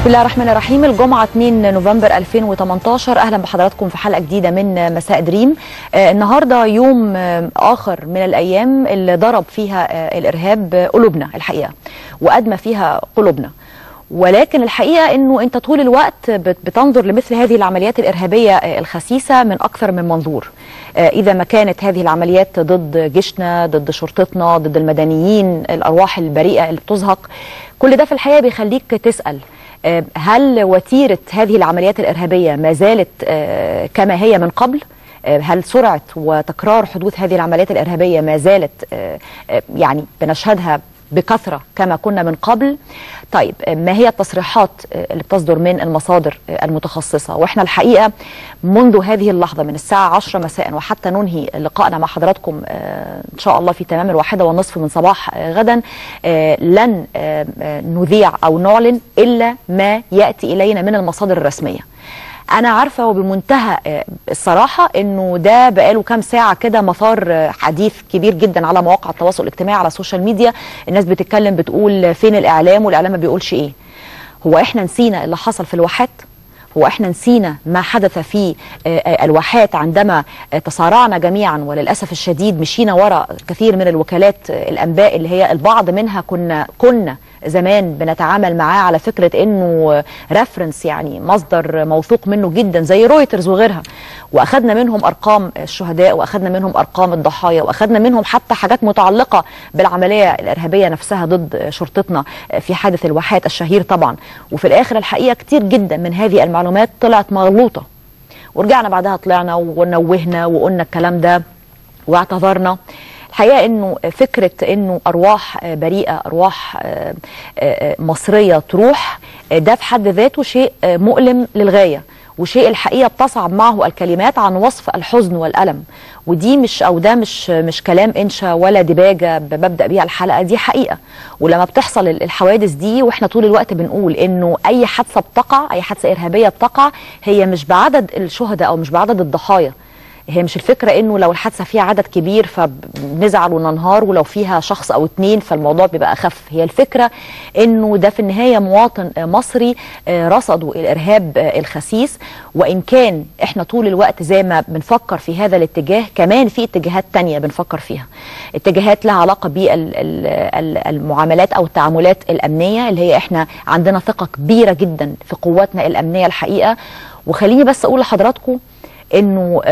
الله الرحمن الرحيم الجمعة 2 نوفمبر 2018 أهلا بحضراتكم في حلقة جديدة من مساء دريم آه النهاردة يوم آه آخر من الأيام اللي ضرب فيها آه الإرهاب قلوبنا الحقيقة وأدمى فيها قلوبنا ولكن الحقيقة أنه أنت طول الوقت بتنظر لمثل هذه العمليات الإرهابية الخسيسة من أكثر من منظور إذا ما كانت هذه العمليات ضد جيشنا ضد شرطتنا ضد المدنيين الأرواح البريئة اللي بتزهق كل ده في الحقيقة بيخليك تسأل هل وتيرة هذه العمليات الإرهابية ما زالت كما هي من قبل؟ هل سرعة وتكرار حدوث هذه العمليات الإرهابية ما زالت يعني بنشهدها بكثرة كما كنا من قبل طيب ما هي التصريحات اللي بتصدر من المصادر المتخصصة وإحنا الحقيقة منذ هذه اللحظة من الساعة 10 مساء وحتى ننهي لقائنا مع حضراتكم إن شاء الله في تمام الواحدة والنصف من صباح غدا لن نذيع أو نعلن إلا ما يأتي إلينا من المصادر الرسمية انا عارفه وبمنتهى الصراحه انه ده بقاله كام ساعه كده مثار حديث كبير جدا على مواقع التواصل الاجتماعي على السوشيال ميديا الناس بتتكلم بتقول فين الاعلام والاعلام ما بيقولش ايه هو احنا نسينا اللي حصل في الواحات هو احنا نسينا ما حدث في الواحات عندما تصارعنا جميعا وللاسف الشديد مشينا وراء كثير من الوكالات الانباء اللي هي البعض منها كنا كنا زمان بنتعامل معاه على فكرة انه ريفرنس يعني مصدر موثوق منه جدا زي رويترز وغيرها واخدنا منهم ارقام الشهداء واخدنا منهم ارقام الضحايا واخدنا منهم حتى حاجات متعلقة بالعملية الارهابية نفسها ضد شرطتنا في حادث الواحات الشهير طبعا وفي الاخر الحقيقة كتير جدا من هذه المعلومات طلعت مغلوطة ورجعنا بعدها طلعنا ونوهنا وقلنا الكلام ده واعتذرنا الحقيقه انه فكره انه ارواح بريئه ارواح مصريه تروح ده في حد ذاته شيء مؤلم للغايه وشيء الحقيقه بتصعب معه الكلمات عن وصف الحزن والالم ودي مش او ده مش مش كلام انشا ولا دباجه ببدا بيها الحلقه دي حقيقه ولما بتحصل الحوادث دي واحنا طول الوقت بنقول انه اي حادثه بتقع اي حادثه ارهابيه بتقع هي مش بعدد الشهداء او مش بعدد الضحايا هي مش الفكرة انه لو الحادثة فيها عدد كبير فبنزعل وننهار ولو فيها شخص او اتنين فالموضوع بيبقى اخف هي الفكرة انه ده في النهاية مواطن مصري رصدوا الارهاب الخسيس وان كان احنا طول الوقت زي ما بنفكر في هذا الاتجاه كمان في اتجاهات تانية بنفكر فيها اتجاهات لها علاقة بالمعاملات او التعاملات الامنية اللي هي احنا عندنا ثقة كبيرة جدا في قواتنا الامنية الحقيقة وخليني بس اقول لحضراتكم انه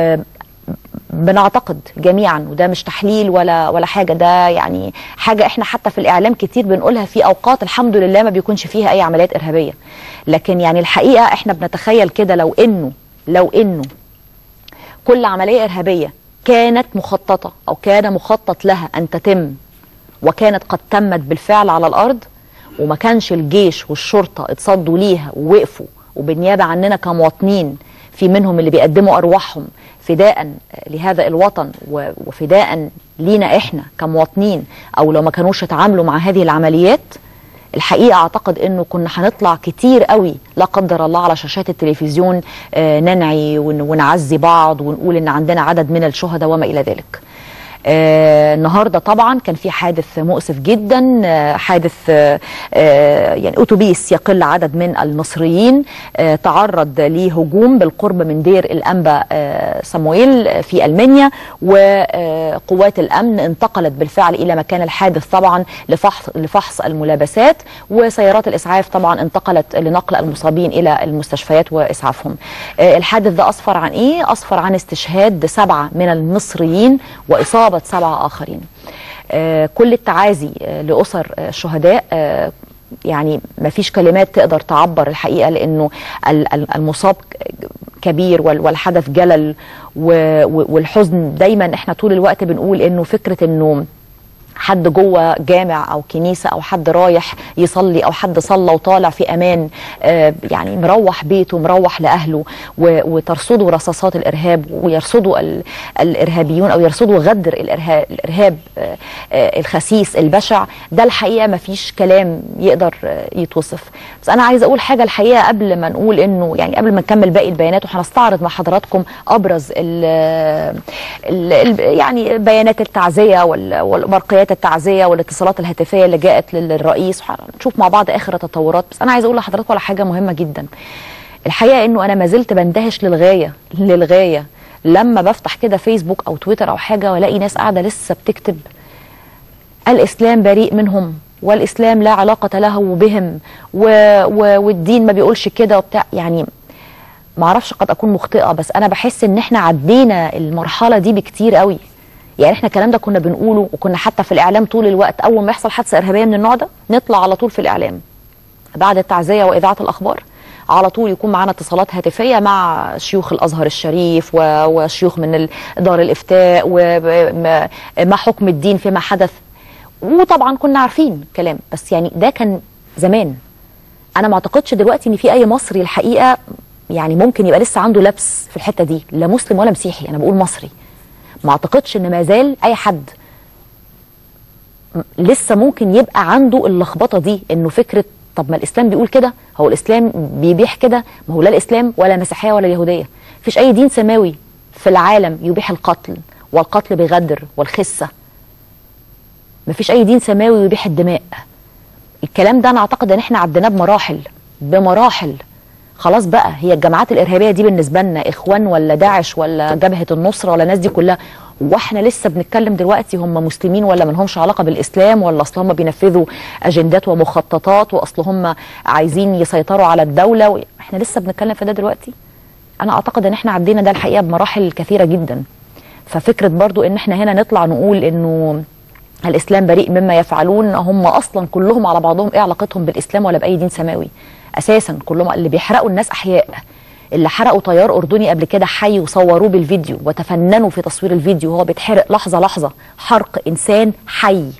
بنعتقد جميعا وده مش تحليل ولا ولا حاجه ده يعني حاجه احنا حتى في الاعلام كتير بنقولها في اوقات الحمد لله ما بيكونش فيها اي عمليات ارهابيه لكن يعني الحقيقه احنا بنتخيل كده لو انه لو انه كل عمليه ارهابيه كانت مخططه او كان مخطط لها ان تتم وكانت قد تمت بالفعل على الارض وما كانش الجيش والشرطه اتصدوا ليها ووقفوا وبالنيابه عننا كمواطنين في منهم اللي بيقدموا ارواحهم فداء لهذا الوطن وفداء لينا احنا كمواطنين او لو ما كانوش اتعاملوا مع هذه العمليات الحقيقه اعتقد انه كنا هنطلع كتير قوي لا قدر الله على شاشات التلفزيون ننعي ونعزي بعض ونقول ان عندنا عدد من الشهداء وما الى ذلك. آه النهارده طبعا كان في حادث مؤسف جدا آه حادث آه يعني اتوبيس يقل عدد من المصريين آه تعرض لهجوم بالقرب من دير الانبا آه صمويل في المانيا وقوات الامن انتقلت بالفعل الى مكان الحادث طبعا لفحص لفحص الملابسات وسيارات الاسعاف طبعا انتقلت لنقل المصابين الى المستشفيات واسعافهم. آه الحادث ده اسفر عن ايه؟ اسفر عن استشهاد سبعه من المصريين واصابه إصابة سبعة آخرين آه كل التعازي آه لأسر آه الشهداء آه يعني ما فيش كلمات تقدر تعبر الحقيقة لأنه المصاب كبير والحدث جلل والحزن دايما احنا طول الوقت بنقول انه فكرة انه حد جوه جامع او كنيسه او حد رايح يصلي او حد صلى وطالع في امان آه يعني مروح بيته مروح لاهله وترصدوا رصاصات الارهاب ويرصدوا الارهابيون او يرصدوا غدر الارهاب, الإرهاب آه آه الخسيس البشع ده الحقيقه ما فيش كلام يقدر يتوصف بس انا عايزه اقول حاجه الحقيقه قبل ما نقول انه يعني قبل ما نكمل باقي البيانات وهنستعرض مع حضراتكم ابرز ال ال يعني بيانات التعزيه والمرقيات كانت التعزيه والاتصالات الهاتفيه اللي جاءت للرئيس نشوف مع بعض اخر التطورات بس انا عايزه اقول لحضراتكم على حاجه مهمه جدا الحقيقه انه انا ما زلت بندهش للغايه للغايه لما بفتح كده فيسبوك او تويتر او حاجه والاقي ناس قاعده لسه بتكتب الاسلام بريء منهم والاسلام لا علاقه له بهم و... و... والدين ما بيقولش كده وبتاع يعني ما اعرفش قد اكون مخطئه بس انا بحس ان احنا عدينا المرحله دي بكتير قوي يعني احنا الكلام ده كنا بنقوله وكنا حتى في الاعلام طول الوقت اول ما يحصل حادثه ارهابيه من النوع ده نطلع على طول في الاعلام بعد التعزيه واذاعه الاخبار على طول يكون معانا اتصالات هاتفيه مع شيوخ الازهر الشريف وشيوخ من دار الافتاء وما حكم الدين فيما حدث وطبعا كنا عارفين كلام بس يعني ده كان زمان انا ما اعتقدش دلوقتي ان في اي مصري الحقيقه يعني ممكن يبقى لسه عنده لبس في الحته دي لا مسلم ولا مسيحي انا بقول مصري ما اعتقدش ان ما زال اي حد لسه ممكن يبقى عنده اللخبطه دي انه فكره طب ما الاسلام بيقول كده هو الاسلام بيبيح كده ما هو لا الاسلام ولا المسيحيه ولا اليهوديه مفيش اي دين سماوي في العالم يبيح القتل والقتل بغدر والخسه مفيش اي دين سماوي يبيح الدماء الكلام ده انا اعتقد ان احنا عديناه بمراحل بمراحل خلاص بقى هي الجماعات الارهابيه دي بالنسبه لنا اخوان ولا داعش ولا جبهه النصره ولا الناس دي كلها واحنا لسه بنتكلم دلوقتي هم مسلمين ولا ما لهمش علاقه بالاسلام ولا اصل هم بينفذوا اجندات ومخططات واصل هم عايزين يسيطروا على الدوله و... احنا لسه بنتكلم في ده دلوقتي انا اعتقد ان احنا عدينا ده الحقيقه بمراحل كثيره جدا ففكره برضو ان احنا هنا نطلع نقول انه الاسلام بريء مما يفعلون هم اصلا كلهم على بعضهم ايه علاقتهم بالاسلام ولا باي دين سماوي اساسا كلهم اللي بيحرقوا الناس احياء اللي حرقوا طيار اردني قبل كده حي وصوروه بالفيديو وتفننوا في تصوير الفيديو وهو بيتحرق لحظه لحظه حرق انسان حي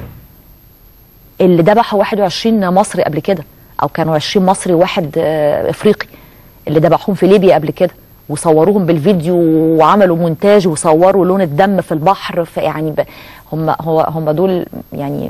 اللي ذبحوا 21 مصري قبل كده او كانوا 20 مصري وواحد افريقي اللي ذبحوهم في ليبيا قبل كده وصوروهم بالفيديو وعملوا مونتاج وصوروا لون الدم في البحر فيعني هم هو هم دول يعني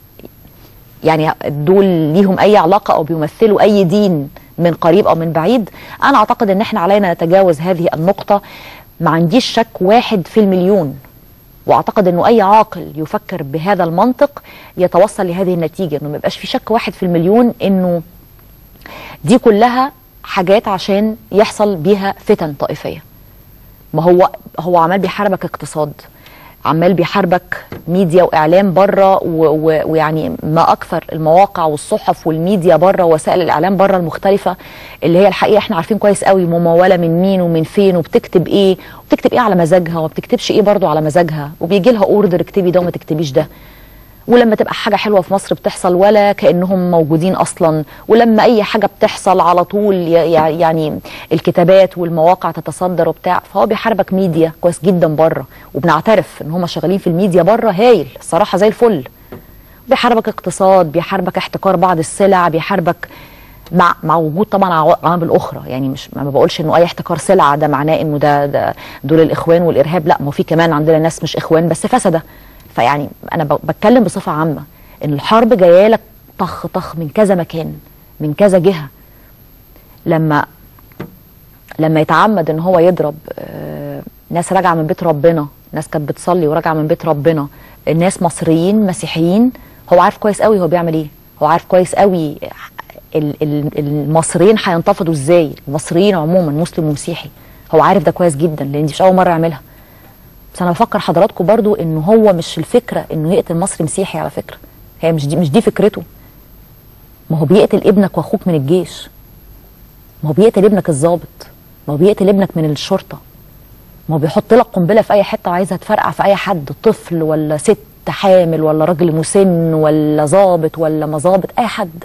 يعني دول ليهم اي علاقه او بيمثلوا اي دين من قريب او من بعيد انا اعتقد ان احنا علينا نتجاوز هذه النقطه ما عنديش شك واحد في المليون واعتقد انه اي عاقل يفكر بهذا المنطق يتوصل لهذه النتيجه انه ما يبقاش في شك واحد في المليون انه دي كلها حاجات عشان يحصل بيها فتن طائفيه ما هو هو عمال بيحاربك اقتصاد عمال بيحاربك ميديا واعلام بره ويعني ما اكثر المواقع والصحف والميديا بره وسائل الاعلام بره المختلفه اللي هي الحقيقه احنا عارفين كويس قوي مموله من مين ومن فين وبتكتب ايه وبتكتب ايه على مزاجها وما بتكتبش ايه برضه على مزاجها وبيجي لها اوردر اكتبي ده وما تكتبيش ده ولما تبقى حاجة حلوة في مصر بتحصل ولا كأنهم موجودين أصلا ولما أي حاجة بتحصل على طول يعني الكتابات والمواقع تتصدر وبتاع فهو بيحاربك ميديا كويس جدا بره وبنعترف إن هم شغالين في الميديا بره هايل الصراحة زي الفل بيحاربك اقتصاد بيحاربك احتكار بعض السلع بيحاربك مع مع وجود طبعا عوامل اخرى يعني مش ما بقولش انه اي احتكار سلعه ده معناه انه ده, ده دول الاخوان والارهاب لا ما في كمان عندنا ناس مش اخوان بس فسده فيعني انا بتكلم بصفه عامه ان الحرب جايه لك طخ طخ من كذا مكان من كذا جهه لما لما يتعمد ان هو يضرب ناس راجعه من بيت ربنا ناس كانت بتصلي وراجعه من بيت ربنا الناس مصريين مسيحيين هو عارف كويس قوي هو بيعمل ايه هو عارف كويس قوي المصريين هينتفضوا ازاي المصريين عموما مسلم ومسيحي هو عارف ده كويس جدا لان دي مش اول مره يعملها بس انا بفكر حضراتكم برضو انه هو مش الفكره انه يقتل مصري مسيحي على فكره هي مش دي مش دي فكرته ما هو بيقتل ابنك واخوك من الجيش ما هو بيقتل ابنك الضابط ما هو بيقتل ابنك من الشرطه ما هو بيحط لك قنبله في اي حته وعايزها تفرقع في اي حد طفل ولا ست حامل ولا راجل مسن ولا ظابط ولا ما ظابط اي حد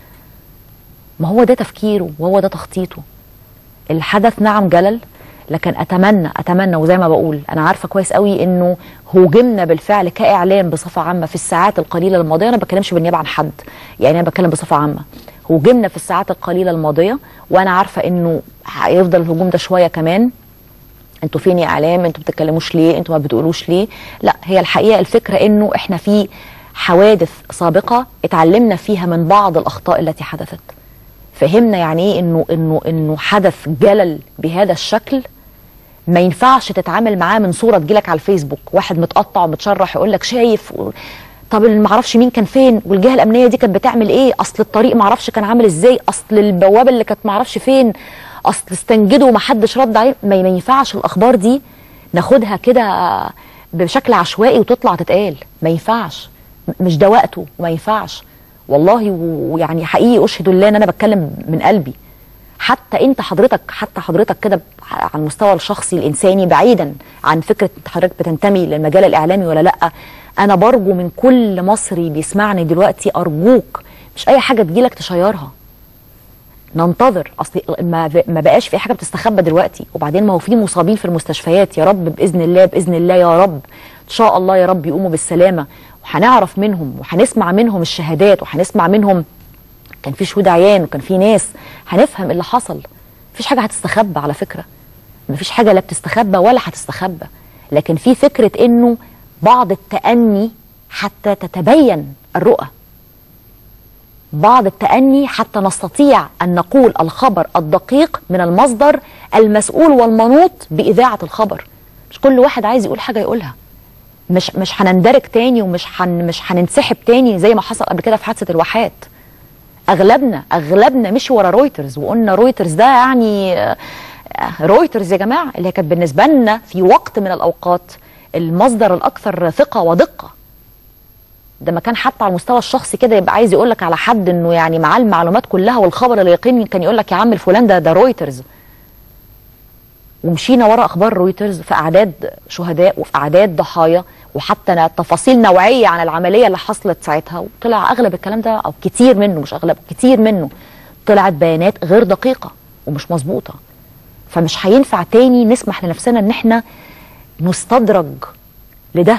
ما هو ده تفكيره وهو ده تخطيطه الحدث نعم جلل لكن اتمنى اتمنى وزي ما بقول انا عارفه كويس قوي انه هوجمنا بالفعل كاعلام بصفه عامه في الساعات القليله الماضيه انا ما بتكلمش بالنيابه عن حد يعني انا بتكلم بصفه عامه هوجمنا في الساعات القليله الماضيه وانا عارفه انه هيفضل الهجوم ده شويه كمان انتوا فين يا اعلام انتوا بتتكلموش ليه انتوا ما بتقولوش ليه لا هي الحقيقه الفكره انه احنا في حوادث سابقه اتعلمنا فيها من بعض الاخطاء التي حدثت فهمنا يعني ايه انه انه انه حدث جلل بهذا الشكل ما ينفعش تتعامل معاه من صوره تجيلك على الفيسبوك واحد متقطع ومتشرح يقول لك شايف و... طب ما اعرفش مين كان فين والجهه الامنيه دي كانت بتعمل ايه اصل الطريق ما اعرفش كان عامل ازاي اصل البوابه اللي كانت ما اعرفش فين اصل استنجدوا وما حدش رد عليه ما ما ينفعش الاخبار دي ناخدها كده بشكل عشوائي وتطلع تتقال ما ينفعش م- مش ده وقته وما ينفعش والله و- ويعني حقيقي اشهد الله ان انا بتكلم من قلبي حتى انت حضرتك حتى حضرتك كده ب- على المستوى الشخصي الانساني بعيدا عن فكره انت حضرتك بتنتمي للمجال الاعلامي ولا لا انا برجو من كل مصري بيسمعني دلوقتي ارجوك مش اي حاجه تجيلك تشيرها ننتظر اصل ما ما بقاش في حاجه بتستخبى دلوقتي وبعدين ما هو في مصابين في المستشفيات يا رب باذن الله باذن الله يا رب ان شاء الله يا رب يقوموا بالسلامه وهنعرف منهم وهنسمع منهم الشهادات وهنسمع منهم كان في شهود عيان وكان في ناس هنفهم اللي حصل مفيش حاجه هتستخبى على فكره مفيش حاجه لا بتستخبى ولا هتستخبى لكن في فكره انه بعض التأني حتى تتبين الرؤى بعض التأني حتى نستطيع أن نقول الخبر الدقيق من المصدر المسؤول والمنوط بإذاعة الخبر مش كل واحد عايز يقول حاجة يقولها مش مش هنندرج تاني ومش هن مش هننسحب تاني زي ما حصل قبل كده في حادثة الواحات اغلبنا اغلبنا مشي ورا رويترز وقلنا رويترز ده يعني آه، آه، رويترز يا جماعه اللي هي كانت بالنسبه لنا في وقت من الاوقات المصدر الاكثر ثقه ودقه ده ما كان حتى على المستوى الشخصي كده يبقى عايز يقول لك على حد انه يعني معاه المعلومات كلها والخبر اليقيني كان يقول لك يا عم الفلان ده ده رويترز ومشينا ورا اخبار رويترز في اعداد شهداء وفي اعداد ضحايا وحتى ن- تفاصيل نوعيه عن العمليه اللي حصلت ساعتها وطلع اغلب الكلام ده او كتير منه مش اغلب كتير منه طلعت بيانات غير دقيقه ومش مظبوطه فمش هينفع تاني نسمح لنفسنا ان احنا نستدرج لده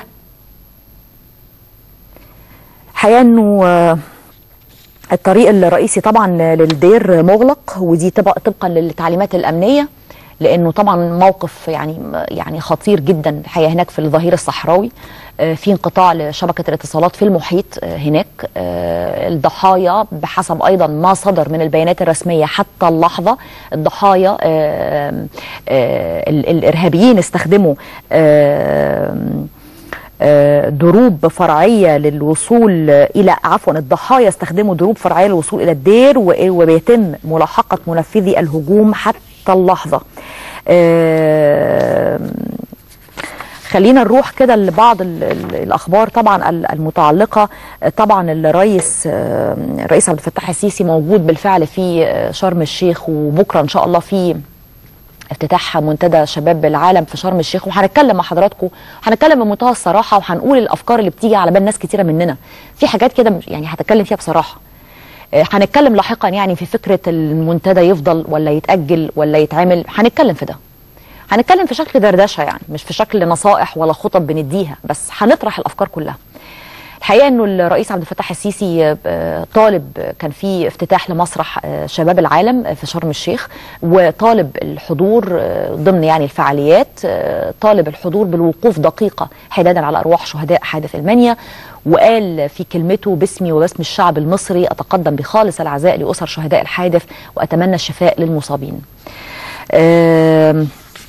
الحقيقه انه آه، الطريق الرئيسي طبعا للدير مغلق ودي طبق- طبقا للتعليمات الامنيه لانه طبعا موقف يعني يعني خطير جدا الحقيقه هناك في الظهير الصحراوي آه، في انقطاع لشبكه الاتصالات في المحيط آه، هناك آه، الضحايا بحسب ايضا ما صدر من البيانات الرسميه حتى اللحظه الضحايا آه، آه، ال- الارهابيين استخدموا آه، آه، دروب فرعيه للوصول الى عفوا الضحايا استخدموا دروب فرعيه للوصول الى الدير و- وبيتم ملاحقه منفذي الهجوم حتى اللحظه. آه، خلينا نروح كده لبعض ال- ال- الاخبار طبعا ال- المتعلقه طبعا الرئيس آه، الرئيس عبد الفتاح السيسي موجود بالفعل في آه، شرم الشيخ وبكره ان شاء الله في افتتاح منتدى شباب العالم في شرم الشيخ وهنتكلم مع حضراتكم هنتكلم بمنتهى الصراحه وهنقول الافكار اللي بتيجي على بال ناس كتيره مننا في حاجات كده مش- يعني هتكلم فيها بصراحه آه، هنتكلم لاحقا يعني في فكره المنتدى يفضل ولا يتاجل ولا يتعمل هنتكلم في ده هنتكلم في شكل دردشه يعني مش في شكل نصائح ولا خطب بنديها بس هنطرح الافكار كلها الحقيقه انه الرئيس عبد الفتاح السيسي آه، طالب كان في افتتاح لمسرح آه، شباب العالم آه، في شرم الشيخ وطالب الحضور آه، ضمن يعني الفعاليات آه، طالب الحضور بالوقوف دقيقه حدادا على ارواح شهداء حادث المنيا وقال في كلمته باسمي وباسم الشعب المصري اتقدم بخالص العزاء لاسر شهداء الحادث واتمنى الشفاء للمصابين. آم،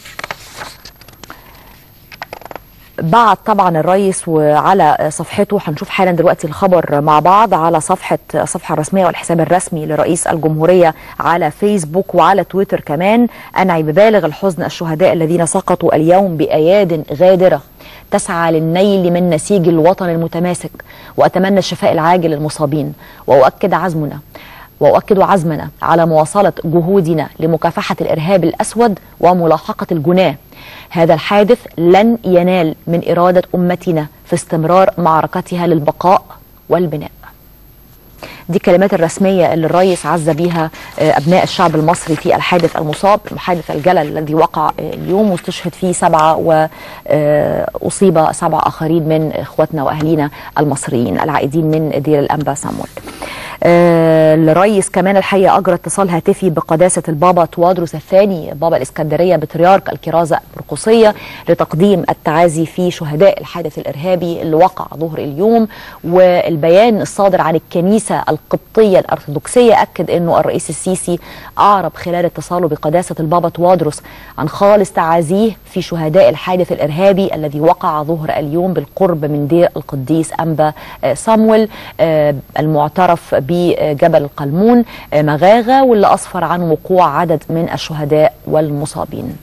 بعت طبعا الرئيس وعلى صفحته هنشوف حالا دلوقتي الخبر مع بعض على صفحه الصفحه الرسميه والحساب الرسمي لرئيس الجمهوريه على فيسبوك وعلى تويتر كمان انعي ببالغ الحزن الشهداء الذين سقطوا اليوم باياد غادره تسعى للنيل من نسيج الوطن المتماسك واتمنى الشفاء العاجل للمصابين واؤكد عزمنا واؤكد عزمنا على مواصله جهودنا لمكافحه الارهاب الاسود وملاحقه الجناه هذا الحادث لن ينال من اراده امتنا في استمرار معركتها للبقاء والبناء دي الكلمات الرسمية اللي الرئيس عز بيها آه، أبناء الشعب المصري في الحادث المصاب حادث الجلل الذي وقع آه، اليوم واستشهد فيه سبعة وأصيب سبعة آخرين من إخواتنا وأهلينا المصريين العائدين من دير الأنبا سامول آه، الرئيس كمان الحقيقه اجرى اتصال هاتفي بقداسه البابا توادرس الثاني بابا الاسكندريه بطريرك الكرازه البرقوسيه لتقديم التعازي في شهداء الحادث الارهابي اللي وقع ظهر اليوم والبيان الصادر عن الكنيسه القبطيه الارثوذكسيه اكد انه الرئيس السيسي اعرب خلال اتصاله بقداسه البابا توادرس عن خالص تعازيه في شهداء الحادث الارهابي الذي وقع ظهر اليوم بالقرب من دير القديس انبا آه، صامويل آه، المعترف بجبل القلمون آه، مغاغه واللي اسفر عن وقوع عدد من الشهداء والمصابين.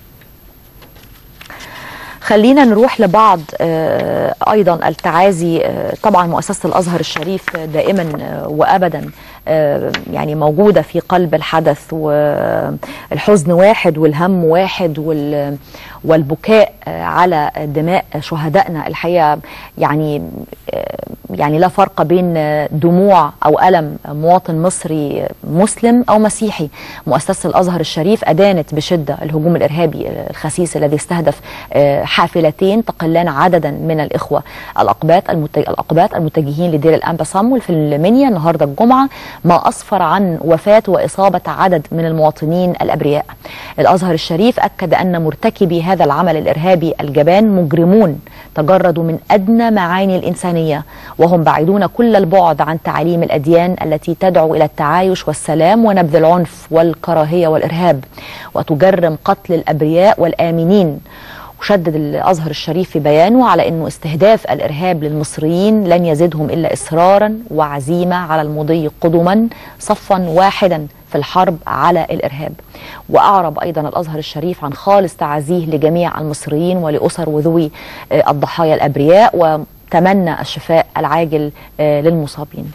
خلينا نروح لبعض آه، ايضا التعازي آه، طبعا مؤسسه الازهر الشريف دائما آه، وابدا آه، يعني موجوده في قلب الحدث والحزن واحد والهم واحد وال- والبكاء آه، على دماء شهدائنا الحقيقه يعني آه، يعني لا فرق بين آه، دموع او الم مواطن مصري مسلم او مسيحي مؤسسه الازهر الشريف ادانت بشده الهجوم الارهابي الخسيس الذي استهدف آه، حافلتين تقلان عددا من الاخوه الاقباط المت- الاقباط المتجهين لدير الانبا صامويل في المنيا النهارده الجمعه ما اسفر عن وفاه واصابه عدد من المواطنين الابرياء. الازهر الشريف اكد ان مرتكبي هذا العمل الارهابي الجبان مجرمون تجردوا من ادنى معاني الانسانيه وهم بعيدون كل البعد عن تعاليم الاديان التي تدعو الى التعايش والسلام ونبذ العنف والكراهيه والارهاب وتجرم قتل الابرياء والامنين. وشدد الازهر الشريف في بيانه على انه استهداف الارهاب للمصريين لن يزدهم الا اصرارا وعزيمه على المضي قدما صفا واحدا في الحرب على الارهاب. واعرب ايضا الازهر الشريف عن خالص تعازيه لجميع المصريين ولاسر وذوي آه، الضحايا الابرياء وتمنى الشفاء العاجل آه، للمصابين.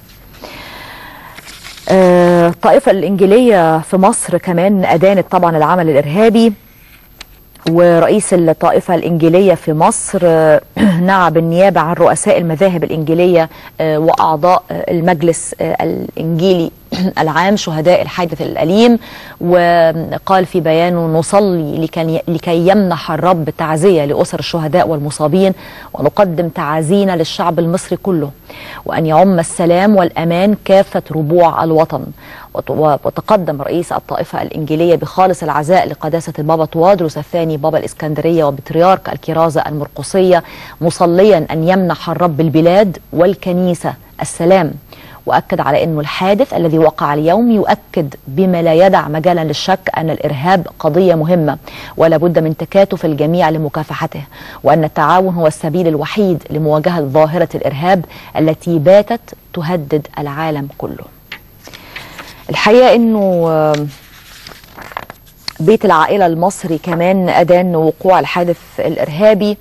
آه، الطائفه الانجيليه في مصر كمان ادانت طبعا العمل الارهابي ورئيس الطائفة الإنجيلية في مصر آه، نعى بالنيابة عن رؤساء المذاهب الإنجيلية آه، وأعضاء آه، المجلس آه، الإنجيلي العام شهداء الحادث الأليم وقال في بيانه نصلي لكي لكي يمنح الرب تعزية لأسر الشهداء والمصابين ونقدم تعازينا للشعب المصري كله وأن يعم السلام والأمان كافة ربوع الوطن وت- وتقدم رئيس الطائفة الإنجيلية بخالص العزاء لقداسة البابا توادرس الثاني بابا الإسكندرية وبطريرك الكرازة المرقسية مصليا أن يمنح الرب البلاد والكنيسة السلام واكد على انه الحادث الذي وقع اليوم يؤكد بما لا يدع مجالا للشك ان الارهاب قضيه مهمه ولا بد من تكاتف الجميع لمكافحته وان التعاون هو السبيل الوحيد لمواجهه ظاهره الارهاب التي باتت تهدد العالم كله. الحقيقه انه آه، بيت العائله المصري كمان ادان وقوع الحادث الارهابي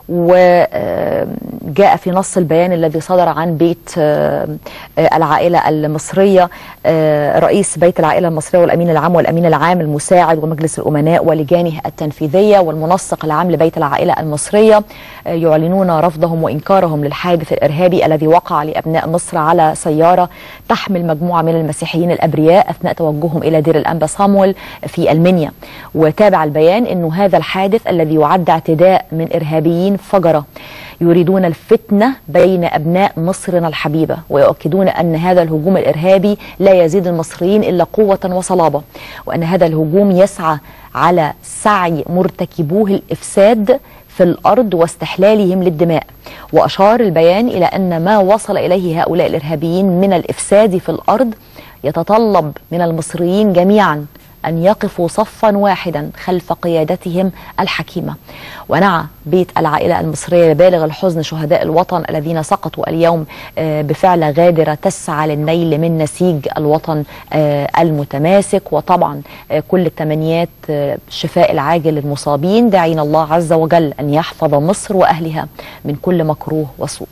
وجاء في نص البيان الذي صدر عن بيت آه، آه، العائلة المصرية آه، رئيس بيت العائلة المصرية والأمين العام والأمين العام المساعد ومجلس الأمناء ولجانه التنفيذية والمنسق العام لبيت العائلة المصرية آه، يعلنون رفضهم وإنكارهم للحادث الإرهابي الذي وقع لأبناء مصر على سيارة تحمل مجموعة من المسيحيين الأبرياء أثناء توجههم إلى دير الأنبا صامويل في المنيا وتابع البيان أنه هذا الحادث الذي يعد اعتداء من إرهابيين فجرة يريدون الفتنة بين أبناء مصرنا الحبيبة ويؤكدون أن هذا الهجوم الإرهابي لا يزيد المصريين إلا قوة وصلابة وأن هذا الهجوم يسعى على سعي مرتكبوه الإفساد في الأرض واستحلالهم للدماء وأشار البيان إلى أن ما وصل إليه هؤلاء الإرهابيين من الإفساد في الأرض يتطلب من المصريين جميعا أن يقفوا صفا واحدا خلف قيادتهم الحكيمة ونعى بيت العائلة المصرية بالغ الحزن شهداء الوطن الذين سقطوا اليوم آه، بفعل غادرة تسعى للنيل من نسيج الوطن آه، المتماسك وطبعا آه، كل التمنيات آه، الشفاء العاجل للمصابين داعين الله عز وجل أن يحفظ مصر وأهلها من كل مكروه وسوء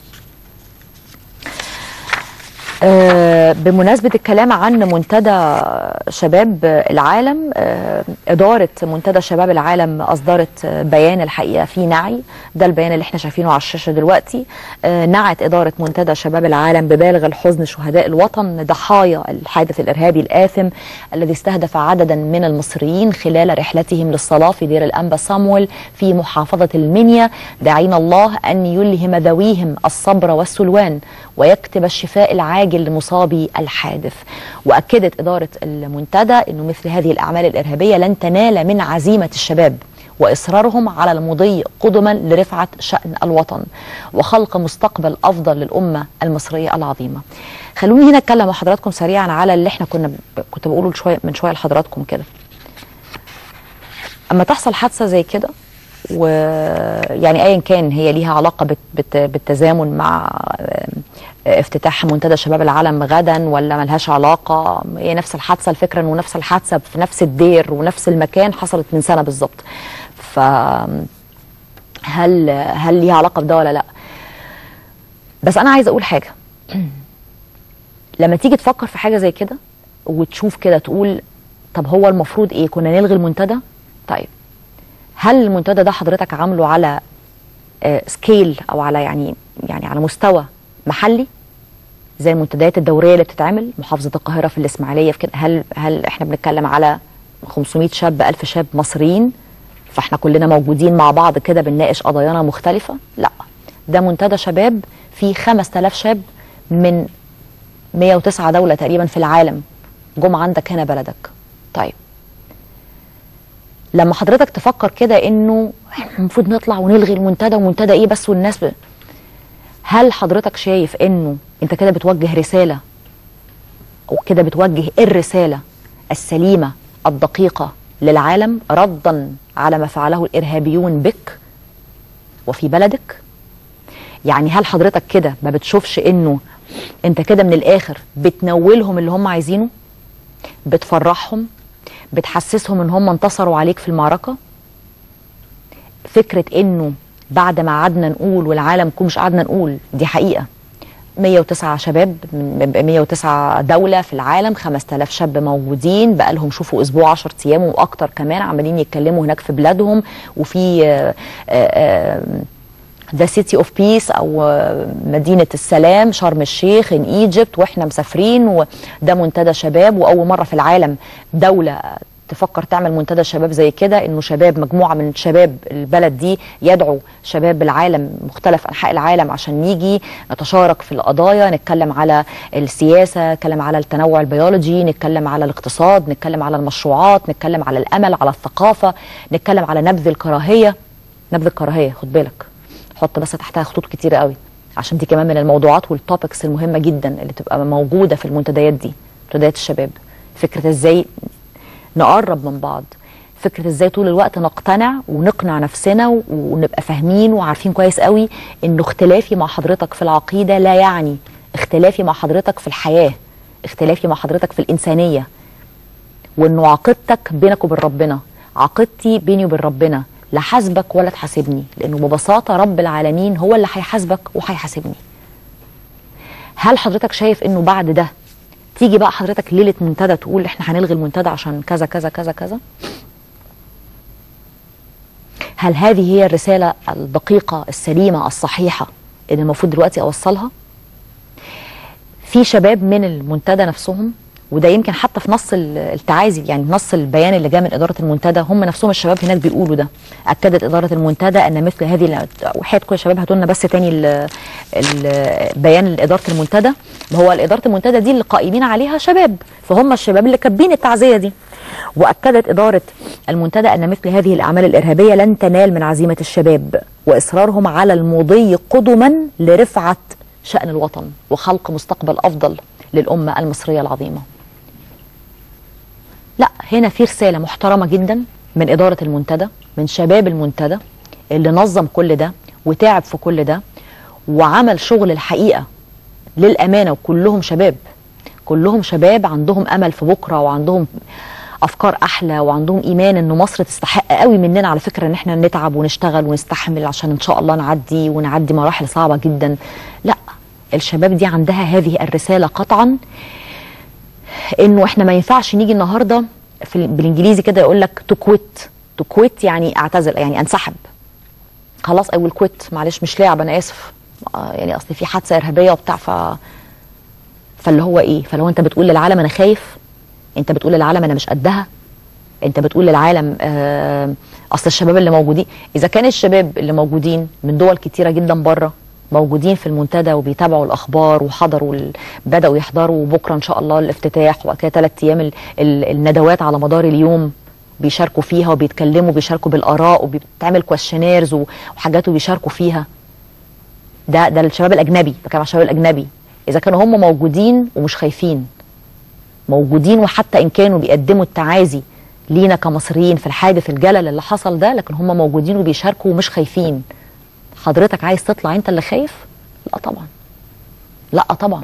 آه، بمناسبة الكلام عن منتدى شباب العالم آه، إدارة منتدى شباب العالم أصدرت آه، بيان الحقيقة فيه نعي ده البيان اللي احنا شايفينه على الشاشة دلوقتي آه، نعت إدارة منتدى شباب العالم ببالغ الحزن شهداء الوطن ضحايا الحادث الإرهابي الآثم الذي استهدف عددا من المصريين خلال رحلتهم للصلاة في دير الأنبا صامويل في محافظة المنيا داعين الله أن يلهم ذويهم الصبر والسلوان ويكتب الشفاء العاجل العاجل لمصابي الحادث واكدت اداره المنتدى انه مثل هذه الاعمال الارهابيه لن تنال من عزيمه الشباب واصرارهم على المضي قدما لرفعه شان الوطن وخلق مستقبل افضل للامه المصريه العظيمه. خلوني هنا اتكلم مع حضراتكم سريعا على اللي احنا كنا ب... كنت بقوله شويه من شويه لحضراتكم كده. اما تحصل حادثه زي كده ويعني ايا كان هي ليها علاقه بت... بت... بالتزامن مع افتتاح منتدى شباب العالم غدا ولا ملهاش علاقه هي نفس الحادثه الفكره انه نفس الحادثه في نفس الدير ونفس المكان حصلت من سنه بالظبط ف هل هل ليها علاقه بده ولا لا بس انا عايزه اقول حاجه لما تيجي تفكر في حاجه زي كده وتشوف كده تقول طب هو المفروض ايه كنا نلغي المنتدى طيب هل المنتدى ده حضرتك عامله على سكيل او على يعني يعني على مستوى محلي زي المنتديات الدوريه اللي بتتعمل محافظه القاهره في الاسماعيليه في كده هل هل احنا بنتكلم على 500 شاب 1000 شاب مصريين فاحنا كلنا موجودين مع بعض كده بنناقش قضايانا مختلفه لا ده منتدى شباب فيه 5000 شاب من 109 دوله تقريبا في العالم جم عندك هنا بلدك طيب لما حضرتك تفكر كده انه المفروض نطلع ونلغي المنتدى ومنتدى ايه بس والناس ب... هل حضرتك شايف انه انت كده بتوجه رساله وكده بتوجه الرساله السليمه الدقيقه للعالم ردا على ما فعله الارهابيون بك وفي بلدك يعني هل حضرتك كده ما بتشوفش انه انت كده من الاخر بتنولهم اللي هم عايزينه بتفرحهم بتحسسهم ان هم انتصروا عليك في المعركه فكره انه بعد ما قعدنا نقول والعالم كله مش قعدنا نقول دي حقيقه 109 شباب من 109 دولة في العالم 5000 شاب موجودين بقى لهم شوفوا أسبوع 10 أيام وأكتر كمان عمالين يتكلموا هناك في بلادهم وفي ذا سيتي اوف بيس او مدينه السلام شرم الشيخ ان ايجيبت واحنا مسافرين وده منتدى شباب واول مره في العالم دوله تفكر تعمل منتدى شباب زي كده انه شباب مجموعه من شباب البلد دي يدعو شباب العالم مختلف انحاء العالم عشان نيجي نتشارك في القضايا نتكلم على السياسه نتكلم على التنوع البيولوجي نتكلم على الاقتصاد نتكلم على المشروعات نتكلم على الامل على الثقافه نتكلم على نبذ الكراهيه نبذ الكراهيه خد بالك حط بس تحتها خطوط كتيره قوي عشان دي كمان من الموضوعات والتوبكس المهمه جدا اللي تبقى موجوده في المنتديات دي منتديات الشباب فكره ازاي نقرب من بعض فكره ازاي طول الوقت نقتنع ونقنع نفسنا ونبقى فاهمين وعارفين كويس قوي انه اختلافي مع حضرتك في العقيده لا يعني اختلافي مع حضرتك في الحياه اختلافي مع حضرتك في الانسانيه وانه عقيدتك بينك وبين ربنا عقيدتي بيني وبين ربنا لا حاسبك ولا تحاسبني لانه ببساطه رب العالمين هو اللي هيحاسبك وهيحاسبني هل حضرتك شايف انه بعد ده تيجي بقى حضرتك ليله منتدى تقول احنا هنلغي المنتدى عشان كذا كذا كذا كذا هل هذه هي الرساله الدقيقه السليمه الصحيحه اللي المفروض دلوقتي اوصلها في شباب من المنتدى نفسهم وده يمكن حتى في نص التعازي يعني نص البيان اللي جاء من اداره المنتدى هم نفسهم الشباب هناك بيقولوا ده اكدت اداره المنتدى ان مثل هذه وحياه كل الشباب هاتوا لنا بس تاني البيان لاداره المنتدى هو اداره المنتدى دي اللي قائمين عليها شباب فهم الشباب اللي كاتبين التعزيه دي واكدت اداره المنتدى ان مثل هذه الاعمال الارهابيه لن تنال من عزيمه الشباب واصرارهم على المضي قدما لرفعه شان الوطن وخلق مستقبل افضل للامه المصريه العظيمه لا هنا في رسالة محترمة جدا من إدارة المنتدى من شباب المنتدى اللي نظم كل ده وتعب في كل ده وعمل شغل الحقيقة للأمانة وكلهم شباب كلهم شباب عندهم أمل في بكرة وعندهم أفكار أحلى وعندهم إيمان إن مصر تستحق قوي مننا على فكرة إن إحنا نتعب ونشتغل ونستحمل عشان إن شاء الله نعدي ونعدي مراحل صعبة جدا لا الشباب دي عندها هذه الرسالة قطعا انه احنا ما ينفعش نيجي النهارده في بالانجليزي كده يقول لك تو كويت تو كويت يعني اعتزل يعني انسحب خلاص اي ويل كويت معلش مش لاعب انا اسف آه يعني اصل في حادثه ارهابيه وبتاع ف فاللي هو ايه فلو انت بتقول للعالم انا خايف انت بتقول للعالم انا مش قدها انت بتقول للعالم آه اصل الشباب اللي موجودين اذا كان الشباب اللي موجودين من دول كتيره جدا بره موجودين في المنتدى وبيتابعوا الاخبار وحضروا ال... بداوا يحضروا بكره ان شاء الله الافتتاح وبعد كده ثلاث ايام ال... ال... الندوات على مدار اليوم بيشاركوا فيها وبيتكلموا بيشاركوا بالاراء وبيتعمل كويشنيرز وحاجات وبيشاركوا فيها ده ده الشباب الاجنبي بتكلم على الشباب الاجنبي اذا كانوا هم موجودين ومش خايفين موجودين وحتى ان كانوا بيقدموا التعازي لينا كمصريين في الحادث الجلل اللي حصل ده لكن هم موجودين وبيشاركوا ومش خايفين حضرتك عايز تطلع انت اللي خايف لا طبعا لا طبعا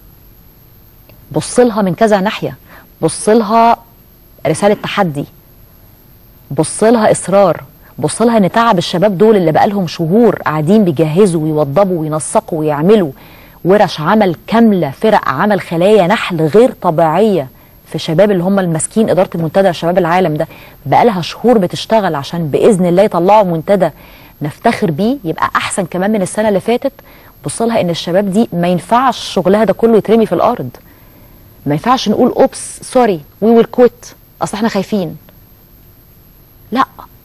بص لها من كذا ناحيه بص لها رساله تحدي بص لها اصرار بص لها ان تعب الشباب دول اللي بقالهم شهور قاعدين بيجهزوا ويوضبوا وينسقوا ويعملوا ورش عمل كامله فرق عمل خلايا نحل غير طبيعيه في شباب اللي هم الماسكين اداره المنتدى شباب العالم ده بقالها شهور بتشتغل عشان باذن الله يطلعوا منتدى نفتخر بيه يبقى احسن كمان من السنه اللي فاتت بص لها ان الشباب دي ما ينفعش شغلها ده كله يترمي في الارض ما ينفعش نقول اوبس سوري وي ويل كويت اصل احنا خايفين لا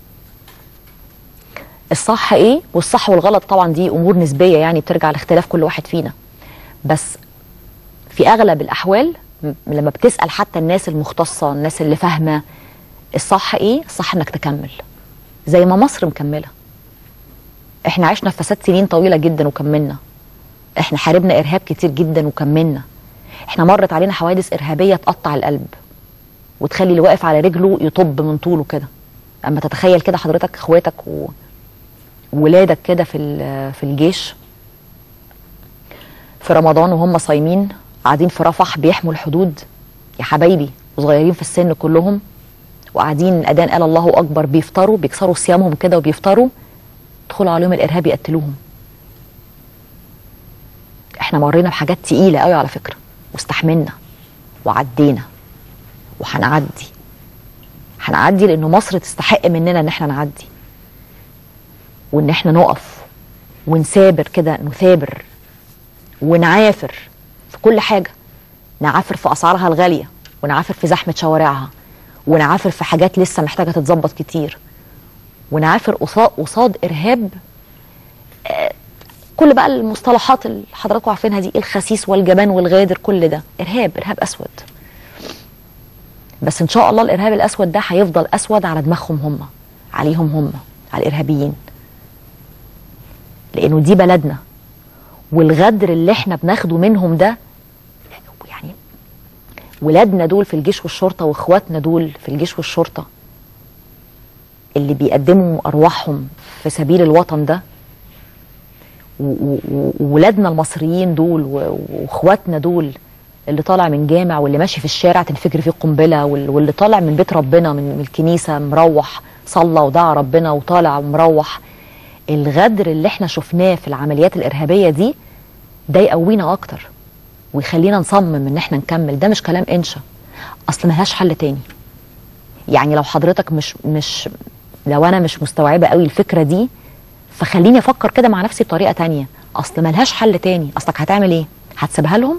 الصح ايه والصح والغلط طبعا دي امور نسبيه يعني بترجع لاختلاف كل واحد فينا بس في اغلب الاحوال لما بتسال حتى الناس المختصه الناس اللي فاهمه الصح ايه الصح انك تكمل زي ما مصر مكمله احنا عشنا في فساد سنين طويله جدا وكملنا احنا حاربنا ارهاب كتير جدا وكملنا احنا مرت علينا حوادث ارهابيه تقطع القلب وتخلي اللي واقف على رجله يطب من طوله كده اما تتخيل كده حضرتك اخواتك وولادك كده في في الجيش في رمضان وهم صايمين قاعدين في رفح بيحموا الحدود يا حبايبي صغيرين في السن كلهم وقاعدين اذان قال الله اكبر بيفطروا بيكسروا صيامهم كده وبيفطروا يدخلوا عليهم الارهاب يقتلوهم احنا مرينا بحاجات تقيله قوي على فكره واستحملنا وعدينا وهنعدي هنعدي لان مصر تستحق مننا ان احنا نعدي وان احنا نقف ونثابر كده نثابر ونعافر في كل حاجه نعافر في اسعارها الغاليه ونعافر في زحمه شوارعها ونعافر في حاجات لسه محتاجه تتظبط كتير ونعافر قصاد ارهاب آه كل بقى المصطلحات اللي حضراتكم عارفينها دي الخسيس والجبان والغادر كل ده ارهاب ارهاب اسود بس ان شاء الله الارهاب الاسود ده هيفضل اسود على دماغهم هم عليهم هم على الارهابيين لانه دي بلدنا والغدر اللي احنا بناخده منهم ده يعني ولادنا دول في الجيش والشرطه واخواتنا دول في الجيش والشرطه اللي بيقدموا ارواحهم في سبيل الوطن ده وولادنا المصريين دول واخواتنا دول اللي طالع من جامع واللي ماشي في الشارع تنفجر فيه قنبله واللي طالع من بيت ربنا من الكنيسه مروح صلى ودعا ربنا وطالع ومروح الغدر اللي احنا شفناه في العمليات الارهابيه دي ده يقوينا اكتر ويخلينا نصمم ان احنا نكمل ده مش كلام انشا اصل ملهاش حل تاني يعني لو حضرتك مش مش لو انا مش مستوعبه قوي الفكره دي فخليني افكر كده مع نفسي بطريقه تانية اصل ملهاش حل تاني اصلك هتعمل ايه هتسيبها لهم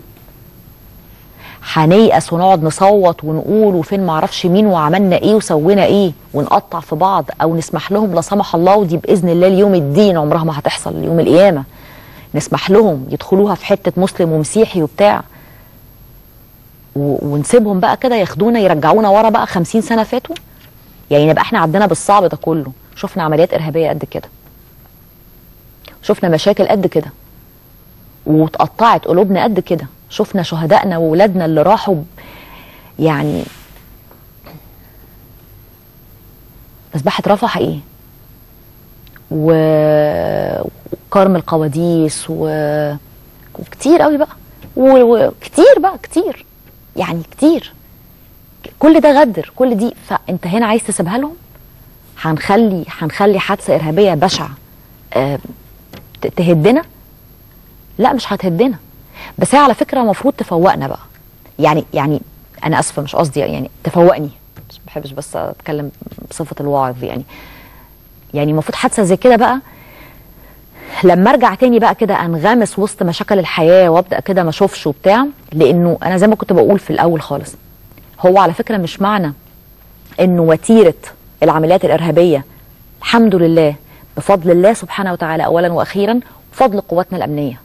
هنيأس ونقعد نصوت ونقول وفين معرفش مين وعملنا ايه وسوينا ايه ونقطع في بعض او نسمح لهم لا سمح الله ودي باذن الله ليوم الدين عمرها ما هتحصل يوم القيامه نسمح لهم يدخلوها في حته مسلم ومسيحي وبتاع ونسيبهم بقى كده ياخدونا يرجعونا ورا بقى خمسين سنه فاتوا يعني نبقى احنا عدينا بالصعب ده كله شفنا عمليات ارهابيه قد كده شفنا مشاكل قد كده واتقطعت قلوبنا قد كده شفنا شهدائنا وولادنا اللي راحوا يعني مذبحة رفح ايه و... وكرم القواديس و... وكتير قوي بقى و... وكتير بقى كتير يعني كتير كل ده غدر كل دي فانت هنا عايز تسيبها لهم هنخلي هنخلي حادثه ارهابيه بشعه أه تهدنا لا مش هتهدنا بس هي على فكره المفروض تفوقنا بقى يعني يعني انا اسفه مش قصدي يعني تفوقني مش بحبش بس اتكلم بصفه الواعظ يعني يعني المفروض حادثه زي كده بقى لما ارجع تاني بقى كده انغمس وسط مشاكل الحياه وابدا كده ما اشوفش وبتاع لانه انا زي ما كنت بقول في الاول خالص هو على فكره مش معنى انه وتيره العمليات الارهابيه الحمد لله بفضل الله سبحانه وتعالى اولا واخيرا بفضل قواتنا الامنيه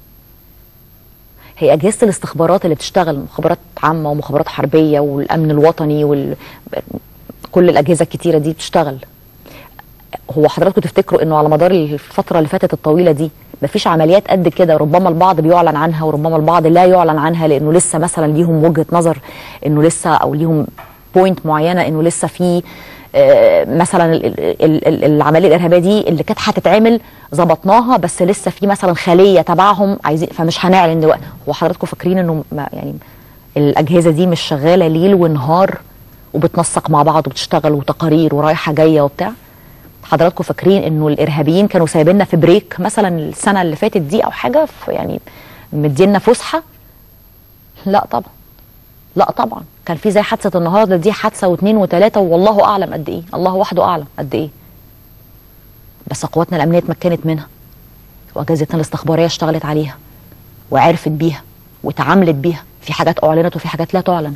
هي اجهزه الاستخبارات اللي بتشتغل مخابرات عامه ومخابرات حربيه والامن الوطني وال كل الاجهزه الكتيره دي بتشتغل هو حضراتكم تفتكروا انه على مدار الفتره اللي فاتت الطويله دي مفيش عمليات قد كده ربما البعض بيعلن عنها وربما البعض لا يعلن عنها لانه لسه مثلا ليهم وجهه نظر انه لسه او ليهم بوينت معينه انه لسه في آه، مثلا ال- ال- ال- العمليه الارهابيه دي اللي كانت هتتعمل ظبطناها بس لسه في مثلا خليه تبعهم عايزين فمش هنعلن دلوقتي هو حضراتكم فاكرين انه ما يعني الاجهزه دي مش شغاله ليل ونهار وبتنسق مع بعض وبتشتغل وتقارير ورايحه جايه وبتاع حضراتكم فاكرين انه الارهابيين كانوا سايبيننا في بريك مثلا السنه اللي فاتت دي او حاجه في يعني مدينا فسحه لا طبعا لا طبعا كان في زي حادثه النهارده دي حادثه واثنين وثلاثه والله اعلم قد ايه الله وحده اعلم قد ايه بس قواتنا الامنيه اتمكنت منها واجهزتنا الاستخباريه اشتغلت عليها وعرفت بيها وتعاملت بيها في حاجات اعلنت وفي حاجات لا تعلن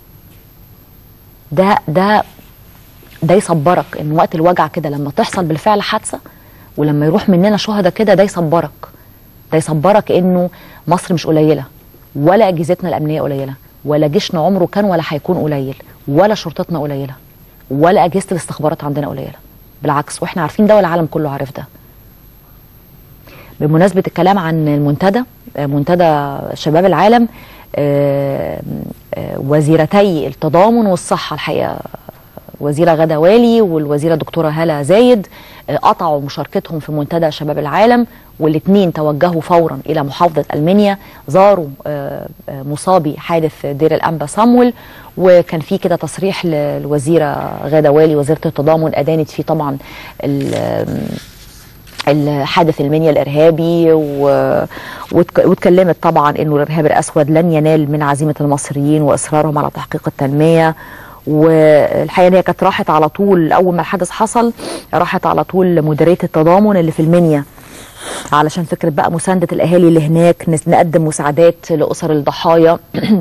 ده ده ده يصبرك ان وقت الوجع كده لما تحصل بالفعل حادثه ولما يروح مننا شهداء كده ده يصبرك ده يصبرك انه مصر مش قليله ولا اجهزتنا الامنيه قليله ولا جيشنا عمره كان ولا هيكون قليل ولا شرطتنا قليله ولا اجهزه الاستخبارات عندنا قليله بالعكس واحنا عارفين ده والعالم كله عارف ده بمناسبه الكلام عن المنتدى آه، منتدى شباب العالم آه، آه، وزيرتي التضامن والصحه الحقيقه وزيره غدا والي والوزيره دكتوره هاله زايد آه، قطعوا مشاركتهم في منتدى شباب العالم والاثنين توجهوا فورا الى محافظه المنيا زاروا آه، آه، مصابي حادث دير الانبا صامويل وكان في كده تصريح للوزيره غدا والي وزيره التضامن ادانت فيه طبعا ال- الحادث المنيا الارهابي و... واتك- واتكلمت طبعا انه الارهاب الاسود لن ينال من عزيمه المصريين واصرارهم على تحقيق التنميه والحقيقه إن هي كانت راحت على طول اول ما الحادث حصل راحت على طول لمديريه التضامن اللي في المنيا علشان فكره بقى مسانده الاهالي اللي هناك نس- نقدم مساعدات لاسر الضحايا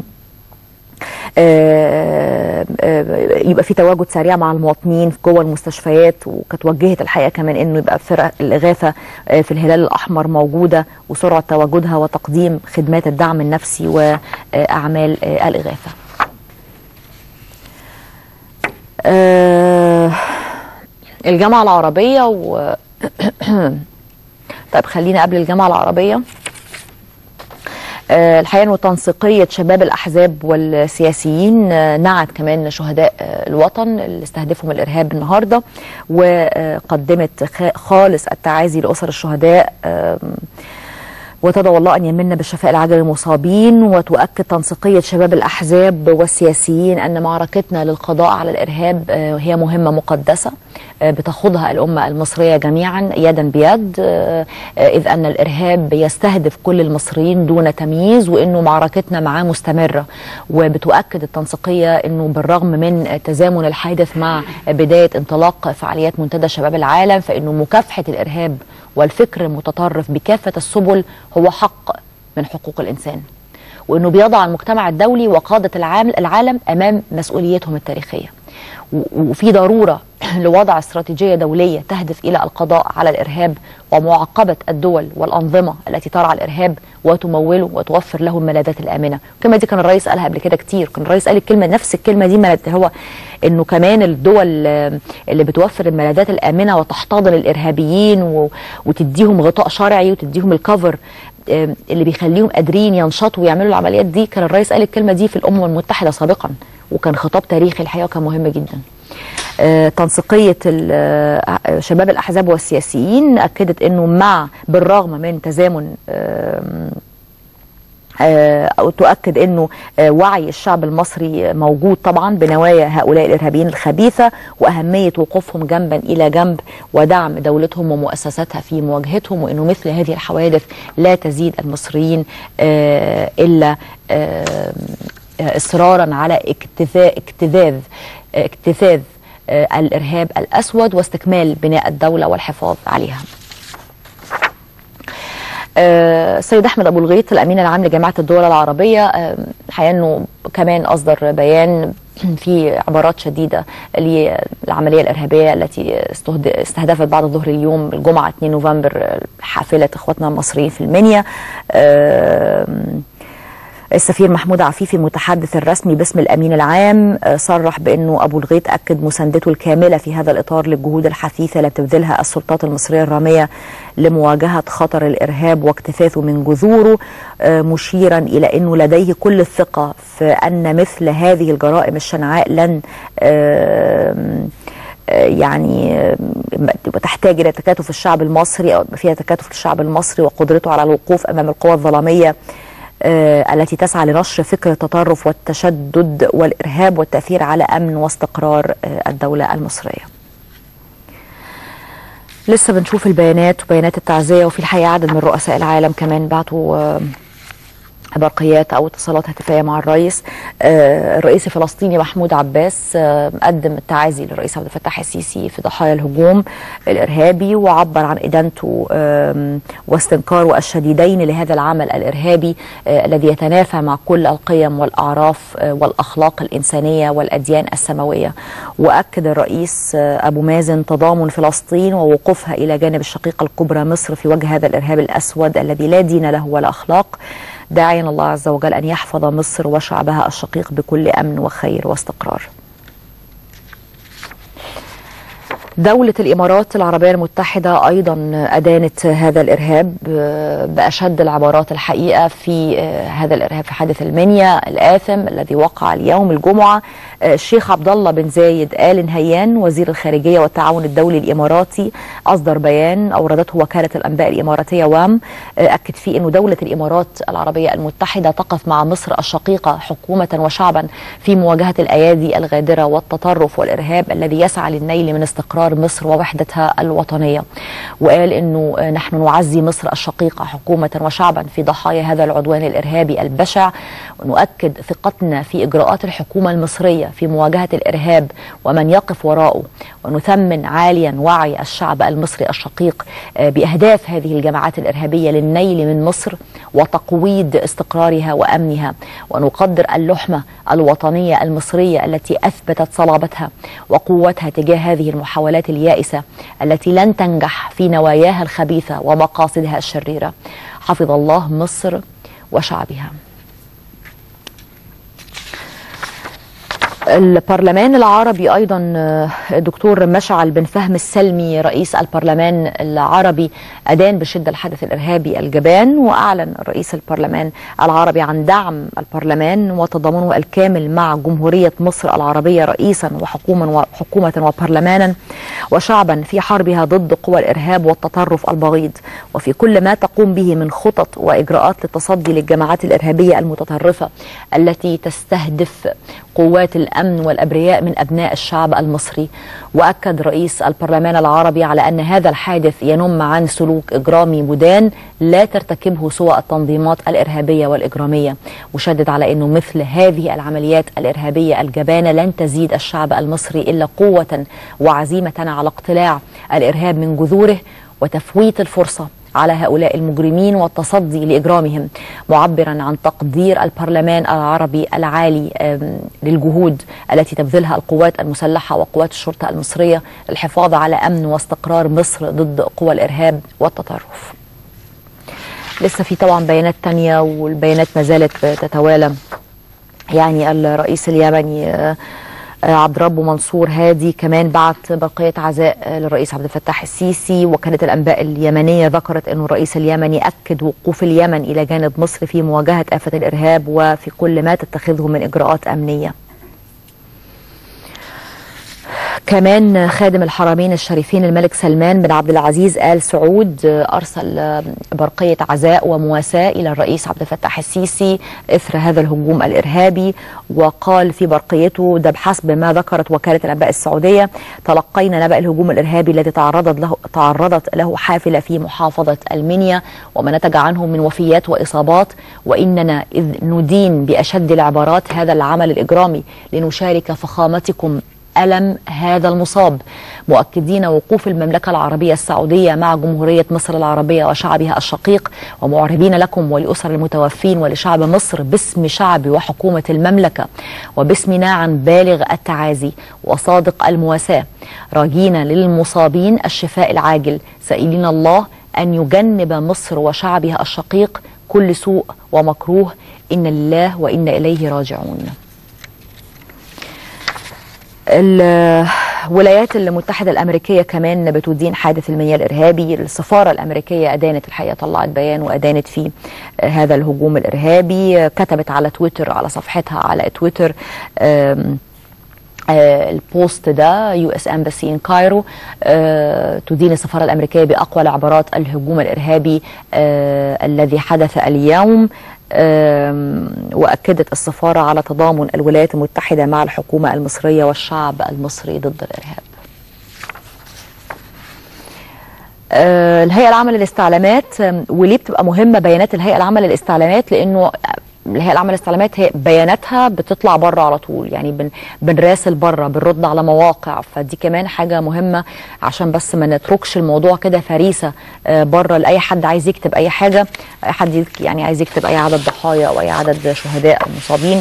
آه، آه، يبقى في تواجد سريع مع المواطنين جوه المستشفيات وكانت وجهت الحقيقه كمان انه يبقى فرق الاغاثه آه، في الهلال الاحمر موجوده وسرعه تواجدها وتقديم خدمات الدعم النفسي واعمال آه، الاغاثه. آه، الجامعه العربيه و طيب خلينا قبل الجامعه العربيه آه، الحقيقه انه تنسيقيه شباب الاحزاب والسياسيين آه، نعت كمان شهداء آه، الوطن اللي استهدفهم الارهاب النهارده وقدمت خ- خالص التعازي لاسر الشهداء آم، وتدعو الله ان يمن بالشفاء العاجل للمصابين وتؤكد تنسيقيه شباب الاحزاب والسياسيين ان معركتنا للقضاء على الارهاب آه، هي مهمه مقدسه آه، بتخوضها الامه المصريه جميعا يدا بيد آه، آه، اذ ان الارهاب يستهدف كل المصريين دون تمييز وانه معركتنا معاه مستمره وبتؤكد التنسيقيه انه بالرغم من تزامن الحادث مع بدايه انطلاق فعاليات منتدى شباب العالم فانه مكافحه الارهاب والفكر المتطرف بكافه السبل هو حق من حقوق الانسان وانه بيضع المجتمع الدولي وقاده العالم العالم امام مسؤوليتهم التاريخيه و- وفي ضروره لوضع استراتيجيه دوليه تهدف الى القضاء على الارهاب ومعاقبه الدول والانظمه التي ترعى الارهاب وتموله وتوفر له الملاذات الامنه، الكلمه دي كان الرئيس قالها قبل كده كتير، كان الرئيس قال الكلمه نفس الكلمه دي ملد- هو انه كمان الدول آه، اللي بتوفر الملاذات الامنه وتحتضن الارهابيين و- وتديهم غطاء شرعي وتديهم الكفر آه، اللي بيخليهم قادرين ينشطوا ويعملوا العمليات دي كان الرئيس قال الكلمه دي في الامم المتحده سابقا وكان خطاب تاريخي الحقيقه وكان مهم جدا. آه، تنسيقيه ال- آه، شباب الاحزاب والسياسيين اكدت انه مع بالرغم من تزامن آم، آه، أو تؤكد انه آه، وعي الشعب المصري موجود طبعا بنوايا هؤلاء الارهابيين الخبيثه واهميه وقوفهم جنبا الى جنب ودعم دولتهم ومؤسساتها في مواجهتهم وانه مثل هذه الحوادث لا تزيد المصريين آه، الا آه، آه، اصرارا على اكتفاء اكتذاذ آه، اكتفاذ آه، الارهاب الاسود واستكمال بناء الدوله والحفاظ عليها. السيد احمد ابو الغيط الامين العام لجامعه الدول العربيه الحقيقه انه كمان اصدر بيان في عبارات شديده للعمليه الارهابيه التي استهدفت بعد ظهر اليوم الجمعه 2 نوفمبر حافله اخواتنا المصريين في المنيا السفير محمود عفيفي المتحدث الرسمي باسم الامين العام صرح بانه ابو الغيط اكد مساندته الكامله في هذا الاطار للجهود الحثيثه اللي بتبذلها السلطات المصريه الراميه لمواجهه خطر الارهاب واكتفاثه من جذوره مشيرا الى انه لديه كل الثقه في ان مثل هذه الجرائم الشنعاء لن يعني تحتاج الى تكاتف الشعب المصري او فيها تكاتف الشعب المصري وقدرته على الوقوف امام القوى الظلاميه التي تسعى لنشر فكر التطرف والتشدد والارهاب والتاثير على امن واستقرار الدوله المصريه. لسه بنشوف البيانات وبيانات التعزيه وفي الحقيقه عدد من رؤساء العالم كمان بعتوا برقيات او اتصالات هاتفيه مع الرئيس الرئيس الفلسطيني محمود عباس قدم التعازي للرئيس عبد الفتاح السيسي في ضحايا الهجوم الارهابي وعبر عن ادانته واستنكاره الشديدين لهذا العمل الارهابي الذي يتنافى مع كل القيم والاعراف والاخلاق الانسانيه والاديان السماويه واكد الرئيس ابو مازن تضامن فلسطين ووقوفها الى جانب الشقيقه الكبرى مصر في وجه هذا الارهاب الاسود الذي لا دين له ولا اخلاق داعيا الله عز وجل ان يحفظ مصر وشعبها الشقيق بكل امن وخير واستقرار. دولة الإمارات العربية المتحدة أيضا أدانت هذا الإرهاب بأشد العبارات الحقيقة في هذا الإرهاب في حادث المنيا الآثم الذي وقع اليوم الجمعة الشيخ عبد الله بن زايد آل نهيان وزير الخارجية والتعاون الدولي الإماراتي أصدر بيان أوردته وكالة الأنباء الإماراتية وام أكد فيه أن دولة الإمارات العربية المتحدة تقف مع مصر الشقيقة حكومة وشعبا في مواجهة الأيادي الغادرة والتطرف والإرهاب الذي يسعى للنيل من استقرار مصر ووحدتها الوطنية وقال أنه نحن نعزي مصر الشقيقة حكومة وشعبا في ضحايا هذا العدوان الإرهابي البشع ونؤكد ثقتنا في إجراءات الحكومة المصرية في مواجهة الإرهاب ومن يقف وراءه ونثمن عاليا وعي الشعب المصري الشقيق بأهداف هذه الجماعات الإرهابية للنيل من مصر وتقويض استقرارها وأمنها ونقدر اللحمة الوطنية المصرية التي أثبتت صلابتها وقوتها تجاه هذه المحاولات اليائسة التي لن تنجح في نواياها الخبيثة ومقاصدها الشريرة حفظ الله مصر وشعبها البرلمان العربي ايضا الدكتور مشعل بن فهم السلمي رئيس البرلمان العربي ادان بشده الحدث الارهابي الجبان واعلن رئيس البرلمان العربي عن دعم البرلمان وتضامنه الكامل مع جمهوريه مصر العربيه رئيسا وحكوما وحكومه وبرلمانا وشعبا في حربها ضد قوى الارهاب والتطرف البغيض وفي كل ما تقوم به من خطط واجراءات للتصدي للجماعات الارهابيه المتطرفه التي تستهدف قوات الامن والابرياء من ابناء الشعب المصري واكد رئيس البرلمان العربي على ان هذا الحادث ينم عن سلوك اجرامي مدان لا ترتكبه سوى التنظيمات الارهابيه والاجراميه وشدد على انه مثل هذه العمليات الارهابيه الجبانه لن تزيد الشعب المصري الا قوه وعزيمه على اقتلاع الارهاب من جذوره وتفويت الفرصه على هؤلاء المجرمين والتصدي لاجرامهم معبرا عن تقدير البرلمان العربي العالي للجهود التي تبذلها القوات المسلحه وقوات الشرطه المصريه للحفاظ على امن واستقرار مصر ضد قوى الارهاب والتطرف. لسه في طبعا بيانات تانية والبيانات ما زالت تتوالى يعني الرئيس اليمني عبد ربه منصور هادي كمان بعت بقية عزاء للرئيس عبد الفتاح السيسي وكالة الأنباء اليمنية ذكرت أن الرئيس اليمني أكد وقوف اليمن إلى جانب مصر في مواجهة آفة الإرهاب وفي كل ما تتخذه من إجراءات أمنية كمان خادم الحرمين الشريفين الملك سلمان بن عبد العزيز آل سعود أرسل برقية عزاء ومواساة إلى الرئيس عبد الفتاح السيسي إثر هذا الهجوم الإرهابي وقال في برقيته ده بحسب ما ذكرت وكالة الأنباء السعودية تلقينا نبأ الهجوم الإرهابي الذي تعرضت له تعرضت له حافلة في محافظة المنيا وما نتج عنه من وفيات وإصابات وإننا إذ ندين بأشد العبارات هذا العمل الإجرامي لنشارك فخامتكم ألم هذا المصاب مؤكدين وقوف المملكة العربية السعودية مع جمهورية مصر العربية وشعبها الشقيق ومعربين لكم ولأسر المتوفين ولشعب مصر باسم شعب وحكومة المملكة وباسمنا عن بالغ التعازي وصادق المواساة راجين للمصابين الشفاء العاجل سائلين الله أن يجنب مصر وشعبها الشقيق كل سوء ومكروه إن لله وإنا إليه راجعون الولايات المتحدة الأمريكية كمان بتدين حادث المنيا الإرهابي السفارة الأمريكية أدانت الحقيقة طلعت بيان وأدانت فيه هذا الهجوم الإرهابي كتبت على تويتر على صفحتها على تويتر آه البوست ده يو اس امباسي ان كايرو آه تدين السفاره الامريكيه باقوى العبارات الهجوم الارهابي آه الذي حدث اليوم واكدت السفاره على تضامن الولايات المتحده مع الحكومه المصريه والشعب المصري ضد الارهاب. الهيئه العامه للاستعلامات وليه بتبقى مهمه بيانات الهيئه العامه للاستعلامات لانه الهيئه العامه للاستعلامات هي بياناتها بتطلع بره على طول يعني بن بنراسل بره بنرد على مواقع فدي كمان حاجه مهمه عشان بس ما نتركش الموضوع كده فريسه بره لاي حد عايز يكتب اي حاجه اي حد يعني عايز يكتب اي عدد ضحايا او اي عدد شهداء او مصابين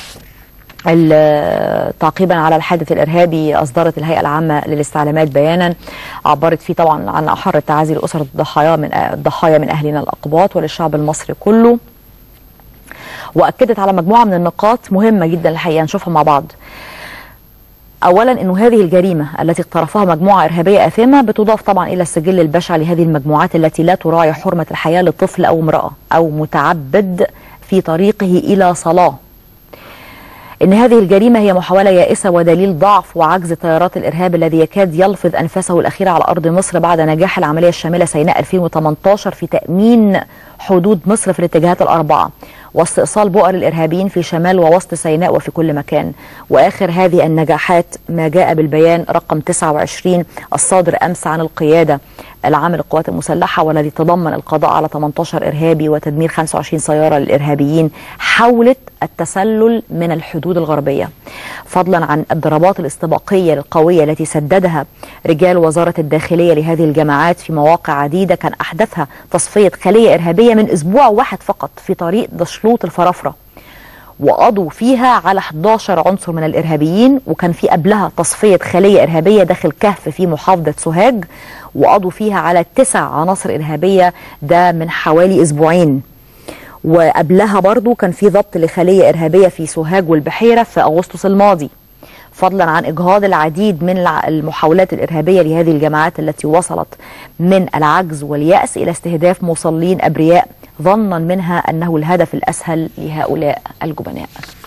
تعقيبا على الحادث الارهابي اصدرت الهيئه العامه للاستعلامات بيانا عبرت فيه طبعا عن احر التعازي لاسر الضحايا من الضحايا من اهلنا الاقباط وللشعب المصري كله واكدت على مجموعه من النقاط مهمه جدا الحقيقه نشوفها مع بعض. اولا انه هذه الجريمه التي اقترفها مجموعه ارهابيه اثمه بتضاف طبعا الى السجل البشع لهذه المجموعات التي لا تراعي حرمه الحياه لطفل او امراه او متعبد في طريقه الى صلاه. ان هذه الجريمه هي محاوله يائسه ودليل ضعف وعجز تيارات الارهاب الذي يكاد يلفظ انفاسه الاخيره على ارض مصر بعد نجاح العمليه الشامله سيناء 2018 في تامين حدود مصر في الاتجاهات الاربعه واستئصال بؤر الارهابيين في شمال ووسط سيناء وفي كل مكان واخر هذه النجاحات ما جاء بالبيان رقم 29 الصادر امس عن القياده العام للقوات المسلحه والذي تضمن القضاء على 18 ارهابي وتدمير 25 سياره للارهابيين حاولت التسلل من الحدود الغربيه فضلا عن الضربات الاستباقيه القويه التي سددها رجال وزاره الداخليه لهذه الجماعات في مواقع عديده كان احدثها تصفيه خليه ارهابيه من اسبوع واحد فقط في طريق دشلوط الفرافره وقضوا فيها على 11 عنصر من الارهابيين وكان في قبلها تصفيه خليه ارهابيه داخل كهف في محافظه سوهاج وقضوا فيها على تسع عناصر ارهابيه ده من حوالي اسبوعين وقبلها برضو كان في ضبط لخليه ارهابيه في سوهاج والبحيره في اغسطس الماضي فضلا عن اجهاض العديد من المحاولات الارهابيه لهذه الجماعات التي وصلت من العجز والياس الى استهداف مصلين ابرياء ظنا منها انه الهدف الاسهل لهؤلاء الجبناء.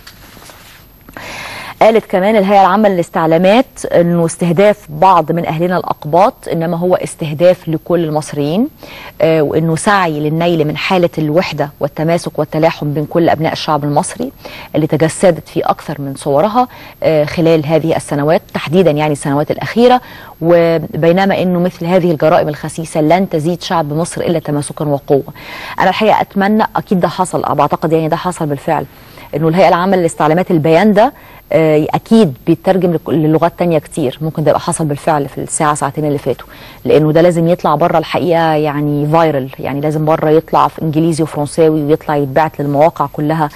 قالت كمان الهيئه العامه للاستعلامات انه استهداف بعض من اهلنا الاقباط انما هو استهداف لكل المصريين آه وانه سعي للنيل من حاله الوحده والتماسك والتلاحم بين كل ابناء الشعب المصري اللي تجسدت في اكثر من صورها آه خلال هذه السنوات تحديدا يعني السنوات الاخيره وبينما انه مثل هذه الجرائم الخسيسه لن تزيد شعب مصر الا تماسكا وقوه. انا الحقيقه اتمنى اكيد ده حصل بعتقد يعني ده حصل بالفعل انه الهيئه العامه للاستعلامات البيان ده اكيد بيترجم للغات تانية كتير ممكن ده يبقى حصل بالفعل في الساعه ساعتين اللي فاتوا لانه ده لازم يطلع بره الحقيقه يعني فايرل يعني لازم بره يطلع في انجليزي وفرنساوي ويطلع يتبعت للمواقع كلها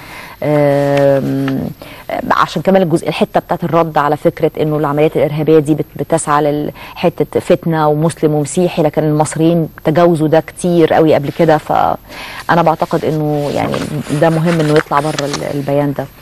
عشان كمان الجزء الحته بتاعت الرد على فكره انه العمليات الارهابيه دي بتسعى لحته فتنه ومسلم ومسيحي لكن المصريين تجاوزوا ده كتير قوي قبل كده فانا بعتقد انه يعني ده مهم انه يطلع بره البيان ده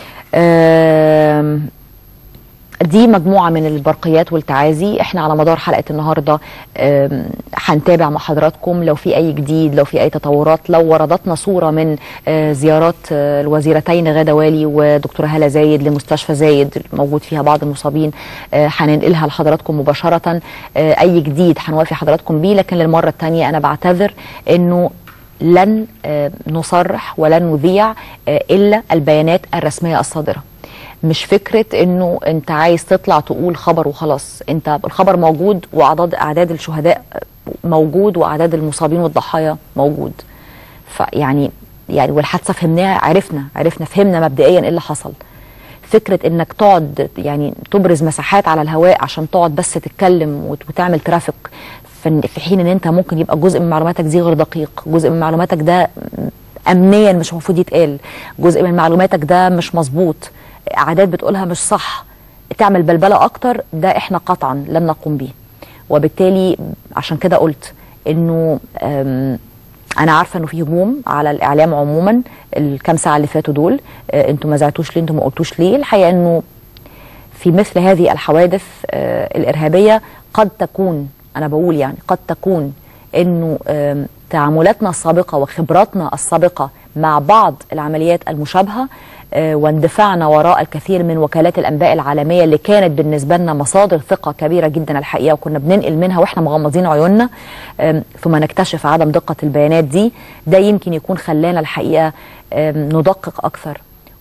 دي مجموعة من البرقيات والتعازي احنا على مدار حلقة النهاردة هنتابع مع حضراتكم لو في اي جديد لو في اي تطورات لو وردتنا صورة من زيارات الوزيرتين غادة والي ودكتورة هالة زايد لمستشفى زايد موجود فيها بعض المصابين هننقلها لحضراتكم مباشرة اي جديد هنوافي حضراتكم بيه لكن للمرة الثانية انا بعتذر انه لن نصرح ولن نذيع الا البيانات الرسميه الصادره مش فكره انه انت عايز تطلع تقول خبر وخلاص انت الخبر موجود واعداد اعداد الشهداء موجود واعداد المصابين والضحايا موجود فيعني يعني والحادثه فهمناها عرفنا عرفنا فهمنا مبدئيا ايه اللي حصل فكره انك تقعد يعني تبرز مساحات على الهواء عشان تقعد بس تتكلم وت- وتعمل ترافيك في في حين ان انت ممكن يبقى جزء من معلوماتك دي غير دقيق جزء من معلوماتك ده امنيا مش المفروض يتقال جزء من معلوماتك ده مش مظبوط عادات بتقولها مش صح تعمل بلبله اكتر ده احنا قطعا لم نقوم بيه وبالتالي عشان كده قلت انه أم، انا عارفه انه في هجوم على الاعلام عموما الكام ساعه اللي فاتوا دول أه، انتوا ما زعتوش ليه انتوا ما قلتوش ليه الحقيقه انه في مثل هذه الحوادث آه، الإرهابية قد تكون أنا بقول يعني قد تكون أنه آم، تعاملاتنا السابقة وخبراتنا السابقة مع بعض العمليات المشابهة آه، واندفاعنا وراء الكثير من وكالات الأنباء العالمية اللي كانت بالنسبة لنا مصادر ثقة كبيرة جدا الحقيقة وكنا بننقل منها وإحنا مغمضين عيوننا آم، ثم نكتشف عدم دقة البيانات دي ده يمكن يكون خلانا الحقيقة آم، ندقق أكثر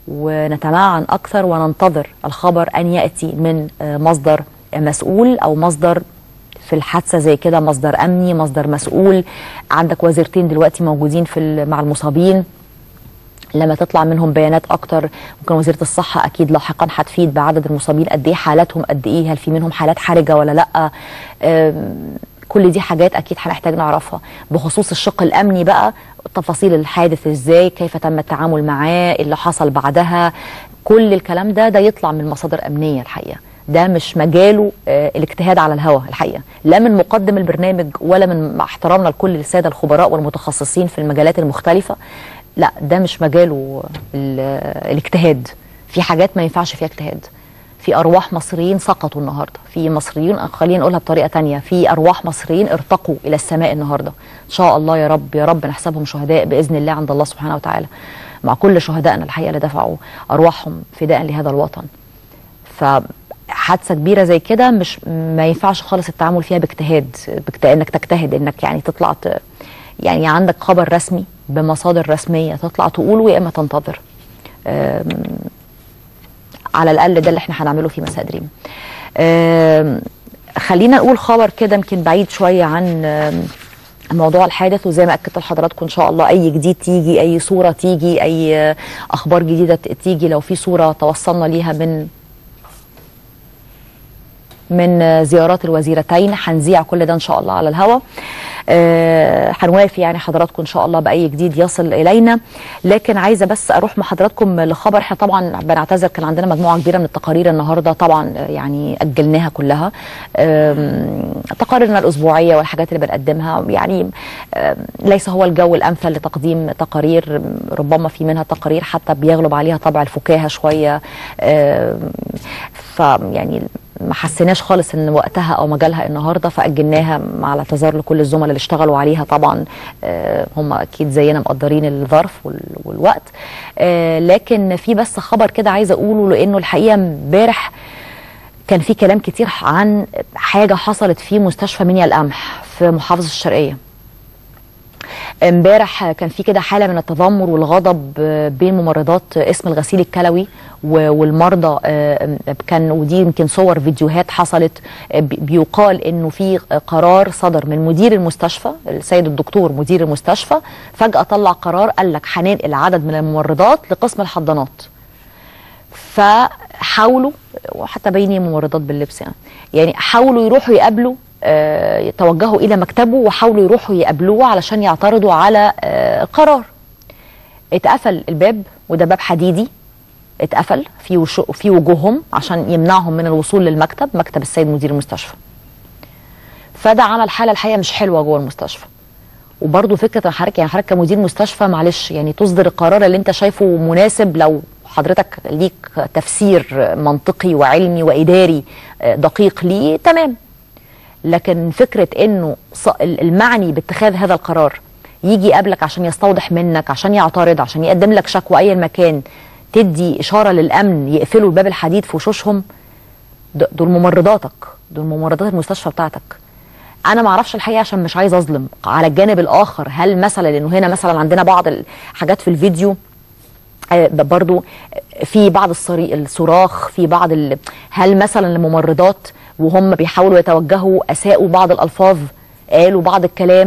ونتمعن أكثر وننتظر الخبر أن يأتي من آه، مصدر مسؤول أو مصدر في الحادثة زي كده مصدر أمني مصدر مسؤول عندك وزيرتين دلوقتي موجودين في ال- مع المصابين لما تطلع منهم بيانات اكتر ممكن وزيره الصحه اكيد لاحقا هتفيد بعدد المصابين قد ايه حالاتهم قد ايه هل في منهم حالات حرجه ولا لا أم، كل دي حاجات اكيد هنحتاج نعرفها بخصوص الشق الامني بقى تفاصيل الحادث ازاي كيف تم التعامل معاه اللي حصل بعدها كل الكلام ده ده يطلع من مصادر امنيه الحقيقه ده مش مجاله آه، الاجتهاد على الهوى الحقيقه لا من مقدم البرنامج ولا من مع احترامنا لكل الساده الخبراء والمتخصصين في المجالات المختلفه لا ده مش مجاله ال- الاجتهاد في حاجات ما ينفعش فيها اجتهاد في ارواح مصريين سقطوا النهارده في مصريين خلينا نقولها بطريقه تانية في ارواح مصريين ارتقوا الى السماء النهارده ان شاء الله يا رب يا رب نحسبهم شهداء باذن الله عند الله سبحانه وتعالى مع كل شهدائنا الحقيقه اللي دفعوا ارواحهم فداء لهذا الوطن فحادثه كبيره زي كده مش ما ينفعش خالص التعامل فيها باجتهاد باجت- انك تجتهد انك يعني تطلع ت... يعني عندك خبر رسمي بمصادر رسميه تطلع تقوله يا اما تنتظر أم، على الاقل ده اللي احنا هنعمله في مساء دريم أم، خلينا نقول خبر كده يمكن بعيد شويه عن أم، موضوع الحادث وزي ما اكدت لحضراتكم ان شاء الله اي جديد تيجي اي صوره تيجي اي اخبار جديده ت- تيجي لو في صوره توصلنا ليها من من زيارات الوزيرتين هنذيع كل ده ان شاء الله على الهواء آه، هنوافي يعني حضراتكم ان شاء الله باي جديد يصل الينا لكن عايزه بس اروح مع حضراتكم لخبر احنا طبعا بنعتذر كان عندنا مجموعه كبيره من التقارير النهارده طبعا آه، يعني اجلناها كلها آم، تقاريرنا الاسبوعيه والحاجات اللي بنقدمها يعني آم، ليس هو الجو الامثل لتقديم تقارير ربما في منها تقارير حتى بيغلب عليها طبع الفكاهه شويه آم، فيعني ما حسيناش خالص ان وقتها او مجالها النهارده فاجلناها مع الاعتذار لكل الزملاء اللي اشتغلوا عليها طبعا آه، هم اكيد زينا مقدرين الظرف وال- والوقت آه، لكن في بس خبر كده عايزه اقوله لانه الحقيقه امبارح كان في كلام كتير عن حاجه حصلت في مستشفى منيا القمح في محافظه الشرقيه امبارح كان في كده حاله من التذمر والغضب آه، بين ممرضات اسم الغسيل الكلوي و- والمرضى آه، كان ودي يمكن صور فيديوهات حصلت آه، بي- بيقال انه في قرار صدر من مدير المستشفى السيد الدكتور مدير المستشفى فجاه طلع قرار قال لك هننقل عدد من الممرضات لقسم الحضانات فحاولوا وحتى بيني ممرضات باللبس يعني يعني حاولوا يروحوا يقابلوا آه، توجهوا الى مكتبه وحاولوا يروحوا يقابلوه علشان يعترضوا على آه، قرار اتقفل الباب وده باب حديدي اتقفل في وشو في وجوههم عشان يمنعهم من الوصول للمكتب مكتب السيد مدير المستشفى فده عمل حاله الحقيقه مش حلوه جوه المستشفى وبرضه فكره ان حضرتك يعني حضرتك كمدير مستشفى معلش يعني تصدر القرار اللي انت شايفه مناسب لو حضرتك ليك تفسير منطقي وعلمي واداري آه، دقيق ليه تمام لكن فكره انه ص- المعني باتخاذ هذا القرار يجي يقابلك عشان يستوضح منك عشان يعترض عشان يقدم لك شكوى اي مكان تدي اشاره للامن يقفلوا الباب الحديد في وشوشهم د- دول ممرضاتك دول ممرضات المستشفى بتاعتك انا ما اعرفش الحقيقه عشان مش عايز اظلم على الجانب الاخر هل مثلا لانه هنا مثلا عندنا بعض الحاجات في الفيديو آه، برضو في بعض الصري... الصراخ في بعض ال... هل مثلا الممرضات وهم بيحاولوا يتوجهوا اساءوا بعض الالفاظ قالوا بعض الكلام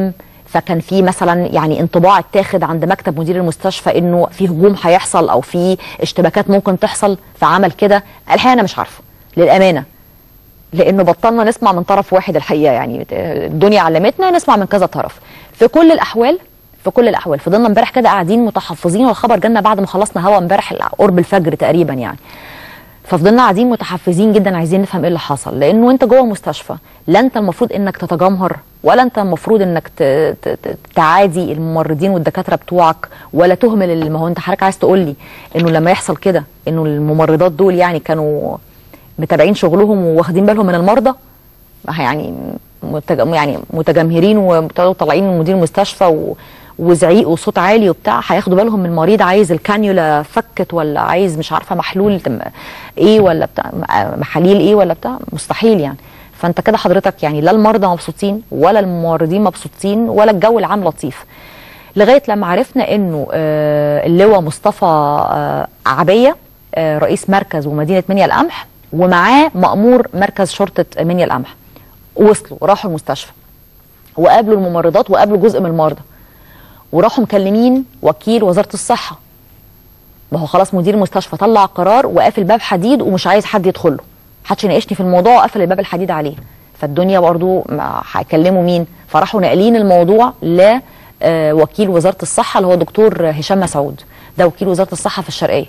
فكان في مثلا يعني انطباع اتاخد عند مكتب مدير المستشفى انه في هجوم هيحصل او في اشتباكات ممكن تحصل فعمل كده الحقيقه انا مش عارفه للامانه لانه بطلنا نسمع من طرف واحد الحقيقه يعني الدنيا علمتنا نسمع من كذا طرف في كل الاحوال في كل الاحوال فضلنا امبارح كده قاعدين متحفظين والخبر جالنا بعد ما خلصنا هوا امبارح قرب الفجر تقريبا يعني ففضلنا قاعدين متحفزين جدا عايزين نفهم ايه اللي حصل لانه انت جوه مستشفى لا انت المفروض انك تتجمهر ولا انت المفروض انك ت- ت- ت- تعادي الممرضين والدكاتره بتوعك ولا تهمل ال- ما هو انت حضرتك عايز تقول لي انه لما يحصل كده انه الممرضات دول يعني كانوا متابعين شغلهم وواخدين بالهم من المرضى ما يعني متج... يعني متجمهرين وطالعين من مدير المستشفى و... وزعيق وصوت عالي وبتاع هياخدوا بالهم من المريض عايز الكانيولا فكت ولا عايز مش عارفه محلول تم- ايه ولا بتاع محاليل ايه ولا بتاع مستحيل يعني فانت كده حضرتك يعني لا المرضى مبسوطين ولا الممرضين مبسوطين ولا الجو العام لطيف لغايه لما عرفنا انه آه، اللواء مصطفى آه، عبيه آه، رئيس مركز ومدينه منيا القمح ومعاه مأمور مركز شرطه منيا القمح وصلوا راحوا المستشفى وقابلوا الممرضات وقابلوا جزء من المرضى وراحوا مكلمين وكيل وزاره الصحه ما هو خلاص مدير المستشفى طلع قرار وقافل باب حديد ومش عايز حد يدخل له محدش يناقشني في الموضوع وقفل الباب الحديد عليه فالدنيا برضو ما هيكلموا مين فراحوا ناقلين الموضوع ل آه، وكيل وزاره الصحه اللي هو دكتور هشام مسعود ده وكيل وزاره الصحه في الشرقيه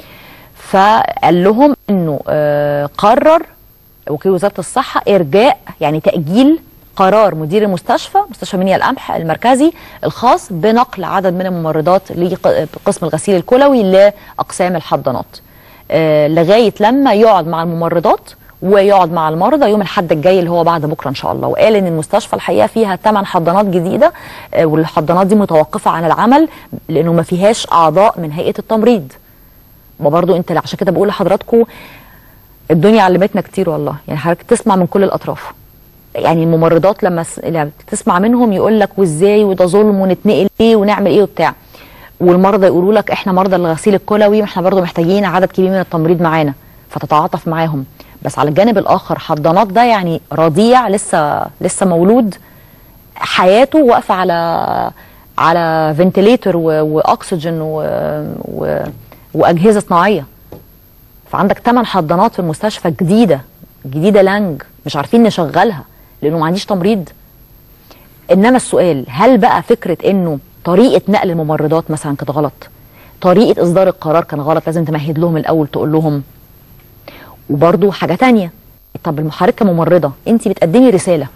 فقال لهم انه آه، قرر وكيل وزاره الصحه ارجاء يعني تاجيل قرار مدير المستشفى مستشفى منيا القمح المركزي الخاص بنقل عدد من الممرضات لقسم الغسيل الكلوي لاقسام الحضانات آه، لغايه لما يقعد مع الممرضات ويقعد مع المرضى يوم الاحد الجاي اللي هو بعد بكره ان شاء الله وقال ان المستشفى الحقيقه فيها ثمان حضانات جديده آه، والحضانات دي متوقفه عن العمل لانه ما فيهاش اعضاء من هيئه التمريض ما برضو انت عشان كده بقول لحضراتكم الدنيا علمتنا كتير والله يعني حضرتك تسمع من كل الاطراف يعني الممرضات لما س... لما تسمع منهم يقول لك وازاي وده ظلم ونتنقل ايه ونعمل ايه وبتاع والمرضى يقولوا لك احنا مرضى الغسيل الكلوي احنا برضو محتاجين عدد كبير من التمريض معانا فتتعاطف معاهم بس على الجانب الاخر حضانات ده يعني رضيع لسه لسه مولود حياته واقفه على على فنتليتر واكسجين و... و... واجهزه صناعيه فعندك ثمان حضانات في المستشفى جديده جديده لانج مش عارفين نشغلها لانه ما عنديش تمريض انما السؤال هل بقى فكره انه طريقه نقل الممرضات مثلا كانت غلط طريقه اصدار القرار كان غلط لازم تمهد لهم الاول تقول لهم وبرضو حاجه تانية طب المحرك كممرضه انت بتقدمي رساله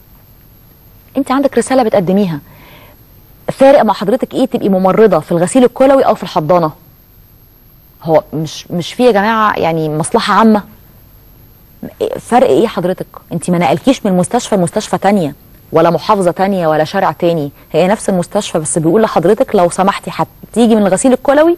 انت عندك رساله بتقدميها فارق مع حضرتك ايه تبقي ممرضه في الغسيل الكلوي او في الحضانه هو مش مش في يا جماعه يعني مصلحه عامه فرق ايه حضرتك انت ما نقلكيش من المستشفى لمستشفى تانية ولا محافظه تانية ولا شارع تاني هي نفس المستشفى بس بيقول لحضرتك لو سمحتي هتيجي من الغسيل الكلوي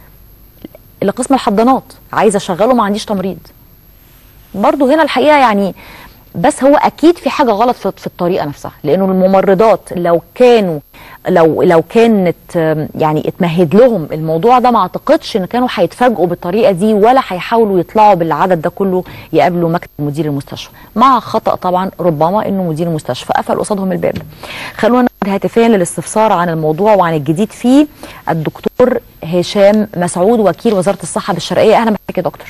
لقسم الحضانات عايزه اشغله ما عنديش تمريض برضو هنا الحقيقه يعني بس هو اكيد في حاجه غلط في في الطريقه نفسها لانه الممرضات لو كانوا لو لو كانت آم، يعني اتمهد لهم الموضوع ده ما اعتقدش ان كانوا هيتفاجئوا بالطريقه دي ولا هيحاولوا يطلعوا بالعدد ده كله يقابلوا مكتب مدير المستشفى مع خطا طبعا ربما انه مدير المستشفى قفل قصادهم الباب خلونا نعود هاتفيا للاستفسار عن الموضوع وعن الجديد فيه الدكتور هشام مسعود وكيل وزاره الصحه بالشرقيه اهلا بحضرتك يا دكتور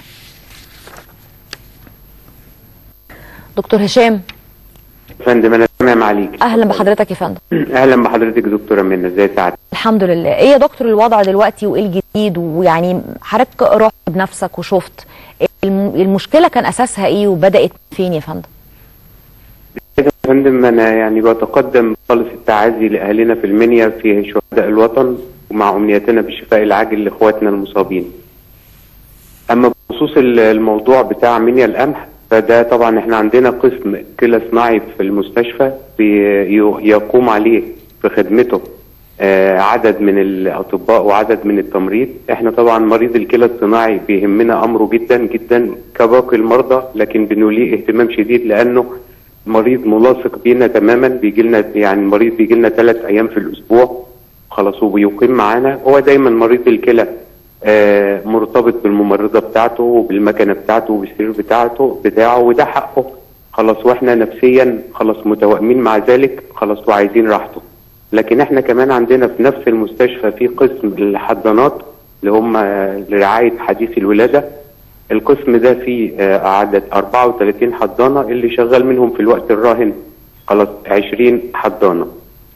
دكتور هشام فندم انا تمام عليك اهلا بحضرتك يا فندم اهلا بحضرتك دكتوره منى ازي سعادتك الحمد لله ايه يا دكتور الوضع دلوقتي وايه الجديد ويعني حضرتك رحت بنفسك وشفت الم- المشكله كان اساسها ايه وبدات فين يا فندم يا فندم انا يعني بتقدم خالص التعازي لاهلنا في المنيا في شهداء الوطن ومع امنيتنا بالشفاء العاجل لاخواتنا المصابين اما بخصوص ال- الموضوع بتاع منيا القمح فده طبعا احنا عندنا قسم كلى صناعي في المستشفى بي- يقوم عليه في خدمته آه، عدد من الاطباء وعدد من التمريض احنا طبعا مريض الكلى الصناعي بيهمنا امره جدا جدا كباقي المرضى لكن بنوليه اهتمام شديد لانه مريض ملاصق بينا تماما بيجي لنا يعني المريض بيجي لنا ثلاث ايام في الاسبوع خلاص وبيقيم معانا هو دايما مريض الكلى آه، مرتبط بالممرضه بتاعته وبالمكنه بتاعته وبالسرير بتاعته بتاعه وده حقه خلاص واحنا نفسيا خلاص متوائمين مع ذلك خلاص وعايزين راحته لكن احنا كمان عندنا في نفس المستشفى في قسم الحضانات اللي هم لرعايه حديث الولاده القسم ده فيه آه، عدد 34 حضانه اللي شغال منهم في الوقت الراهن خلاص 20 حضانه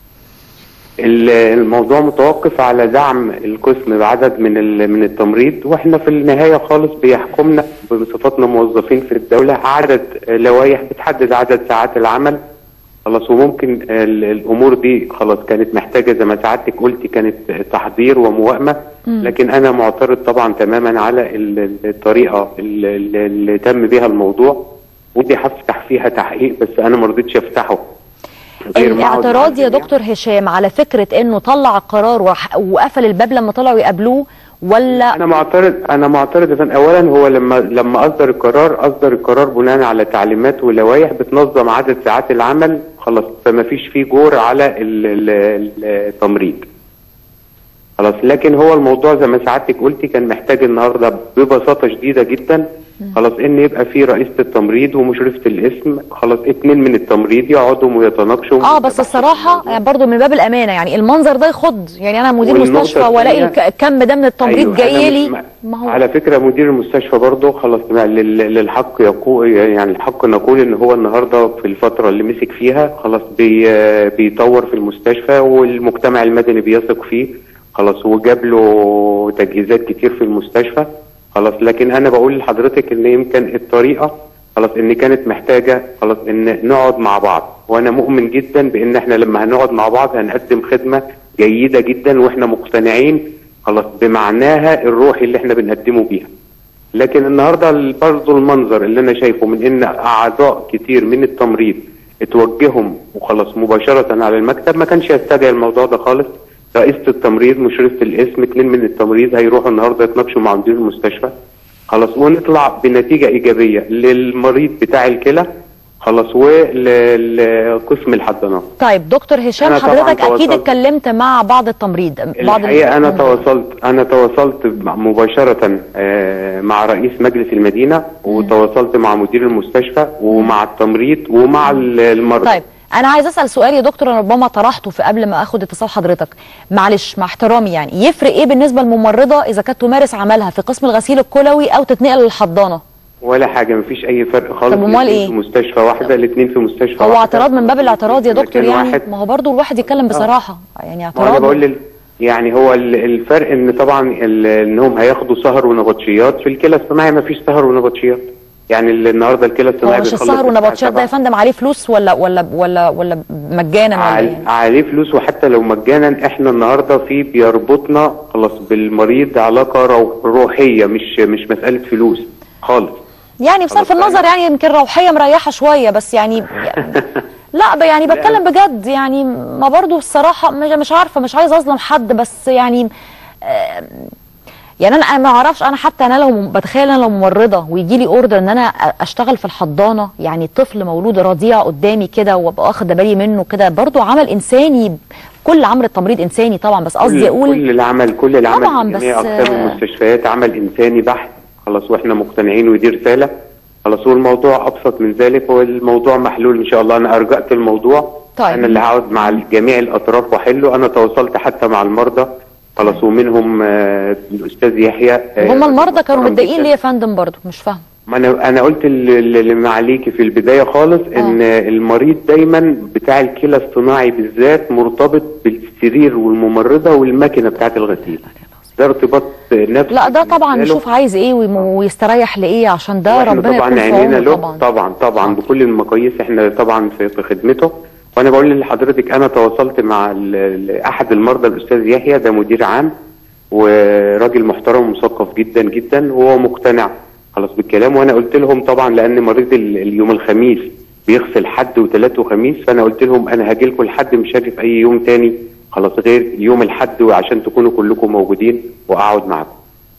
ال- الموضوع متوقف على دعم القسم بعدد من ال- من التمريض واحنا في النهايه خالص بيحكمنا بصفتنا موظفين في الدوله عدد لوائح بتحدد عدد ساعات العمل خلاص وممكن ال- الامور دي خلاص كانت محتاجه زي ما سعادتك قلتي كانت تحضير وموائمه لكن انا معترض طبعا تماما على ال- ال- الطريقه اللي, اللي- اللي تم بها الموضوع ودي هفتح فيها تحقيق بس انا ما رضيتش افتحه غير ما أقعد مع الاعتراض يا الجميع. دكتور هشام على فكره انه طلع قرار وح- وقفل الباب لما طلعوا يقابلوه ولا انا معترض انا معترض إذن اولا هو لما لما اصدر القرار اصدر القرار بناء على تعليمات ولوائح بتنظم عدد ساعات العمل خلاص فما فيش فيه جور على ال- ال- التمريض خلاص لكن هو الموضوع زي ما سعادتك قلتي كان محتاج النهارده ببساطه شديده جدا خلاص ان يبقى في رئيسه التمريض ومشرفه الاسم خلاص اتنين من التمريض يقعدوا ويتناقشوا اه بس الصراحه يعني برضو من باب الامانه يعني المنظر ده يخض يعني انا مدير والنقطة مستشفى والاقي الثانية- الك- الكم ده من التمريض أيوة، جاي أنا لي مش- ما هو على فكره مدير المستشفى برضه خلاص ما لل- للحق يقول يعني الحق نقول ان هو النهارده في الفتره اللي مسك فيها خلاص بي بيطور في المستشفى والمجتمع المدني بيثق فيه خلاص وجاب له تجهيزات كتير في المستشفى خلاص لكن انا بقول لحضرتك ان يمكن الطريقه خلاص ان كانت محتاجه خلاص ان نقعد مع بعض وانا مؤمن جدا بان احنا لما هنقعد مع بعض هنقدم خدمه جيده جدا واحنا مقتنعين خلاص بمعناها الروحي اللي احنا بنقدمه بيها لكن النهارده برضه المنظر اللي انا شايفه من ان اعضاء كتير من التمريض اتوجههم وخلاص مباشره على المكتب ما كانش يستدعي الموضوع ده خالص رئيسه التمريض مشرفه الاسم اتنين من التمريض هيروحوا النهارده يتناقشوا مع مدير المستشفى خلاص ونطلع بنتيجه ايجابيه للمريض بتاع الكلى خلاص ولقسم الحضانات طيب دكتور هشام أنا طبعاً حضرتك اكيد تواصلت. اتكلمت مع بعض التمريض بعض الحقيقه انا ال- تواصلت انا تواصلت مباشره آه، مع رئيس مجلس المدينه وتواصلت مع مدير المستشفى ومع التمريض ومع ال- المرضى طيب انا عايز اسال سؤال يا دكتور انا ربما طرحته في قبل ما اخد اتصال حضرتك معلش مع احترامي يعني يفرق ايه بالنسبه للممرضه اذا كانت تمارس عملها في قسم الغسيل الكلوي او تتنقل للحضانه ولا حاجه مفيش اي فرق خالص طب أمال الاتنين إيه؟ في مستشفى واحده الاثنين في مستشفى هو واحدة. اعتراض من باب الاعتراض يا في دكتور مكان يعني واحد. ما هو برضو الواحد يتكلم بصراحه يعني ما انا اعتراض بقول لل- يعني هو ال- الفرق ان طبعا ال- انهم هياخدوا سهر ونبطشيات في الكلى الصناعي ما فيش سهر ونبطشيات يعني ال- النهارده الكلى هو الصناعي مش بيخلص السهر الساعة والنبطشات ده يا 7. فندم عليه فلوس ولا ولا ولا ولا مجانا ولا عل- ايه؟ عليه فلوس وحتى لو مجانا احنا النهارده في بيربطنا خلاص بالمريض علاقه رو- روحيه مش مش مساله فلوس خالص يعني بصرف خلاص النظر يعني يمكن روحيه مريحه شويه بس يعني لا ب- يعني بتكلم بجد يعني ما برضو الصراحه مش مش عارفه مش عايزه اظلم حد بس يعني آه، يعني انا أنا ما اعرفش انا حتى انا لو م- بتخيل انا لو ممرضه ويجي لي اوردر ان انا أ- اشتغل في الحضانه يعني طفل مولود رضيع قدامي كده وابقى واخده بالي منه كده برضو عمل انساني كل عمل التمريض انساني طبعا بس قصدي كل, اقول كل العمل كل العمل طبعاً، في جميع بس، اقسام آه، المستشفيات عمل انساني بحت خلاص واحنا مقتنعين ودي رساله خلاص هو الموضوع ابسط من ذلك هو الموضوع محلول ان شاء الله انا ارجعت الموضوع طيب. انا اللي هقعد مع جميع الاطراف واحله انا تواصلت حتى مع المرضى خلاص ومنهم آه، الاستاذ يحيى آه، هم المرضى كانوا محترم متضايقين جداً. ليه يا فندم برضو مش فاهم ما انا انا قلت اللي اللي معاليكي في البدايه خالص ان المريض دايما بتاع الكلى الصناعي بالذات مرتبط بالسرير والممرضه والماكينه بتاعه الغسيل ده ارتباط نفسي لا ده طبعا بالنسبة له. نشوف عايز ايه ويم- ويستريح لايه عشان ده واحنا ربنا طبعا يكون في عينينا عونه له طبعا طبعا طبعا بكل المقاييس احنا طبعا في في خدمته وانا بقول لحضرتك انا تواصلت مع ال- ال- احد المرضى الاستاذ يحيى ده مدير عام وراجل محترم ومثقف جدا جدا وهو مقتنع خلاص بالكلام وانا قلت لهم طبعا لان مريض ال- اليوم الخميس بيغسل حد وثلاث وخميس فانا قلت لهم انا هاجي لكم الحد مش هاجي في اي يوم تاني خلاص غير يوم الحد وعشان تكونوا كلكم موجودين واقعد معاكم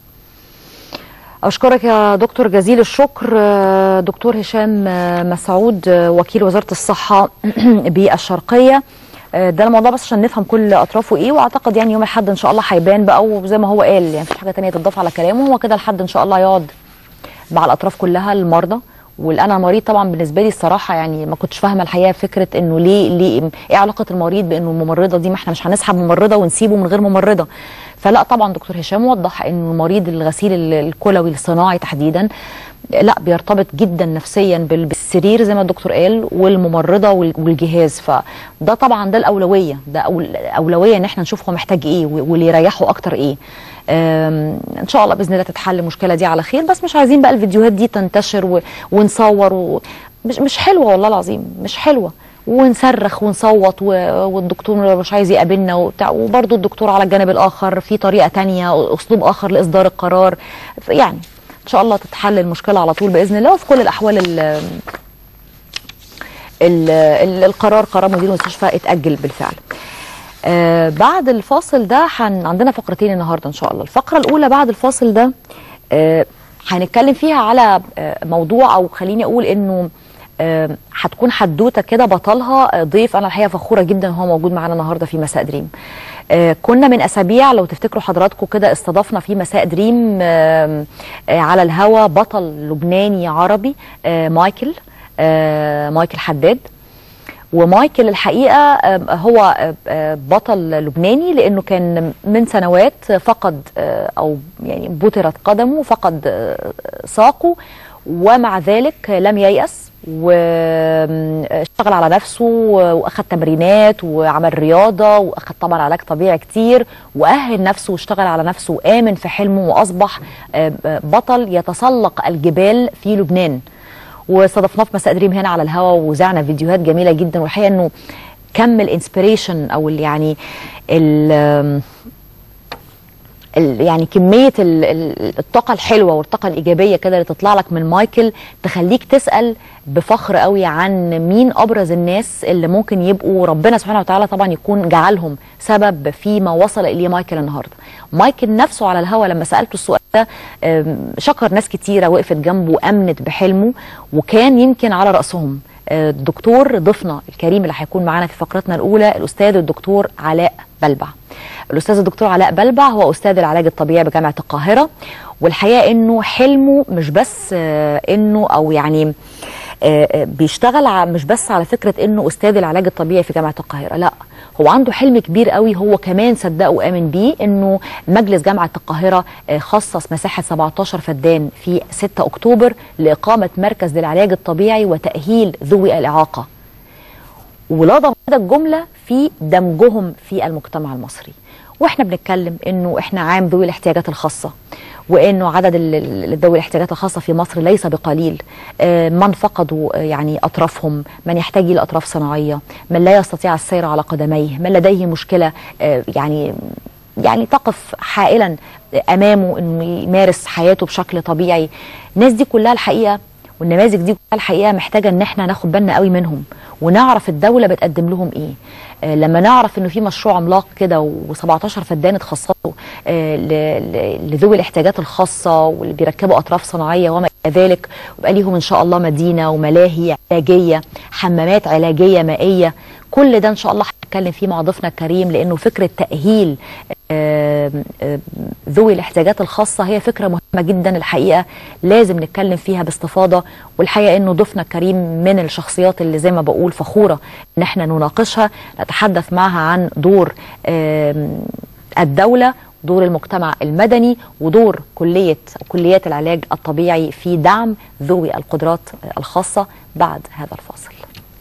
اشكرك يا دكتور جزيل الشكر آه، دكتور هشام آه، مسعود آه، وكيل وزاره الصحه بالشرقيه آه، ده الموضوع بس عشان نفهم كل اطرافه ايه واعتقد يعني يوم الاحد ان شاء الله هيبان بقى وزي ما هو قال يعني مفيش حاجه تانية تضاف على كلامه هو كده الحد ان شاء الله يقعد مع الاطراف كلها المرضى والانا مريض طبعا بالنسبه لي الصراحه يعني ما كنتش فاهمه الحقيقه فكره انه ليه ليه ايه علاقه المريض بانه الممرضه دي ما احنا مش هنسحب ممرضه ونسيبه من غير ممرضه فلا طبعا دكتور هشام وضح انه المريض الغسيل ال- الكلوي الصناعي تحديدا لا بيرتبط جدا نفسيا بال- بالسرير زي ما الدكتور قال والممرضه وال- والجهاز فده طبعا ده الاولويه ده أول اولويه ان احنا نشوف هو محتاج ايه و- واللي يريحه اكتر ايه أم، ان شاء الله باذن الله تتحل المشكله دي على خير بس مش عايزين بقى الفيديوهات دي تنتشر و... ونصور و... مش مش حلوه والله العظيم مش حلوه ونصرخ ونصوت و... والدكتور مش عايز يقابلنا وبتاع وبرضه الدكتور على الجانب الاخر في طريقه تانية اسلوب اخر لاصدار القرار يعني ان شاء الله تتحل المشكله على طول باذن الله وفي كل الاحوال ال... ال... ال... القرار قرار مدير المستشفى اتاجل بالفعل آه بعد الفاصل ده حن عندنا فقرتين النهارده ان شاء الله الفقره الاولى بعد الفاصل ده آه هنتكلم فيها على آه موضوع او خليني اقول انه آه، هتكون حدوته كده بطلها آه، ضيف انا الحقيقه فخوره جدا هو موجود معانا النهارده في مساء دريم آه، كنا من اسابيع لو تفتكروا حضراتكم كده استضفنا في مساء دريم آه، آه، على الهوا بطل لبناني عربي آه، مايكل آه، مايكل حداد ومايكل الحقيقه آه، هو آه، آه، بطل لبناني لانه كان من سنوات فقد آه، او يعني بترت قدمه فقد آه، ساقه ومع ذلك لم ييأس واشتغل على نفسه واخد تمرينات وعمل رياضه واخد طبعا علاج طبيعي كتير واهل نفسه واشتغل على نفسه وامن في حلمه واصبح آه، آه، بطل يتسلق الجبال في لبنان واستضفناه في مساء دريم هنا على الهوا وزعنا فيديوهات جميله جدا والحقيقه انه كم الانسبريشن او ال- يعني ال ال- يعني كميه ال- ال- الطاقه الحلوه والطاقه الايجابيه كده اللي تطلع لك من مايكل تخليك تسال بفخر قوي عن مين ابرز الناس اللي ممكن يبقوا ربنا سبحانه وتعالى طبعا يكون جعلهم سبب فيما وصل اليه مايكل النهارده. مايكل نفسه على الهوا لما سالته السؤال ده أم، شكر ناس كتيره وقفت جنبه وامنت بحلمه وكان يمكن على راسهم آه، الدكتور ضيفنا الكريم اللي هيكون معانا في فقرتنا الاولى الاستاذ الدكتور علاء بلبع. الاستاذ الدكتور علاء بلبع هو استاذ العلاج الطبيعي بجامعه القاهره والحقيقه انه حلمه مش بس آه، انه او يعني آه، آه، بيشتغل ع- مش بس على فكره انه استاذ العلاج الطبيعي في جامعه القاهره لا هو عنده حلم كبير قوي هو كمان صدقه وامن بيه انه مجلس جامعه القاهره آه، خصص مساحه 17 فدان في 6 اكتوبر لاقامه مركز للعلاج الطبيعي وتاهيل ذوي الاعاقه ولضم هذا الجمله في دمجهم في المجتمع المصري واحنا بنتكلم انه احنا عام ذوي الاحتياجات الخاصه وانه عدد ال- ال- ذوي الاحتياجات الخاصه في مصر ليس بقليل آه، من فقدوا آه، يعني اطرافهم من يحتاج الى اطراف صناعيه من لا يستطيع السير على قدميه من لديه مشكله آه، يعني يعني تقف حائلا امامه انه يمارس حياته بشكل طبيعي الناس دي كلها الحقيقه والنماذج دي كلها الحقيقه محتاجه ان احنا ناخد بالنا قوي منهم ونعرف الدوله بتقدم لهم ايه آه لما نعرف انه في مشروع عملاق كده و17 فدان اتخصصوا آه ل- ل- لذوي الاحتياجات الخاصه واللي بيركبوا اطراف صناعيه وما الى ذلك ويبقى ليهم ان شاء الله مدينه وملاهي علاجيه حمامات علاجيه مائيه كل ده ان شاء الله هنتكلم فيه مع ضيفنا الكريم لانه فكره تاهيل آم، آم، ذوي الاحتياجات الخاصه هي فكره مهمه جدا الحقيقه لازم نتكلم فيها باستفاضه والحقيقه انه ضيفنا الكريم من الشخصيات اللي زي ما بقول فخوره ان احنا نناقشها نتحدث معها عن دور آم، الدوله دور المجتمع المدني ودور كليه كليات العلاج الطبيعي في دعم ذوي القدرات الخاصه بعد هذا الفاصل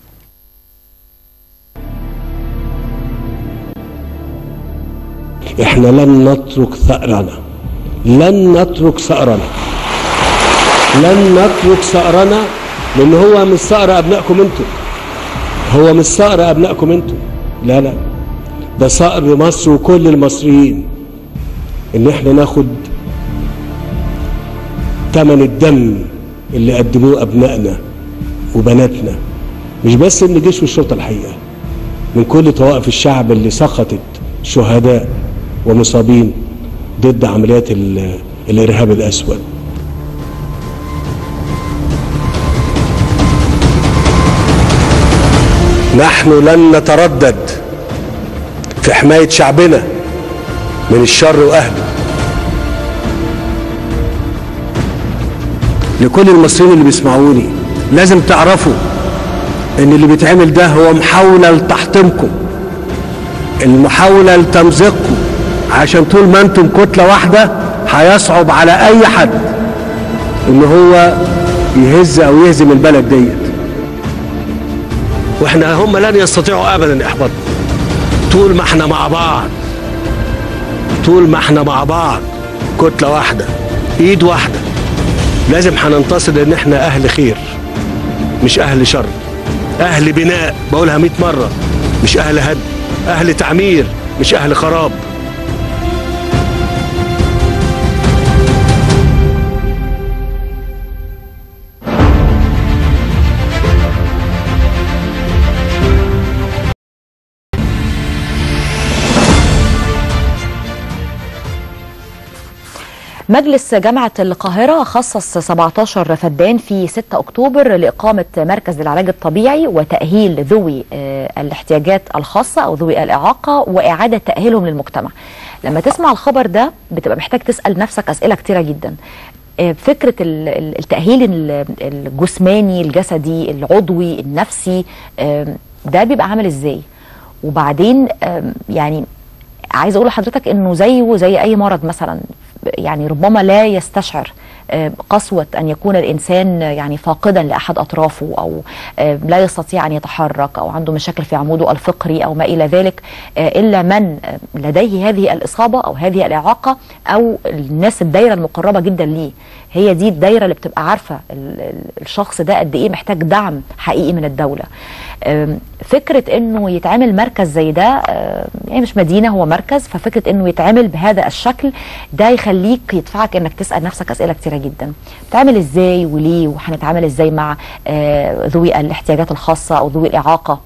احنا لن نترك ثأرنا لن نترك ثأرنا لن نترك ثأرنا لان هو مش ثأر ابنائكم انتم هو مش ثأر ابنائكم انتم لا لا ده ثأر مصر وكل المصريين ان احنا ناخد تمن الدم اللي قدموه ابنائنا وبناتنا مش بس من الجيش والشرطه الحقيقه من كل طوائف الشعب اللي سقطت شهداء ومصابين ضد عمليات ال- الارهاب الاسود نحن لن نتردد في حمايه شعبنا من الشر واهله لكل المصريين اللي بيسمعوني لازم تعرفوا ان اللي بيتعمل ده هو محاولة لتحطيمكم المحاولة لتمزيقكم عشان طول ما انتم كتلة واحدة هيصعب على اي حد ان هو يهز او يهزم البلد ديت واحنا هم لن يستطيعوا ابدا احباطنا طول ما احنا مع بعض طول ما احنا مع بعض كتلة واحدة ايد واحدة لازم هننتصر لان احنا اهل خير مش اهل شر اهل بناء بقولها 100 مرة مش اهل هدم اهل تعمير مش اهل خراب مجلس جامعة القاهرة خصص 17 فدان في 6 أكتوبر لإقامة مركز للعلاج الطبيعي وتأهيل ذوي آه، الاحتياجات الخاصة أو ذوي الإعاقة وإعادة تأهيلهم للمجتمع لما تسمع الخبر ده بتبقى محتاج تسأل نفسك أسئلة كتيرة جدا آه، فكرة ال- ال- التأهيل ال- الجسماني الجسدي العضوي النفسي آم، ده بيبقى عامل ازاي وبعدين آم، يعني عايز اقول لحضرتك انه زيه زي اي مرض مثلا يعني ربما لا يستشعر آه، قسوة أن يكون الإنسان آه، يعني فاقدا لأحد أطرافه أو آه، لا يستطيع أن يتحرك أو عنده مشاكل في عموده الفقري أو ما إلى ذلك آه، إلا من آه، لديه هذه الإصابة أو هذه الإعاقة أو الناس الدايرة المقربة جدا ليه هي دي الدايرة اللي بتبقى عارفة ال- ال- الشخص ده قد إيه محتاج دعم حقيقي من الدولة آم، فكرة انه يتعمل مركز زي ده آم، يعني مش مدينة هو مركز ففكرة انه يتعمل بهذا الشكل ده يخليك يدفعك انك تسأل نفسك اسئلة كتيرة جدا بتعمل ازاي وليه وهنتعامل ازاي مع آه، ذوي الاحتياجات الخاصة او ذوي الاعاقة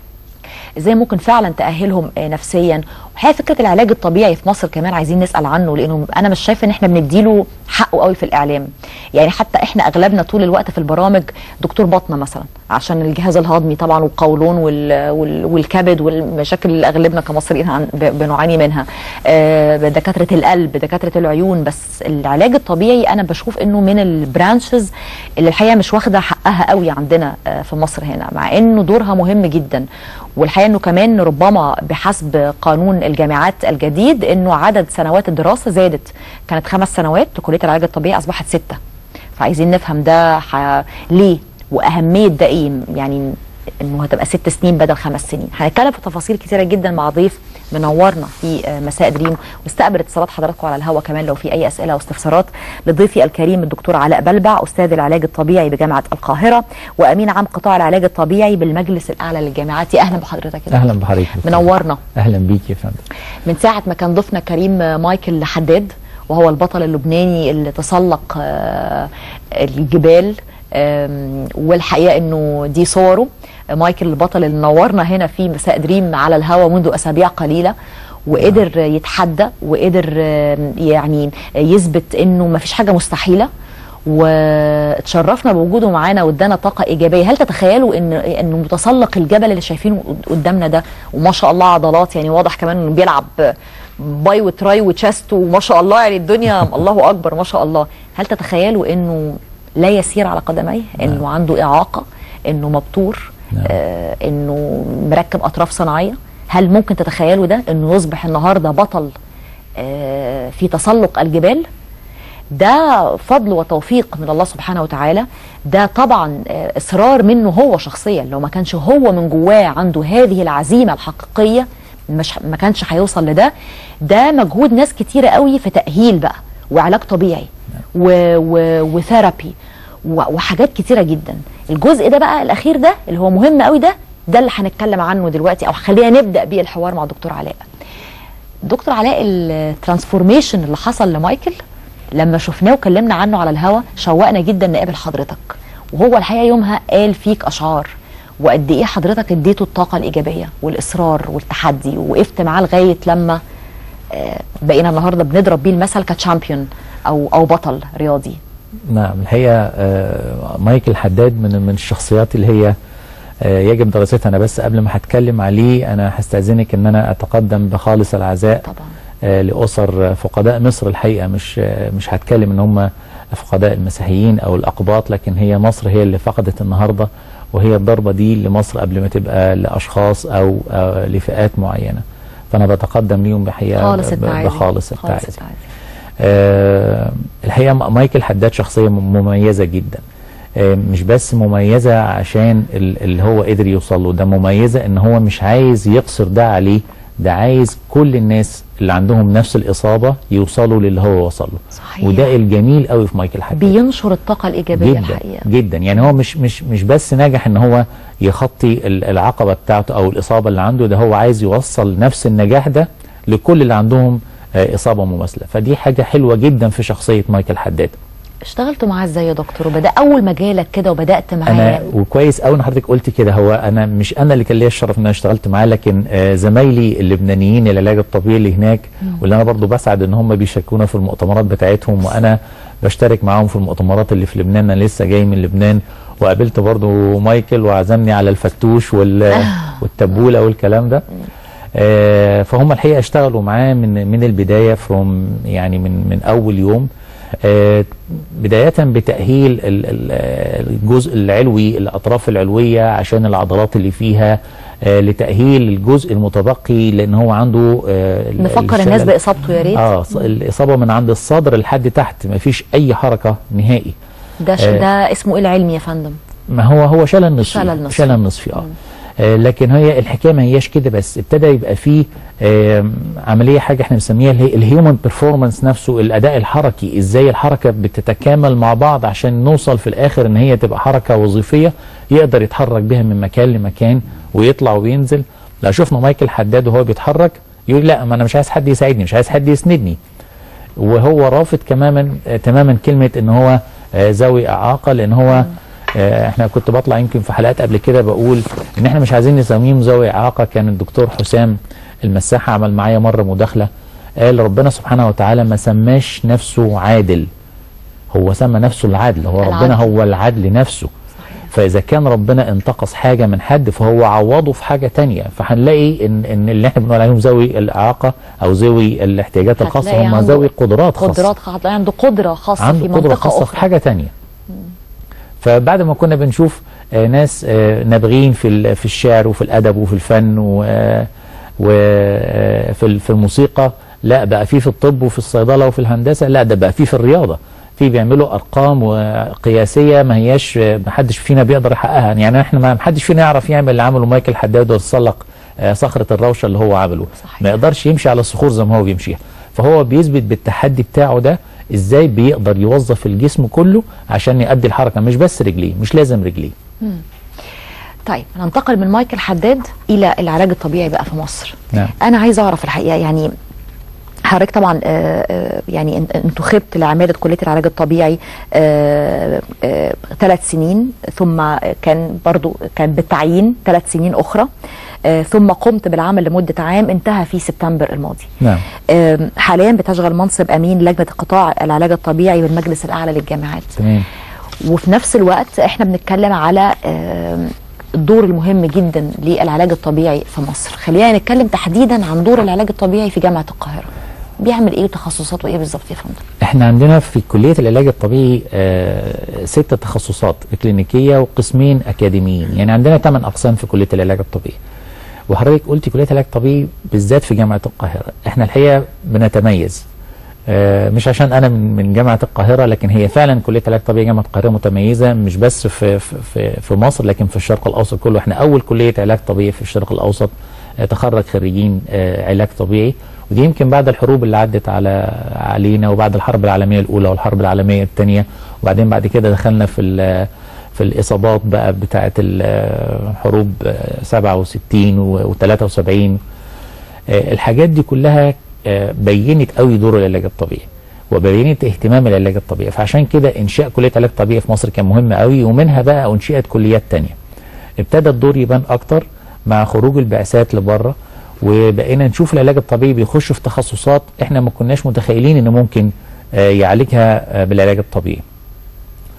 ازاي ممكن فعلا تاهلهم آه، نفسيا وهي فكره العلاج الطبيعي في مصر كمان عايزين نسال عنه لانه انا مش شايفه ان احنا بنديله حقه قوي في الاعلام يعني حتى احنا اغلبنا طول الوقت في البرامج دكتور بطنه مثلا عشان الجهاز الهضمي طبعا والقولون وال... وال... والكبد والمشاكل اللي اغلبنا كمصريين عن... ب- بنعاني منها آه، دكاتره القلب دكاتره العيون بس العلاج الطبيعي انا بشوف انه من البرانشز اللي الحقيقه مش واخده حقها قوي عندنا آه، في مصر هنا مع انه دورها مهم جدا والحقيقه انه كمان ربما بحسب قانون الجامعات الجديد انه عدد سنوات الدراسه زادت كانت خمس سنوات لكليه العلاج الطبيعي اصبحت سته فعايزين نفهم ده ح... ليه واهميه ده ايه يعني انه هتبقى ست سنين بدل خمس سنين هنتكلم في تفاصيل كتيره جدا مع ضيف منورنا في آه، مساء دريم واستقبل اتصالات حضراتكم على الهواء كمان لو في اي اسئله او استفسارات لضيفي الكريم الدكتور علاء بلبع استاذ العلاج الطبيعي بجامعه القاهره وامين عام قطاع العلاج الطبيعي بالمجلس الاعلى للجامعات يا اهلا بحضرتك يا اهلا بحضرتك منورنا اهلا بيك يا فندم من ساعة ما كان ضيفنا كريم مايكل حداد وهو البطل اللبناني اللي تسلق آه، الجبال آم، والحقيقة انه دي صوره مايكل البطل اللي نورنا هنا في مساء دريم على الهوا منذ اسابيع قليلة وقدر يتحدى وقدر آم، يعني يثبت انه ما فيش حاجة مستحيلة واتشرفنا بوجوده معانا وادانا طاقه ايجابيه هل تتخيلوا ان انه متسلق الجبل اللي شايفينه قدامنا ده وما شاء الله عضلات يعني واضح كمان انه بيلعب باي وتراي وتشست وما شاء الله يعني الدنيا الله اكبر ما شاء الله هل تتخيلوا انه لا يسير على قدميه انه عنده اعاقه انه مبتور نعم. آه انه مركب اطراف صناعيه هل ممكن تتخيلوا ده انه يصبح النهارده بطل آه في تسلق الجبال ده فضل وتوفيق من الله سبحانه وتعالى ده طبعا آه، اصرار منه هو شخصيا لو ما كانش هو من جواه عنده هذه العزيمه الحقيقيه مش ما كانش هيوصل لده ده مجهود ناس كتيره قوي في تاهيل بقى وعلاج طبيعي و و وثيرابي و- وحاجات كتيره جدا الجزء ده بقى الاخير ده اللي هو مهم قوي ده ده اللي هنتكلم عنه دلوقتي او خلينا نبدا بيه الحوار مع دكتور علاء دكتور علاء الترانسفورميشن اللي حصل لمايكل لما شفناه وكلمنا عنه على الهوا شوقنا جدا نقابل حضرتك وهو الحقيقه يومها قال فيك اشعار وقد ايه حضرتك اديته الطاقه الايجابيه والاصرار والتحدي ووقفت معاه لغايه لما آه، بقينا النهارده بنضرب بيه المثل كتشامبيون او او بطل رياضي نعم الحقيقه آه، مايكل حداد من من الشخصيات اللي هي آه، يجب دراستها انا بس قبل ما هتكلم عليه انا هستاذنك ان انا اتقدم بخالص العزاء طبعا آه، لاسر فقداء مصر الحقيقه مش آه، مش هتكلم ان هم فقداء المسيحيين او الاقباط لكن هي مصر هي اللي فقدت النهارده وهي الضربه دي لمصر قبل ما تبقى لاشخاص او آه، لفئات معينه فانا بتقدم ليهم بحقيقه خالص ب- التعازي بخالص خالص التعازي التعازي آه، الحقيقه م- مايكل حداد شخصيه م- مميزه جدا آه، مش بس مميزه عشان ال- اللي هو قدر يوصل له ده مميزه ان هو مش عايز يقصر ده عليه ده عايز كل الناس اللي عندهم نفس الاصابه يوصلوا للي هو وصل له صحيح. وده الجميل قوي في مايكل حداد بينشر الطاقه الايجابيه جدا الحقيقه جدا يعني هو مش مش مش بس ناجح ان هو يخطي ال- العقبه بتاعته او الاصابه اللي عنده ده هو عايز يوصل نفس النجاح ده لكل اللي عندهم آه، اصابه مماثله فدي حاجه حلوه جدا في شخصيه مايكل حداد اشتغلتوا معاه ازاي يا دكتور وبدا اول ما جالك كده وبدات معاه انا وكويس قوي ان حضرتك قلت كده هو انا مش انا اللي كان ليا الشرف ان انا اشتغلت معاه لكن آه، زمايلي اللبنانيين العلاج الطبيعي اللي هناك واللي انا برضو بسعد ان هم بيشاركونا في المؤتمرات بتاعتهم وانا بشترك معاهم في المؤتمرات اللي في لبنان انا لسه جاي من لبنان وقابلت برضو مايكل وعزمني على الفتوش وال والتبوله والكلام ده آه، فهم الحقيقه اشتغلوا معاه من من البدايه فروم يعني من من اول يوم آه، بدايه بتاهيل ال- ال- الجزء العلوي الاطراف العلويه عشان العضلات اللي فيها آه، لتاهيل الجزء المتبقي لان هو عنده آه، ال- نفكر الناس الشلل- باصابته يا ريت اه ص- الاصابه من عند الصدر لحد تحت ما فيش اي حركه نهائي ده ش... آه. ده اسمه ايه العلمي يا فندم ما هو هو شلل نصفي شلل نصفي. شلل نصفي اه آه، لكن هي الحكايه ما هياش كده بس ابتدى يبقى فيه آم، عمليه حاجه احنا بنسميها اللي هي الهيومن بيرفورمانس نفسه الاداء الحركي ازاي الحركه بتتكامل مع بعض عشان نوصل في الاخر ان هي تبقى حركه وظيفيه يقدر يتحرك بها من مكان لمكان ويطلع وينزل لو شفنا مايكل حداد وهو بيتحرك يقول لا ما انا مش عايز حد يساعدني مش عايز حد يسندني وهو رافض تماما آه، تماما كلمه ان هو آه، ذوي اعاقه لان هو آه، احنا كنت بطلع يمكن في حلقات قبل كده بقول ان احنا مش عايزين نسميهم ذوي اعاقه كان الدكتور حسام المساحه عمل معايا مره مداخله قال ربنا سبحانه وتعالى ما سماش نفسه عادل هو سمى نفسه العدل هو ربنا العدل. هو العدل نفسه فاذا كان ربنا انتقص حاجه من حد فهو عوضه في حاجه تانية فهنلاقي ان ان اللي احنا بنقول عليهم ذوي الاعاقه او ذوي الاحتياجات الخاصه هتلاقي هم عنده ذوي قدرات خاصه قدرات خاصه هتلاقي عنده قدره خاصه في عنده قدرة منطقه خاصة في اخرى حاجة تانية فبعد ما كنا بنشوف آه، ناس آه، نابغين في ال- في الشعر وفي الأدب وفي الفن وفي في الموسيقى لا بقى في في الطب وفي الصيدلة وفي الهندسة لا ده بقى في في الرياضة في بيعملوا أرقام وقياسية ما هياش آه، ما حدش فينا بيقدر يحققها يعني احنا ما حدش فينا يعرف يعمل اللي عمله مايكل حداد ويتسلق آه، صخرة الروشة اللي هو عمله صحيح. ما يقدرش يمشي على الصخور زي ما هو بيمشيها فهو بيثبت بالتحدي بتاعه ده ازاي بيقدر يوظف الجسم كله عشان يؤدي الحركه مش بس رجليه مش لازم رجليه طيب ننتقل من مايكل حداد الى العلاج الطبيعي بقى في مصر نعم. انا عايزه اعرف الحقيقه يعني حضرتك طبعا آه، آه، يعني انت- انتوا خبت لعماله كليه العلاج الطبيعي ثلاث سنين ثم كان برضو كان بالتعيين ثلاث سنين اخرى آه، ثم قمت بالعمل لمده عام انتهى في سبتمبر الماضي نعم آم، حاليا بتشغل منصب امين لجنه قطاع العلاج الطبيعي بالمجلس الاعلى للجامعات تمام وفي نفس الوقت احنا بنتكلم على آم، الدور المهم جدا للعلاج الطبيعي في مصر خلينا نتكلم تحديدا عن دور العلاج الطبيعي في جامعه القاهره بيعمل ايه وتخصصاته ايه بالظبط يا فندم احنا عندنا في كليه العلاج الطبيعي آه ست تخصصات كلينيكيه وقسمين اكاديميين يعني عندنا ثمان اقسام في كليه العلاج الطبيعي وحضرتك قلتي كليه العلاج الطبيعي بالذات في جامعه القاهره احنا الحقيقه بنتميز آه، مش عشان انا من من جامعه القاهره لكن هي فعلا كليه العلاج الطبيعي جامعه القاهره متميزه مش بس في في في, في مصر لكن في الشرق الاوسط كله احنا اول كليه علاج طبيعي في الشرق الاوسط آه، تخرج خريجين آه، علاج طبيعي ودي يمكن بعد الحروب اللي عدت على علينا وبعد الحرب العالميه الاولى والحرب العالميه الثانيه وبعدين بعد كده دخلنا في ال- في الاصابات بقى بتاعه الحروب 67 و73 آه، الحاجات دي كلها آه، بينت قوي دور العلاج الطبيعي وبينت اهتمام العلاج الطبيعي فعشان كده انشاء كليه علاج طبيعي في مصر كان مهم قوي ومنها بقى انشئت كليات تانية ابتدى الدور يبان اكتر مع خروج البعثات لبره وبقينا نشوف العلاج الطبيعي بيخش في تخصصات احنا ما كناش متخيلين ان ممكن آه، يعالجها آه، بالعلاج الطبيعي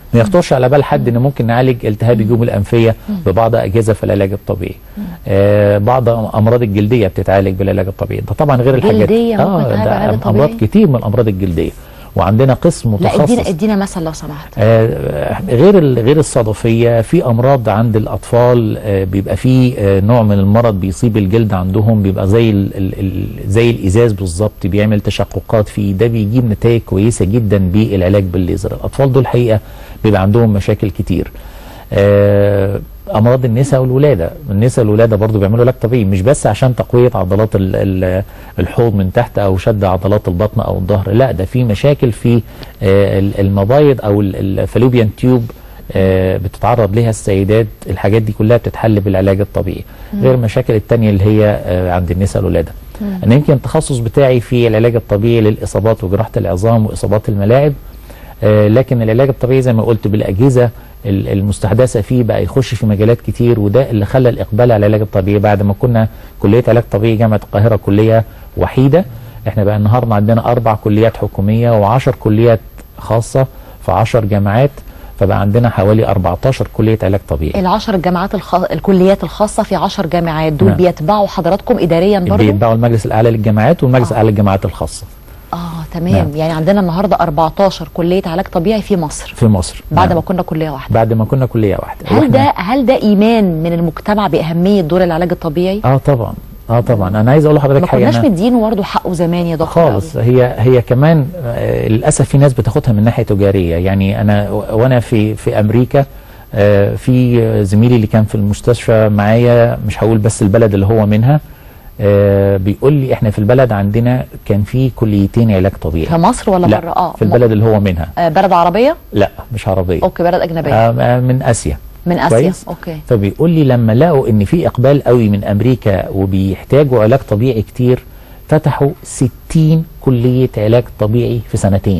ما يخطرش على بال حد ان ممكن نعالج التهاب الجيوب الانفيه ببعض اجهزه في العلاج الطبيعي آه بعض امراض الجلديه بتتعالج بالعلاج الطبيعي ده طبعا غير الحاجات جلدية ممكن تتعالج ده بالعلاج امراض الطبيعي؟ كتير من الامراض الجلديه وعندنا قسم لا متخصص ادينا ادينا مثل لو سمحت آه، غير ال- غير الصدفيه في امراض عند الاطفال آه، بيبقى في آه، نوع من المرض بيصيب الجلد عندهم بيبقى زي ال ال ال زي الازاز بالظبط بيعمل تشققات فيه ده بيجيب نتائج كويسه جدا بالعلاج بالليزر الاطفال دول الحقيقه بيبقى عندهم مشاكل كتير آه، امراض النساء والولاده النساء والولاده برضو بيعملوا علاج طبيعي مش بس عشان تقويه عضلات ال- ال- الحوض من تحت او شد عضلات البطن او الظهر لا ده في مشاكل في آه، ال- المبايض او ال- الفالوبيان تيوب آه، بتتعرض لها السيدات الحاجات دي كلها بتتحل بالعلاج الطبيعي غير المشاكل التانية اللي هي آه، عند النساء الولاده انا يمكن التخصص بتاعي في العلاج الطبيعي للاصابات وجراحه العظام واصابات الملاعب آه، لكن العلاج الطبيعي زي ما قلت بالاجهزه ال- المستحدثه فيه بقى يخش في مجالات كتير وده اللي خلى الاقبال على العلاج الطبيعي بعد ما كنا كليه علاج طبيعي جامعه القاهره كليه وحيده احنا بقى النهارده عندنا اربع كليات حكوميه و10 كليات خاصه في 10 جامعات فبقى عندنا حوالي 14 كليه علاج طبيعي العشر الجامعات الخ... الكليات الخاصه في عشر جامعات دول نعم. بيتبعوا حضراتكم اداريا برضو بيتبعوا المجلس الاعلى للجامعات والمجلس الاعلى للجامعات الخاصه اه تمام نعم. يعني عندنا النهارده 14 كليه علاج طبيعي في مصر في مصر بعد نعم. ما كنا كليه واحده بعد ما كنا كليه واحده هل وإحنا- ده هل ده ايمان من المجتمع باهميه دور العلاج الطبيعي اه طبعا اه طبعا انا عايز اقول لحضرتك ما حاجه كناش أنا- مدينه برضه حقه زمان يا دكتور خالص هي هي كمان آه، للاسف في ناس بتاخدها من ناحيه تجاريه يعني انا و- وانا في في امريكا آه، في زميلي اللي كان في المستشفى معايا مش هقول بس البلد اللي هو منها آه، بيقول لي احنا في البلد عندنا كان في كليتين علاج طبيعي في مصر ولا لا بره اه في البلد اللي هو منها آه بلد عربيه لا مش عربيه اوكي بلد اجنبيه آه، آه، من اسيا من اسيا كويس اوكي فبيقول لي لما لقوا ان في اقبال قوي من امريكا وبيحتاجوا علاج طبيعي كتير فتحوا 60 كليه علاج طبيعي في سنتين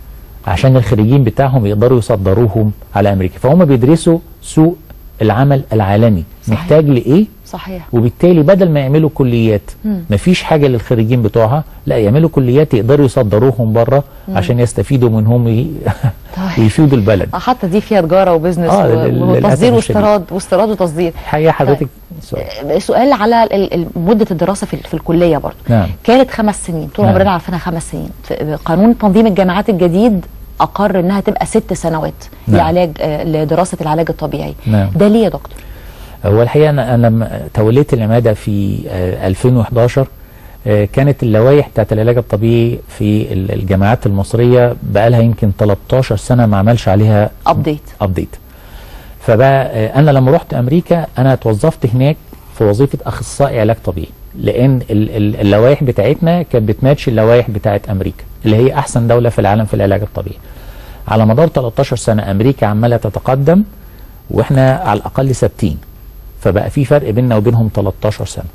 عشان الخريجين بتاعهم يقدروا يصدروهم على امريكا فهم بيدرسوا سوق العمل العالمي صحيح. محتاج لايه صحيح وبالتالي بدل ما يعملوا كليات مفيش حاجه للخريجين بتوعها لا يعملوا كليات يقدروا يصدروهم بره عشان يستفيدوا منهم وي... طيب. ويفيدوا البلد آه، حتى دي فيها تجاره وبزنس آه، و- لل- للأسف وتصدير الشديد. واستيراد واستيراد وتصدير الحقيقه حضرتك سؤال. سؤال على ال- ال- مده الدراسه في, في الكليه برضه نعم. كانت خمس سنين طول نعم. عمرنا عارفينها خمس سنين في قانون تنظيم الجامعات الجديد اقر انها تبقى ست سنوات نعم. لعلاج آه، لدراسه العلاج الطبيعي نعم. ده ليه يا دكتور هو الحقيقه انا انا لما توليت العماده في آه، 2011 آه، كانت اللوائح بتاعت العلاج الطبيعي في ال- الجامعات المصريه بقى لها يمكن 13 سنه ما عملش عليها ابديت ابديت فبقى آه، انا لما رحت امريكا انا اتوظفت هناك في وظيفه اخصائي علاج طبيعي لان ال- ال- اللوائح بتاعتنا كانت بتماتش اللوائح بتاعت امريكا اللي هي احسن دوله في العالم في العلاج الطبيعي على مدار 13 سنه امريكا عماله تتقدم واحنا على الاقل ثابتين فبقى في فرق بيننا وبينهم 13 سنه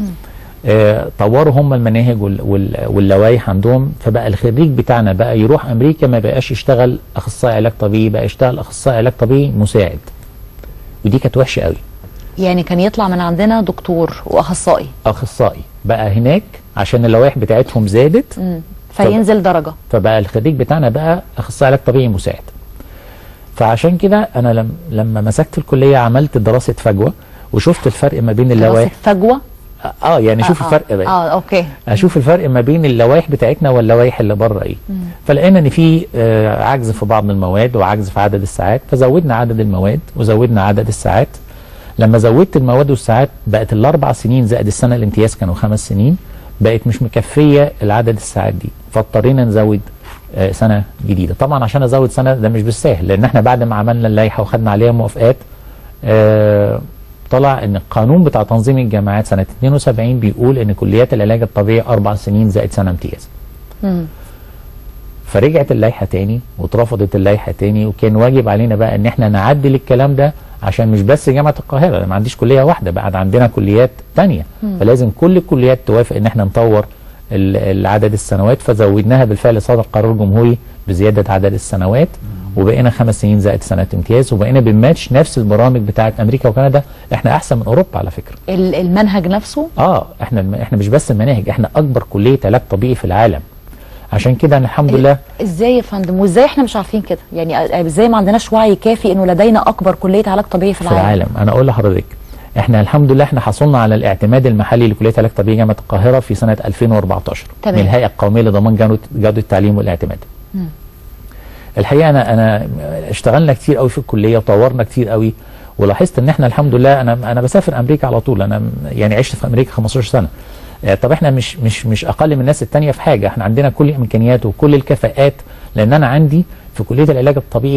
آه، طوروا هم المناهج وال- وال- واللوائح عندهم فبقى الخريج بتاعنا بقى يروح امريكا ما بقاش يشتغل اخصائي علاج طبيعي بقى يشتغل اخصائي علاج طبيعي مساعد ودي كانت وحشه قوي يعني كان يطلع من عندنا دكتور واخصائي اخصائي بقى هناك عشان اللوائح بتاعتهم زادت مم. فينزل درجه فبقى الخريج بتاعنا بقى اخصائي علاج طبيعي مساعد فعشان كده انا لم لما مسكت الكليه عملت دراسه فجوه وشفت الفرق ما بين دراسه اللوائح فجوه اه يعني شوف آه، الفرق بقى اه اوكي اشوف الفرق ما بين اللوائح بتاعتنا واللوائح اللي بره ايه فلقينا ان في آه، عجز في بعض المواد وعجز في عدد الساعات فزودنا عدد المواد وزودنا عدد الساعات لما زودت المواد والساعات بقت الاربع سنين زائد السنه الامتياز كانوا خمس سنين بقت مش مكفيه العدد الساعات دي فاضطرينا نزود آه، سنه جديده طبعا عشان ازود سنه ده مش بالسهل لان احنا بعد ما عملنا اللائحه وخدنا عليها موافقات آه، طلع ان القانون بتاع تنظيم الجامعات سنه 72 بيقول ان كليات العلاج الطبيعي اربع سنين زائد سنه امتياز. مم. فرجعت اللائحه تاني واترفضت اللائحه تاني وكان واجب علينا بقى ان احنا نعدل الكلام ده عشان مش بس جامعه القاهره أنا ما عنديش كليه واحده بقى عندنا كليات تانية فلازم كل الكليات توافق ان احنا نطور ال- العدد السنوات فزودناها بالفعل صدر قرار جمهوري بزياده عدد السنوات وبقينا خمس سنين زائد سنه امتياز وبقينا بنماتش نفس البرامج بتاعه امريكا وكندا احنا احسن من اوروبا على فكره ال- المنهج نفسه اه احنا احنا مش بس المناهج احنا اكبر كليه علاج طبيعي في العالم عشان كده أنا الحمد لله ازاي يا فندم وازاي احنا مش عارفين كده يعني ازاي ما عندناش وعي كافي انه لدينا اكبر كليه علاج طبيعي في في العالم, العالم انا اقول لحضرتك احنا الحمد لله احنا حصلنا على الاعتماد المحلي لكليه علاج طبيعي جامعه القاهره في سنه 2014 تمام. من الهيئه القوميه لضمان جوده جوده التعليم والاعتماد الحقيقه انا انا اشتغلنا كتير قوي في الكليه وطورنا كتير قوي ولاحظت ان احنا الحمد لله انا انا بسافر امريكا على طول انا يعني عشت في امريكا 15 سنه آه، طب احنا مش مش مش اقل من الناس التانية في حاجه احنا عندنا كل الامكانيات وكل الكفاءات لان انا عندي في كليه العلاج الطبيعي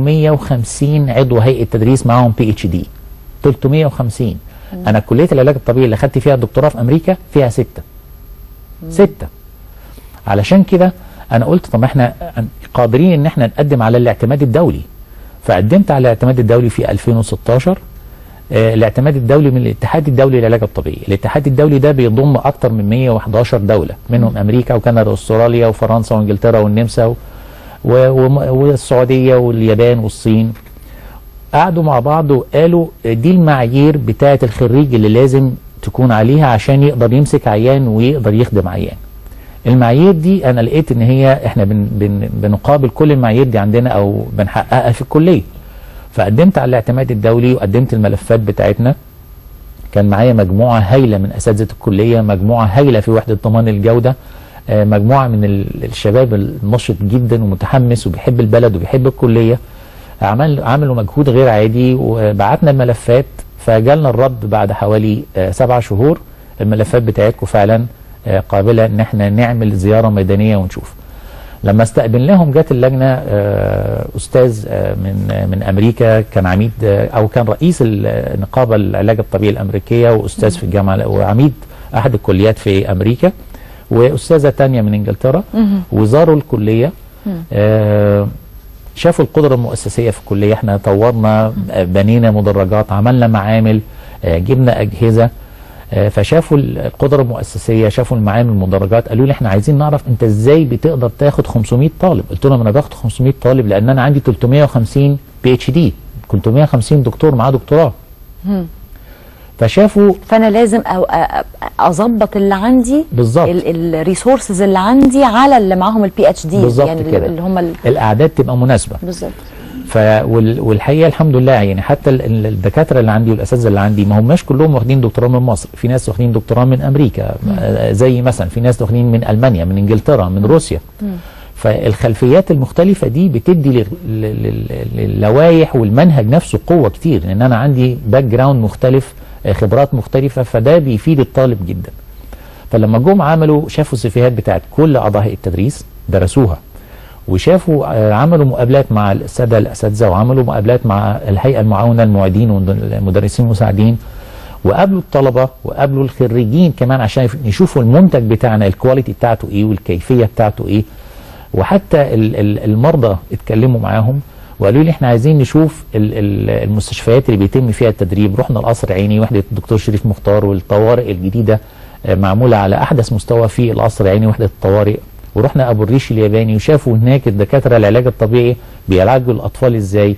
350 عضو هيئه تدريس معاهم بي اتش دي 350 انا كليه العلاج الطبيعي اللي خدت فيها الدكتوراه في امريكا فيها سته سته علشان كده انا قلت طب احنا قادرين ان احنا نقدم على الاعتماد الدولي فقدمت على الاعتماد الدولي في 2016 آه، الاعتماد الدولي من الاتحاد الدولي للعلاج الطبيعي الاتحاد الدولي ده بيضم اكتر من 111 دولة منهم امريكا وكندا واستراليا وفرنسا وانجلترا والنمسا و... و... وم- والسعودية واليابان والصين قعدوا مع بعض وقالوا دي المعايير بتاعة الخريج اللي لازم تكون عليها عشان يقدر يمسك عيان ويقدر يخدم عيان المعايير دي انا لقيت ان هي احنا بن بن بنقابل كل المعايير دي عندنا او بنحققها في الكليه فقدمت على الاعتماد الدولي وقدمت الملفات بتاعتنا كان معايا مجموعه هايله من اساتذه الكليه مجموعه هايله في وحده ضمان الجوده آه، مجموعه من ال- الشباب النشط جدا ومتحمس وبيحب البلد وبيحب الكليه عمل عملوا مجهود غير عادي وبعتنا الملفات فجالنا الرد بعد حوالي آه، سبع شهور الملفات بتاعتكم فعلا آه، قابله ان احنا نعمل زياره ميدانيه ونشوف لما استقبلناهم جت اللجنه آه، استاذ آه، من آه، من امريكا كان عميد آه، او كان رئيس النقابه العلاج الطبيعي الامريكيه واستاذ في الجامعه وعميد احد الكليات في امريكا واستاذه تانية من انجلترا وزاروا الكليه آه، شافوا القدرة المؤسسية في الكلية احنا طورنا آه، بنينا مدرجات عملنا معامل آه، جبنا أجهزة آه، فشافوا القدرة المؤسسية شافوا المعامل المدرجات قالوا لي احنا عايزين نعرف انت ازاي بتقدر تاخد 500 طالب قلت لهم انا باخد 500 طالب لان انا عندي 350 بي اتش دي 350 دكتور معاه دكتوراه فشافوا فانا لازم أو أ- أ- اظبط اللي عندي بالظبط. الريسورسز اللي عندي على اللي معاهم البي اتش دي بالظبط يعني كده اللي هم ال- الاعداد تبقى مناسبه بالظبط ف وال- والحقيقه الحمد لله يعني حتى ال- ال- الدكاتره اللي عندي والاساتذه اللي عندي ما هماش كلهم واخدين دكتوراه من مصر في ناس واخدين دكتوراه من امريكا آه، زي مثلا في ناس واخدين من المانيا من انجلترا من روسيا فالخلفيات المختلفه دي بتدي لل- لل- لل- للوائح والمنهج نفسه قوه كتير لان انا عندي باك جراوند مختلف آه، خبرات مختلفه فده بيفيد الطالب جدا فلما جم عملوا شافوا السيفيهات بتاعت كل اعضاء هيئه التدريس درسوها وشافوا آه، عملوا مقابلات مع الساده الاساتذه وعملوا مقابلات مع الهيئه المعاونه المعيدين والمدرسين المساعدين وقابلوا الطلبه وقابلوا الخريجين كمان عشان يشوفوا المنتج بتاعنا الكواليتي بتاعته ايه والكيفيه بتاعته ايه وحتى ال- ال- المرضى اتكلموا معاهم وقالوا لي احنا عايزين نشوف ال- ال- المستشفيات اللي بيتم فيها التدريب رحنا القصر عيني وحده الدكتور شريف مختار والطوارئ الجديده آه، معموله على احدث مستوى في القصر العيني وحده الطوارئ ورحنا ابو الريش الياباني وشافوا هناك الدكاتره العلاج الطبيعي بيعالجوا الاطفال ازاي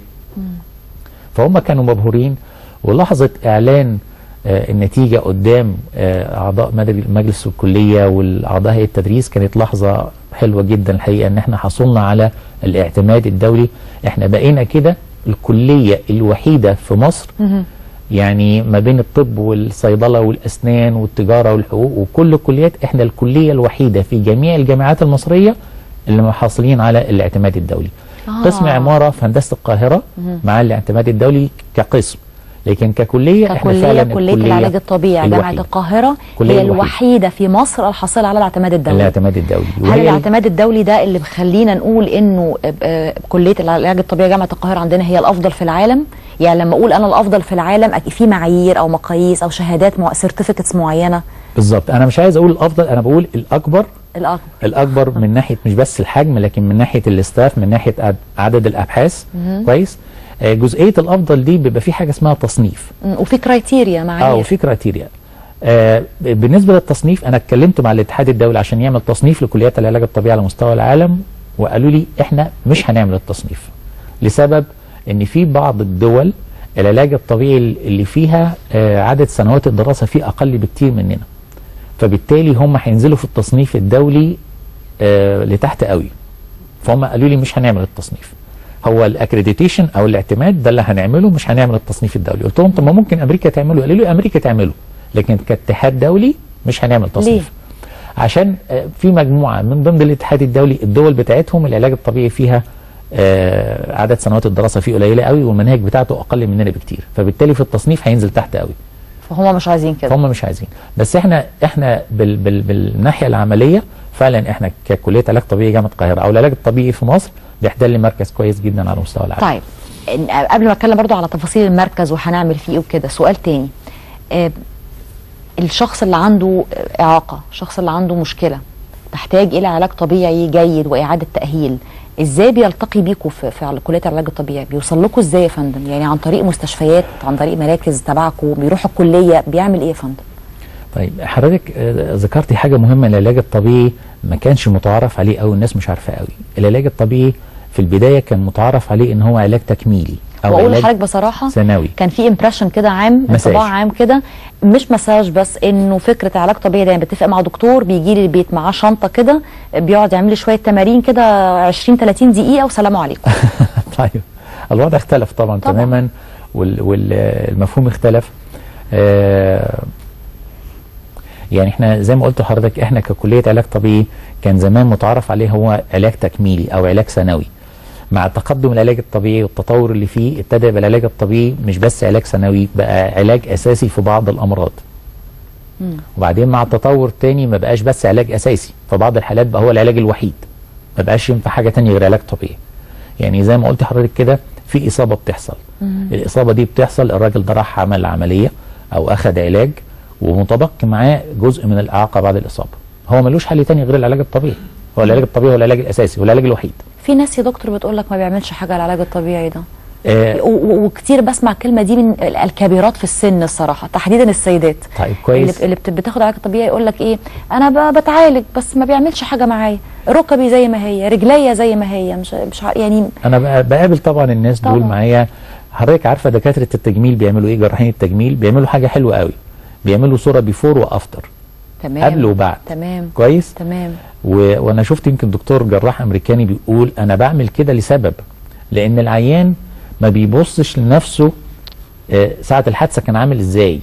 فهم كانوا مبهورين ولحظه اعلان آه، النتيجه قدام آه، اعضاء مدري- مجلس الكليه والاعضاء هيئه التدريس كانت لحظه حلوه جدا الحقيقه ان احنا حصلنا على الاعتماد الدولي احنا بقينا كده الكليه الوحيده في مصر يعني ما بين الطب والصيدله والاسنان والتجاره والحقوق وكل الكليات احنا الكليه الوحيده في جميع الجامعات المصريه اللي محصلين على الاعتماد الدولي آه. قسم عماره في هندسه القاهره مع الاعتماد الدولي كقسم لكن ككليه احنا ككليه فعلا كليه العلاج الطبيعي جامعه الوحيدة. القاهره الكلية هي الوحيدة. الوحيده في مصر الحاصله على الاعتماد الدولي الاعتماد الدولي هل وهي الاعتماد الدولي ده اللي مخلينا نقول انه آه، كليه العلاج الطبيعي جامعه القاهره عندنا هي الافضل في العالم يعني لما اقول انا الافضل في العالم أكيد في معايير او مقاييس او شهادات مع سيرتيفيكتس معينه بالظبط انا مش عايز اقول الافضل انا بقول الاكبر الاكبر الاكبر من ناحيه مش بس الحجم لكن من ناحيه الاستاف من ناحيه عد- عدد الابحاث كويس آه، جزئيه الافضل دي بيبقى في حاجه اسمها تصنيف م، وفي كرايتيريا اه معايير وفي كرايتيريا آه ب- بالنسبه للتصنيف انا اتكلمت مع الاتحاد الدولي عشان يعمل تصنيف لكليات العلاج الطبيعي على مستوى العالم وقالوا لي احنا مش هنعمل التصنيف لسبب ان في بعض الدول العلاج الطبيعي اللي فيها آه عدد سنوات الدراسه فيه اقل بكتير مننا فبالتالي هم هينزلوا في التصنيف الدولي آه لتحت قوي فهم قالوا لي مش هنعمل التصنيف هو الاكريديتيشن او الاعتماد ده اللي هنعمله مش هنعمل التصنيف الدولي قلت لهم طب ما ممكن امريكا تعمله قالوا لي امريكا تعمله لكن كاتحاد دولي مش هنعمل تصنيف عشان آه، في مجموعه من ضمن الاتحاد الدولي الدول بتاعتهم العلاج الطبيعي فيها آه، عدد سنوات الدراسه فيه قليله قوي والمناهج بتاعته اقل مننا بكتير فبالتالي في التصنيف هينزل تحت قوي فهم مش عايزين كده فهم مش عايزين بس احنا احنا بال بال بالناحيه العمليه فعلا احنا ككليه علاج طبيعي جامعه القاهره او العلاج الطبيعي في مصر بيحتل مركز كويس جدا على مستوى العالم طيب إن- قبل ما اتكلم برضو على تفاصيل المركز وهنعمل فيه ايه وكده سؤال تاني آه، الشخص اللي عنده آه، اعاقه الشخص اللي عنده مشكله تحتاج الى علاج طبيعي جيد واعاده تاهيل ازاي بيلتقي بيكوا في, في كليه العلاج الطبيعي بيوصل لكم ازاي يا فندم يعني عن طريق مستشفيات عن طريق مراكز تبعكم بيروح الكليه بيعمل ايه يا فندم طيب حضرتك آه، ذكرتي حاجه مهمه العلاج الطبيعي ما كانش متعارف عليه قوي الناس مش عارفاه قوي العلاج الطبيعي في البدايه كان متعارف عليه ان هو علاج تكميلي او واقول علاج لحضرتك بصراحه ثانوي كان في امبريشن كده عام مساج. انطباع عام كده مش مساج بس انه فكره علاج طبيعي ده يعني بتفق مع دكتور بيجي لي البيت معاه شنطه كده بيقعد يعمل لي شويه تمارين كده 20 30 دقيقه وسلام عليكم طيب الوضع اختلف طبعا, طبعاً. طبعا. تماما والمفهوم اختلف آه يعني احنا زي ما قلت لحضرتك احنا ككليه علاج طبيعي كان زمان متعارف عليه هو علاج تكميلي او علاج ثانوي مع تقدم العلاج الطبيعي والتطور اللي فيه ابتدى يبقى العلاج الطبيعي مش بس علاج ثانوي بقى علاج اساسي في بعض الامراض وبعدين مع التطور تاني ما بقاش بس علاج اساسي في بعض الحالات بقى هو العلاج الوحيد ما بقاش ينفع حاجه تانية غير علاج طبيعي يعني زي ما قلت لحضرتك كده في اصابه بتحصل الاصابه دي بتحصل الراجل ده راح عمل عمليه او اخذ علاج ومتبقي معاه جزء من الاعاقه بعد الاصابه هو ملوش حل تاني غير العلاج الطبيعي هو العلاج الطبيعي هو العلاج الاساسي والعلاج الوحيد في ناس يا دكتور بتقول لك ما بيعملش حاجه العلاج الطبيعي ده آه و- و- وكتير بسمع الكلمه دي من ال- الكبيرات في السن الصراحه تحديدا السيدات طيب كويس. اللي, اللي بت- بتاخد علاج طبيعي يقول لك ايه انا ب- بتعالج بس ما بيعملش حاجه معايا ركبي زي ما هي رجليا زي ما هي مش مش ع- يعني انا بق- بقابل طبعا الناس دول طبعاً. معايا حضرتك عارفه دكاتره التجميل بيعملوا ايه جراحين التجميل بيعملوا حاجه حلوه قوي بيعملوا صوره بيفور وافتر تمام قبل وبعد تمام كويس تمام و... وانا شفت يمكن دكتور جراح امريكاني بيقول انا بعمل كده لسبب لان العيان ما بيبصش لنفسه آه، ساعه الحادثه كان عامل ازاي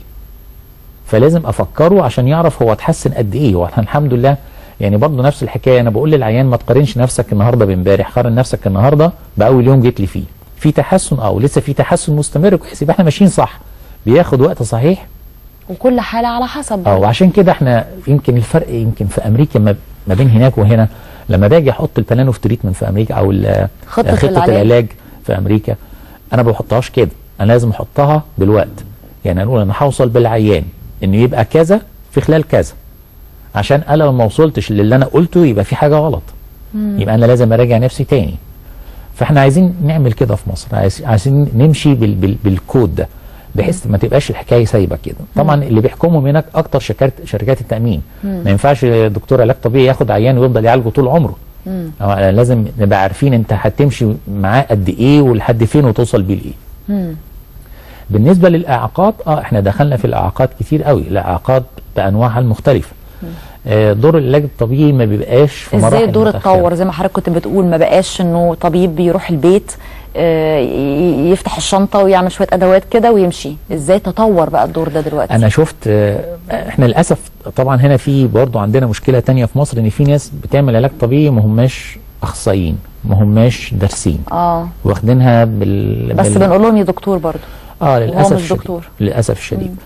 فلازم افكره عشان يعرف هو اتحسن قد ايه هو إحنا الحمد لله يعني برضه نفس الحكايه انا بقول للعيان ما تقارنش نفسك النهارده بامبارح قارن نفسك النهارده باول يوم جيت لي فيه في تحسن او لسه في تحسن مستمر كويس يبقى احنا ماشيين صح بياخد وقت صحيح وكل حاله على حسب اه وعشان كده احنا يمكن الفرق يمكن في امريكا ما, ما بين هناك وهنا لما باجي احط البلان اوف تريتمنت في امريكا او ال- خطة خطه العلاج. العلاج في امريكا انا ما بحطهاش كده انا لازم احطها بالوقت يعني اقول انا هوصل بالعيان انه يبقى كذا في خلال كذا عشان انا لو ما وصلتش للي انا قلته يبقى في حاجه غلط يبقى انا لازم اراجع نفسي تاني فاحنا عايزين نعمل كده في مصر عايز- عايزين نمشي بال بال بالكود ده بحيث ما تبقاش الحكايه سايبه كده طبعا اللي بيحكمهم هناك اكتر شركات شركات التامين ما ينفعش دكتور علاج طبيعي ياخد عيان ويفضل يعالجه طول عمره أو لازم نبقى عارفين انت هتمشي معاه قد ايه ولحد فين وتوصل بيه لايه بالنسبه للاعاقات اه احنا دخلنا في الاعاقات كتير قوي الاعاقات بانواعها المختلفه آه دور العلاج الطبيعي ما بيبقاش في مراحل ازاي الدور متأخرة. اتطور زي ما حضرتك كنت بتقول ما بقاش انه طبيب بيروح البيت آه، ي- يفتح الشنطه ويعمل شويه ادوات كده ويمشي ازاي تطور بقى الدور ده دلوقتي انا شفت آه، احنا للاسف طبعا هنا في برضو عندنا مشكله تانية في مصر ان في ناس بتعمل علاج طبيعي ما هماش اخصائيين ما هماش دارسين اه واخدينها بال بس بال... بنقول لهم يا دكتور برضو اه للاسف مش الشديد. دكتور. للاسف الشديد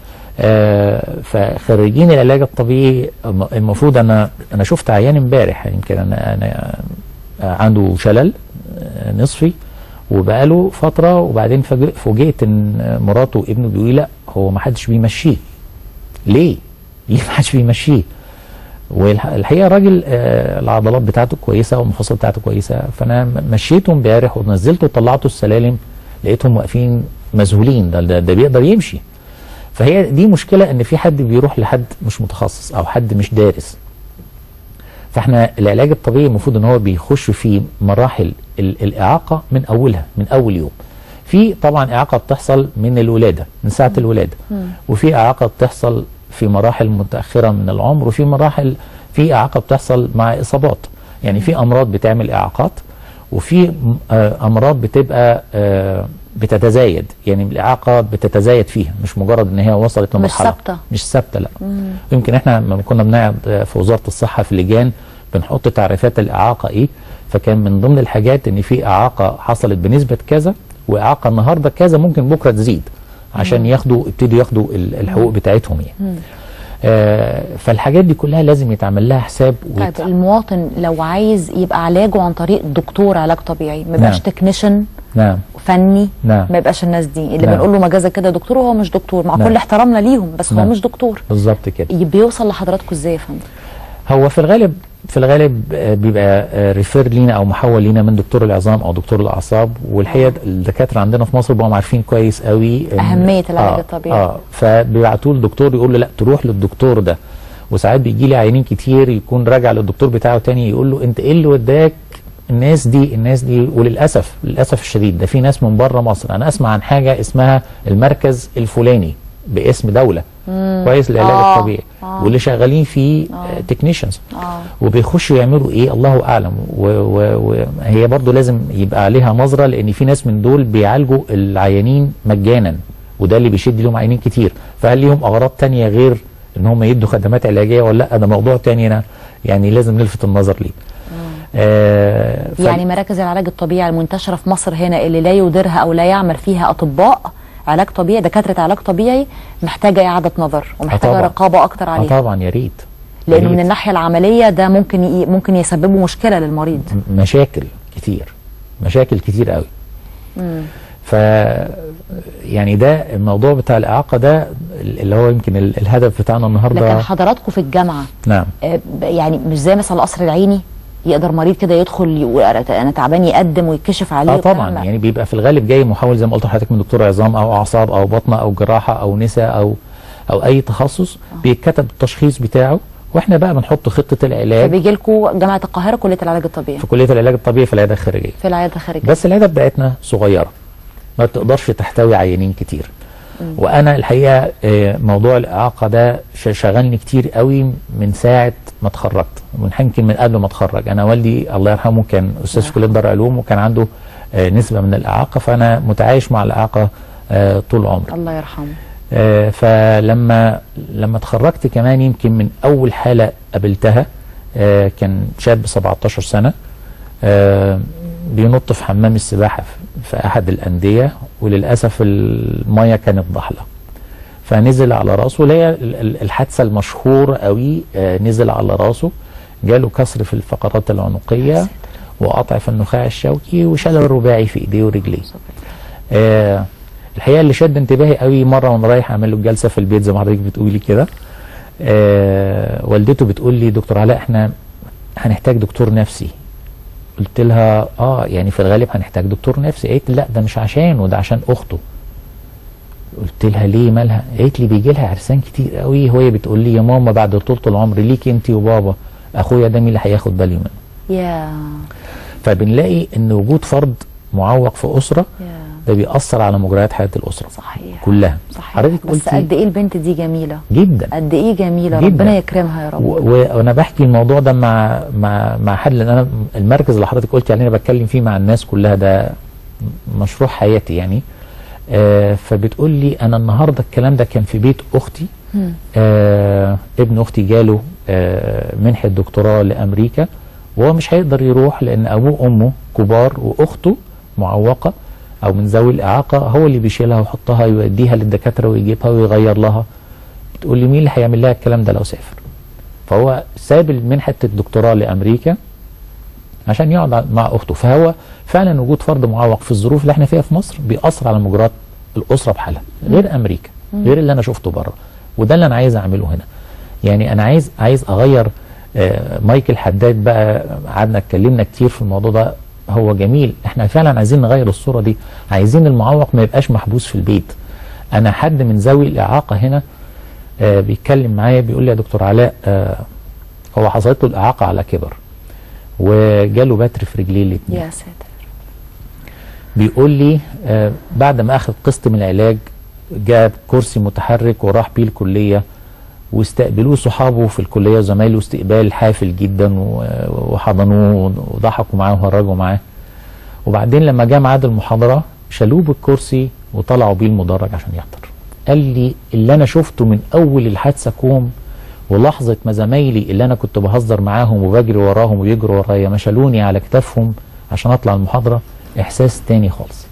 آه فخريجين العلاج الطبيعي الم- المفروض انا انا شفت عيان امبارح يمكن انا انا آه، عنده شلل آه، نصفي وبقاله فتره وبعدين فاجئ- فوجئت ان مراته وابنه بيقولوا لي لا هو ما حدش بيمشيه ليه؟ ليه ما حدش بيمشيه؟ والحقيقه الراجل آه، العضلات بتاعته كويسه والمفاصل بتاعته كويسه فانا م- مشيته امبارح ونزلته وطلعته السلالم لقيتهم واقفين مذهولين ده, ده, ده بيقدر يمشي فهي دي مشكله ان في حد بيروح لحد مش متخصص او حد مش دارس فاحنا العلاج الطبيعي المفروض ان هو بيخش في مراحل ال- الاعاقه من اولها من اول يوم في طبعا اعاقه بتحصل من الولاده من ساعه الولاده وفي اعاقه بتحصل في مراحل متاخره من العمر وفي مراحل في اعاقه بتحصل مع اصابات يعني في امراض بتعمل اعاقات وفي م- آه، امراض بتبقى آه، بتتزايد يعني الاعاقه بتتزايد فيها مش مجرد ان هي وصلت مش لمرحله ثابتة. مش ثابته لا يمكن احنا لما كنا بنقعد آه، في وزاره الصحه في لجان بنحط تعريفات الاعاقه ايه فكان من ضمن الحاجات ان في اعاقه حصلت بنسبه كذا واعاقه النهارده كذا ممكن بكره تزيد عشان ياخدوا يبتدوا ياخدوا ال- الحقوق بتاعتهم يعني آه فالحاجات دي كلها لازم يتعمل لها حساب طيب ويت- المواطن لو عايز يبقى علاجه عن طريق دكتور علاج طبيعي ما يبقاش نعم. تكنيشن نعم فني نعم. ما يبقاش الناس دي اللي نعم. بنقول له مجازا كده دكتور وهو مش دكتور مع نعم. كل احترامنا ليهم بس هو نعم. مش دكتور بالظبط كده ي- بيوصل لحضراتكم ازاي يا فندم هو في الغالب في الغالب آه، بيبقى آه، ريفير لينا او محول لينا من دكتور العظام او دكتور الاعصاب والحقيقه الدكاتره عندنا في مصر بقوا عارفين كويس قوي إن- أهمية العلاج الطبيعي. اه فبيبعتوه للدكتور يقول له لا تروح للدكتور ده وساعات بيجي لي عيانين كتير يكون راجع للدكتور بتاعه تاني يقول له انت ايه اللي وداك الناس دي الناس دي وللاسف للاسف الشديد ده في ناس من بره مصر انا اسمع عن حاجه اسمها المركز الفلاني باسم دوله كويس للعلاج آه، الطبيعي آه. واللي شغالين فيه تكنيشنز اه وبيخشوا يعملوا ايه الله اعلم وهي برضو لازم يبقى عليها نظره لان في ناس من دول بيعالجوا العيانين مجانا وده اللي بيشد لهم عيانين كتير فهل ليهم اغراض تانية غير ان هم يدوا خدمات علاجيه ولا لا ده موضوع تاني أنا يعني لازم نلفت النظر ليه آه ف- يعني مراكز العلاج الطبيعي المنتشره في مصر هنا اللي لا يديرها او لا يعمل فيها اطباء علاج طبيعي دكاتره علاج طبيعي محتاجه اعاده نظر ومحتاجه طبعاً. رقابه اكتر آه عليها طبعا يا ريت يا لانه من ريت. الناحيه العمليه ده ممكن ي... ممكن يسببوا مشكله للمريض م- مشاكل كتير مشاكل كتير قوي ف يعني ده الموضوع بتاع الاعاقه ده اللي هو يمكن ال- الهدف بتاعنا النهارده لكن حضراتكم في الجامعه نعم آه، ب- يعني مش زي مثلا القصر العيني يقدر مريض كده يدخل يقول انا تعبان يقدم ويتكشف عليه اه وبتاع. طبعا لا. يعني بيبقى في الغالب جاي محاول زي ما قلت لحضرتك من دكتور عظام او اعصاب او بطنه او جراحه او نساء او او اي تخصص بيتكتب التشخيص بتاعه واحنا بقى بنحط خطه العلاج فبيجي لكم جامعه القاهره كليه العلاج الطبيعي في كليه العلاج الطبيعي في العياده الخارجيه في العياده الخارجيه بس العياده بتاعتنا صغيره ما تقدرش تحتوي عيانين كتير وانا الحقيقه آه، موضوع الاعاقه ده ش- شغلني كتير قوي من ساعه ما اتخرجت من يمكن من قبل ما اتخرج انا والدي الله يرحمه كان استاذ في كليه دار علوم وكان عنده آه، نسبه من الاعاقه فانا متعايش مع الاعاقه آه، طول عمري الله يرحمه آه، فلما لما اتخرجت كمان يمكن من اول حاله قابلتها آه، كان شاب 17 سنه آه، بينط في حمام السباحه في- في احد الانديه وللاسف الميه كانت ضحله فنزل على راسه اللي هي ال- ال- الحادثه المشهوره قوي آه، نزل على راسه جاله كسر في الفقرات العنقيه وقطع في النخاع الشوكي وشلل الرباعي في ايديه ورجليه آه الحقيقه اللي شد انتباهي قوي مره وانا رايح اعمل له الجلسه في البيت زي ما حضرتك بتقولي كده آه والدته بتقول لي دكتور علاء احنا هنحتاج دكتور نفسي قلت لها اه يعني في الغالب هنحتاج دكتور نفسي قالت لي لا ده مش عشانه ده عشان اخته قلت لها ليه مالها قالت لي بيجي لها عرسان كتير قوي وهي بتقول لي يا ماما بعد طول العمر ليك انت وبابا اخويا ده مين اللي هياخد بالي منه يا فبنلاقي ان وجود فرد معوق في اسره يا ده بيأثر على مجريات حياه الاسره صحيح كلها صحيح حضرتك بس قلتي قد ايه البنت دي جميله جدا قد ايه جميله جداً. ربنا يكرمها يا رب و- و- وانا بحكي الموضوع ده مع مع مع حد لان انا المركز اللي حضرتك قلتي عليه انا بتكلم فيه مع الناس كلها ده مشروع حياتي يعني آه فبتقول لي انا النهارده الكلام ده كان في بيت اختي آه ابن اختي جاله آه منحه دكتوراه لامريكا وهو مش هيقدر يروح لان ابوه وامه كبار واخته معوقه او من ذوي الاعاقه هو اللي بيشيلها ويحطها يوديها للدكاتره ويجيبها ويغير لها بتقول لي مين اللي هيعمل لها الكلام ده لو سافر فهو ساب منحه الدكتوراه لامريكا عشان يقعد مع اخته فهو فعلا وجود فرد معوق في الظروف اللي احنا فيها في مصر بيأثر على مجريات الاسره بحالها غير امريكا غير اللي انا شفته بره وده اللي انا عايز اعمله هنا يعني انا عايز عايز اغير آه، مايكل حداد بقى قعدنا اتكلمنا كتير في الموضوع ده هو جميل احنا فعلا عايزين نغير الصوره دي عايزين المعوق ما يبقاش محبوس في البيت انا حد من ذوي الاعاقه هنا آه بيتكلم معايا بيقول لي يا دكتور علاء آه هو حصلت له الاعاقه على كبر وجاله بتر في رجليه الاثنين يا ساتر بيقول لي آه بعد ما اخذ قسط من العلاج جاب كرسي متحرك وراح بيه الكليه واستقبلوه صحابه في الكليه وزمايله استقبال حافل جدا و- وحضنوه وضحكوا معاه وهرجوا معاه وبعدين لما جه ميعاد المحاضره شالوه بالكرسي وطلعوا بيه المدرج عشان يحضر قال لي اللي انا شفته من اول الحادثه كوم ولحظه ما زمايلي اللي انا كنت بهزر معاهم وبجري وراهم ويجروا ورايا ما شالوني على كتافهم عشان اطلع المحاضره احساس تاني خالص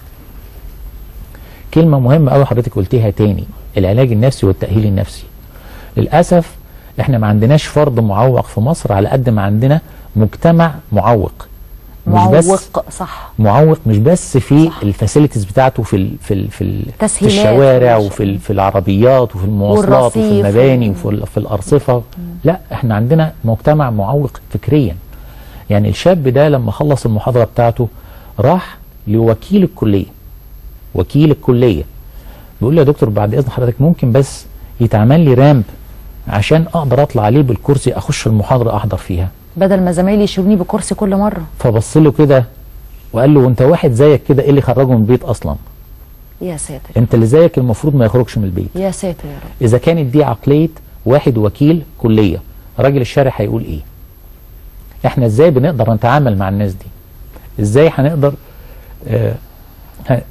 كلمه مهمه قوي حضرتك قلتيها تاني العلاج النفسي والتاهيل النفسي للاسف احنا ما عندناش فرد معوق في مصر على قد ما عندنا مجتمع معوق مش بس معوق صح معوق مش بس في الفاسيلتيز بتاعته في ال في ال في, ال في تسهيلات الشوارع وش- وفي ال في العربيات وفي المواصلات وفي والرصيف المباني و- وفي ال- في الارصفه لا احنا عندنا مجتمع معوق فكريا يعني الشاب ده لما خلص المحاضره بتاعته راح لوكيل الكليه وكيل الكليه بيقول لي يا دكتور بعد اذن حضرتك ممكن بس يتعمل لي رامب عشان اقدر اطلع عليه بالكرسي اخش المحاضره احضر فيها بدل ما زمايلي يشيلوني بكرسي كل مره فبص له كده وقال له وانت واحد زيك كده ايه اللي خرجه من البيت اصلا يا ساتر انت اللي زيك المفروض ما يخرجش من البيت يا ساتر يا رب اذا كانت دي عقليه واحد وكيل كليه راجل الشارع هيقول ايه احنا ازاي بنقدر نتعامل مع الناس دي ازاي هنقدر آه ه-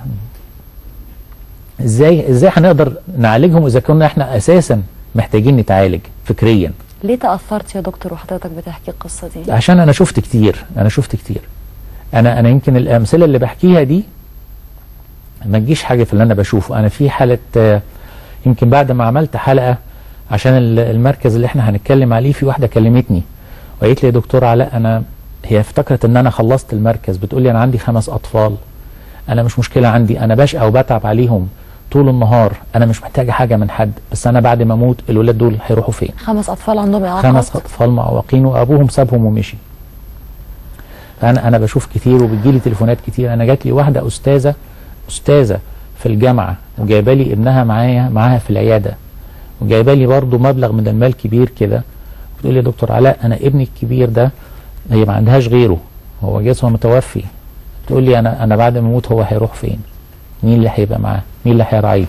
ازاي ازاي هنقدر نعالجهم اذا كنا احنا اساسا محتاجين نتعالج فكريا ليه تاثرت يا دكتور وحضرتك بتحكي القصه دي عشان انا شفت كتير انا شفت كتير انا انا يمكن الامثله اللي بحكيها دي ما تجيش حاجه في اللي انا بشوفه انا في حاله آه، يمكن بعد ما عملت حلقه عشان ال- المركز اللي احنا هنتكلم عليه في واحده كلمتني وقالت لي يا دكتور علاء انا هي افتكرت ان انا خلصت المركز بتقول لي انا عندي خمس اطفال انا مش مشكله عندي انا بشقى وبتعب عليهم طول النهار انا مش محتاجه حاجه من حد بس انا بعد ما اموت الولاد دول هيروحوا فين خمس اطفال عندهم اعاقات خمس اطفال معوقين وابوهم سابهم ومشي فانا انا بشوف كتير وبتجيلي تليفونات كتير انا جات لي واحده استاذه استاذه في الجامعه وجايبه لي ابنها معايا معاها في العياده وجايبه لي برضه مبلغ من المال كبير كده بتقول لي يا دكتور علاء انا ابني الكبير ده هي ما عندهاش غيره هو جسمه متوفي تقول لي انا انا بعد ما اموت هو هيروح فين مين اللي هيبقى معاه مين اللي هيراعيه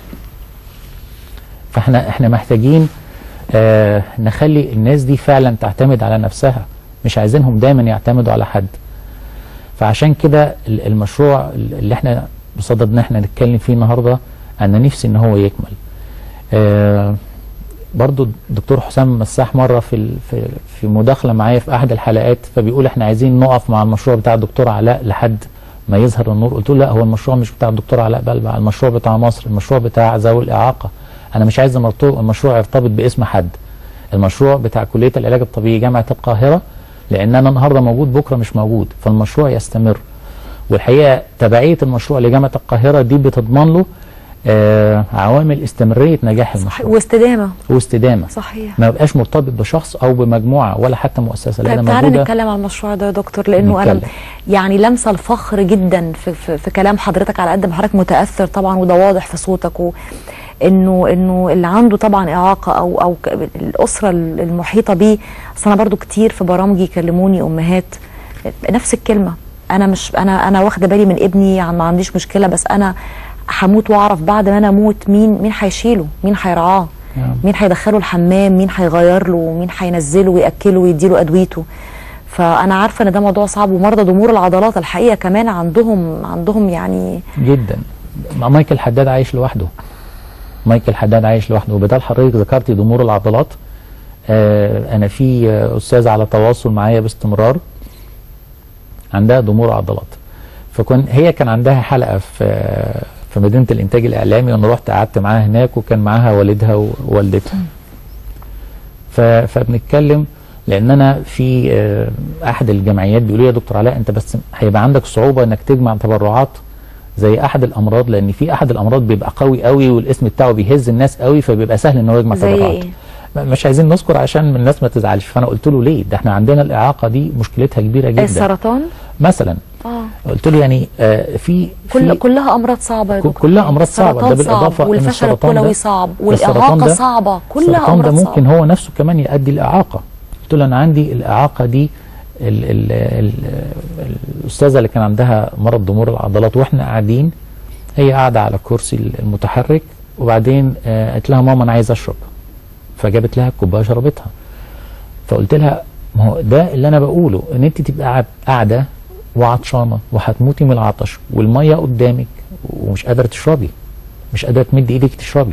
فاحنا احنا محتاجين آه نخلي الناس دي فعلا تعتمد على نفسها مش عايزينهم دايما يعتمدوا على حد فعشان كده ال- المشروع اللي احنا بصدد ان احنا نتكلم فيه النهارده انا نفسي ان هو يكمل آه برضو الدكتور حسام مساح مره في ال- في في مداخله معايا في احد الحلقات فبيقول احنا عايزين نقف مع المشروع بتاع الدكتور علاء لحد ما يظهر النور قلت له لا هو المشروع مش بتاع الدكتور علاء بلبع المشروع بتاع مصر المشروع بتاع ذوي الاعاقه انا مش عايز المرتو- المشروع يرتبط باسم حد المشروع بتاع كليه العلاج الطبيعي جامعه القاهره لان انا النهارده موجود بكره مش موجود فالمشروع يستمر والحقيقه تبعيه المشروع لجامعه القاهره دي بتضمن له آه عوامل استمراريه نجاح المشروع واستدامه واستدامه صحيح ما يبقاش مرتبط بشخص او بمجموعه ولا حتى مؤسسه لا طيب ده تعالى موجوده نتكلم عن المشروع ده يا دكتور لانه انا نتكلم. يعني لمسه الفخر جدا في, في, في كلام حضرتك على قد ما حضرتك متاثر طبعا وده واضح في صوتك و انه انه اللي عنده طبعا اعاقه او او ك- الاسره المحيطه بيه اصل انا برضو كتير في برامجي يكلموني امهات نفس الكلمه انا مش انا انا واخده بالي من ابني عن- ما عنديش مشكله بس انا هموت واعرف بعد ما انا اموت مين مين هيشيله مين هيرعاه نعم. مين هيدخله الحمام مين هيغير له مين هينزله وياكله ويديله ادويته فانا عارفه ان ده موضوع صعب ومرضى ضمور العضلات الحقيقه كمان عندهم عندهم يعني جدا ما مايكل حداد عايش لوحده مايكل حداد عايش لوحده وبدال حضرتك ذكرتي ضمور العضلات آه انا في آه، استاذه على تواصل معايا باستمرار عندها ضمور عضلات فكن هي كان عندها حلقه في آه، في مدينه الانتاج الاعلامي وانا رحت قعدت معاها هناك وكان معاها والدها ووالدتها ف- فبنتكلم لان انا في آه، احد الجمعيات بيقولوا لي يا دكتور علاء انت بس هيبقى عندك صعوبه انك تجمع تبرعات زي احد الامراض لان في احد الامراض بيبقى قوي قوي والاسم بتاعه بيهز الناس قوي فبيبقى سهل ان هو يجمع زي تبرعات ايه؟ م- مش عايزين نذكر عشان الناس ما تزعلش فانا قلت له ليه ده احنا عندنا الاعاقه دي مشكلتها كبيره جدا السرطان مثلا اه قلت له يعني آه في كل في كلها امراض صعبه يا ك- دكتور كلها أمراض صعبة. ده السرطان بالإضافة صعب إن والفشل السرطان ده- الكلوي صعب السرطان والاعاقه ده- صعبه كلها السرطان ده امراض ممكن صعبه هو نفسه كمان يؤدي لاعاقه قلت له انا عندي الاعاقه دي ال ال ال الاستاذه اللي كان عندها مرض ضمور العضلات واحنا قاعدين هي قاعده على الكرسي المتحرك وبعدين آه، قالت لها ماما انا عايز اشرب فجابت لها الكوبايه شربتها فقلت لها ما هو ده اللي انا بقوله ان انت تبقى قاعد- قاعده وعطشانه وهتموتي من العطش والميه قدامك ومش قادره تشربي مش قادره تمد ايدك تشربي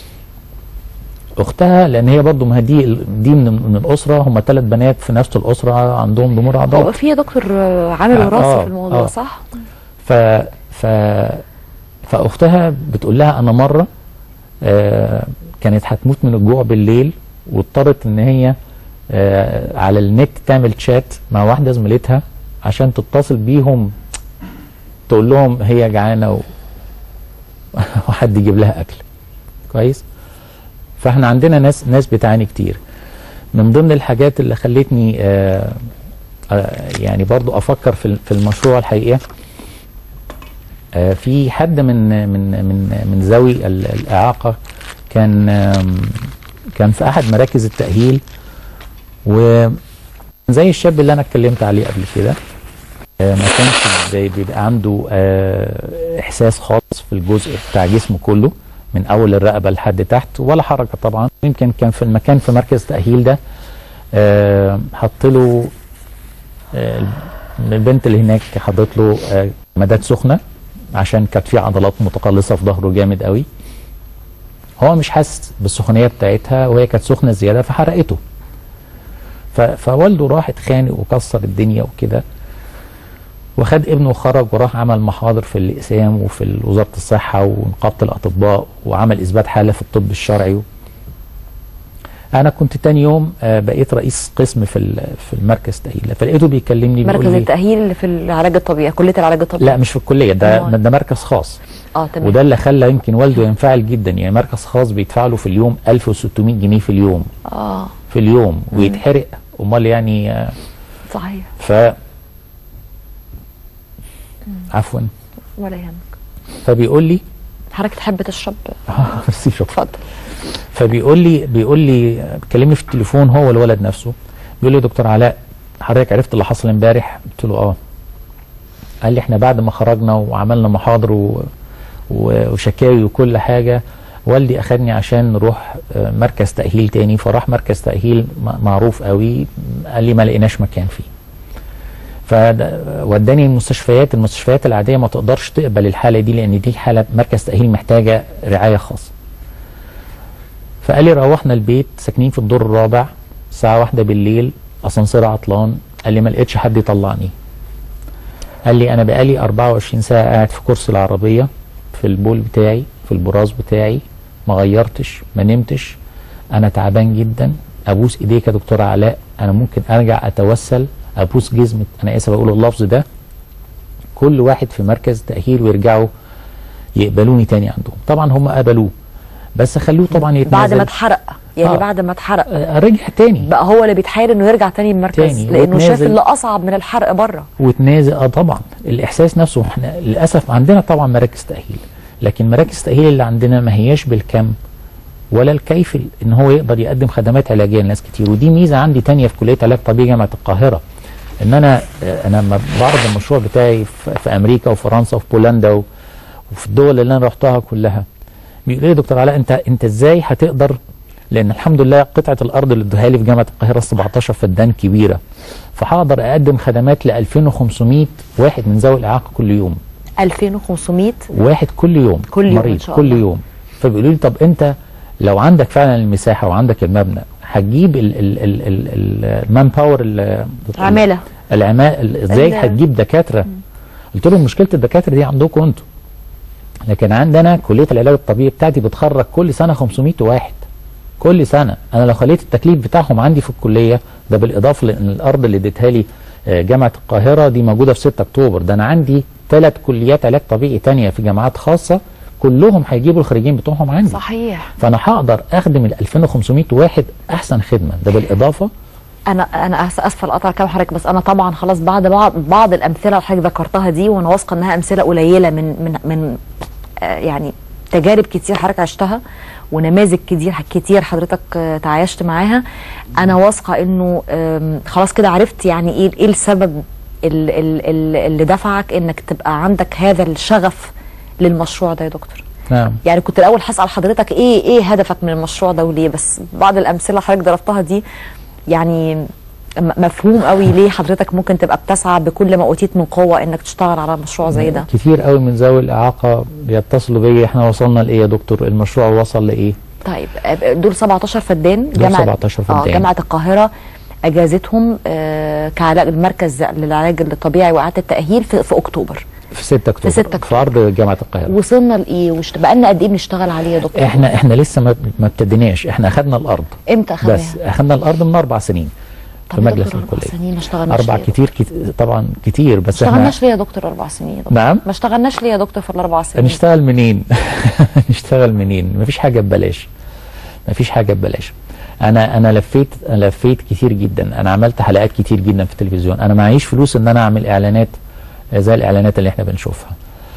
اختها لان هي برضو ما هي دي دي من, من الاسره هم ثلاث بنات في نفس الاسره عندهم ضمور هو اعضاء في يا دكتور آه، عامل آه، وراثي آه، في الموضوع آه. صح؟ ف ف فاختها بتقول لها انا مره آه كانت هتموت من الجوع بالليل واضطرت ان هي آه على النت تعمل تشات مع واحده زميلتها عشان تتصل بيهم تقول لهم هي جعانه و... وحد يجيب لها اكل كويس فاحنا عندنا ناس ناس بتعاني كتير من ضمن الحاجات اللي خلتني آه آه يعني برضو افكر في في المشروع الحقيقه آه في حد من من من من ذوي ال- الاعاقه كان آم، كان في احد مراكز التاهيل و زي الشاب اللي انا اتكلمت عليه قبل كده آه، ما كانش زي بيبقى عنده آه، احساس خالص في الجزء بتاع جسمه كله من اول الرقبه لحد تحت ولا حركه طبعا يمكن كان في المكان في مركز التاهيل ده آه، حط له آه، البنت اللي هناك حطت له آه، مداد سخنه عشان كانت في عضلات متقلصه في ظهره جامد قوي هو مش حاسس بالسخونيه بتاعتها وهي كانت سخنه زياده فحرقته ف- فوالده راح اتخانق وكسر الدنيا وكده وخد ابنه وخرج وراح عمل محاضر في الاقسام وفي وزاره الصحه ونقابه الاطباء وعمل اثبات حاله في الطب الشرعي انا كنت تاني يوم آه، بقيت رئيس قسم في ال- في المركز تاهيل فلقيته بيكلمني بيقول مركز لي التأهيل اللي في العلاج الطبيعي كلية العلاج الطبيعي لا مش في الكليه ده أمال. ده مركز خاص اه تمام وده اللي خلى يمكن والده ينفعل جدا يعني مركز خاص بيدفع له في اليوم 1600 جنيه في اليوم اه في اليوم ويتحرق امال يعني آه، صحيح ف عفوا ولا يهمك فبيقول لي حضرتك تحب تشرب ميرسي شكرا اتفضل فبيقول لي بيقول لي كلمني في التليفون هو الولد نفسه بيقول لي يا دكتور علاء حضرتك عرفت اللي حصل امبارح قلت له اه قال لي احنا بعد ما خرجنا وعملنا محاضر و... و... وشكاوي وكل حاجه والدي اخدني عشان نروح آه، مركز تاهيل تاني فراح مركز تاهيل م- معروف قوي قال لي ما لقيناش مكان فيه فوداني المستشفيات المستشفيات العاديه ما تقدرش تقبل الحاله دي لان دي حاله مركز تاهيل محتاجه رعايه خاصه فقال لي روحنا البيت ساكنين في الدور الرابع الساعه واحدة بالليل اسانسير عطلان قال لي ما لقيتش حد يطلعني قال لي انا بقالي 24 ساعه قاعد في كرسي العربيه في البول بتاعي في البراز بتاعي ما غيرتش ما نمتش انا تعبان جدا ابوس ايديك يا دكتور علاء انا ممكن ارجع اتوسل ابوس جزمه انا اسف اقول اللفظ ده كل واحد في مركز تاهيل ويرجعوا يقبلوني تاني عندهم طبعا هم قبلوه بس خلوه طبعا يتنازل بعد ما اتحرق يعني آه. بعد ما اتحرق آه، رجع تاني بقى هو اللي بيتحايل انه يرجع تاني المركز تاني لانه شاف واتنازل. اللي اصعب من الحرق بره وتنازل اه طبعا الاحساس نفسه احنا للاسف عندنا طبعا مراكز تاهيل لكن مراكز التاهيل اللي عندنا ما هياش بالكم ولا الكيف ان هو يقدر يقدم خدمات علاجيه لناس كتير ودي ميزه عندي تانية في كليه علاج طبيعي جامعه القاهره ان انا آه، انا لما بعرض المشروع بتاعي في في امريكا وفرنسا وفي بولندا و- وفي الدول اللي انا رحتها كلها بيقول لي يا دكتور علاء انت انت ازاي هتقدر لان الحمد لله قطعه الارض اللي ادوها لي في جامعه القاهره 17 فدان كبيره فهقدر اقدم خدمات ل 2500 واحد من ذوي الاعاقه كل يوم 2500 واحد كل يوم كل يوم مريض إن شاء كل الله. يوم فبيقولوا لي طب انت لو عندك فعلا المساحه وعندك المبنى هتجيب المان باور عماله العمال ازاي ال- هتجيب دكاتره قلت لهم مشكله الدكاتره دي عندكم انتوا لكن عندنا كليه العلاج الطبيعي بتاعتي بتخرج كل سنه 500 واحد كل سنه انا لو خليت التكليف بتاعهم عندي في الكليه ده بالاضافه لان الارض اللي اديتها لي آه، جامعه القاهره دي موجوده في 6 اكتوبر ده انا عندي ثلاث كليات علاج طبيعي تانية في جامعات خاصه كلهم هيجيبوا الخريجين بتوعهم عندي صحيح فانا هقدر اخدم ال 2500 واحد احسن خدمه ده بالاضافه انا انا آس- اسفه لقطع كلام حضرتك بس انا طبعا خلاص بعد بعض بعض الامثله اللي حضرتك ذكرتها دي وانا واثقه انها امثله قليله من من من آه، يعني تجارب كتير حضرتك عشتها ونماذج كتير كتير حضرتك آه، تعايشت معاها انا واثقه انه آم، خلاص كده عرفت يعني ايه ايه السبب ال- ال- ال- اللي دفعك انك تبقى عندك هذا الشغف للمشروع ده يا دكتور نعم يعني كنت الاول هسال حضرتك ايه ايه هدفك من المشروع ده وليه بس بعض الامثله اللي حضرتك ضربتها دي يعني م- مفهوم قوي ليه حضرتك ممكن تبقى بتسعى بكل ما اوتيت من قوه انك تشتغل على مشروع زي ده كتير قوي من ذوي الاعاقه بيتصلوا بيا احنا وصلنا لايه يا دكتور المشروع وصل لايه طيب آه، دول 17 فدان دول 17 اه فدان. جامعه القاهره اجازتهم آه كعلاج المركز للعلاج الطبيعي واعاده التاهيل في, في اكتوبر في 6 اكتوبر 6 أكتوبر. في ارض جامعه القاهره وصلنا لايه وشت... بقالنا قد ايه بنشتغل عليه يا دكتور احنا احنا لسه ما ما ابتديناش احنا اخذنا الارض امتى اخدناها بس اخذنا الارض من اربع سنين طب في يا مجلس دكتور أربع الكليه سنين ما اشتغلناش اربع ليه يا كتير, كتير طبعا كتير بس ما احنا اشتغلناش ليه يا دكتور اربع سنين يا دكتور؟ نعم؟ ما اشتغلناش ليه يا دكتور في الاربع سنين نشتغل منين نشتغل منين مفيش حاجه ببلاش مفيش حاجه ببلاش انا انا لفيت أنا لفيت كتير جدا انا عملت حلقات كتير جدا في التلفزيون انا معيش فلوس ان انا اعمل اعلانات آه، زي الاعلانات اللي احنا بنشوفها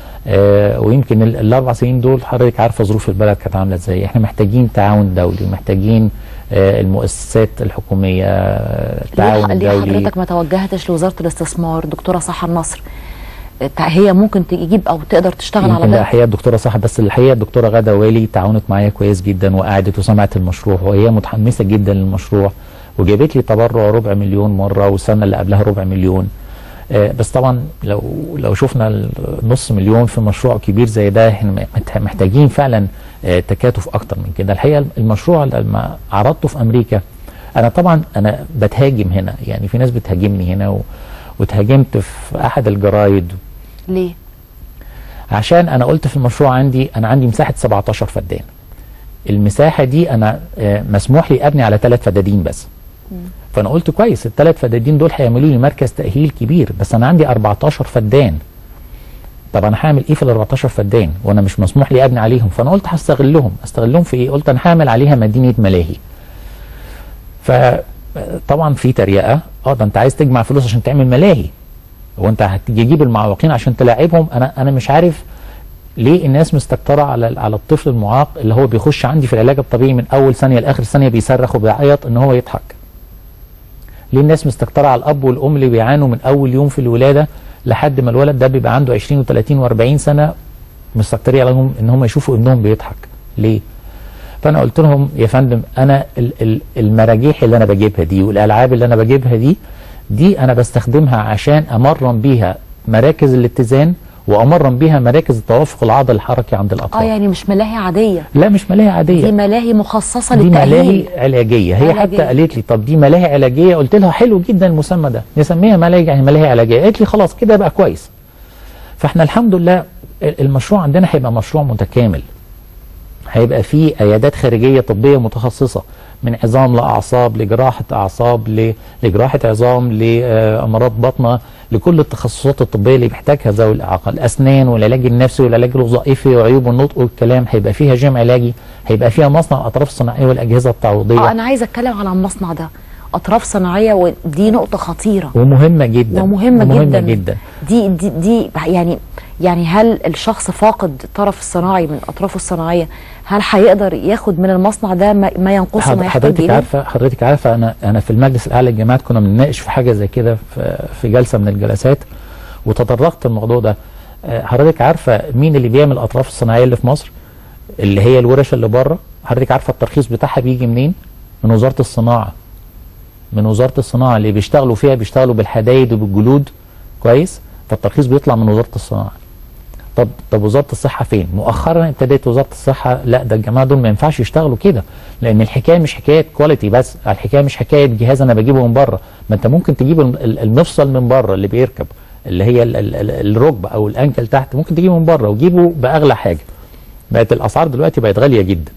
آه ويمكن ال- الاربع سنين دول حضرتك عارفه ظروف البلد كانت عامله ازاي احنا محتاجين تعاون دولي ومحتاجين آه المؤسسات الحكوميه آه، ليه, التعاون ليه الدولي حضرتك ما توجهتش لوزاره الاستثمار دكتوره صحه النصر تع- هي ممكن تجيب او تقدر تشتغل على يمكن ده الحقيقه الدكتوره صح بس الحقيقه الدكتوره غاده والي تعاونت معايا كويس جدا وقعدت وسمعت المشروع وهي متحمسه جدا للمشروع وجابت لي تبرع ربع مليون مره والسنه اللي قبلها ربع مليون آه بس طبعا لو لو شفنا النص مليون في مشروع كبير زي ده احنا محت- محتاجين فعلا آه تكاتف اكتر من كده الحقيقه المشروع لما عرضته في امريكا انا طبعا انا بتهاجم هنا يعني في ناس بتهاجمني هنا و وتهاجمت في احد الجرايد ليه عشان انا قلت في المشروع عندي انا عندي مساحه 17 فدان المساحه دي انا آه، مسموح لي ابني على ثلاث فدادين بس فانا قلت كويس الثلاث فدادين دول هيعملوا لي مركز تاهيل كبير بس انا عندي 14 فدان طب انا هعمل ايه في ال 14 فدان وانا مش مسموح لي ابني عليهم فانا قلت هستغلهم استغلهم في ايه قلت انا هعمل عليها مدينه ملاهي فطبعا في تريقه اه ده انت عايز تجمع فلوس عشان تعمل ملاهي وانت هتجيب المعوقين عشان تلاعبهم انا انا مش عارف ليه الناس مستكتره على على الطفل المعاق اللي هو بيخش عندي في العلاج الطبيعي من اول ثانيه لاخر ثانيه بيصرخ وبيعيط ان هو يضحك ليه الناس مستكتره على الاب والام اللي بيعانوا من اول يوم في الولاده لحد ما الولد ده بيبقى عنده 20 و30 و40 سنه مستكترين عليهم ان هم يشوفوا ابنهم بيضحك ليه فانا قلت لهم يا فندم انا ال- ال- المراجيح اللي انا بجيبها دي والالعاب اللي انا بجيبها دي دي انا بستخدمها عشان امرن بيها مراكز الاتزان وامرن بيها مراكز التوافق العضلي الحركي عند اه الاطفال يعني مش ملاهي عاديه لا مش ملاهي دي عاديه ملاهي مخصصه دي للتاهيل ملاهي علاجيه هي علاجية. حتى قالت لي طب دي ملاهي علاجيه قلت لها حلو جدا المسمى ده نسميها ملاهي يعني ملاهي علاجيه قالت لي خلاص كده بقى كويس فاحنا الحمد لله المشروع عندنا هيبقى مشروع متكامل هيبقى فيه عيادات خارجيه طبيه متخصصه من عظام لاعصاب لجراحه اعصاب ل- لجراحه عظام لامراض بطنه لكل التخصصات الطبيه اللي بيحتاجها ذوي الاعاقه الاسنان والعلاج النفسي والعلاج الوظائفي وعيوب النطق والكلام هيبقى فيها جيم علاجي هيبقى فيها مصنع الاطراف الصناعيه والاجهزه التعويضيه اه انا عايزه اتكلم على المصنع ده اطراف صناعيه ودي نقطه خطيره ومهمه جدا ومهمه جدا جدا دي دي دي يعني يعني هل الشخص فاقد الطرف الصناعي من اطرافه الصناعيه هل هيقدر ياخد من المصنع ده ما ما ينقصه حض- ما يحتاج حضرتك اليه عارفه حضرتك عارفه انا انا في المجلس الاعلى للجامعات كنا بنناقش في حاجه زي كده في في جلسه من الجلسات وتطرقت الموضوع ده آه، حضرتك عارفه مين اللي بيعمل الاطراف الصناعيه اللي في مصر اللي هي الورش اللي بره حضرتك عارفه الترخيص بتاعها بيجي منين من وزاره الصناعه من وزاره الصناعه اللي بيشتغلوا فيها بيشتغلوا بالحدايد وبالجلود كويس فالترخيص بيطلع من وزاره الصناعه طب طب وزاره الصحه فين؟ مؤخرا ابتدت وزاره الصحه لا ده الجماعه دول ما ينفعش يشتغلوا كده لان الحكايه مش حكايه كواليتي بس الحكايه مش حكايه جهاز انا بجيبه من بره ما انت ممكن تجيب ال- ال- المفصل من بره اللي بيركب اللي هي ال- ال- ال- الركبه او الانكل تحت ممكن تجيبه من بره وجيبه باغلى حاجه بقت الاسعار دلوقتي بقت غاليه جدا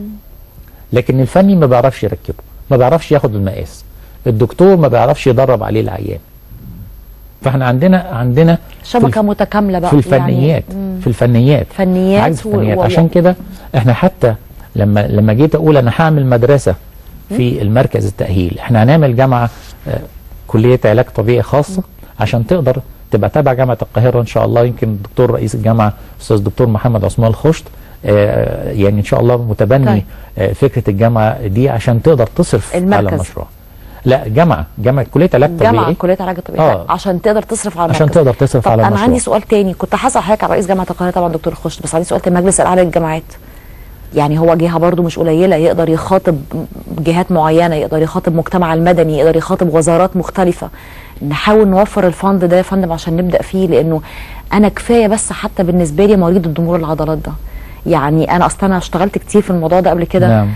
لكن الفني ما بيعرفش يركبه ما بيعرفش ياخد المقاس الدكتور ما بيعرفش يدرب عليه العيان فاحنا عندنا عندنا في شبكه الف- متكامله بقى في الفنيات يعني في الفنيات فنيات عجز و- فنيات و- عشان كده احنا حتى لما لما جيت اقول انا هعمل مدرسه في المركز التاهيل احنا هنعمل جامعه آه، كليه علاج طبيعي خاصه عشان تقدر تبقى تابع جامعه القاهره ان شاء الله يمكن الدكتور رئيس الجامعه استاذ الدكتور محمد عثمان الخشت آه، يعني ان شاء الله متبني طيب. آه، فكره الجامعه دي عشان تقدر تصرف على المركز. المشروع لا جامعه جامعه كليه علاج طبيعي جامعه كليه علاج الطبيعي آه. عشان تقدر تصرف على عشان المركز. تقدر تصرف طب على انا المشروع. عندي سؤال تاني كنت هسال حضرتك على رئيس جامعه القاهره طبعا دكتور خشت بس عندي سؤال تاني مجلس الاعلى للجامعات يعني هو جهه برضو مش قليله يقدر يخاطب جهات معينه يقدر يخاطب مجتمع المدني يقدر يخاطب وزارات مختلفه نحاول نوفر الفند ده يا فندم عشان نبدا فيه لانه انا كفايه بس حتى بالنسبه لي مريض الضمور العضلات ده يعني انا اصلا انا اشتغلت كتير في الموضوع ده قبل كده نعم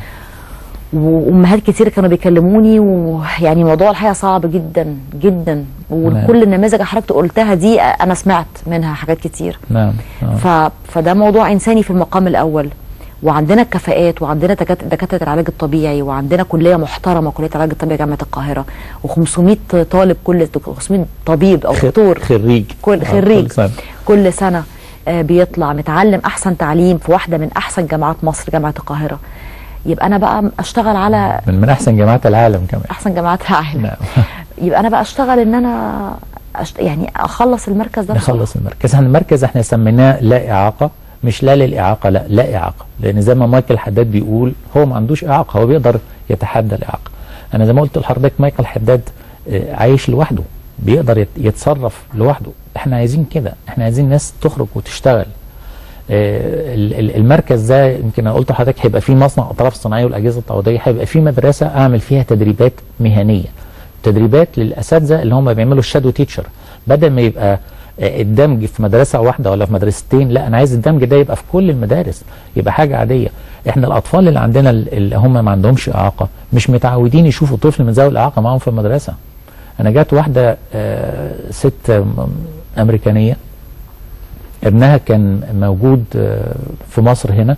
وامهات كتير كانوا بيكلموني ويعني الموضوع الحقيقه صعب جدا جدا وكل النماذج اللي حضرتك قلتها دي انا سمعت منها حاجات كتير نعم نعم. ف... فده موضوع انساني في المقام الاول وعندنا الكفاءات وعندنا دكات- دكاتره العلاج الطبيعي وعندنا كليه محترمه كليه العلاج الطبيعي جامعه القاهره و500 طالب كل 500 طبيب او خ- دكتور خريج كل آه، خريج كل سنة. كل سنه آه، بيطلع متعلم احسن تعليم في واحده من احسن جامعات مصر جامعه القاهره يبقى انا بقى اشتغل على من من احسن جامعات العالم كمان احسن جامعات العالم نعم يبقى انا بقى اشتغل ان انا أشت... يعني اخلص المركز ده نخلص المركز احنا المركز احنا سميناه لا اعاقه مش لا للاعاقه لا لا اعاقه لان زي ما مايكل حداد بيقول هو ما عندوش اعاقه هو بيقدر يتحدى الاعاقه انا زي ما قلت لحضرتك مايكل حداد آه، عايش لوحده بيقدر يت- يتصرف لوحده احنا عايزين كده احنا عايزين ناس تخرج وتشتغل آه، ال- ال- المركز ده يمكن انا قلت لحضرتك هيبقى فيه مصنع اطراف صناعيه والاجهزه التعويضيه هيبقى فيه مدرسه اعمل فيها تدريبات مهنيه تدريبات للاساتذه اللي هم بيعملوا الشادو تيتشر بدل ما يبقى آه، الدمج في مدرسه واحده ولا في مدرستين لا انا عايز الدمج ده يبقى في كل المدارس يبقى حاجه عاديه احنا الاطفال اللي عندنا ال- اللي هم ما عندهمش اعاقه مش متعودين يشوفوا طفل من ذوي الاعاقه معاهم في المدرسه انا جات واحده آه، ست م- امريكانيه ابنها كان موجود آه، في مصر هنا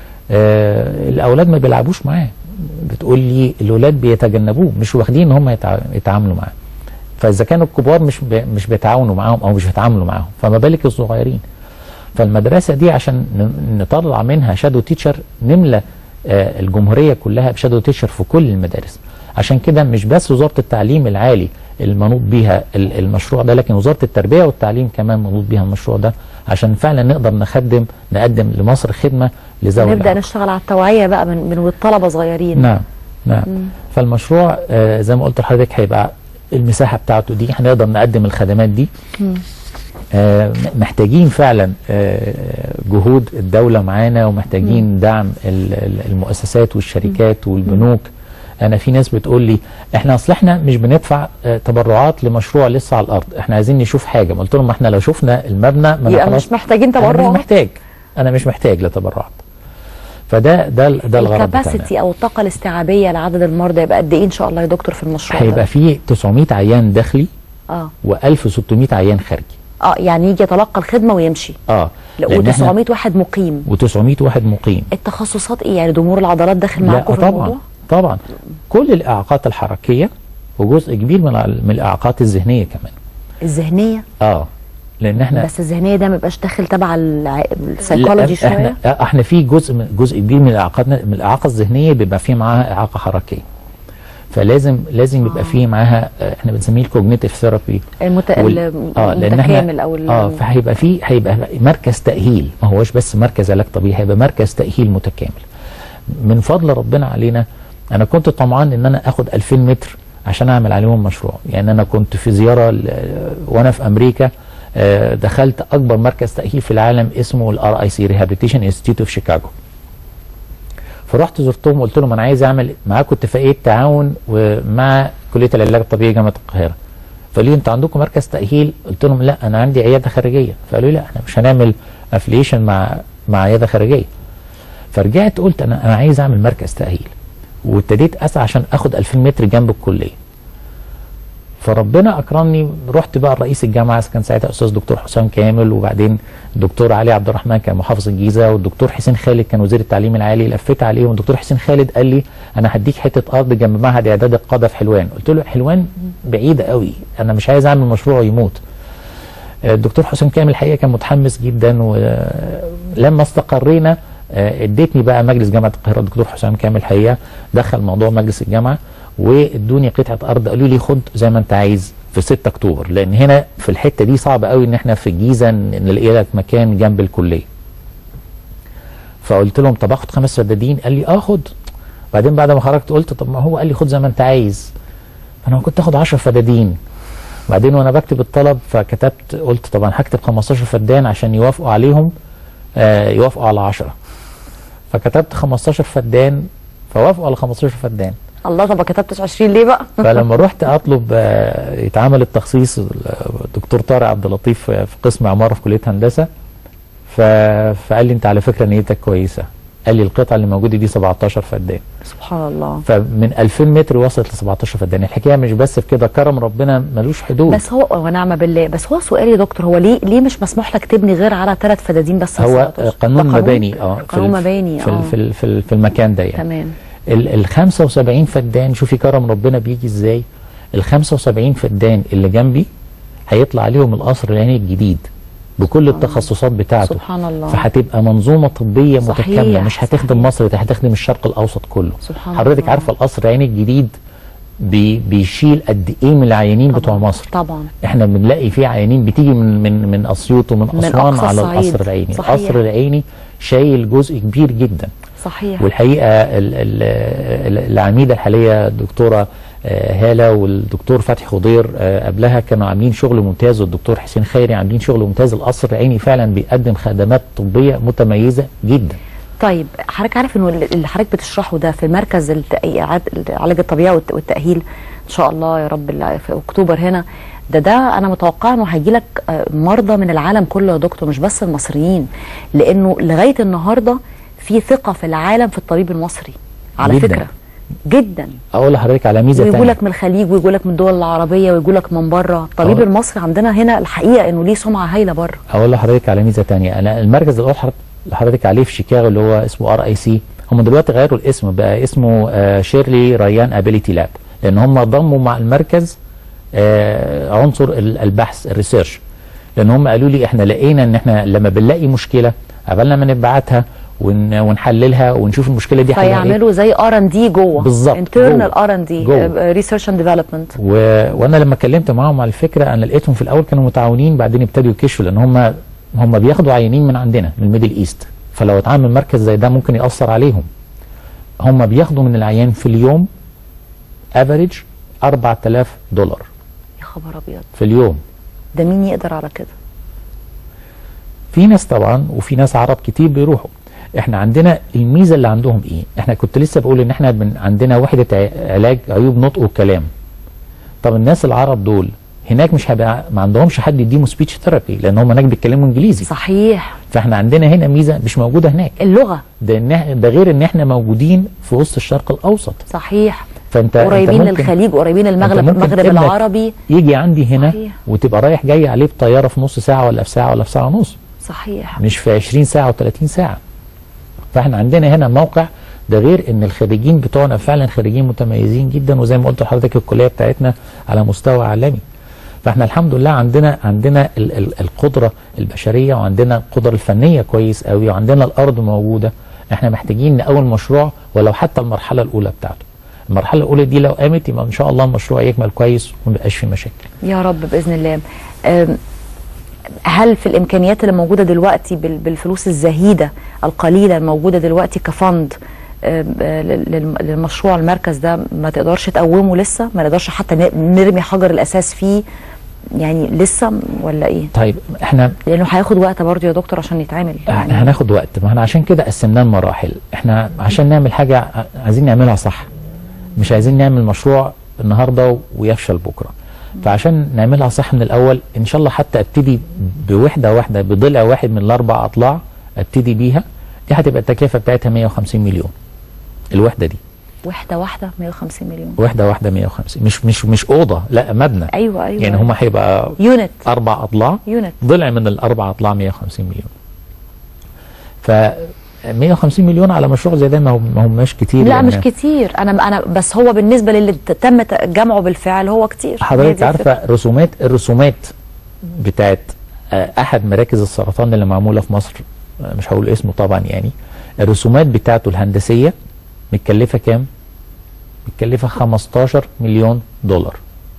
آه، الاولاد ما بيلعبوش معاه بتقول لي الاولاد بيتجنبوه مش واخدين ان هم يتع- يتعاملوا معاه فاذا كانوا الكبار مش بي مش بيتعاونوا معاهم او مش بيتعاملوا معاهم فما بالك الصغيرين فالمدرسه دي عشان ن- نطلع منها شادو تيتشر نملى آه، الجمهوريه كلها بشادو تيتشر في كل المدارس عشان كده مش بس وزاره التعليم العالي المنوط بيها ال- المشروع ده لكن وزاره التربيه والتعليم كمان منوط بيها المشروع ده عشان فعلا نقدر نخدم نقدم لمصر خدمه لذوي نبدا الإعاقة. نشتغل على التوعيه بقى من من والطلبه صغيرين نعم نعم فالمشروع آه زي ما قلت لحضرتك هيبقى المساحه بتاعته دي هنقدر نقدم الخدمات دي آه محتاجين فعلا آه جهود الدوله معانا ومحتاجين دعم ال- ال- المؤسسات والشركات والبنوك انا في ناس بتقول لي احنا اصل احنا مش بندفع آه تبرعات لمشروع لسه على الارض احنا عايزين نشوف حاجه قلت لهم ما احنا لو شفنا المبنى ما أنا يبقى خلاص- مش محتاجين انا مش تبرعات محتاج انا مش محتاج لتبرعات فده ده ده الغرض بتاعنا الكباسيتي او الطاقه الاستيعابيه لعدد المرضى يبقى قد ايه ان شاء الله يا دكتور في المشروع هيبقى ده؟ فيه 900 عيان داخلي اه و1600 عيان خارجي اه يعني يجي يتلقى الخدمه ويمشي اه و900 واحد مقيم و900 واحد مقيم التخصصات ايه يعني ضمور العضلات داخل لا معاكم في طبعا الموضوع طبعا كل الاعاقات الحركيه وجزء كبير من الع- من الاعاقات الذهنيه كمان الذهنيه اه لان احنا بس الذهنيه ده ما يبقاش داخل تبع الع- السيكولوجي لا، احنا شويه احنا في جزء من جزء كبير من الاعاقات من الاعاقه الذهنيه بيبقى فيه معاها اعاقه حركيه فلازم لازم يبقى فيه معاها آه، احنا بنسميه الكوجنيتيف ثيرابي المت... وال- اه لان المتكامل احنا او ال- اه فهيبقى في هيبقى مركز تاهيل ما هوش بس مركز علاج طبيعي هيبقى مركز تاهيل متكامل من فضل ربنا علينا انا كنت طمعان ان انا اخد 2000 متر عشان اعمل عليهم مشروع يعني انا كنت في زياره ل- وانا في امريكا آه، دخلت اكبر مركز تاهيل في العالم اسمه الار اي سي ريهابيليتيشن انستيتيوت اوف شيكاغو فرحت زرتهم وقلت لهم انا عايز اعمل معاكم اتفاقيه تعاون ومع كليه العلاج الطبيعي جامعه القاهره فقالوا لي انتوا عندكم مركز تاهيل قلت لهم لا انا عندي عياده خارجيه فقالوا لي لا احنا مش هنعمل افليشن مع مع عياده خارجيه فرجعت قلت انا انا عايز اعمل مركز تاهيل وابتديت اسعى عشان اخد 2000 متر جنب الكليه فربنا اكرمني رحت بقى رئيس الجامعه كان ساعتها استاذ دكتور حسام كامل وبعدين الدكتور علي عبد الرحمن كان محافظ الجيزه والدكتور حسين خالد كان وزير التعليم العالي لفيت عليه والدكتور حسين خالد قال لي انا هديك حته ارض جنب معهد اعداد القاده في حلوان قلت له حلوان بعيده قوي انا مش عايز اعمل مشروع يموت الدكتور حسام كامل الحقيقه كان متحمس جدا ولما استقرينا آه، اديتني بقى مجلس جامعه القاهره الدكتور حسام كامل الحقيقه دخل موضوع مجلس الجامعه وادوني قطعه ارض قالوا لي خد زي ما انت عايز في 6 اكتوبر لان هنا في الحته دي صعب قوي ان احنا في الجيزه ن- نلاقي لك مكان جنب الكليه فقلت لهم طب اخد خمس فدادين قال لي اه خد بعدين بعد ما خرجت قلت طب ما هو قال لي خد زي ما انت عايز انا كنت اخد 10 فدادين بعدين وانا بكتب الطلب فكتبت قلت طبعا هكتب 15 فدان عشان يوافقوا عليهم آه يوافقوا على 10 فكتبت 15 فدان فوافقوا على 15 فدان الله طب ما كتبتش 20 ليه بقى فلما رحت اطلب آه، يتعمل التخصيص الدكتور طارق عبد اللطيف في قسم عماره في كليه هندسه ف... فقال لي انت على فكره نيتك كويسه قال لي القطعه اللي موجوده دي 17 فدان سبحان الله فمن 2000 متر وصلت ل 17 فدان الحكايه مش بس في كده كرم ربنا ملوش حدود بس هو ونعم بالله بس هو سؤالي يا دكتور هو ليه ليه مش مسموح لك تبني غير على ثلاث فدادين بس هو 17 قانون ده مباني اه في قانون ال- مباني في ال- اه في ال- في ال- في المكان ده يعني تمام ال ال 75 فدان شوفي كرم ربنا بيجي ازاي ال 75 فدان اللي جنبي هيطلع عليهم القصر العيني الجديد بكل التخصصات بتاعته سبحان الله فهتبقى منظومه طبيه صحيح، متكامله مش هتخدم صحيح. مصر ده هتخدم الشرق الاوسط كله سبحان حضرتك الله. عارفه القصر العيني الجديد بي بيشيل قد ايه من العيانين بتوع مصر طبعا احنا بنلاقي فيه عيانين بتيجي من من من اسيوط ومن من اسوان أقصى على الصعيد. القصر العيني صحيح. القصر العيني شايل جزء كبير جدا صحيح والحقيقه ال- ال- ال- العميده الحاليه الدكتوره آه، هاله والدكتور فتحي خضير آه، قبلها كانوا عاملين شغل ممتاز والدكتور حسين خيري عاملين شغل ممتاز القصر العيني فعلا بيقدم خدمات طبيه متميزه جدا طيب حضرتك عارف انه اللي حضرتك بتشرحه ده في مركز الت- إعادة- العلاج الطبيعي والت- والتاهيل ان شاء الله يا رب اللي في اكتوبر هنا ده ده انا متوقعه انه هيجي لك مرضى من العالم كله يا دكتور مش بس المصريين لانه لغايه النهارده في ثقه في العالم في الطبيب المصري على جداً. فكره جدا اقول لحضرتك على ميزه ويجوا تانية لك من الخليج ويجوا لك من الدول العربيه ويجوا لك من بره الطبيب أه. المصري عندنا هنا الحقيقه انه ليه سمعه هايله بره اقول لحضرتك على ميزه تانية انا المركز اللي قلت لحضرتك عليه في شيكاغو اللي هو اسمه ار اي سي هم دلوقتي غيروا الاسم بقى اسمه آه شيرلي ريان ابيليتي لاب لان هم ضموا مع المركز آه عنصر ال- البحث الريسيرش لان هم قالوا لي احنا لقينا ان احنا لما بنلاقي مشكله قبلنا ما نبعتها ون ونحللها ونشوف المشكله دي حلها ايه فيعملوا زي ار ان دي جوه بالظبط، انترنال جوه. ار ان دي جوه. ريسيرش اند ديفلوبمنت و... وانا لما اتكلمت معاهم على الفكره انا لقيتهم في الاول كانوا متعاونين بعدين ابتدوا يكشفوا لان هم هم بياخدوا عيانين من عندنا من الميدل ايست فلو اتعامل مركز زي ده ممكن ياثر عليهم هم بياخدوا من العيان في اليوم افريج 4000 دولار يا خبر ابيض في اليوم ده مين يقدر على كده في ناس طبعا وفي ناس عرب كتير بيروحوا احنا عندنا الميزه اللي عندهم ايه احنا كنت لسه بقول ان احنا بن عندنا وحده ع- علاج عيوب نطق وكلام طب الناس العرب دول هناك مش هيبقى ما عندهمش حد يديهم سبيتش ثيرابي لان هم هناك بيتكلموا انجليزي صحيح فاحنا عندنا هنا ميزه مش موجوده هناك اللغه ده إن إح- ده غير ان احنا موجودين في وسط الشرق الاوسط صحيح فانت أنت قريبين ممكن- للخليج قريبين أنت المغرب ممكن المغرب ابنك العربي يجي عندي هنا صحيح. وتبقى رايح جاي عليه بطياره في نص ساعه ولا في ساعه ولا في ساعه ونص صحيح مش في 20 ساعة و30 ساعة فاحنا عندنا هنا موقع ده غير ان الخريجين بتوعنا فعلا خريجين متميزين جدا وزي ما قلت لحضرتك الكلية بتاعتنا على مستوى عالمي فاحنا الحمد لله عندنا عندنا ال ال القدرة البشرية وعندنا القدرة الفنية كويس قوي وعندنا الارض موجودة احنا محتاجين نقوم مشروع ولو حتى المرحلة الاولى بتاعته المرحلة الاولى دي لو قامت يبقى ان شاء الله المشروع يكمل كويس وما يبقاش فيه مشاكل يا رب باذن الله أم، هل في الامكانيات اللي موجوده دلوقتي بال- بالفلوس الزهيده القليله الموجوده دلوقتي كفند أم، آه، لل- للم- للمشروع المركز ده ما تقدرش تقومه لسه ما نقدرش حتى ن- نرمي حجر الاساس فيه يعني لسه ولا ايه طيب احنا لانه هياخد وقت برضه يا دكتور عشان يتعمل يعني احنا هناخد وقت ما احنا عشان كده قسمناه لمراحل احنا عشان نعمل حاجه ع- عايزين نعملها صح مش عايزين نعمل مشروع النهارده ويفشل بكره فعشان نعملها صح من الاول ان شاء الله حتى ابتدي بوحده واحده بضلع واحد من الاربع اطلاع ابتدي بيها دي هتبقى التكلفه بتاعتها 150 مليون الوحده دي وحده واحده 150 مليون وحده واحده 150 مش مش مش اوضه لا مبنى ايوه ايوه يعني هم هيبقى يونت اربع اضلاع يونت ضلع من الاربع اطلاع 150 مليون ف 150 مليون على مشروع زي ده ما هو ما هماش كتير لا يعني مش كتير انا انا بس هو بالنسبه للي ت- تم ت- جمعه بالفعل هو كتير هي حضرتك دي الفكرة. عارفه رسومات الرسومات بتاعت آه، احد مراكز السرطان اللي معموله في مصر آه، مش هقول اسمه طبعا يعني الرسومات بتاعته الهندسيه متكلفه كام؟ متكلفه 15 مليون دولار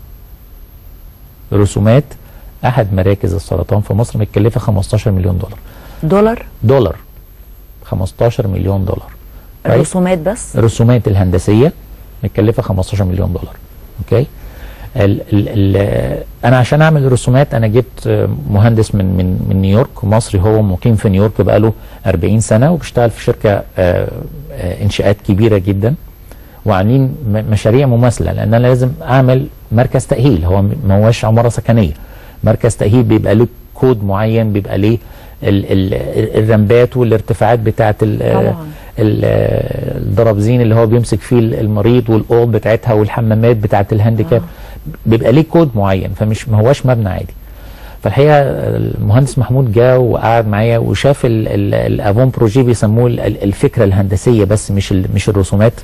رسومات احد مراكز السرطان في مصر متكلفه 15 مليون دولار دولار دولار 15 مليون دولار كويس؟ الرسومات بس الرسومات الهندسيه متكلفه 15 مليون دولار اوكي ال ال ال انا عشان اعمل رسومات انا جبت آه، مهندس من من من نيويورك مصري هو مقيم في نيويورك بقاله 40 سنه وبيشتغل في شركه آه، آه، انشاءات كبيره جدا وعاملين م- مشاريع مماثله لان انا لازم اعمل مركز تاهيل هو م- ما هوش عماره سكنيه مركز تاهيل بيبقى له كود معين بيبقى ليه ال ال الرمبات والارتفاعات بتاعه ال- طبعاً. ال- الدرابزين اللي هو بيمسك فيه المريض والاوض بتاعتها والحمامات بتاعه الهانديكاب بيبقى ليه كود معين فمش ما هوش مبنى عادي فالحقيقه المهندس محمود جه وقعد معايا وشاف ال- ال- الافون بروجي بيسموه ال- ال- الفكره الهندسيه بس مش ال- مش الرسومات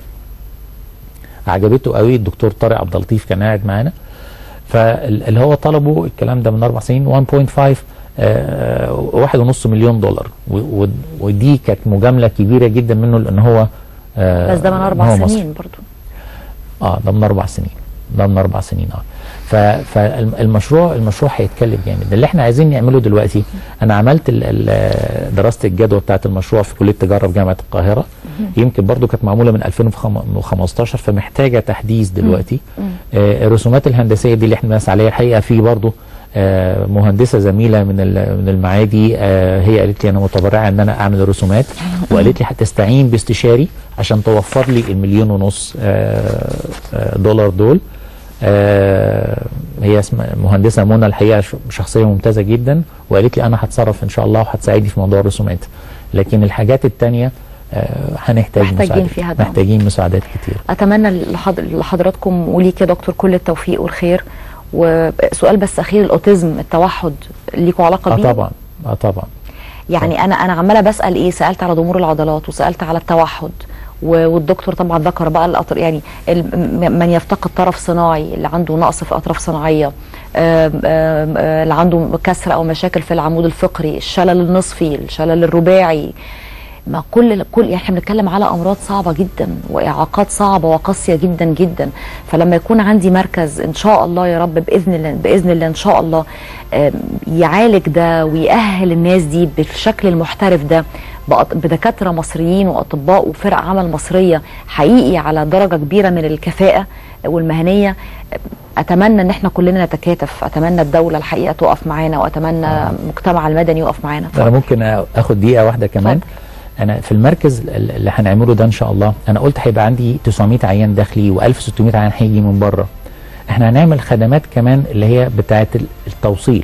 عجبته قوي الدكتور طارق عبد اللطيف كان قاعد معانا فاللي هو طلبه الكلام ده من اربع سنين 1.5 آه، واحد ونص مليون دولار و- و- ودي كانت مجامله كبيره جدا منه لان هو آه، بس ده من إن اربع هو مصري. سنين برضو اه ده من اربع سنين ده من اربع سنين اه ف- فالمشروع المشروع هيتكلف جامد اللي احنا عايزين نعمله دلوقتي انا عملت ال- ال- دراسه الجدوى بتاعه المشروع في كليه التجاره في جامعه القاهره يمكن برضو كانت معموله من 2015 فمحتاجه تحديث دلوقتي آه الرسومات الهندسيه دي اللي احنا بنسعى عليها الحقيقه في برضو آه مهندسه زميله من ال- من المعادي آه هي قالت لي انا متبرعه ان انا اعمل رسومات وقالت لي هتستعين باستشاري عشان توفر لي المليون ونص آه آه دولار دول آه هي اسمها مهندسه منى الحقيقه ش- شخصيه ممتازه جدا وقالت لي انا هتصرف ان شاء الله وهتساعدني في موضوع الرسومات لكن الحاجات التانية آه هنحتاج محتاجين مساعدات فيها دعم. محتاجين مساعدات كتير اتمنى لحض- لحضراتكم وليك يا دكتور كل التوفيق والخير وسؤال بس اخير الاوتيزم التوحد ليكوا علاقه اه بيه طبعا اه طبعا يعني انا انا عماله بسال ايه سالت على ضمور العضلات وسالت على التوحد و- والدكتور طبعا ذكر بقى الأطر يعني ال- م- من يفتقد طرف صناعي اللي عنده نقص في اطراف صناعيه آم، آم، آه، اللي عنده كسر او مشاكل في العمود الفقري الشلل النصفي الشلل الرباعي ما كل كل يعني احنا بنتكلم على امراض صعبه جدا واعاقات صعبه وقاسيه جدا جدا فلما يكون عندي مركز ان شاء الله يا رب باذن الله باذن الله ان شاء الله آم، يعالج ده ويأهل الناس دي بالشكل المحترف ده بأط- بدكاتره مصريين واطباء وفرق عمل مصريه حقيقي على درجه كبيره من الكفاءه والمهنيه اتمنى ان احنا كلنا نتكاتف اتمنى الدوله الحقيقه تقف معانا واتمنى المجتمع المدني يقف معانا انا ممكن اخد دقيقه واحده كمان اتفضل. انا في المركز ال- اللي هنعمله ده ان شاء الله انا قلت هيبقى عندي 900 عيان داخلي و1600 عيان هيجي من بره احنا هنعمل خدمات كمان اللي هي بتاعه ال- التوصيل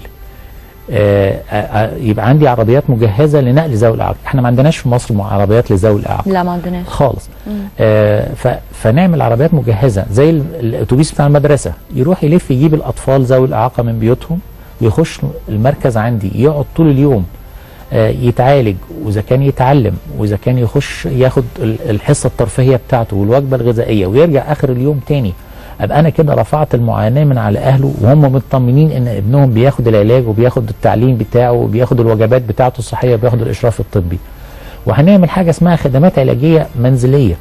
آه، آه، آه، يبقى عندي عربيات مجهزه لنقل ذوي الاعاقه احنا ما عندناش في مصر مع- عربيات لذوي الاعاقه لا ما عندناش خالص آه ف... فنعمل عربيات مجهزه زي ال- الاتوبيس بتاع المدرسه يروح يلف يجيب الاطفال ذوي الاعاقه من بيوتهم ويخش المركز عندي يقعد طول اليوم آه يتعالج واذا كان يتعلم واذا كان يخش ياخد ال- الحصه الترفيهيه بتاعته والوجبه الغذائيه ويرجع اخر اليوم تاني ابقى انا كده رفعت المعاناه من على اهله وهم مطمنين ان ابنهم بياخد العلاج وبياخد التعليم بتاعه وبياخد الوجبات بتاعته الصحيه وبياخد الاشراف الطبي وهنعمل حاجه اسمها خدمات علاجيه منزليه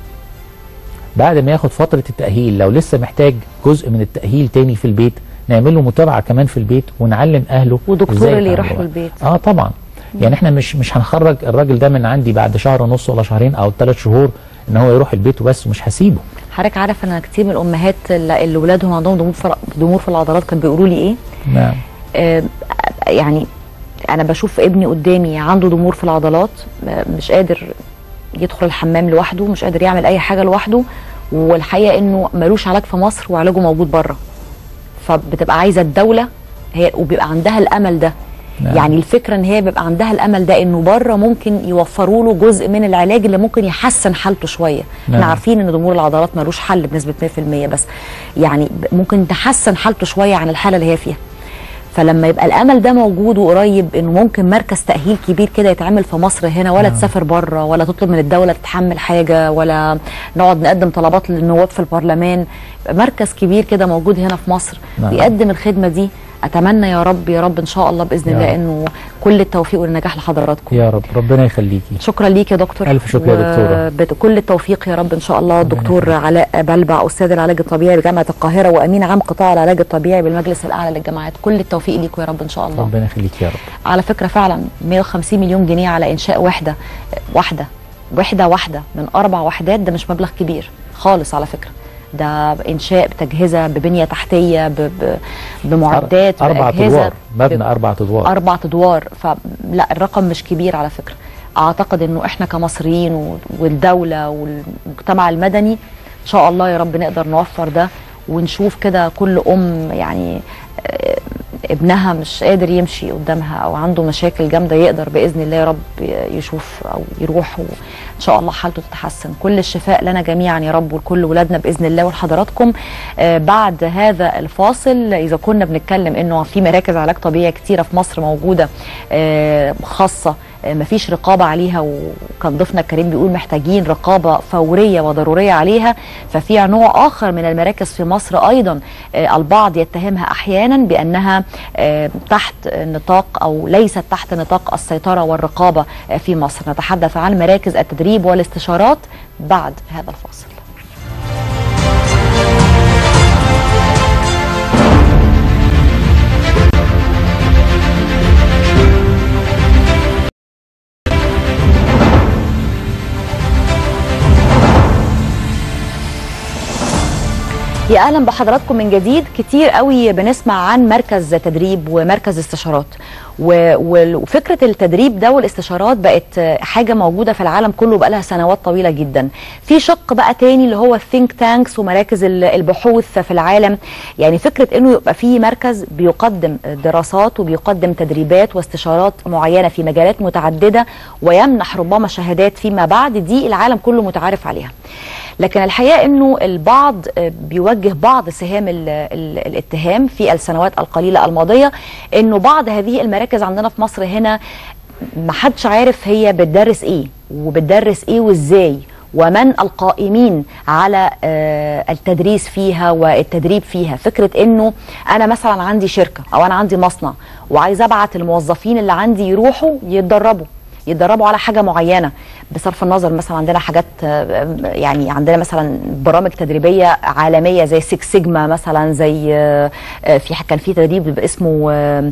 بعد ما ياخد فتره التاهيل لو لسه محتاج جزء من التاهيل تاني في البيت نعمل له متابعه كمان في البيت ونعلم اهله ودكتور إزاي اللي يروح يتعاملوا. البيت. اه طبعا يعني احنا مش مش هنخرج الراجل ده من عندي بعد شهر ونص ولا شهرين او ثلاث شهور ان هو يروح البيت وبس مش هسيبه حضرتك عارف ان كتير من الامهات اللي اللي ولادهم عندهم ضمور في ضمور في العضلات كانوا بيقولوا لي ايه نعم آه، يعني انا بشوف ابني قدامي عنده ضمور في العضلات آه، مش قادر يدخل الحمام لوحده مش قادر يعمل اي حاجه لوحده والحقيقه انه ملوش علاج في مصر وعلاجه موجود بره فبتبقى عايزه الدوله هي وبيبقى عندها الامل ده نعم. يعني الفكره ان هي بيبقى عندها الامل ده انه بره ممكن يوفروا له جزء من العلاج اللي ممكن يحسن حالته شويه احنا نعم. عارفين ان ضمور العضلات ملوش حل بنسبه 100% بس يعني ب- ممكن تحسن حالته شويه عن الحاله اللي هي فيها فلما يبقى الامل ده موجود وقريب انه ممكن مركز تاهيل كبير كده يتعمل في مصر هنا ولا نعم. تسافر بره ولا تطلب من الدوله تتحمل حاجه ولا نقعد نقدم طلبات للنواب في البرلمان يبقى مركز كبير كده موجود هنا في مصر نعم. بيقدم الخدمه دي اتمنى يا رب يا رب ان شاء الله باذن يا الله رب. انه كل التوفيق والنجاح لحضراتكم يا رب ربنا يخليكي شكرا ليك يا دكتور ألف شكر يا دكتورة. بكل التوفيق يا رب ان شاء الله ربنا دكتور يخليك. علاء بلبع استاذ العلاج الطبيعي بجامعه القاهره وامين عام قطاع العلاج الطبيعي بالمجلس الاعلى للجامعات كل التوفيق ليكم يا رب ان شاء الله ربنا يخليكي يا رب على فكره فعلا 150 مليون جنيه على انشاء وحده واحده وحده واحده من اربع وحدات ده مش مبلغ كبير خالص على فكره ده انشاء بتجهزه ببنيه تحتيه ب... ب... بمعدات اربع بأجهزة، ادوار مبنى ب- اربع ادوار اربع ادوار فلا الرقم مش كبير على فكره اعتقد انه احنا كمصريين و- والدوله والمجتمع المدني ان شاء الله يا رب نقدر نوفر ده ونشوف كده كل ام يعني آه، ابنها مش قادر يمشي قدامها او عنده مشاكل جامده يقدر باذن الله يا رب يشوف او يروح وان شاء الله حالته تتحسن كل الشفاء لنا جميعا يا رب ولكل ولادنا باذن الله ولحضراتكم آه، بعد هذا الفاصل اذا كنا بنتكلم انه في مراكز علاج طبيعي كتيره في مصر موجوده آه، خاصه آه، مفيش رقابه عليها وكان ضيفنا الكريم بيقول محتاجين رقابه فوريه وضروريه عليها ففي نوع اخر من المراكز في مصر ايضا آه، البعض يتهمها احيانا بانها آه، تحت نطاق او ليست تحت نطاق السيطره والرقابه آه، في مصر نتحدث عن مراكز التدريب والاستشارات بعد هذا الفاصل يا اهلا بحضراتكم من جديد كتير قوي بنسمع عن مركز تدريب ومركز استشارات و- و- وفكره التدريب ده والاستشارات بقت حاجه موجوده في العالم كله بقالها سنوات طويله جدا في شق بقى تاني اللي هو الثينك تانكس ومراكز ال- البحوث في العالم يعني فكره انه يبقى في مركز بيقدم دراسات وبيقدم تدريبات واستشارات معينه في مجالات متعدده ويمنح ربما شهادات فيما بعد دي العالم كله متعارف عليها لكن الحقيقه انه البعض آه، بيوجه بعض سهام ال ال الاتهام في السنوات القليله الماضيه انه بعض هذه المراكز عندنا في مصر هنا ما حدش عارف هي بتدرس ايه وبتدرس ايه وازاي ومن القائمين على آه، التدريس فيها والتدريب فيها فكرة انه انا مثلا عندي شركة او انا عندي مصنع وعايز ابعت الموظفين اللي عندي يروحوا يتدربوا يتدربوا على حاجه معينه بصرف النظر مثلا عندنا حاجات آه، يعني عندنا مثلا برامج تدريبيه عالميه زي سيكس سيجما مثلا زي آه، آه، في كان في تدريب بيبقى اسمه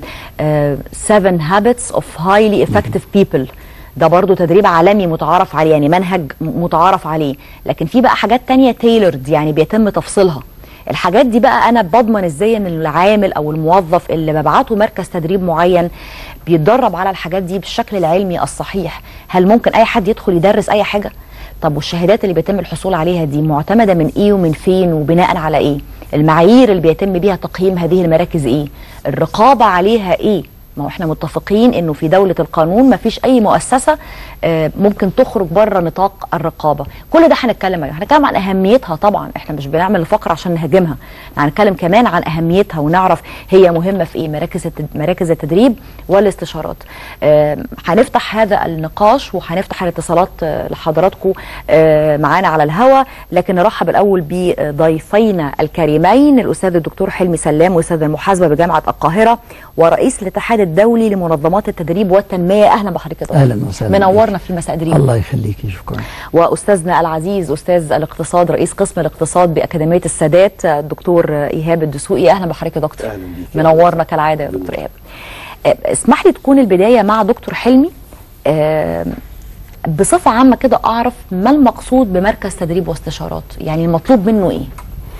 7 هابتس اوف هايلي افكتيف بيبل ده برضو تدريب عالمي متعارف عليه يعني منهج م- متعارف عليه لكن في بقى حاجات تانية تailored يعني بيتم تفصيلها الحاجات دي بقى انا بضمن ازاي ان العامل او الموظف اللي ببعته مركز تدريب معين بيتدرب على الحاجات دي بالشكل العلمي الصحيح هل ممكن اي حد يدخل يدرس اي حاجه طب والشهادات اللي بيتم الحصول عليها دي معتمده من ايه ومن فين وبناء على ايه المعايير اللي بيتم بيها تقييم هذه المراكز ايه الرقابه عليها ايه ما هو احنا متفقين انه في دوله القانون ما فيش اي مؤسسه آه، ممكن تخرج بره نطاق الرقابه كل ده هنتكلم عليه هنتكلم عن اهميتها طبعا احنا مش بنعمل الفقره عشان نهاجمها هنتكلم كمان عن اهميتها ونعرف هي مهمه في ايه مراكز التد... مراكز التدريب والاستشارات آه، هنفتح هذا النقاش وهنفتح الاتصالات آه، لحضراتكم آه، معانا على الهوا لكن نرحب الاول بضيفينا الكريمين الاستاذ الدكتور حلمي سلام استاذ المحاسبه بجامعه القاهره ورئيس الاتحاد الدولي لمنظمات التدريب والتنميه اهلا بحضرتك يا دكتور. أهلاً وسهلاً منورنا في المساء دريم الله يخليكي شكرا واستاذنا العزيز استاذ الاقتصاد رئيس قسم الاقتصاد باكاديميه السادات الدكتور ايهاب الدسوقي اهلا بحضرتك يا دكتور أهلاً بيك. منورنا كالعاده يا دكتور ايهاب آه، اسمح لي تكون البدايه مع دكتور حلمي آه، بصفه عامه كده اعرف ما المقصود بمركز تدريب واستشارات يعني المطلوب منه ايه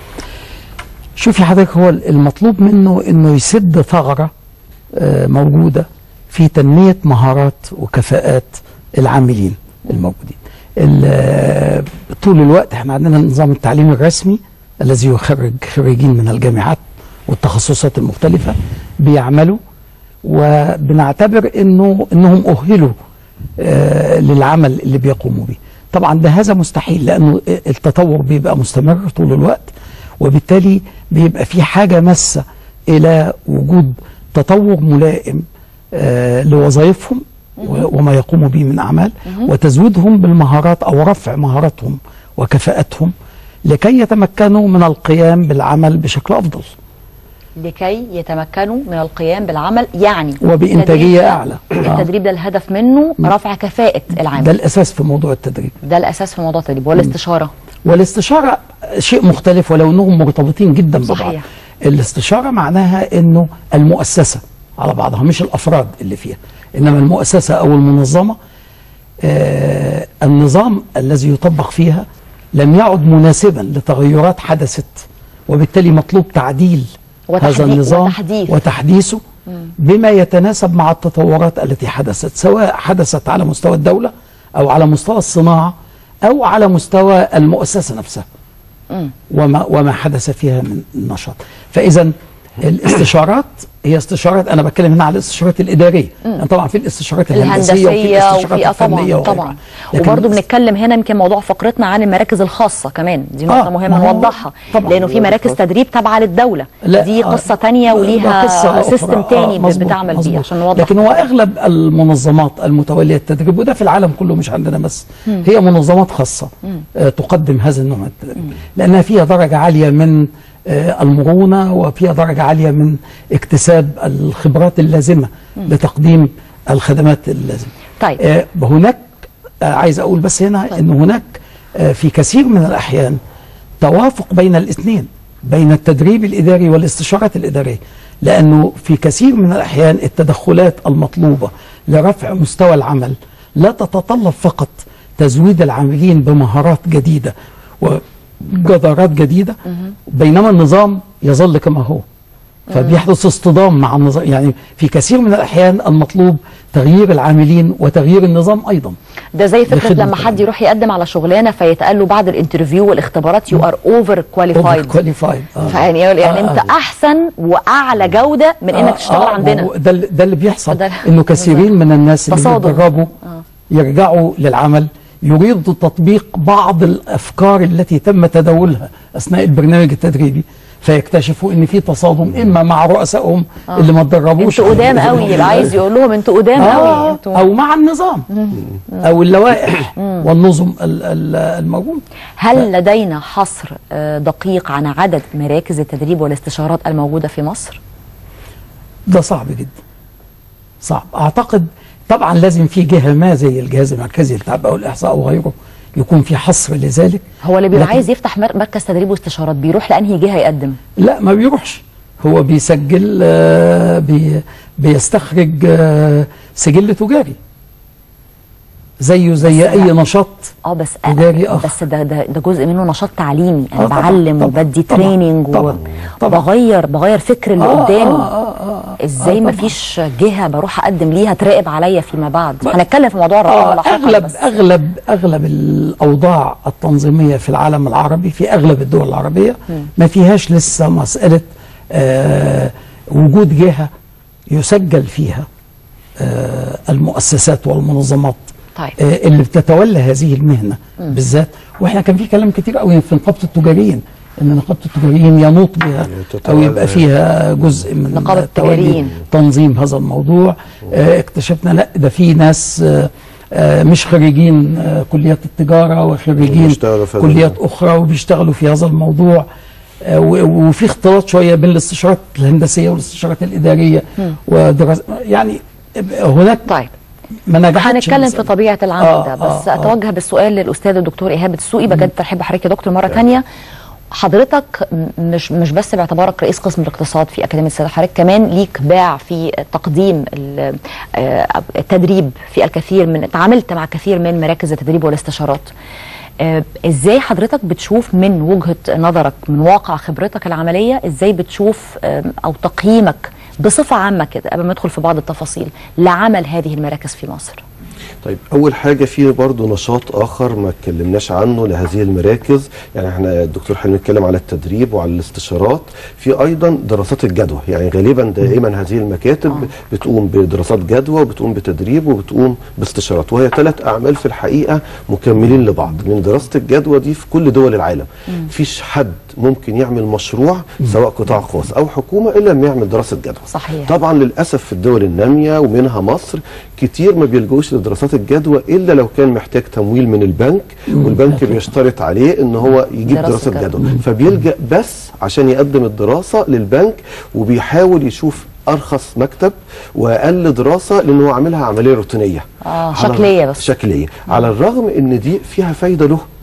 شوفي حضرتك هو المطلوب منه انه يسد ثغره آه، موجوده في تنميه مهارات وكفاءات العاملين الموجودين ال- آه، طول الوقت احنا عندنا النظام التعليمي الرسمي الذي يخرج خريجين من الجامعات والتخصصات المختلفه بيعملوا وبنعتبر انه انهم اهلوا آه، للعمل اللي بيقوموا به طبعا ده هذا مستحيل لانه التطور بيبقى مستمر طول الوقت وبالتالي بيبقى في حاجه ماسه الى وجود تطور ملائم آه، لوظائفهم و- وما يقوموا به من اعمال وتزويدهم بالمهارات او رفع مهاراتهم وكفاءتهم لكي يتمكنوا من القيام بالعمل بشكل افضل لكي يتمكنوا من القيام بالعمل يعني وبإنتاجية التدريب ده- أعلى. التدريب ده الهدف منه رفع كفاءه العامل ده الاساس في موضوع التدريب ده الاساس في موضوع التدريب والاستشاره والاستشارة شيء مختلف ولو انهم مرتبطين جدا ببعض صحيح. الاستشارة معناها انه المؤسسة على بعضها مش الافراد اللي فيها انما المؤسسة او المنظمة آه النظام الذي يطبق فيها لم يعد مناسبا لتغيرات حدثت وبالتالي مطلوب تعديل وتحديث- هذا النظام وتحديث. وتحديثه بما يتناسب مع التطورات التي حدثت سواء حدثت على مستوى الدولة أو على مستوى الصناعة أو على مستوى المؤسسة نفسها وما وما حدث فيها من نشاط فإذا الاستشارات هي استشارات انا بتكلم هنا على الاستشارات الاداريه يعني طبعا في الاستشارات الهندسيه وفي الهندسيه الاستشارات وفي آه الفنيه طبعا وغيرها. طبعا لكن وبرضه بنتكلم هنا يمكن موضوع فقرتنا عن المراكز الخاصه كمان دي نقطه آه، مهمه ما هو نوضحها طبعاً. لانه في مراكز تدريب تابعه للدوله لا، دي آه، قصه تانية ده وليها قصة أخرى. سيستم آه، تاني مظبوط، بتعمل بيه مظبوط. عشان نوضح لكن هو اغلب المنظمات المتوليه التدريب وده في العالم كله مش عندنا بس هي منظمات خاصه آه، تقدم هذا النوع من التدريب لانها فيها درجه عاليه من آه، المرونه وفيها درجه عاليه من اكتساب الخبرات اللازمه لتقديم الخدمات اللازمه طيب. آه، هناك آه، عايز اقول بس هنا ان هناك آه، في كثير من الاحيان توافق بين الاثنين بين التدريب الاداري والاستشارات الاداريه لانه في كثير من الاحيان التدخلات المطلوبه لرفع مستوى العمل لا تتطلب فقط تزويد العاملين بمهارات جديده وجدارات جديده بينما النظام يظل كما هو فبيحدث اصطدام مع النظام يعني في كثير من الاحيان المطلوب تغيير العاملين وتغيير النظام ايضا ده زي فكره لخدمة لما حد العمل. يروح يقدم على شغلانه فيتقال له بعد الانترفيو والاختبارات يو ار اوفر كواليفايد كواليفايد يعني يعني انت احسن واعلى جوده من انك تشتغل عندنا ده اللي- ده اللي بيحصل فده- انه كثيرين من الناس اللي تصادم. بيتدربوا يرجعوا للعمل يريدوا تطبيق بعض الافكار التي تم تداولها اثناء البرنامج التدريبي فيكتشفوا ان في تصادم اما مع رؤسائهم اللي ما اتدربوش انتوا قدام قوي يبقى عايز يقول لهم انتوا قدام قوي آه انتوا او مع النظام او اللوائح والنظم ال- ال- الموجوده هل لدينا حصر آه، دقيق عن عدد مراكز التدريب والاستشارات الموجوده في مصر؟ ده صعب جدا صعب اعتقد طبعا لازم في جهه ما زي الجهاز المركزي للتعبئه والاحصاء او غيره يكون في حصر لذلك هو اللي بيبقى لكن- عايز يفتح مر- مركز تدريب واستشارات بيروح لانهي جهه يقدم؟ لا ما بيروحش هو بيسجل آه، بي بيستخرج آه، سجل تجاري زيه زي اي نشاط اه بس تجاري آخر. بس ده ده ده جزء منه نشاط تعليمي انا آه طبعاً، بعلم طبعاً، وبدي طبعاً، تريننج طبعاً، طبعاً. وبغير بغير فكر اللي آه، قدامي آه، آه، آه، ازاي آه، ما طبعاً. فيش جهه بروح اقدم ليها تراقب عليا فيما بعد هنتكلم في موضوع الرقابه آه لاحقا اغلب بس. اغلب اغلب الاوضاع التنظيميه في العالم العربي في اغلب الدول العربيه ما فيهاش لسه مساله آه وجود جهه يسجل فيها آه المؤسسات والمنظمات طيب. آه اللي بتتولى هذه المهنه بالذات واحنا كان في كلام كتير قوي في نقابه التجاريين ان نقابه التجاريين ينوط بها او تتولى. يبقى فيها جزء من نقابة تولي التجاريين. تنظيم هذا الموضوع آه، اكتشفنا لا ده في ناس آه، آه، مش خريجين آه، كليات التجارة وخريجين وبيشتغلوا في هذا كليات الموضوع. أخرى وبيشتغلوا في هذا الموضوع آه، و- وفي اختلاط شوية بين الاستشارات الهندسية والاستشارات الإدارية ودراسة يعني هناك طيب ما نجحتش هنتكلم في المسألة. طبيعه العمل آه، ده بس آه، آه. اتوجه بالسؤال للاستاذ الدكتور ايهاب الدسوقي بجد ترحيب بحضرتك يا دكتور مره ثانيه حضرتك م- مش مش بس باعتبارك رئيس قسم الاقتصاد في اكاديميه السيده حضرتك كمان ليك باع في تقديم ال- آه، التدريب في الكثير من تعاملت مع كثير من مراكز التدريب والاستشارات آه، ازاي حضرتك بتشوف من وجهه نظرك من واقع خبرتك العمليه ازاي بتشوف آه، او تقييمك بصفه عامه كده قبل ما ندخل في بعض التفاصيل لعمل هذه المراكز في مصر طيب اول حاجه في برضه نشاط اخر ما اتكلمناش عنه لهذه المراكز يعني احنا الدكتور حلمي اتكلم على التدريب وعلى الاستشارات في ايضا دراسات الجدوى يعني غالبا دائما هذه المكاتب بتقوم بدراسات جدوى وبتقوم بتدريب وبتقوم باستشارات وهي ثلاث اعمال في الحقيقه مكملين لبعض من دراسه الجدوى دي في كل دول العالم مفيش حد ممكن يعمل مشروع سواء قطاع خاص او حكومه الا لما يعمل دراسه جدوى صحيح. طبعا للاسف في الدول الناميه ومنها مصر كتير ما بيلجوش لدراسات الجدوى الا لو كان محتاج تمويل من البنك والبنك بيشترط عليه ان هو يجيب دراسة دراسه جدوى. جدوى فبيلجا بس عشان يقدم الدراسه للبنك وبيحاول يشوف ارخص مكتب واقل دراسه لان هو عاملها عمليه روتينيه آه، على- شكلية بس. شكليه على الرغم ان دي فيها فايده له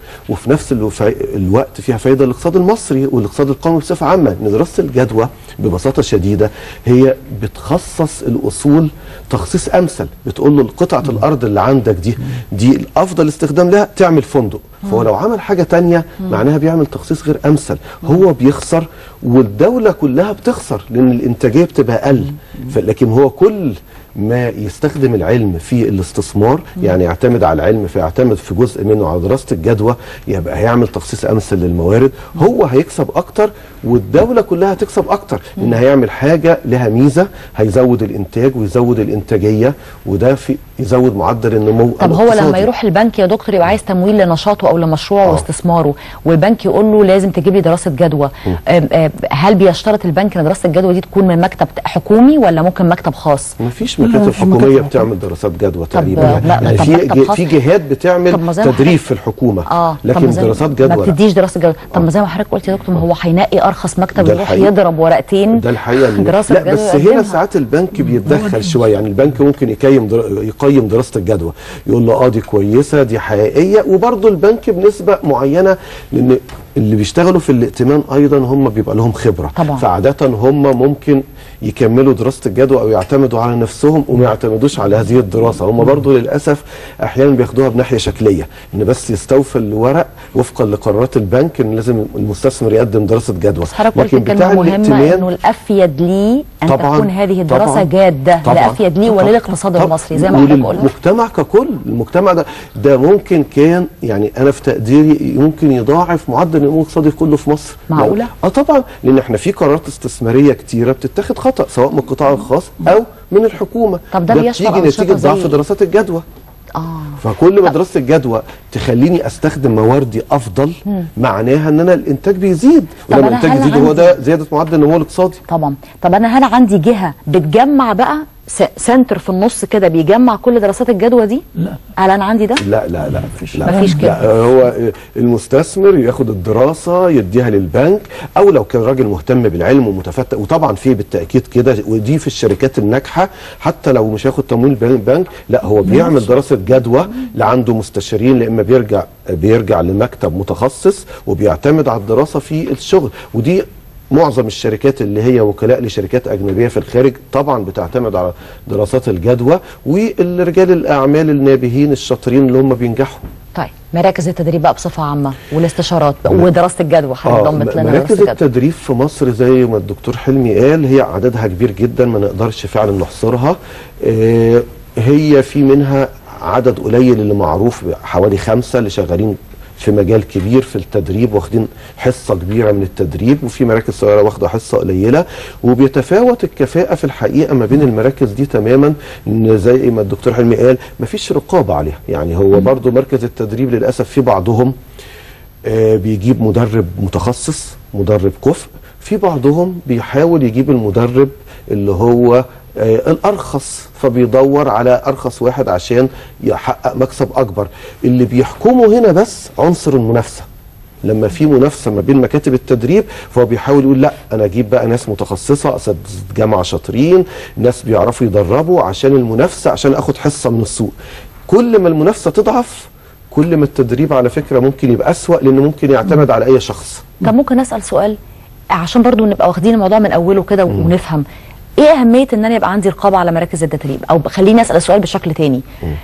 وفي نفس الوف- الوقت فيها فايده للاقتصاد المصري والاقتصاد القومي بصفه عامه ان دراسه الجدوى ببساطه شديده هي بتخصص الاصول تخصيص امثل بتقول له قطعه الارض اللي عندك دي دي الافضل استخدام لها تعمل فندق فهو لو عمل حاجه تانية معناها بيعمل تخصيص غير امثل هو بيخسر والدوله كلها بتخسر لان الانتاجيه بتبقى اقل ف- لكن هو كل ما يستخدم العلم في الاستثمار يعني يعتمد على العلم فيعتمد في جزء منه على دراسه الجدوى يبقى هيعمل تخصيص امثل للموارد هو هيكسب اكتر والدوله كلها هتكسب اكتر لان هيعمل حاجه لها ميزه هيزود الانتاج ويزود الانتاجيه وده في يزود معدل النمو طب هو لما الاقتصادي. يروح البنك يا دكتور يبقى عايز تمويل لنشاطه او لمشروعه آه. واستثماره والبنك يقول له لازم تجيب لي دراسه جدوى آم، آم، هل بيشترط البنك ان دراسه الجدوى دي تكون من مكتب حكومي ولا ممكن مكتب خاص؟ ما فيش لا، مكاتب في مكاتب حكوميه حكومية. بتعمل دراسات جدوى تقريبا لا، يعني طب في مكتب ج- خاص؟ في جهات بتعمل طب ما زي ما تدريب حضرتك- في الحكومه اه طب لكن ما زي- دراسات ما جدوى لا. بتديش دراسه جدوى طب ما زي ما حضرتك قلت يا دكتور ما هو هينقي ارخص مكتب ده يروح الحقيقة. يضرب ورقتين ده الحقيقه إن- دراسه لا جدوى بس هنا يقدمها. ساعات البنك بيتدخل شويه يعني البنك ممكن يقيم در... يقيم دراسه الجدوى يقول له اه دي كويسه دي حقيقيه وبرضه البنك بنسبه معينه لان اللي بيشتغلوا في الائتمان ايضا هم بيبقى لهم خبره طبعا. فعاده هم ممكن يكملوا دراسه الجدوى او يعتمدوا على نفسهم وما يعتمدوش على هذه الدراسه هم برضه للاسف احيانا بياخدوها بناحيه شكليه ان بس يستوفي الورق وفقا لقرارات البنك ان لازم المستثمر يقدم دراسه جدوى بس حضرتك قلت لكن بتاع كلمه مهمه الائتمان- انه الافيد لي ان طبعاً، تكون هذه الدراسه طبعاً، جاده طبعاً، لافيد لي طبعاً، وللاقتصاد طبعاً. المصري زي ما حضرتك قلت وللمجتمع ككل المجتمع ده ده ممكن كان يعني انا في تقديري ممكن يضاعف معدل النمو الاقتصادي كله في مصر معقولة؟ يعني اه طبعا لان احنا في قرارات استثماريه كتيره بتتاخد خطا سواء من القطاع الخاص او من الحكومه طب ده بيشمل بتيجي أنشطة نتيجه ضعف زي- دراسات الجدوى اه فكل ما دراسه الجدوى تخليني استخدم مواردي افضل معناها ان انا الانتاج بيزيد طب ولما أنا الانتاج هل يزيد هو عندي- ده زياده معدل النمو الاقتصادي طبعا طب انا هل عندي جهه بتجمع بقى س- سنتر في النص كده بيجمع كل دراسات الجدوى دي لا. هل انا عندي ده لا لا لا مفيش لا مفيش كده. لا هو المستثمر ياخد الدراسه يديها للبنك او لو كان راجل مهتم بالعلم ومتفتح وطبعا في بالتاكيد كده ودي في الشركات الناجحه حتى لو مش هياخد تمويل من البنك لا هو بيعمل دراسه جدوى اللي عنده مستشارين لاما بيرجع بيرجع لمكتب متخصص وبيعتمد على الدراسه في الشغل ودي معظم الشركات اللي هي وكلاء لشركات اجنبيه في الخارج طبعا بتعتمد على دراسات الجدوى والرجال الاعمال النابهين الشاطرين اللي هم بينجحوا طيب مراكز التدريب بقى بصفه عامه والاستشارات بقى ودراسه الجدوى آه، حضرتك ضمت لنا مراكز دراسه الجدوى التدريب في مصر زي ما الدكتور حلمي قال هي عددها كبير جدا ما نقدرش فعلا نحصرها آه، هي في منها عدد قليل اللي معروف حوالي خمسة اللي شغالين في مجال كبير في التدريب واخدين حصة كبيرة من التدريب وفي مراكز صغيرة واخدة حصة قليلة وبيتفاوت الكفاءة في الحقيقة ما بين المراكز دي تماما ان زي ما الدكتور حلمي قال مفيش رقابة عليها يعني هو برضو مركز التدريب للأسف في بعضهم آه، بيجيب مدرب متخصص مدرب كفء في بعضهم بيحاول يجيب المدرب اللي هو آه، الارخص فبيدور على ارخص واحد عشان يحقق مكسب اكبر اللي بيحكمه هنا بس عنصر المنافسه لما في منافسه ما بين مكاتب التدريب فهو بيحاول يقول لا انا اجيب بقى ناس متخصصه اساتذه جامعه شاطرين ناس بيعرفوا يدربوا عشان المنافسه عشان اخد حصه من السوق كل ما المنافسه تضعف كل ما التدريب على فكره ممكن يبقى اسوا لانه ممكن يعتمد على اي شخص طب ممكن اسال سؤال عشان برضو نبقى واخدين الموضوع من اوله كده ونفهم ايه اهميه ان انا يبقى عندي رقابه على مراكز التدريب او خليني اسال السؤال بشكل تاني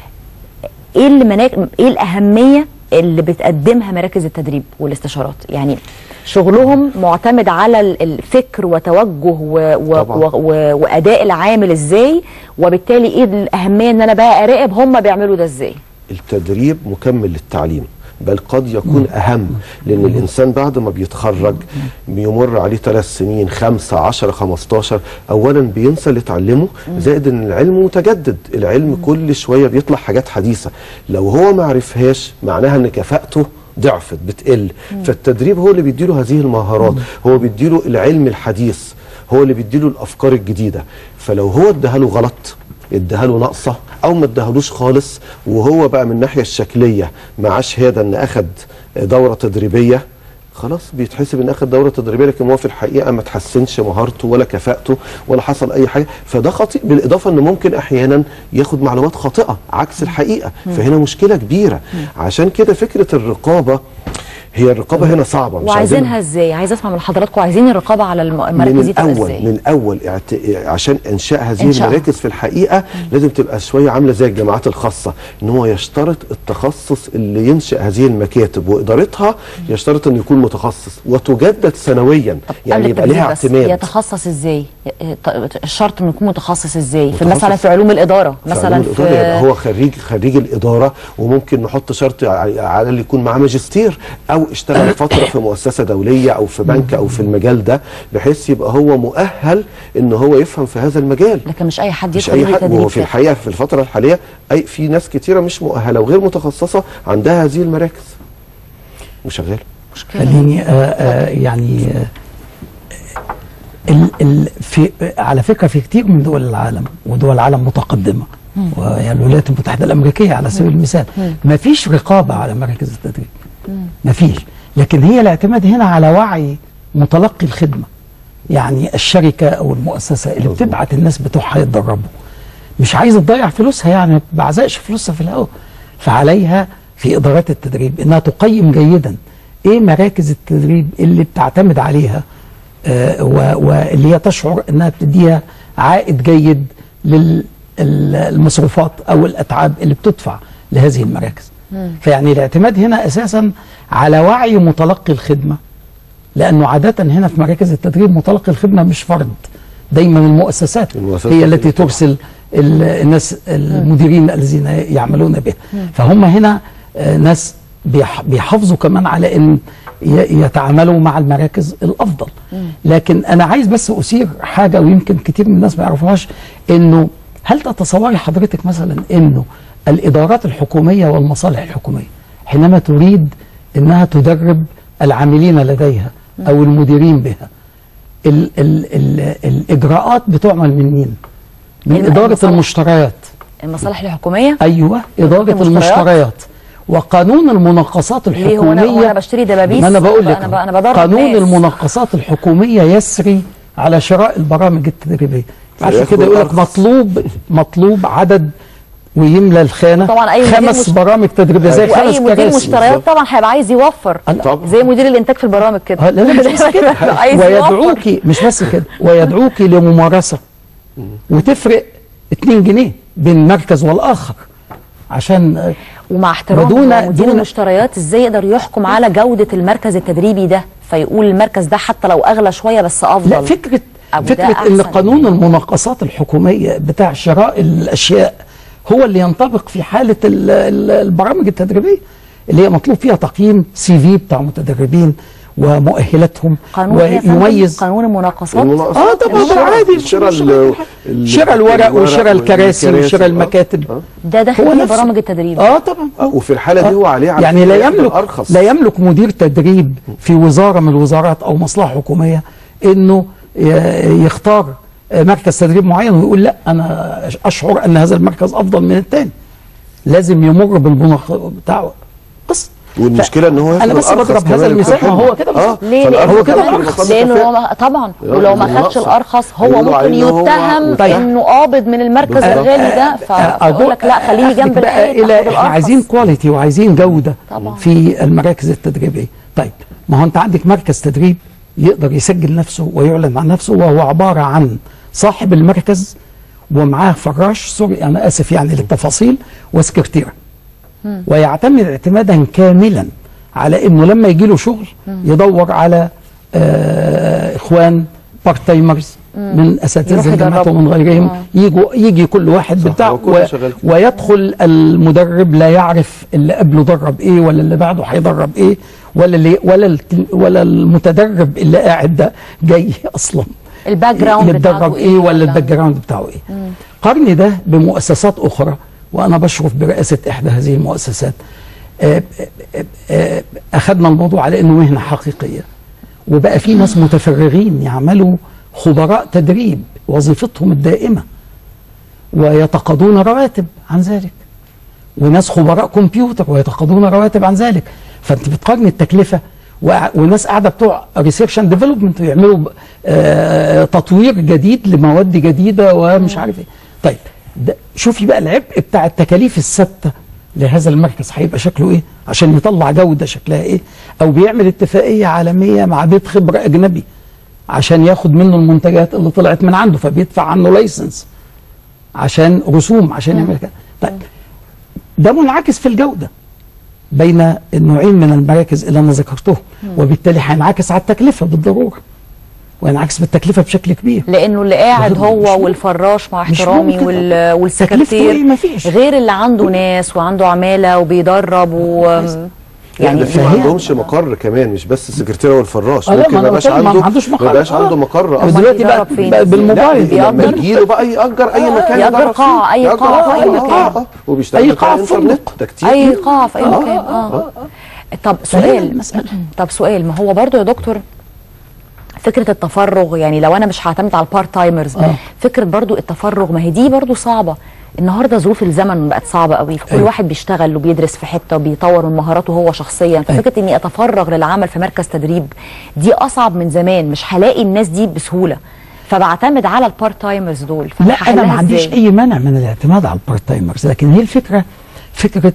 ايه اللي مناك... ايه الاهميه اللي بتقدمها مراكز التدريب والاستشارات يعني شغلهم معتمد على ال- الفكر وتوجه و... و... طبعاً. و... و... واداء العامل ازاي وبالتالي ايه الاهميه ان انا بقى اراقب هم بيعملوا ده ازاي التدريب مكمل للتعليم بل قد يكون أهم لأن الإنسان بعد ما بيتخرج بيمر عليه ثلاث سنين خمسة عشر خمستاشر أولا بينسى اللي اتعلمه زائد أن العلم متجدد العلم كل شوية بيطلع حاجات حديثة لو هو ما عرفهاش معناها أن كفاءته ضعفت بتقل فالتدريب هو اللي بيديله هذه المهارات هو بيديله العلم الحديث هو اللي بيديله الافكار الجديده فلو هو اداها غلط اداها له ناقصه او ما اداهالوش خالص وهو بقى من الناحيه الشكليه معاه شهاده ان اخد دوره تدريبيه خلاص بيتحسب ان اخد دوره تدريبيه لكن هو في الحقيقه ما تحسنش مهارته ولا كفاءته ولا حصل اي حاجه فده خطير بالاضافه ان ممكن احيانا ياخد معلومات خاطئه عكس الحقيقه فهنا مشكله كبيره عشان كده فكره الرقابه هي الرقابه هنا صعبه مش وعايزينها ازاي عايز اسمع من حضراتكم عايزين الرقابه على الم- من المراكز دي تبقى الاول ازاي من الاول اعت... عشان انشاء هذه إنشاءها. المراكز في الحقيقه لازم تبقى شويه عامله زي الجامعات الخاصه ان هو يشترط التخصص اللي ينشا هذه المكاتب وادارتها يشترط انه يكون متخصص وتجدد سنويا يعني قبل يبقى التدريب لها بس اعتماد يتخصص ازاي ط- الشرط انه يكون متخصص ازاي في متخصص. مثلا في علوم الاداره في مثلا علوم الإدارة يبقى هو خريج خريج الإدارة وممكن نحط شرط ع- على اللي يكون معاه ماجستير أو اشتغل فترة في مؤسسة دولية أو في بنك أو في المجال ده بحيث يبقى هو مؤهل إن هو يفهم في هذا المجال لكن مش اي حد مش يدخل أي يدي حد تدريب وهو في فيه. الحقيقة في الفترة الحالية أي في ناس كتيرة مش مؤهلة وغير متخصصة عندها هذه المراكز وشغالة خليني آه آه يعني آه ال ال في على فكره في كتير من دول العالم ودول العالم متقدمه وهي الولايات المتحده الامريكيه على سبيل المثال ما فيش رقابه على مراكز التدريب ما فيش لكن هي الاعتماد هنا على وعي متلقي الخدمه يعني الشركه او المؤسسه اللي بتبعت الناس بتوعها يتدربوا مش عايزه تضيع فلوسها يعني ما بعزقش فلوسها في الهواء فعليها في ادارات التدريب انها تقيم جيدا ايه مراكز التدريب اللي بتعتمد عليها آه و- واللي هي تشعر انها بتديها عائد جيد للمصروفات او الاتعاب اللي بتدفع لهذه المراكز فيعني الاعتماد هنا اساسا على وعي متلقي الخدمه لانه عاده هنا في مراكز التدريب متلقي الخدمه مش فرد دايما المؤسسات المؤسسات هي التي طبعاً. ترسل ال- الناس المديرين الذين يعملون بها فهم هنا آه، ناس بيح- بيحافظوا كمان على ان ي- يتعاملوا مع المراكز الافضل لكن انا عايز بس اثير حاجه ويمكن كتير من الناس ما يعرفوهاش انه هل تتصوري حضرتك مثلا انه الادارات الحكوميه والمصالح الحكوميه حينما تريد انها تدرب العاملين لديها او المديرين بها ال ال ال الاجراءات بتعمل من مين؟ من الم- اداره المصالح. المشتريات المصالح الحكوميه ايوه اداره المشتريات؟ المشتريات وقانون المناقصات ليه الحكوميه هو انا وانا بشتري دبابيس ما انا بقول لك انا ب- انا بدرب قانون ناس. المناقصات الحكوميه يسري على شراء البرامج التدريبيه عشان فياخد كده يقول لك الأرخص. مطلوب مطلوب عدد ويملى الخانه طبعا أي مدير خمس مش- برامج تدريبيه زي خمس واي مدير كراسي مشتريات طبعا هيبقى عايز يوفر طبعا. زي مدير الانتاج في البرامج كده آه، لا لا مش بس كده عايز يوفر. ويدعوك مش بس كده ويدعوك لممارسه وتفرق 2 جنيه بين المركز والاخر عشان آه، ومع احترام ودون- هو مدير دون- المشتريات ازاي يقدر يحكم على جوده المركز التدريبي ده فيقول المركز ده حتى لو اغلى شويه بس افضل لا فكره أبو ده فكره ان أحسن. قانون المناقصات الحكوميه بتاع شراء الاشياء هو اللي ينطبق في حاله ال- ال- البرامج التدريبيه اللي هي مطلوب فيها تقييم سي في بتاع متدربين ومؤهلاتهم قانون إيه يا فندم؟ ويميز قانون المناقصات المناقصات اه طبعا الشراء- عادي الشراء مش- ال- مش- ال- شراء الورق الورق وشراء الكراسي والكراسي، وشراء آه. المكاتب آه. ده داخل هو في نفسه. برامج التدريب اه طبعا آه، وفي الحالة دي هو عليه على يعني فكرة لا ياخد يملك الأرخص. لا يملك مدير تدريب في وزاره من الوزارات او مصلحه حكوميه انه ي- يختار مركز تدريب معين ويقول لا انا اشعر ان هذا المركز افضل من الثاني لازم يمر بالمناخ بتاعه قصه والمشكله ان هو ياخد انا بس الأرخص بضرب هذا كمان المثال ما هو يكون كده حلو. بالظبط. اه ليه؟ فالأرخص لأنه هو كده كمان أرخص. يبقى لانه كفاءة. هو ما- طبعا يلا ولو ما بالمناقصة. خدش الارخص هو يقولوا ممكن عليه إن هو- يتهم طيب. انه قابض من المركز بالظبط. الغالي ده فاقول لك لا خليني أخدك جنب بقى الحيط الى آخد احنا عايزين الأرخص. كواليتي وعايزين جوده طبعا. في المراكز التدريبيه طيب ما هو انت عندك مركز تدريب يقدر يسجل نفسه ويعلن عن نفسه وهو عباره عن صاحب المركز ومعاه فراش سوري انا اسف يعني للتفاصيل وسكرتيره ويعتمد اعتمادا كاملا على انه لما يجي له شغل يدور على آه اخوان بارت تايمرز من اساتذه يروح الجامعات يدربهم. ومن غيرهم آه. يجوا يجي كل واحد صح، بتاعه هو كله و- شغال كده. ويدخل المدرب لا يعرف اللي قبله درب ايه ولا اللي بعده هيدرب ايه ولا اللي ولا الت- ولا المتدرب اللي قاعد ده جاي اصلا الباك جراوند يتدرب بتاعته ايه ولا الباك جراوند بتاعه ايه قرن ده بمؤسسات اخرى وانا بشرف برئاسه احدى هذه المؤسسات آه، آه، آه، اخذنا الموضوع على انه مهنه حقيقيه وبقى في ناس متفرغين يعملوا خبراء تدريب وظيفتهم الدائمه ويتقاضون رواتب عن ذلك وناس خبراء كمبيوتر ويتقاضون رواتب عن ذلك فانت بتقارن التكلفه وع- وناس قاعده بتوع ريسيرش اند ديفلوبمنت ويعملوا آه، تطوير جديد لمواد جديده ومش عارف ايه طيب ده شوفي بقى العبء بتاع التكاليف الثابته لهذا المركز هيبقى شكله ايه عشان يطلع جوده شكلها ايه او بيعمل اتفاقيه عالميه مع بيت خبره اجنبي عشان ياخد منه المنتجات اللي طلعت من عنده فبيدفع عنه لايسنس عشان رسوم عشان يعمل كده طيب ده منعكس في الجوده بين النوعين من المراكز اللي انا ذكرتهم وبالتالي هينعكس على التكلفه بالضروره وينعكس بالتكلفه بشكل كبير لانه اللي قاعد مش هو ممكن. والفراش مع مش احترامي ممكن. وال... تكلفته ايه والسكرتير مفيش غير اللي عنده ناس وعنده عماله وبيدرب و يعني يعني في ما فهي- عندهمش مقر كمان مش بس السكرتيره والفراش آه لا، ممكن ما ما أنا يبقاش قلت لك ما عنده عندوش مقر. ما يبقاش آه. عنده مقر بس اصلا دلوقتي بقى, يدرب فين؟ بقى بالموبايل لا لما بيأجر؟ يجي له بقى يأجر اي مكان يأجر يدرب فيه. قاعة، أي يأجر قاعة في أي آه، مكان. آه، آه. وبيشتغل أي بتاع قاعة في إنترنت. فندق. ده كتير اي جداً. قاعه في اي آه، مكان آه، اه طب فهي سؤال المسألة. طب سؤال ما هو برضو يا دكتور فكره التفرغ يعني لو انا مش هعتمد على البارت تايمرز آه. فكره برضو التفرغ ما هي دي برضو صعبه النهارده ظروف الزمن بقت صعبه قوي فكل أيوة. واحد بيشتغل وبيدرس في حته وبيطور من مهاراته هو شخصيا ففكره اني اتفرغ للعمل في مركز تدريب دي اصعب من زمان مش هلاقي الناس دي بسهوله فبعتمد على البارت تايمرز دول لا انا فهحلها ما عنديش إزاي؟ اي مانع من الاعتماد على البارت تايمرز لكن هي الفكره فكره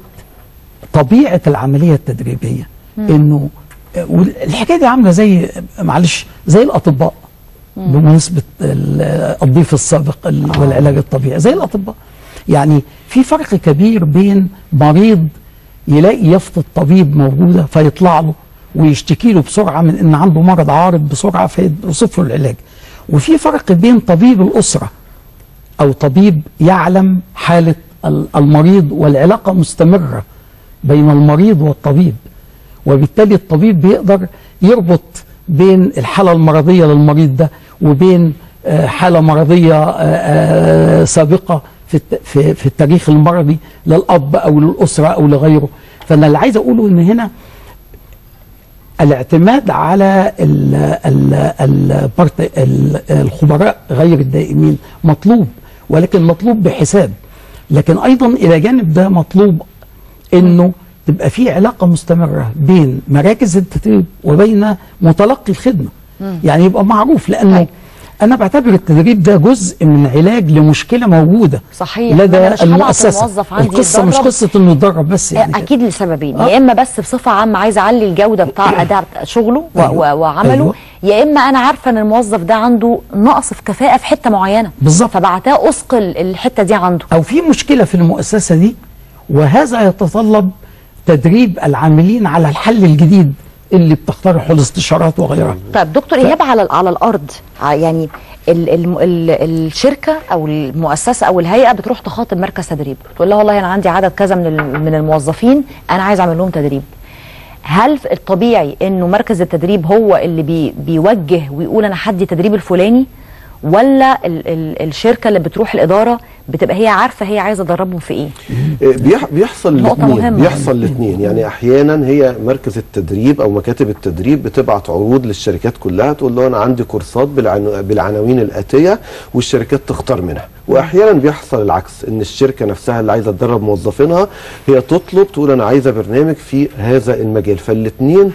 طبيعه العمليه التدريبيه انه والحكايه دي عامله زي معلش زي الاطباء بمناسبه ال- الضيف السابق ال- والعلاج الطبيعي زي الاطباء يعني في فرق كبير بين مريض يلاقي يافطه طبيب موجوده فيطلع له ويشتكي له بسرعه من ان عنده مرض عارض بسرعه فيوصف له العلاج وفي فرق بين طبيب الاسره او طبيب يعلم حاله ال- المريض والعلاقه مستمره بين المريض والطبيب وبالتالي الطبيب بيقدر يربط بين الحاله المرضيه للمريض ده وبين آه، حاله مرضيه آه، آه، سابقه في الت- في في التاريخ المرضي للاب او للاسره او لغيره فانا اللي عايز اقوله ان هنا الاعتماد على ال ال ال ال الخبراء غير الدائمين مطلوب ولكن مطلوب بحساب لكن ايضا الى جانب ده مطلوب انه تبقى في علاقه مستمره بين مراكز التدريب وبين متلقي الخدمه يعني يبقى معروف لانه طيب. انا بعتبر التدريب ده جزء من علاج لمشكله موجوده صحيح. لدى أنا مش هبعت المؤسسه الموظف عندي القصه مش يتدرب. قصه انه يتدرب بس يعني كده. اكيد لسببين آه. يا اما بس بصفه عامه عايز اعلي الجوده بتاع اداء شغله و- أيوة. و- وعمله أيوة. يا اما انا عارفه ان الموظف ده عنده نقص في كفاءه في حته معينه بالظبط. فبعتها اثقل الحته دي عنده او في مشكله في المؤسسه دي وهذا يتطلب تدريب العاملين على الحل الجديد اللي بتقترحه الاستشارات وغيرها طيب دكتور ايهاب على على الارض ع- يعني ال ال ال الشركه او المؤسسه او الهيئه بتروح تخاطب مركز تدريب تقول له والله انا عندي عدد كذا من ال- من الموظفين انا عايز اعمل لهم تدريب هل في الطبيعي انه مركز التدريب هو اللي بي بيوجه ويقول انا هدي تدريب الفلاني ولا ال ال الشركه اللي بتروح الاداره بتبقى هي عارفه هي عايزه تدربهم في ايه بيح بيحصل نقطة الاثنين مهمة. بيحصل الاثنين يعني احيانا هي مركز التدريب او مكاتب التدريب بتبعت عروض للشركات كلها تقول له انا عندي كورسات بالعنو... بالعناوين الاتيه والشركات تختار منها واحيانا بيحصل العكس ان الشركه نفسها اللي عايزه تدرب موظفينها هي تطلب تقول انا عايزه برنامج في هذا المجال فالاثنين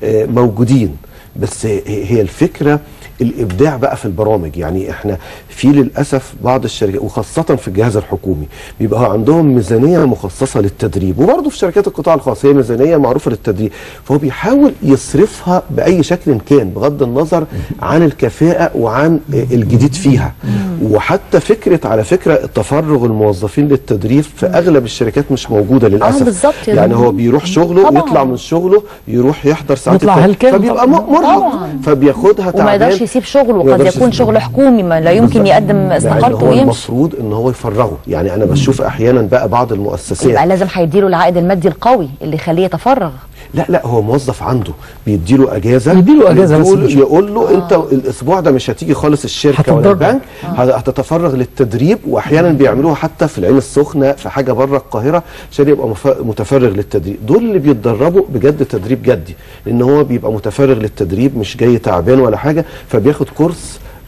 موجودين بس هي هي الفكره الابداع بقى في البرامج يعني احنا في للاسف بعض الشركات وخاصه في الجهاز الحكومي بيبقى عندهم ميزانيه مخصصه للتدريب وبرضه في شركات القطاع الخاص هي ميزانيه معروفه للتدريب فهو بيحاول يصرفها باي شكل كان بغض النظر عن الكفاءه وعن الجديد فيها وحتى فكره على فكره تفرغ الموظفين للتدريب في اغلب الشركات مش موجوده للاسف بالظبط يا يعني دكتور. هو بيروح شغله طبعاً. يطلع من شغله يروح يحضر ساعات يطلع التدريب، هلكان فبيبقى طبعاً. م- مرهق طبعاً. فبياخدها وما تعبان يقدرش يسيب شغله ما قد يقدرش يكون يسيب شغل حكومي ما لا يمكن يقدم مع إن استقالته هو ويمشي المفروض ان هو يفرغه يعني انا بشوف احيانا بقى بعض يبقى المؤسسات لازم هيديله العائد المادي القوي اللي يخليه يتفرغ لا لا هو موظف عنده بيديله اجازه يديله أجازة بس يقول, مش- يقول له انت الاسبوع ده مش هتيجي خالص الشركه ولا هتتدرب. البنك هت- هتتفرغ للتدريب واحيانا بيعملوها حتى في العين السخنه في حاجه بره القاهره عشان يبقى مف- متفرغ للتدريب دول اللي بيتدربوا بجد تدريب جدي لان هو بيبقى متفرغ للتدريب مش جاي تعبان ولا حاجه فبياخد كورس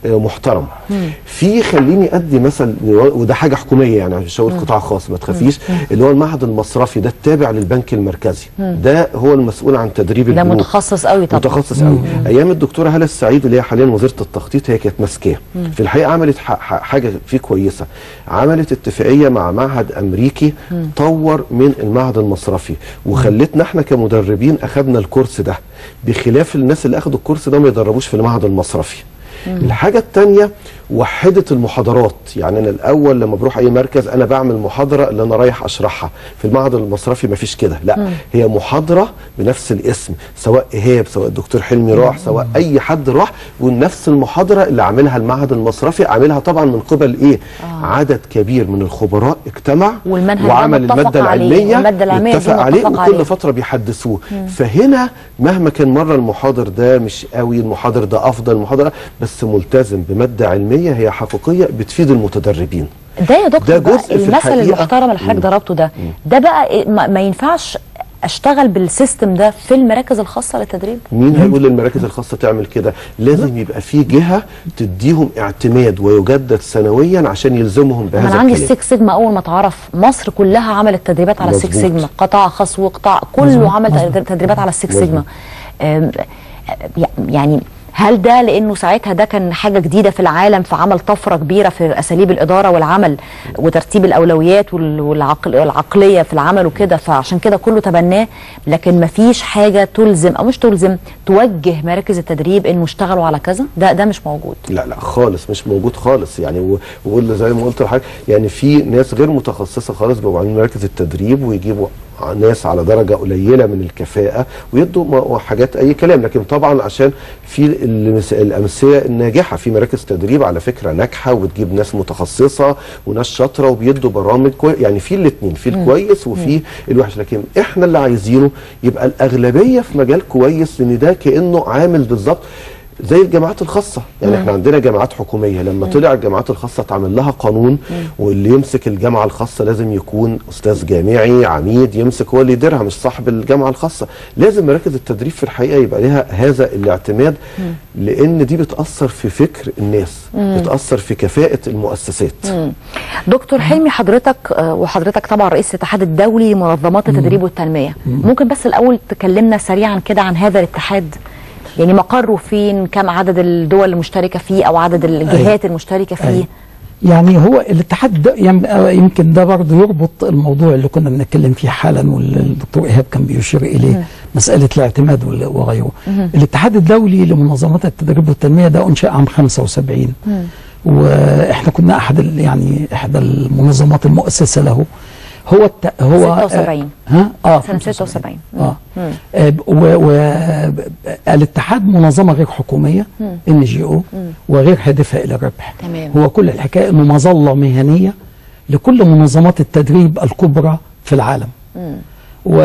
آه، محترم في خليني ادي مثل وده حاجه حكوميه يعني مش هقول قطاع خاص ما تخافيش اللي هو المعهد المصرفي ده التابع للبنك المركزي ده هو المسؤول عن تدريب ده البنوك متخصص قوي طبعا متخصص قوي ايام الدكتوره هاله السعيد اللي هي حاليا وزيره التخطيط هي كانت ماسكاه في الحقيقه عملت ح- ح- حاجه فيه كويسه عملت اتفاقيه مع معهد امريكي طور من المعهد المصرفي وخلتنا احنا كمدربين اخذنا الكورس ده بخلاف الناس اللي اخذوا الكورس ده ما يدربوش في المعهد المصرفي الحاجة التانية وحدت المحاضرات يعني أنا الأول لما بروح أي مركز أنا بعمل محاضرة اللي أنا رايح أشرحها في المعهد المصرفي مفيش كده لا هي محاضرة بنفس الاسم سواء إيهاب سواء الدكتور حلمي راح سواء أي حد راح ونفس المحاضرة اللي عاملها المعهد المصرفي عاملها طبعا من قبل إيه عدد كبير من الخبراء اجتمع والمنهج ده وعمل متفق المادة عليه، العلمية المادة العلمية دي اتفق عليه متفق وكل عليه. فتره بيحدثوه فهنا مهما كان مره المحاضر ده مش قوي المحاضر ده افضل المحاضر بس ملتزم بماده علميه هي حقيقيه بتفيد المتدربين ده يا دكتور ده بقى جزء في المثل الحقيقة. المحترم اللي حضرتك مم. ضربته ده ده بقى إيه، ما, ما ينفعش اشتغل بالسيستم ده في المراكز الخاصه للتدريب مين هيقول للمراكز الخاصه تعمل كده لازم يبقى في جهه تديهم اعتماد ويجدد سنويا عشان يلزمهم بهذا ما انا عندي الكلام. السكس سيجما اول ما اتعرف مصر كلها عملت تدريبات على السكس مظبوط. سيجما قطاع خاص وقطاع كله عمل تدريبات على السكس مظبوط. سيجما أم، يعني هل ده لانه ساعتها ده كان حاجه جديده في العالم فعمل طفره كبيره في اساليب الاداره والعمل وترتيب الاولويات وال- والعقل والعقليه في العمل وكده فعشان كده كله تبناه لكن ما فيش حاجه تلزم او مش تلزم توجه مراكز التدريب انه اشتغلوا على كذا ده ده مش موجود لا لا خالص مش موجود خالص يعني و- وقول زي ما قلت لحضرتك يعني في ناس غير متخصصه خالص بيبقوا عاملين مراكز التدريب ويجيبوا ناس على درجه قليله من الكفاءه ويدوا م- حاجات اي كلام لكن طبعا عشان في المس- الامثله الناجحه في مراكز تدريب على فكره ناجحه وبتجيب ناس متخصصه وناس شاطره وبيدوا برامج كوي يعني في الاثنين في الكويس وفي الوحش لكن احنا اللي عايزينه يبقى الاغلبيه في مجال كويس لان ده كانه عامل بالظبط زي الجامعات الخاصة يعني احنا عندنا جامعات حكومية لما طلع الجامعات الخاصة اتعمل لها قانون واللي يمسك الجامعة الخاصة لازم يكون أستاذ جامعي عميد يمسك هو اللي يديرها مش صاحب الجامعة الخاصة لازم مراكز التدريب في الحقيقة يبقى لها هذا الاعتماد لأن دي بتأثر في فكر الناس بتأثر في كفاءة المؤسسات دكتور حلمي حضرتك آه، وحضرتك طبعا رئيس الاتحاد الدولي لمنظمات التدريب والتنميه ممكن بس الاول تكلمنا سريعا كده عن هذا الاتحاد يعني مقره فين كم عدد الدول المشتركه فيه او عدد الجهات المشتركه فيه أيوة. يعني هو الاتحاد ده يم- آه، يمكن ده برضه يربط الموضوع اللي كنا بنتكلم فيه حالا والدكتور ايهاب كان بيشير اليه مساله الاعتماد وال- وغيره. الاتحاد الدولي لمنظمات التدريب والتنميه ده انشا عام 75 واحنا كنا احد ال- يعني احدى المنظمات المؤسسه له هو الت... هو 76. ها اه سنه 76 اه آه، ب- و- و- ب- الاتحاد منظمه غير حكوميه ان جي او وغير هادفه الى الربح تمام. هو كل الحكايه انه مظله مهنيه لكل منظمات التدريب الكبرى في العالم و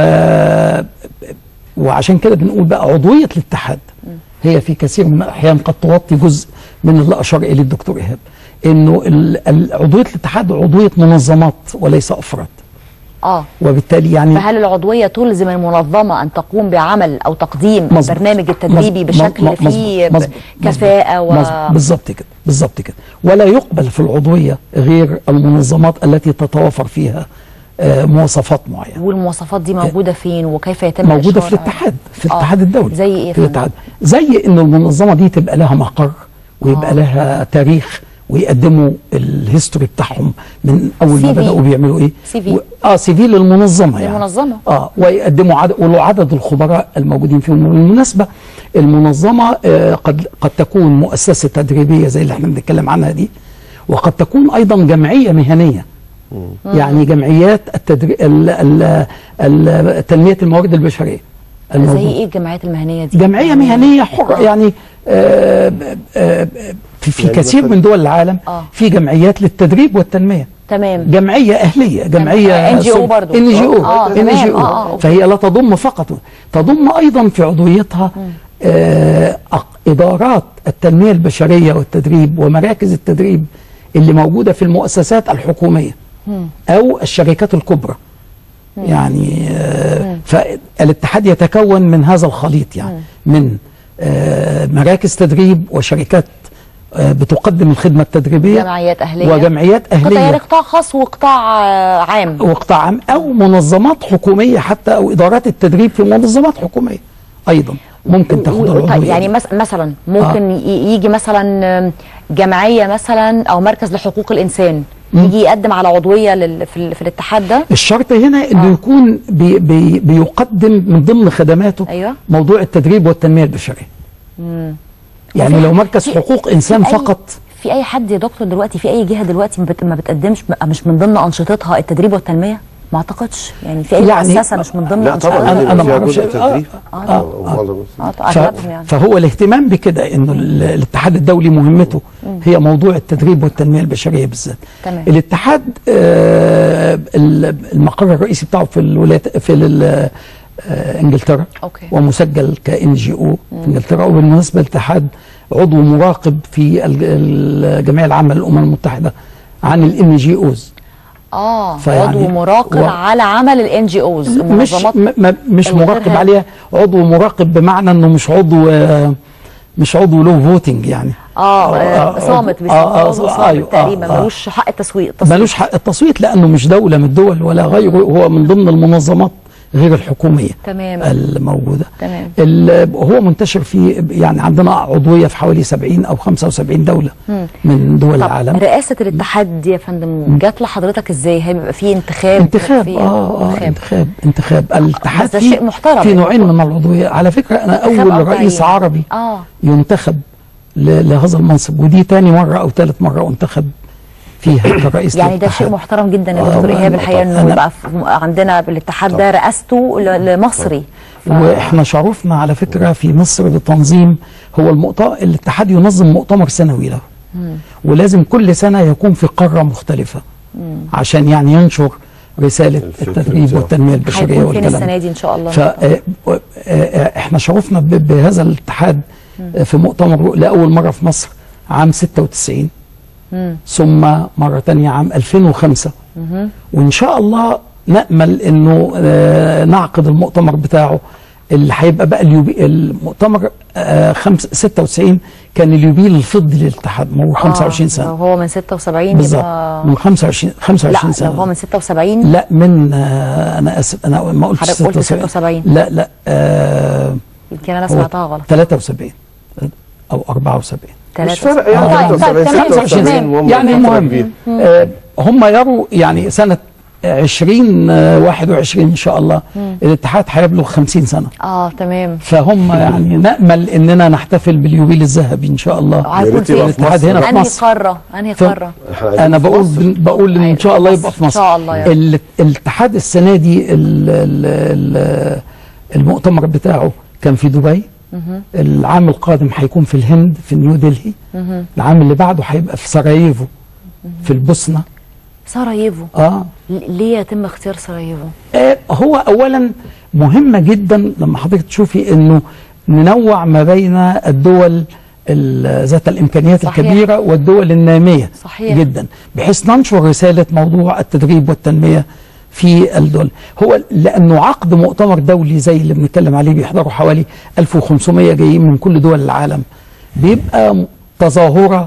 وعشان كده بنقول بقى عضويه الاتحاد هي في كثير من الاحيان قد تغطي جزء من اللي اشار اليه الدكتور ايهاب انه ال- ال- عضويه الاتحاد عضويه منظمات وليس افراد اه وبالتالي يعني فهل العضويه تلزم المنظمه ان تقوم بعمل او تقديم مظبوط. البرنامج التدريبي مظبوط. بشكل مظبوط. فيه ب- مظبوط. كفاءه و مظبوط. بالظبط كده بالظبط كده ولا يقبل في العضويه غير المنظمات التي تتوافر فيها آه، مواصفات معينه والمواصفات دي موجوده فين وكيف يتم موجوده في إشهارها؟ الاتحاد في آه. الاتحاد الدولي زي ايه يا في فندم؟ الاتحاد زي ان المنظمه دي تبقى لها مقر ويبقى آه. لها تاريخ ويقدموا الهيستوري بتاعهم من اول ما CV. بداوا بيعملوا ايه CV. و- اه سي في للمنظمه يعني للمنظمة. اه ويقدموا عدد ولو عدد الخبراء الموجودين فيهم بالمناسبه المنظمه آه قد قد تكون مؤسسه تدريبيه زي اللي احنا بنتكلم عنها دي وقد تكون ايضا جمعيه مهنيه يعني جمعيات التدري... ال... ال... ال... تنميه الموارد البشريه زي الموضوع. ايه الجمعيات المهنيه دي جمعيه مهنيه حره يعني آه ب- آه في, في يعني كثير مثلا- من دول العالم آه. في جمعيات للتدريب والتنميه تمام جمعيه اهليه جمعيه NGO برضو. ان جي او آه، ان تمام. جي آه، آه، او أوكي. فهي لا تضم فقط تضم ايضا في عضويتها آه أق- ادارات التنميه البشريه والتدريب ومراكز التدريب اللي موجوده في المؤسسات الحكوميه او الشركات الكبرى يعني آه فالاتحاد يتكون من هذا الخليط يعني من آه مراكز تدريب وشركات آه، بتقدم الخدمه التدريبيه جمعيات اهليه وجمعيات قطاع اهليه قطاع خاص وقطاع آه، عام وقطاع عام او منظمات حكوميه حتى او ادارات التدريب في منظمات حكوميه ايضا ممكن تاخد و- طيب العضويه يعني مس- مثلا ممكن ي- يجي مثلا آم، جمعيه مثلا او مركز لحقوق الانسان يجي يقدم على عضويه لل... في, ال... في الاتحاد ده الشرط هنا انه آه. يكون بي بي بيقدم من ضمن خدماته أيوة. موضوع التدريب والتنميه البشريه يعني وفي- لو مركز في- حقوق انسان في أي- فقط في اي حد يا دكتور دلوقتي في اي جهه دلوقتي ما بت- ما بتقدمش مش من ضمن انشطتها التدريب والتنميه ما اعتقدش يعني في اي يعني- مؤسسه مش من ضمن لا طبعا انشطتها أنا- أنا أنا فيها معرفش- جزء تدريب آه، آه، آه، معظم- اه ف- اغلبهم يعني فهو الاهتمام بكده انه ال- الاتحاد الدولي مهمته هي موضوع التدريب والتنميه البشريه بالذات تمام. الاتحاد آه، ال- المقر الرئيسي بتاعه في الولايات في ال- آه، انجلترا أوكي. ومسجل كان جي او في انجلترا وبالمناسبه الاتحاد عضو مراقب في الج- الجمعيه العامه للامم المتحده عن الان جي اوز اه فيعني- عضو مراقب و- على عمل الان جي اوز مش المنظمات م- م- مش الغير مراقب هادئة. عليها عضو مراقب بمعنى انه مش عضو آه، مش عضو له فوتنج يعني اه, آه، آه آه، صامت آه، بيسموه آه، عضو آه، صامت أيوة، تقريبا آه، آه. ملوش حق التسويق التصويت. ملوش حق التصويت لانه مش دوله من الدول ولا غيره هو من ضمن المنظمات غير الحكوميه تمام. الموجوده تمام. ال- هو منتشر في يعني عندنا عضويه في حوالي 70 او 75 دوله من دول طب العالم رئاسه الاتحاد دي يا فندم جات لحضرتك ازاي هيبقى في انتخاب انتخاب في اه اه انتخاب انتخاب الاتحاد بس ده فيه- شيء محترم. في نوعين من العضويه على فكره انا انتخاب اول أو رئيس تعيين. عربي اه ينتخب ل- لهذا المنصب ودي تاني مره او ثالث مره انتخب فيها كرئيس يعني ده للاتحاد. شيء محترم جدا يا آه، دكتور طبعاً، ايهاب الحقيقه طبعاً. انه أنا- يبقى في- عندنا بالاتحاد ده رئاسته ل- لمصري ف- واحنا شرفنا على فكره في مصر بتنظيم هو المؤتمر الاتحاد ينظم مؤتمر سنوي له ولازم كل سنه يكون في قاره مختلفه عشان يعني ينشر رساله الفكر التدريب بتاعه. والتنميه البشريه هيكون فين والكلام السنه ده. دي ان شاء الله فاحنا شرفنا ب- بهذا الاتحاد آه، في مؤتمر لاول مره في مصر عام 96 ثم مره ثانيه عام 2005 وان شاء الله نامل انه آه، نعقد المؤتمر بتاعه اللي هيبقى بقى اليوبي المؤتمر آه، خمس 96 كان اليوبيل الفضي للاتحاد مرور 25 لو سنه هو من 76 بالظبط يبقى من 25 25 لا سنه لو هو من 76 لا من آه انا اسف انا ما قلتش حضرتك قلت 76. لا لا آه يمكن انا هو سمعتها غلط 73 او 74 مش 73. فارق يعني طيب، 73 طيب، تمام، 76 تمام. وهم يعني فترة المهم كبيرة. آه هم يروا يعني سنه 20 آه، 21 ان شاء الله الاتحاد هيبلغ 50 سنه اه تمام فهم يعني نامل اننا نحتفل باليوبيل الذهبي ان شاء الله هيكون ريت يبقى فين؟ في مصر. هنا في انهي مصر. قاره انهي ف- قاره إحنا عايزين انا في بقول مصر. بقول ان شاء الله يبقى في إن مصر شاء الله يا رب. ال- الاتحاد السنه دي ال- ال- ال- المؤتمر بتاعه كان في دبي العام القادم هيكون في الهند في نيو دلهي العام اللي بعده هيبقى في سراييفو في البوسنه سراييفو اه ل- ليه يتم اختيار سراييفو آه، هو اولا مهمه جدا لما حضرتك تشوفي انه ننوع ما بين الدول ال- ذات الامكانيات صحيح. الكبيره والدول الناميه صحيح. جدا بحيث ننشر رساله موضوع التدريب والتنميه في الدول هو لانه عقد مؤتمر دولي زي اللي بنتكلم عليه بيحضروا حوالي 1500 جايين من كل دول العالم بيبقى تظاهره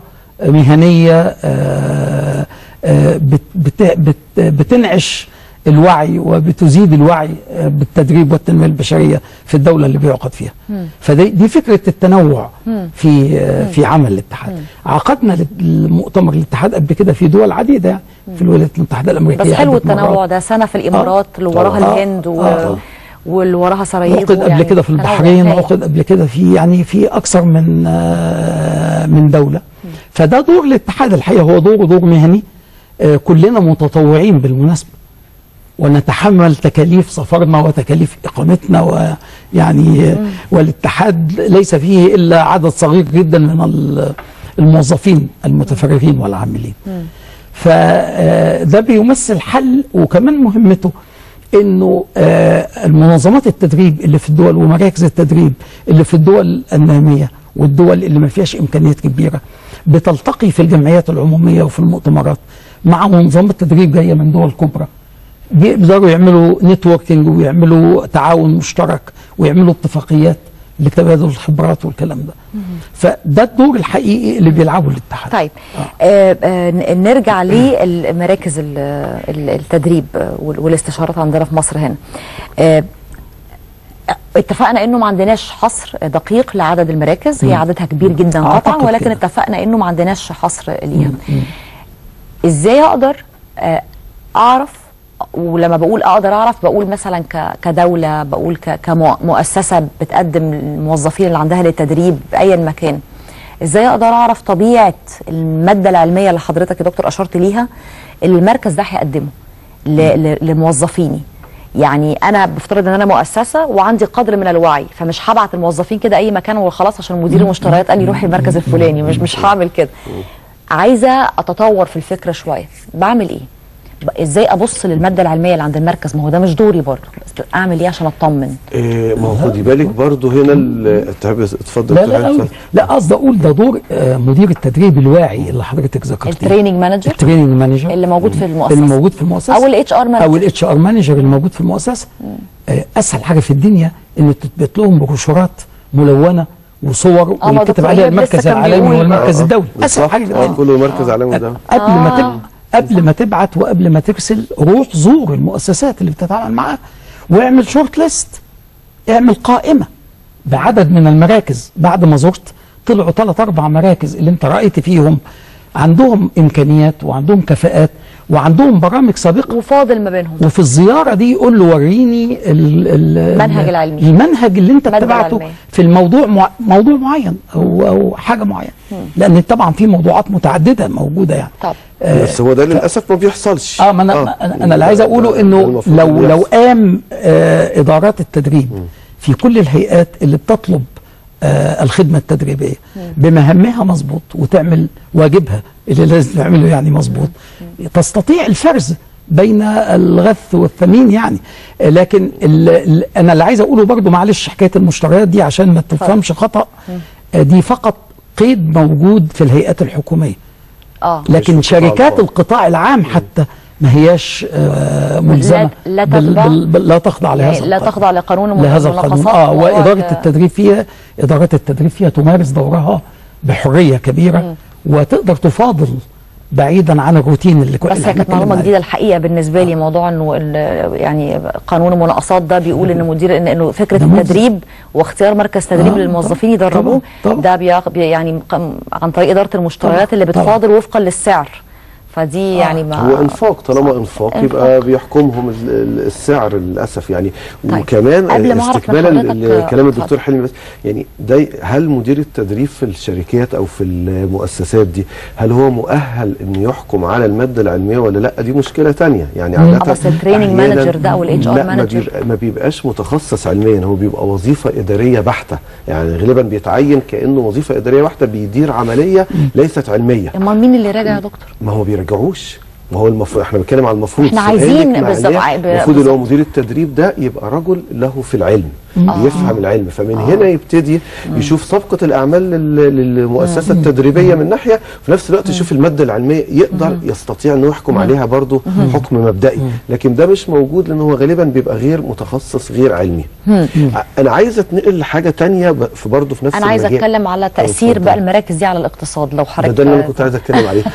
مهنيه آه، آه، بت بت بت بتنعش الوعي وبتزيد الوعي آه، بالتدريب والتنميه البشريه في الدوله اللي بيعقد فيها فدي دي فكره التنوع في آه، في عمل الاتحاد عقدنا المؤتمر الاتحاد قبل كده في دول عديده يعني في الولايات المتحده الامريكيه بس حلو عدة التنوع مرات. ده سنه في الامارات اللي وراها آه. الهند و... آه. واللي وراها سراييفو عقد قبل يعني كده في تنوع البحرين هايل. عقد قبل كده في يعني في اكثر من آه، من دوله فده دور الاتحاد الحقيقه هو دور دور مهني آه، كلنا متطوعين بالمناسبه ونتحمل تكاليف سفرنا وتكاليف اقامتنا ويعني آه، والاتحاد ليس فيه الا عدد صغير جدا من ال- الموظفين المتفرغين والعاملين فده بيمثل حل وكمان مهمته انه آه، المنظمات التدريب اللي في الدول ومراكز التدريب اللي في الدول الناميه والدول اللي ما فيهاش امكانيات كبيره بتلتقي في الجمعيات العموميه وفي المؤتمرات مع منظمات تدريب جايه من دول كبرى بيقدروا يعملوا نتوركينج ويعملوا تعاون مشترك ويعملوا اتفاقيات لتبادل الخبرات والكلام ده فده الدور الحقيقي اللي بيلعبه الاتحاد طيب آه آه ن- نرجع لمراكز ال- ال- التدريب آه، وال- والاستشارات عندنا في مصر هنا آه اتفقنا انه ما عندناش حصر دقيق لعدد المراكز هي عددها كبير جدا قطعا أعتقد ولكن كده. اتفقنا انه ما عندناش حصر ليها ازاي اقدر آه، اعرف ولما بقول اقدر اعرف بقول مثلا ك- كدوله بقول ك- كمؤسسه بتقدم الموظفين اللي عندها للتدريب ايا مكان ازاي اقدر اعرف طبيعه الماده العلميه اللي حضرتك يا دكتور اشرت ليها اللي المركز ده هيقدمه ل- ل- لموظفيني يعني انا بفترض ان انا مؤسسه وعندي قدر من الوعي فمش هبعت الموظفين كده اي مكان وخلاص عشان مدير المشتريات قال لي روحي المركز الفلاني مش مش هعمل كده عايزه اتطور في الفكره شويه بعمل ايه ب- ازاي ابص للماده العلميه اللي عند المركز ما هو ده مش دوري برضه بس اعمل ايه عشان اطمن إيه ما هو خدي بالك برضه هنا ال- تحب اتفضل لا دكتور لا حاتم، أوي. لا قصدي اقول ده دور آه، مدير التدريب الواعي اللي حضرتك ذكرتيه التريننج مانجر التريننج مانجر اللي موجود في المؤسسه اللي موجود في المؤسسه او الاتش ار او مانجر الاتش ار مانجر اللي موجود في المؤسسه آه، اسهل حاجه في الدنيا ان تثبت لهم بروشورات ملونه وصور آه، ما ويكتب دكتور عليها إيهاب لسه المركز كان العالمي بيقول. والمركز آه، الدولي بالظبط. اسهل حاجه في آه الدنيا. كله مركز عالمي ده قبل ما تب... قبل ما تبعت وقبل ما ترسل روح زور المؤسسات اللي بتتعامل معاها واعمل شورت ليست اعمل قائمه بعدد من المراكز بعد ما زرت طلعوا ثلاث اربع مراكز اللي انت رايت فيهم عندهم امكانيات وعندهم كفاءات وعندهم برامج سابقه وفاضل ما بينهم وفي الزياره دي يقول له وريني ال- ال- المنهج ال- العلمي. المنهج اللي انت المادة اتبعته العلمية. في الموضوع مع... موضوع معين او او حاجه معينه لان طبعا في موضوعات متعدده موجوده يعني طب بس هو ده للاسف ما بيحصلش اه ما انا آه. آه. انا اللي عايز اقوله ده انه المفروض لو اللي لو يحصل. قام آه ادارات التدريب في كل الهيئات اللي بتطلب آه الخدمه التدريبيه بمهامها مظبوط وتعمل واجبها اللي لازم تعمله يعني مظبوط تستطيع الفرز بين الغث والثمين يعني آه، لكن ال ال انا اللي عايز اقوله برضو معلش حكايه المشتريات دي عشان ما تفهمش خطا آه، دي فقط قيد موجود في الهيئات الحكوميه اه لكن مش في القطاع شركات الخاص. القطاع العام حتى ما هياش آه، ملزمه لا بال- تتبع- بال- بال- لا تخضع لهذا يعني لا القانون. تخضع لقانون لهذا القانون المناقصات اه وهو واداره ك- التدريب فيها اداره التدريب فيها تمارس دورها بحريه كبيره وتقدر تفاضل بعيدا عن الروتين اللي كنا بس هي كانت معلومه جديده الحقيقه بالنسبه لي موضوع انه ال- يعني قانون المناقصات ده بيقول ان مدير إن انه فكره ده ملزم. التدريب واختيار مركز تدريب آه، للموظفين طبعاً، يدربوه طبعاً. ده بياخ- بي يعني قم- عن طريق اداره المشتريات طبعاً، اللي طبعاً. بتفاضل وفقا للسعر فدي يعني ما هو انفاق طالما انفاق إنفاق. يبقى بيحكمهم ال- ال- السعر للاسف يعني طيب. وكمان قبل ما أعرف من استكمالا حضرتك- لكلام اتفضل. الدكتور حلمي بس يعني ده هل مدير التدريب في الشركات او في المؤسسات دي هل هو مؤهل انه يحكم على الماده العلميه ولا لا دي مشكله تانية يعني مم. عاده آه، بس التريننج أحياناً- مانجر ده أو ال HR لا، ما مانجر. بيبقى ما بيبقاش متخصص علميا هو بيبقى وظيفه اداريه بحته يعني غالبا بيتعين كانه وظيفه اداريه بحته بيدير عمليه ليست علميه امال مين اللي راجع يا دكتور؟ ما هو بيرجعوش ما هو المفروض احنا بنتكلم على المفروض احنا سؤالك عايزين معناه بالظبط، عاي- ب- المفروض اللي هو بالظبط. مدير التدريب ده يبقى رجل له في العلم يفهم العلم فمن هنا يبتدي يشوف سابقه الاعمال لل- للمؤسسه التدريبيه من ناحيه وفي نفس الوقت يشوف الماده العلميه يقدر يستطيع انه يحكم عليها برضه حكم مبدئي لكن ده مش موجود لان هو غالبا بيبقى غير متخصص غير علمي ع- انا عايز اتنقل لحاجه تانية ب- في برضه في نفس انا عايزه المجال. اتكلم على تاثير اتفضل. بقى المراكز دي على الاقتصاد لو ده, حضرتك ده اللي انا كنت عايز اتكلم عليه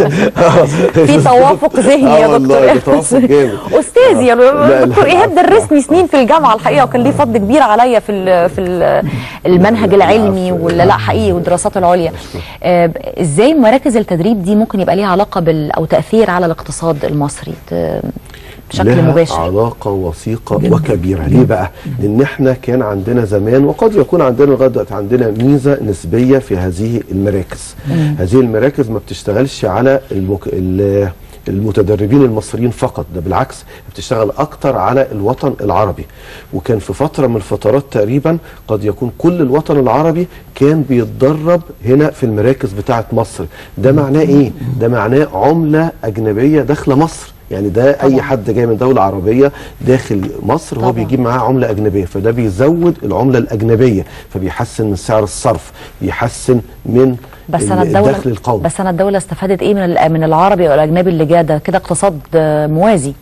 في توافق ذهني آه يا والله دكتور ده توافق جامد استاذي يا لا، دكتور لا، ايهاب عفوا، درسني سنين في الجامعه الحقيقه وكان ليه فضل كبير عليا في ال في ال المنهج العلمي عفوا. ولا لا حقيقي والدراسات العليا آه، ازاي مراكز التدريب دي ممكن يبقى ليها علاقه بال او تاثير على الاقتصاد المصري ت- بشكل لها مباشر علاقة وثيقة وكبيرة ليه بقى؟ لأن احنا كان عندنا زمان وقد يكون عندنا لغاية دلوقتي عندنا ميزة نسبية في هذه المراكز هذه المراكز ما بتشتغلش على المك... ال- المتدربين المصريين فقط ده بالعكس بتشتغل اكتر على الوطن العربي وكان في فتره من الفترات تقريبا قد يكون كل الوطن العربي كان بيتدرب هنا في المراكز بتاعه مصر ده معناه ايه ده معناه عمله اجنبيه داخله مصر يعني ده اي حد جاي من دوله عربيه داخل مصر هو طبعاً. بيجيب معاه عمله اجنبيه فده بيزود العمله الاجنبيه فبيحسن من سعر الصرف بيحسن من بس ال- انا الدوله الدخل القومي بس انا الدوله استفادت ايه من ال- من العربي او الاجنبي اللي جه ده كده اقتصاد آه، موازي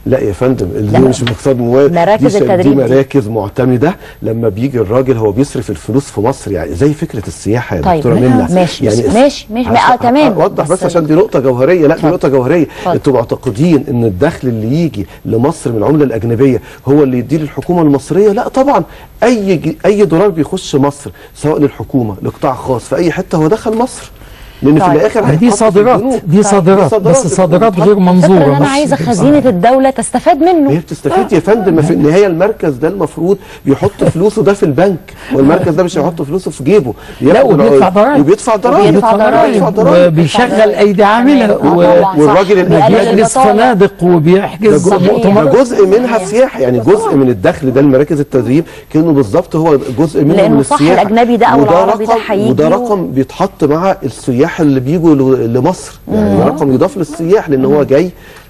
لا يا فندم دي لا. مش اقتصاد موازي مراكز دي, ش- التدريب دي دي. مراكز معتمده لما بيجي الراجل هو بيصرف الفلوس في مصر يعني زي فكره السياحه يا طيب، دكتوره ماشي، منى ماشي، يعني ماشي، ماشي، عشان- آه، تمام. اوضح بس, بس- عشان دي نقطه جوهريه لا دي اتفضل. نقطه جوهريه اتفضل. انتوا معتقدين ان الدخل اللي يجي لمصر من العمله الاجنبيه هو اللي يديه للحكومه المصريه لا طبعا اي ج- اي دولار بيخش مصر سواء للحكومه لقطاع خاص في اي حته هو دخل مصر لان طيب. في الاخر دي هيتحط في صادرات البنوك. دي صادرات صادرات بس صادرات بتتحط- غير الفكره منظوره ان انا مش- عايزه خزينه الدوله تستفاد هي منه بتستفيد يا فندم ما في النهايه المركز ده المفروض بيحط فلوسه ده في البنك والمركز ده مش هيحط فلوسه في جيبه لا ياخد وبيدفع العقود- ضرائب وبيدفع ضرائب وبيدفع ضرائب. بيدفع ضرائب وبيشغل ايدي عامله تمام. و- آه طبعاً، صح. والراجل اللي بيقلل وبيحجز البطالة. فنادق ده وبيحجز جزء, مؤتمرات ده جزء منها سياحه يعني جزء من الدخل ده لمراكز التدريب كانه بالظبط هو جزء منه لأنه من صح السياحه الأجنبي ده أو وده العربي ده رقم- هيجي وده و- رقم بيتحط مع السياح اللي بيجوا ل- لمصر يعني رقم يضاف للسياح لان هو جاي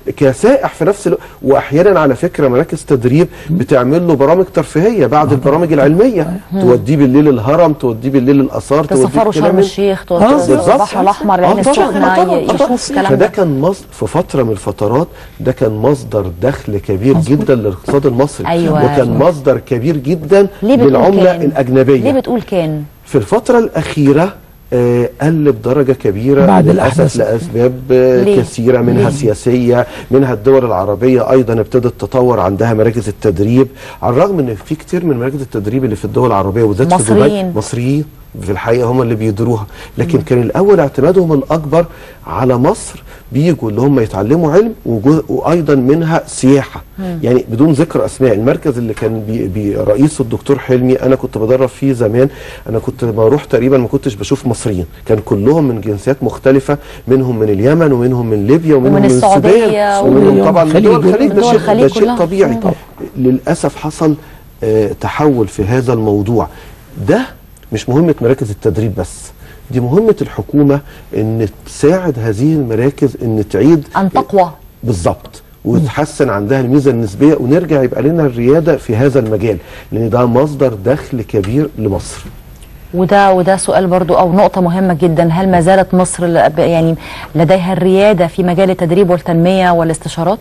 كسائح في نفس الوقت واحيانا على فكره مراكز تدريب بتعمل له برامج ترفيهيه بعد البرامج العلميه توديه بالليل الهرم توديه بالليل الاثار توديه تسافروا الكلام شرم من- الشيخ آه، تودوا بالظبط. البحر الاحمر العين آه، طبعاً، السخنه آه، طبعاً، ي- آه، طبعاً. يشوفوا الكلام فده ده كان مصدر في فتره من الفترات ده كان مصدر دخل كبير جدا للاقتصاد المصري أيوة. وكان مصدر كبير جدا ليه بتقول للعمله كان؟ الاجنبيه ليه بتقول كان في الفتره الاخيره آه، قل بدرجه كبيره بعد للاسف الأحداث. لاسباب آه، ليه؟ كثيره منها ليه؟ سياسيه منها الدول العربيه ايضا ابتدت تطور عندها مراكز التدريب على الرغم ان في كتير من مراكز التدريب اللي في الدول العربيه وبالذات في دبي مصريين. مصريين في الحقيقه هم اللي بيديروها لكن كان الاول اعتمادهم الاكبر على مصر بيجوا اللي هم يتعلموا علم وجو- وايضا منها سياحه يعني بدون ذكر اسماء المركز اللي كان بي بي رئيسه الدكتور حلمي انا كنت بدرب فيه زمان انا كنت بروح تقريبا ما كنتش بشوف مصريين كان كلهم من جنسيات مختلفه منهم من اليمن ومنهم من ليبيا ومنهم ومن من السعودية السودان ومن ومنهم طبعا من الخليج دول الخليج ده دول شيء الخليج ده شيء كلها. طبيعي مم. للاسف حصل آه، تحول في هذا الموضوع ده مش مهمة مراكز التدريب بس دي مهمة الحكومة ان تساعد هذه المراكز ان تعيد ان تقوى بالظبط وتحسن عندها الميزة النسبية ونرجع يبقى لنا الريادة في هذا المجال لان ده مصدر دخل كبير لمصر وده وده سؤال برضو او نقطه مهمه جدا هل ما زالت مصر ل- يعني لديها الرياده في مجال التدريب والتنميه والاستشارات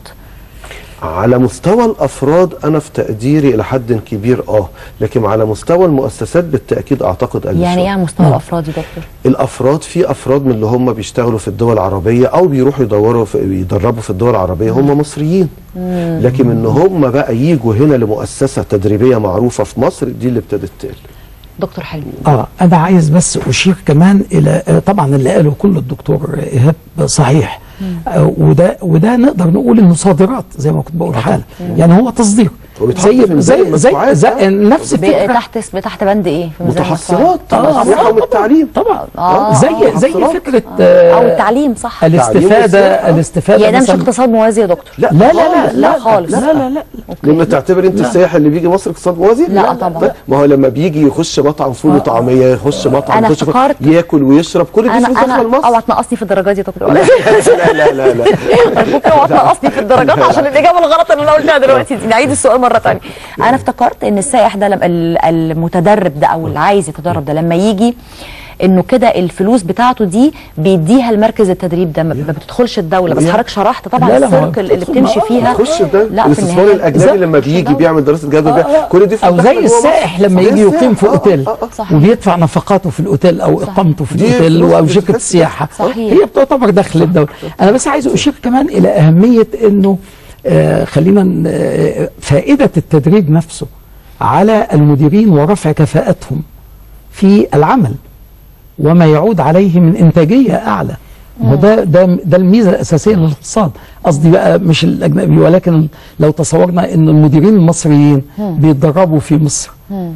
على مستوى الافراد انا في تقديري الى حد كبير اه لكن على مستوى المؤسسات بالتاكيد اعتقد قل يعني شوية. ايه على مستوى الافراد يا دكتور الافراد في افراد من اللي هم بيشتغلوا في الدول العربيه او بيروحوا يدوروا في يدربوا في الدول العربيه هم مصريين لكن ان هم بقى يجوا هنا لمؤسسه تدريبيه معروفه في مصر دي اللي ابتدت تقل دكتور حلمي اه انا عايز بس اشير كمان الى آه، طبعا اللي قاله كل الدكتور ايهاب صحيح آه وده وده نقدر نقول انه صادرات زي ما كنت بقول حالا يعني هو تصدير وبيتحط في زي ميزان زي زي, المدفوعات، زي آه. نفس ب- الفكره تحت تحت بند ايه في ميزان متحصلات المدفوعات؟ طبعا السياحه والتعليم طبعا آه، زي آه، زي متحصلات. فكره او آه التعليم صح الاستفاده والسياحة. الاستفاده يا ده مش مثلاً- اقتصاد موازي يا دكتور لا لا لا لا لا لا خالص. لا لا لا لما تعتبر انت السائح اللي بيجي مصر اقتصاد موازي لا طبعا. طيب، ما هو لما بيجي يخش مطعم فول وطعميه يخش مطعم أنا كشك، افتكرت- ياكل ويشرب كل دي انا فلوس انا داخله لمصر اوعى تنقصني في الدرجات دي يا دكتور لا لا لا لا ارجوك اوعى تنقصني في الدرجات عشان الاجابه الغلط اللي انا قلتها دلوقتي دي نعيد السؤال مره ثانيه انا افتكرت ان السائح ده لما ال- المتدرب ده او اللي عايز يتدرب ده لما يجي انه كده الفلوس بتاعته دي بيديها المركز التدريب ده ما ما بتدخلش الدوله بس يا. حضرتك شرحت طبعا لا، لا، ما السيركل اللي بتدخل- بتمشي آه، فيها خش ده لا في الاستثمار النهايه الاجنبي زي- لما بيجي بيعمل دراسه جدوى بيع- كل دي فلوس او داخلة زي جوه مصر. السائح لما زي يجي يقيم السائح. في آه، اوتيل آه، آه. صحيح. وبيدفع نفقاته في الاوتيل او اقامته في دي الاوتيل فلوس او شركه بتتحسب. السياحه صحيح. هي بتعتبر دخل الدوله انا بس عايز اشير كمان الى اهميه انه آه خلينا ن- آه فائده التدريب نفسه على المديرين ورفع كفاءتهم في العمل وما يعود عليه من انتاجيه اعلى وده ده ده الميزه الاساسيه للاقتصاد قصدي بقى مش الاجنبي ولكن لو تصورنا ان المديرين المصريين بيتدربوا في مصر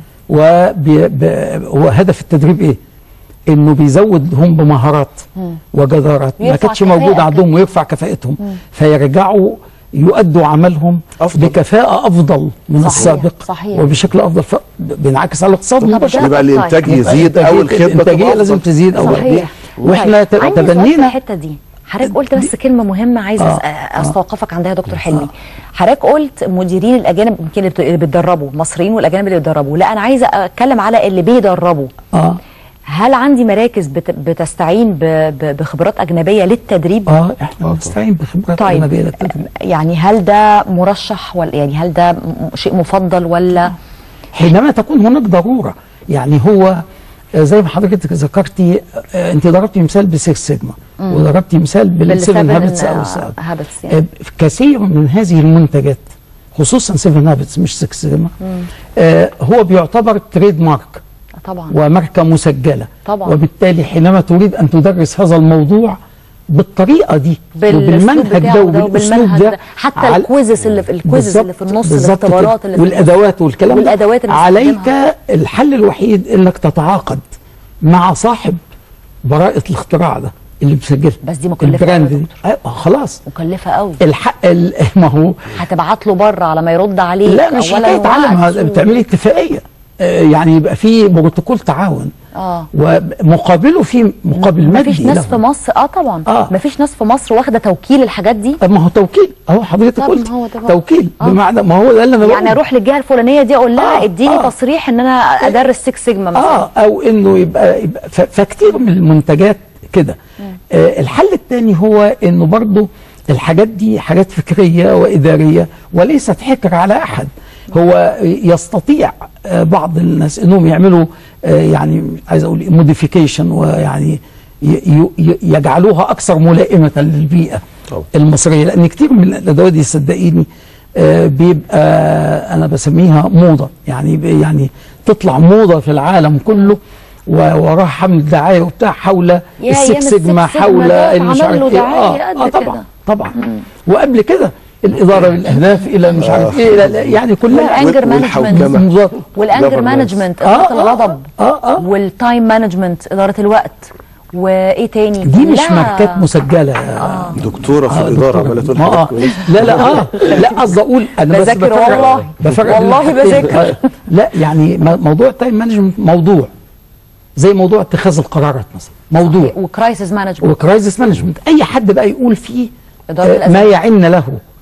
وبي ب- هو هدف التدريب ايه؟ انه بيزودهم بمهارات وجدارات ما ويرفع كانتش موجوده كفاءة عندهم ويرفع كفاءتهم فيرجعوا يؤدوا عملهم أفضل. بكفاءه افضل من صحيح، السابق صحيح. وبشكل افضل ف- بينعكس على الاقتصاد طب مباشره ده- يبقى الانتاج طيب. يزيد او الخدمه الانتاجيه تبقى لازم أفضل. تزيد او صحيح واحنا طيب. عندي سؤال في تبنينا الحته دي حضرتك قلت بس كلمه مهمه عايزه آه. آه. استوقفك عندها يا دكتور حلمي حضرتك قلت مديرين الاجانب يمكن اللي بت- اللي بيتدربوا مصريين والاجانب اللي بيتدربوا لا انا عايزه اتكلم على اللي بيدربوا اه هل عندي مراكز بت... بتستعين ب... ب... بخبرات اجنبيه للتدريب اه احنا بنستعين بخبرات طيب اجنبيه للتدريب يعني هل ده مرشح ولا يعني هل ده م- شيء مفضل ولا حينما تكون هناك ضروره يعني هو آه، زي ما حضرتك ذكرتي آه، انت ضربتي مثال بالسكس سيجما وضربتي مثال بالسيفن هابتس او السبع. هابتس آه، يعني كثير من هذه المنتجات خصوصا سيفن هابتس مش سكس سيجما آه هو بيعتبر تريد مارك طبعا وماركه مسجله طبعا. وبالتالي حينما تريد ان تدرس هذا الموضوع بالطريقه دي بالاسلوب بتاعه ده وبالاسلوب وبالمنهج ده ده حتى على- الكويزز اللي في الكويزز اللي في بالظبط- النص بالظبط الاختبارات كده. اللي في النص. والادوات والكلام ده. والادوات اللي عليك بنستخدمها. الحل الوحيد انك تتعاقد مع صاحب براءه الاختراع ده اللي مسجلها بس دي مكلفة البراند أوي دي آه خلاص مكلفه قوي الحق ال- ما هو هتبعت له بره على ما يرد عليك لا مش أولاً حكايه تعلم وقت و- بتعملي اتفاقيه آه، يعني يبقى في بروتوكول تعاون اه ومقابله في مقابل مادي مفيش ناس له. في مصر اه طبعا آه. مفيش ناس في مصر واخده توكيل الحاجات دي طب ما هو توكيل اهو حضرتك طب قلت ما هو ده بقى. توكيل آه. بمعنى ما هو ده اللي انا يعني بقوله. اروح للجهه الفلانيه دي اقول لها آه، اديني آه. تصريح ان انا ادرس 6 سيجما مثلا اه او انه يبقى, يبقى ف- فكتير من المنتجات كده آه الحل الثاني هو انه برضو الحاجات دي حاجات فكريه واداريه وليست حكر على احد هو يستطيع آه بعض الناس انهم يعملوا آه يعني عايز اقول موديفيكيشن ويعني ي- ي- يجعلوها اكثر ملائمه للبيئه طبعا. المصريه لان كتير من الادوات دي صدقيني آه، بيبقى انا بسميها موضه يعني ب- يعني تطلع موضه في العالم كله ووراها حمل دعايه وبتاع حول يا السكس أيام سيجما السكس سيجما حول ده اللي مش عمل عارف له ايه دعاية اه, قد آه كده. طبعا طبعا وقبل كده الاداره بالاهداف الى مش عارف ايه لا- لا، يعني كلها والانجر والحوكمة. مانجمنت بالظبط. والانجر Governance. مانجمنت آه، اداره آه، الغضب آه، آه. والتايم مانجمنت اداره الوقت وايه تاني دي مش كلها- ماركات مسجله يا دكتوره في آه، الاداره دكتورة. عماله تقول ما حاجات آه. كويسه لا لا اه لا قصدي اقول انا بس بذاكر بفرق- والله. بفرق بين والله الحاجتين. بذاكر. آه، لا يعني م- موضوع التايم مانجمنت موضوع زي موضوع اتخاذ القرارات مثلا موضوع وكرايسيس مانجمنت وكرايسيس مانجمنت اي حد بقى يقول فيه إدارة آه، ما الأزمات. يعن له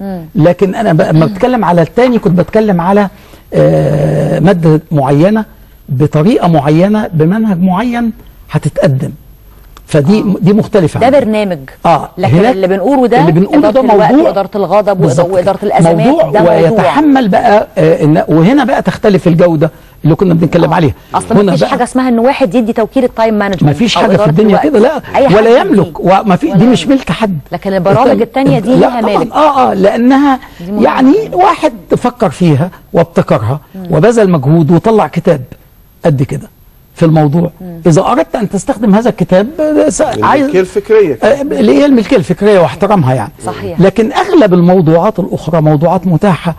لكن انا بقى لما بتكلم على التاني كنت بتكلم على آه، ماده معينه بطريقه معينه بمنهج معين هتتقدم فدي دي مختلفه ده عنها. برنامج اه لكن هناك اللي بنقوله ده اللي بنقوله ده إدارة الوقت موضوع وإدارة الغضب بالظبط وإدارة كده. الأزمات موضوع ده موضوع ويتحمل بقى آه إن وهنا بقى تختلف الجوده اللي كنا بنتكلم عليها اصلا هنا مفيش بقى حاجه اسمها ان واحد يدي توكيل التايم مانجمنت ما فيش أو حاجه في إدارة الدنيا الوقت. كده لا أي حد ولا فيه. يملك وما في دي ولا مش ملك حد لكن البرامج التانية دي لا ليها طبعاً، مالك. اه اه لانها مهمة. يعني واحد فكر فيها وابتكرها وبذل مجهود وطلع كتاب قد كده في الموضوع اذا اردت ان تستخدم هذا الكتاب آه، س- عايز الملكيه الفكريه آه، اللي هي الملكيه الفكريه واحترامها يعني صحيح. لكن اغلب الموضوعات الاخرى موضوعات متاحه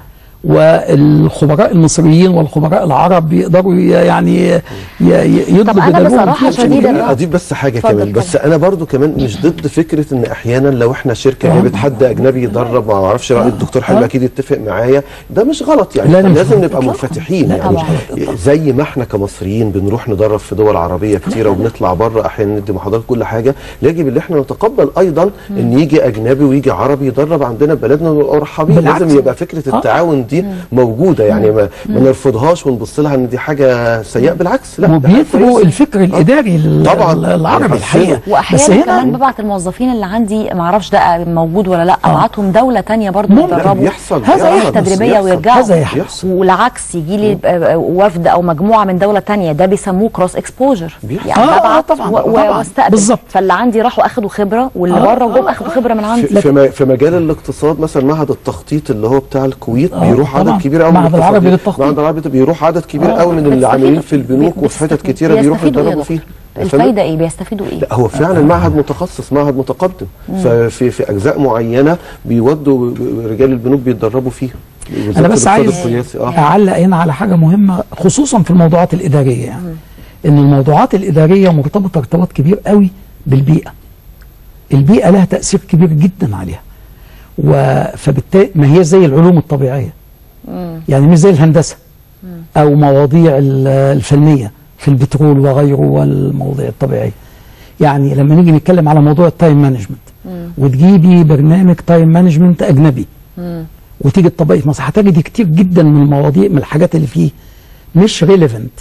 والخبراء المصريين والخبراء العرب يقدروا ي- يعني ي- ي- يدلوا طب أنا بدلوهم بصراحة فيها. شديدة خليني بقى. اضيف بس حاجه اتفضل، كمان بس اتفضل. انا برضو كمان مش ضد فكره ان احيانا لو احنا شركه جابت حد اجنبي يدرب ما اعرفش راي الدكتور حلمي اكيد يتفق معايا ده مش غلط يعني لا، لا، مش لازم غلط نبقى إطلاقاً. منفتحين لا، يعني طبعاً. زي ما احنا كمصريين بنروح ندرب في دول عربيه كتيره وبنطلع بره احيانا ندي محاضرات كل حاجه يجب ان احنا نتقبل ايضا ان يجي اجنبي ويجي عربي يدرب عندنا في بلدنا ونبقى مرحبين بالعكس. لازم يبقى فكره آه. التعاون دي موجوده يعني ما, ما نرفضهاش ونبص لها ان دي حاجه سيئه بالعكس لا ده حاجة وبيثروا كويسة. الفكر الاداري ال- طبعاً. العربي الحقيقه بس واحيانا كمان هنا ببعت الموظفين اللي عندي ما اعرفش ده موجود ولا لا ابعتهم دوله تانية برضو ممكن. لا، يدربوا بيحصل هذا بيحصل، يحصل بس تدريبيه بيحصل. ويرجعوا هذا يحصل. بيحصل. والعكس يجي لي وفد او مجموعه من دوله تانية ده بيسموه كروس اكسبوجر بيحصل. يعني آه، ببعت طبعاً، و- و- طبعاً. واستقبل بالظبط. فاللي عندي راحوا اخدوا خبره واللي آه، بره جم اخدوا خبره من عندي في, في, م- في مجال الاقتصاد مثلا معهد التخطيط اللي هو بتاع الكويت آه، بيروح طبعاً. عدد كبير قوي معهد العربي للتخطيط. معهد العربي بيروح عدد كبير آه، قوي من بيستفيدوا- العاملين في البنوك وفي حتت بيستفيدوا- كتيره بيروحوا بيستفيدوا إيه يتدربوا ده؟ فيها الفايده ايه بيستفيدوا ايه لا هو فعلا معهد متخصص معهد متقدم ففي في اجزاء معينه بيودوا ب- رجال البنوك بيتدربوا فيها انا بس عايز القياسي اه اعلق هنا على حاجه مهمه خصوصا في الموضوعات الاداريه يعني ان الموضوعات الاداريه مرتبطه ارتباط كبير قوي بالبيئه البيئه لها تاثير كبير جدا عليها و فبالتالي ما هي زي العلوم الطبيعيه يعني مش زي الهندسه او مواضيع ال- الفنيه في البترول وغيره والمواضيع الطبيعيه يعني لما نيجي نتكلم على موضوع التايم مانجمنت وتجيبي برنامج تايم مانجمنت اجنبي وتيجي تطبقي في مصر هتجدي كتير جدا من المواضيع من الحاجات اللي فيه مش ريليفنت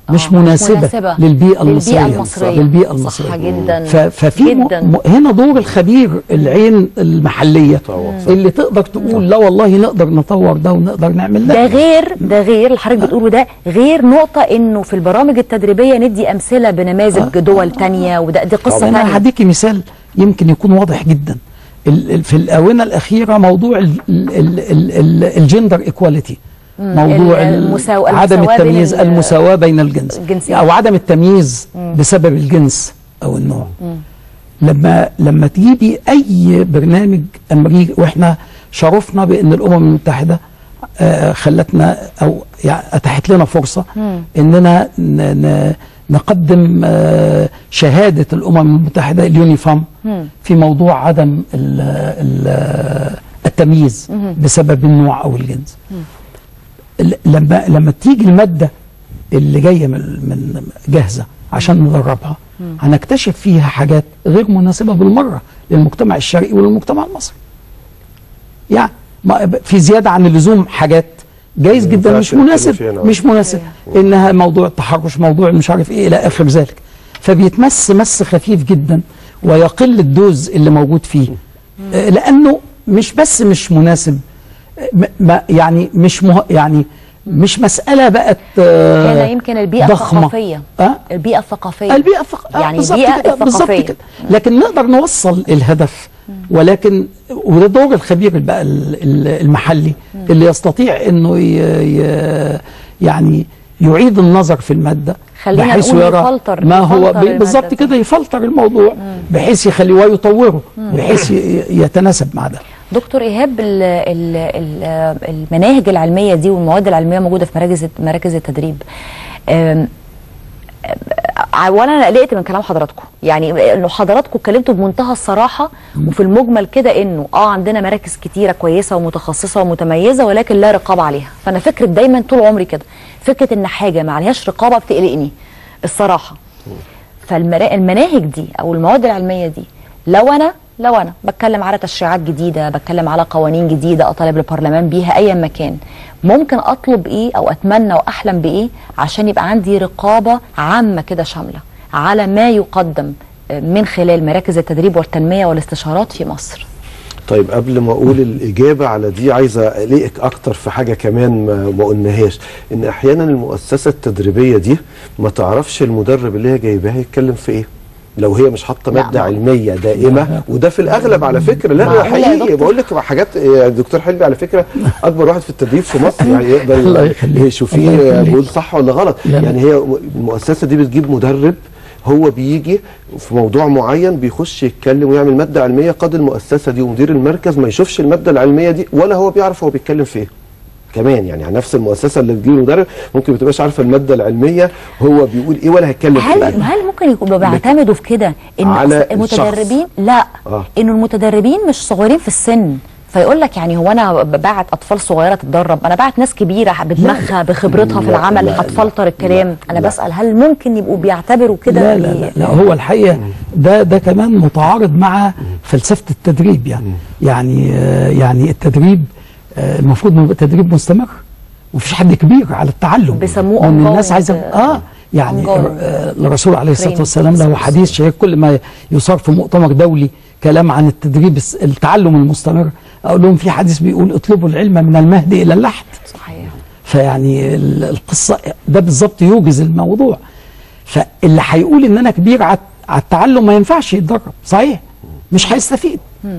مش آه، مش مناسبة, مناسبة للبيئة للبيئة المصرية المصرية. للبيئة صح المصرية جدا. ف- ففي م- جدا. م- هنا دور الخبير العين المحلية طبعا. اللي تقدر تقول لا والله نقدر نطور ده ونقدر نعمل ده ده غير ده غير اللي حضرتك بتقوله ده غير نقطة انه في البرامج التدريبية ندي امثلة بنماذج دول تانية وده دي قصة انا تانية هديكي مثال يمكن يكون واضح جدا ال- ال- في الاونه الاخيره موضوع ال- ال- ال- ال- الجندر ايكواليتي موضوع ال- ال- المساو- عدم المساواة بين التمييز ال- المساواه بين الجنس الجنسين. او عدم التمييز بسبب الجنس او النوع لما لما تجيبي اي برنامج امريكي واحنا شرفنا بان الامم المتحده آه، خلتنا او يعني اتاحت لنا فرصه اننا ن- ن- نقدم آه، شهاده الامم المتحده اليونيفام في موضوع عدم ال ال التمييز بسبب النوع او الجنس ل- لما لما تيجي الماده اللي جايه من من جاهزه عشان ندربها هنكتشف فيها حاجات غير مناسبه بالمره للمجتمع الشرقي وللمجتمع المصري. يعني ما- في زياده عن اللزوم حاجات جايز ما جدا ينفعش مش نتكلم مناسب فيها نعم. مش مناسب انها موضوع التحرش موضوع مش عارف ايه الى اخر ذلك فبيتمس مس خفيف جدا ويقل الدوز اللي موجود فيه آه، لانه مش بس مش مناسب آه، م- ما يعني مش مه يعني مش مساله بقت آه، هنا يمكن البيئة ضخمة. الثقافية أه؟ البيئة الثقافية البيئة الثق... يعني بالظبط البيئة كده، بالظبط الثقافية كده لكن نقدر نوصل الهدف ولكن وده دور الخبير بقى ال- ال- المحلي اللي يستطيع انه ي... ي... يعني يعيد النظر في الماده خلينا بحيث نقول يرى يفلتر- ما هو يفلتر ب- بالظبط المادة. كده يفلتر الموضوع بحيث يخليه ويطوره بحيث ي... يتناسب مع ده دكتور ايهاب ال ال ال المناهج العلميه دي والمواد العلميه موجوده في مراكز مراكز التدريب أم، اولا انا قلقت من كلام حضراتكم يعني انه حضراتكم اتكلمتوا بمنتهى الصراحه وفي المجمل كده انه اه عندنا مراكز كتيره كويسه ومتخصصه ومتميزه ولكن لا رقابه عليها فانا فكره دايما طول عمري كده فكره ان حاجه ما عليهاش رقابه بتقلقني الصراحه فالمناهج دي او المواد العلميه دي لو انا لو انا بتكلم على تشريعات جديده بتكلم على قوانين جديده اطالب البرلمان بيها ايا مكان ممكن اطلب ايه او اتمنى واحلم بايه عشان يبقى عندي رقابه عامه كده شامله على ما يقدم من خلال مراكز التدريب والتنميه والاستشارات في مصر طيب قبل ما اقول الاجابه على دي عايزه الاقيك اكتر في حاجه كمان ما, ما قلناهاش ان احيانا المؤسسه التدريبيه دي ما تعرفش المدرب اللي هي جايباه يتكلم في ايه لو هي مش حاطه لا، ماده ما- علميه دائمه وده في الاغلب على فكره لا معقولة لا يا حقيقي دكتور؟ بقول لك حاجات يا دكتور حلمي على فكره اكبر واحد في التدريب في مصر يعني الله يقدر يخليك. الله يشوفيه يخليك. بيقول صح ولا غلط لا، لا. يعني هي المؤسسه دي بتجيب مدرب هو بيجي في موضوع معين بيخش يتكلم ويعمل ماده علميه قد المؤسسه دي ومدير المركز ما يشوفش الماده العلميه دي ولا هو بيعرف هو بيتكلم في ايه كمان يعني نفس المؤسسه اللي بتجيب المدرب ممكن ما تبقاش عارفه الماده العلميه هو بيقول ايه ولا هيتكلم في هل ايه هل ممكن يبقوا بيعتمدوا في كده ان على المتدربين لا آه. انه المتدربين مش صغيرين في السن فيقول لك يعني هو انا بعت اطفال صغيره تتدرب انا بعت ناس كبيره بدماغها بخبرتها في لا، العمل لا، هتفلتر الكلام لا، انا لا. بسال هل ممكن يبقوا بيعتبروا كده لا لا بي- لا, لا هو الحقيقه ده ده كمان متعارض مع فلسفه التدريب يعني يعني آه، يعني التدريب آه، المفروض انه يبقى تدريب مستمر ومفيش حد كبير على التعلم بيسموه وان ongoing، الناس عايزه اه يعني ongoing. آه، الرسول عليه الصلاه training. والسلام له حديث شهير كل ما يصار في مؤتمر دولي كلام عن التدريب الس- التعلم المستمر اقول لهم في حديث بيقول اطلبوا العلم من المهد الى اللحد صحيح فيعني ال- القصه ده بالظبط يوجز الموضوع فاللي هيقول ان انا كبير على على التعلم ما ينفعش يتدرب صحيح مش هيستفيد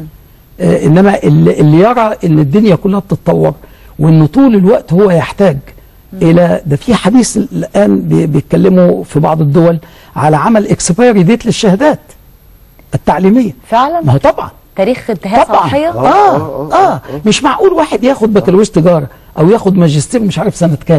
آه انما اللي, اللي يرى ان الدنيا كلها بتتطور وانه طول الوقت هو يحتاج الى ده في حديث الان بي- بيتكلموا في بعض الدول على عمل اكسبايري ديت للشهادات التعليميه فعلا ما هو طبعا تاريخ انتهاء طبعا صلاحيه آه, آه, آه, مش معقول واحد ياخد بكالوريوس تجاره او ياخد ماجستير مش عارف سنه كام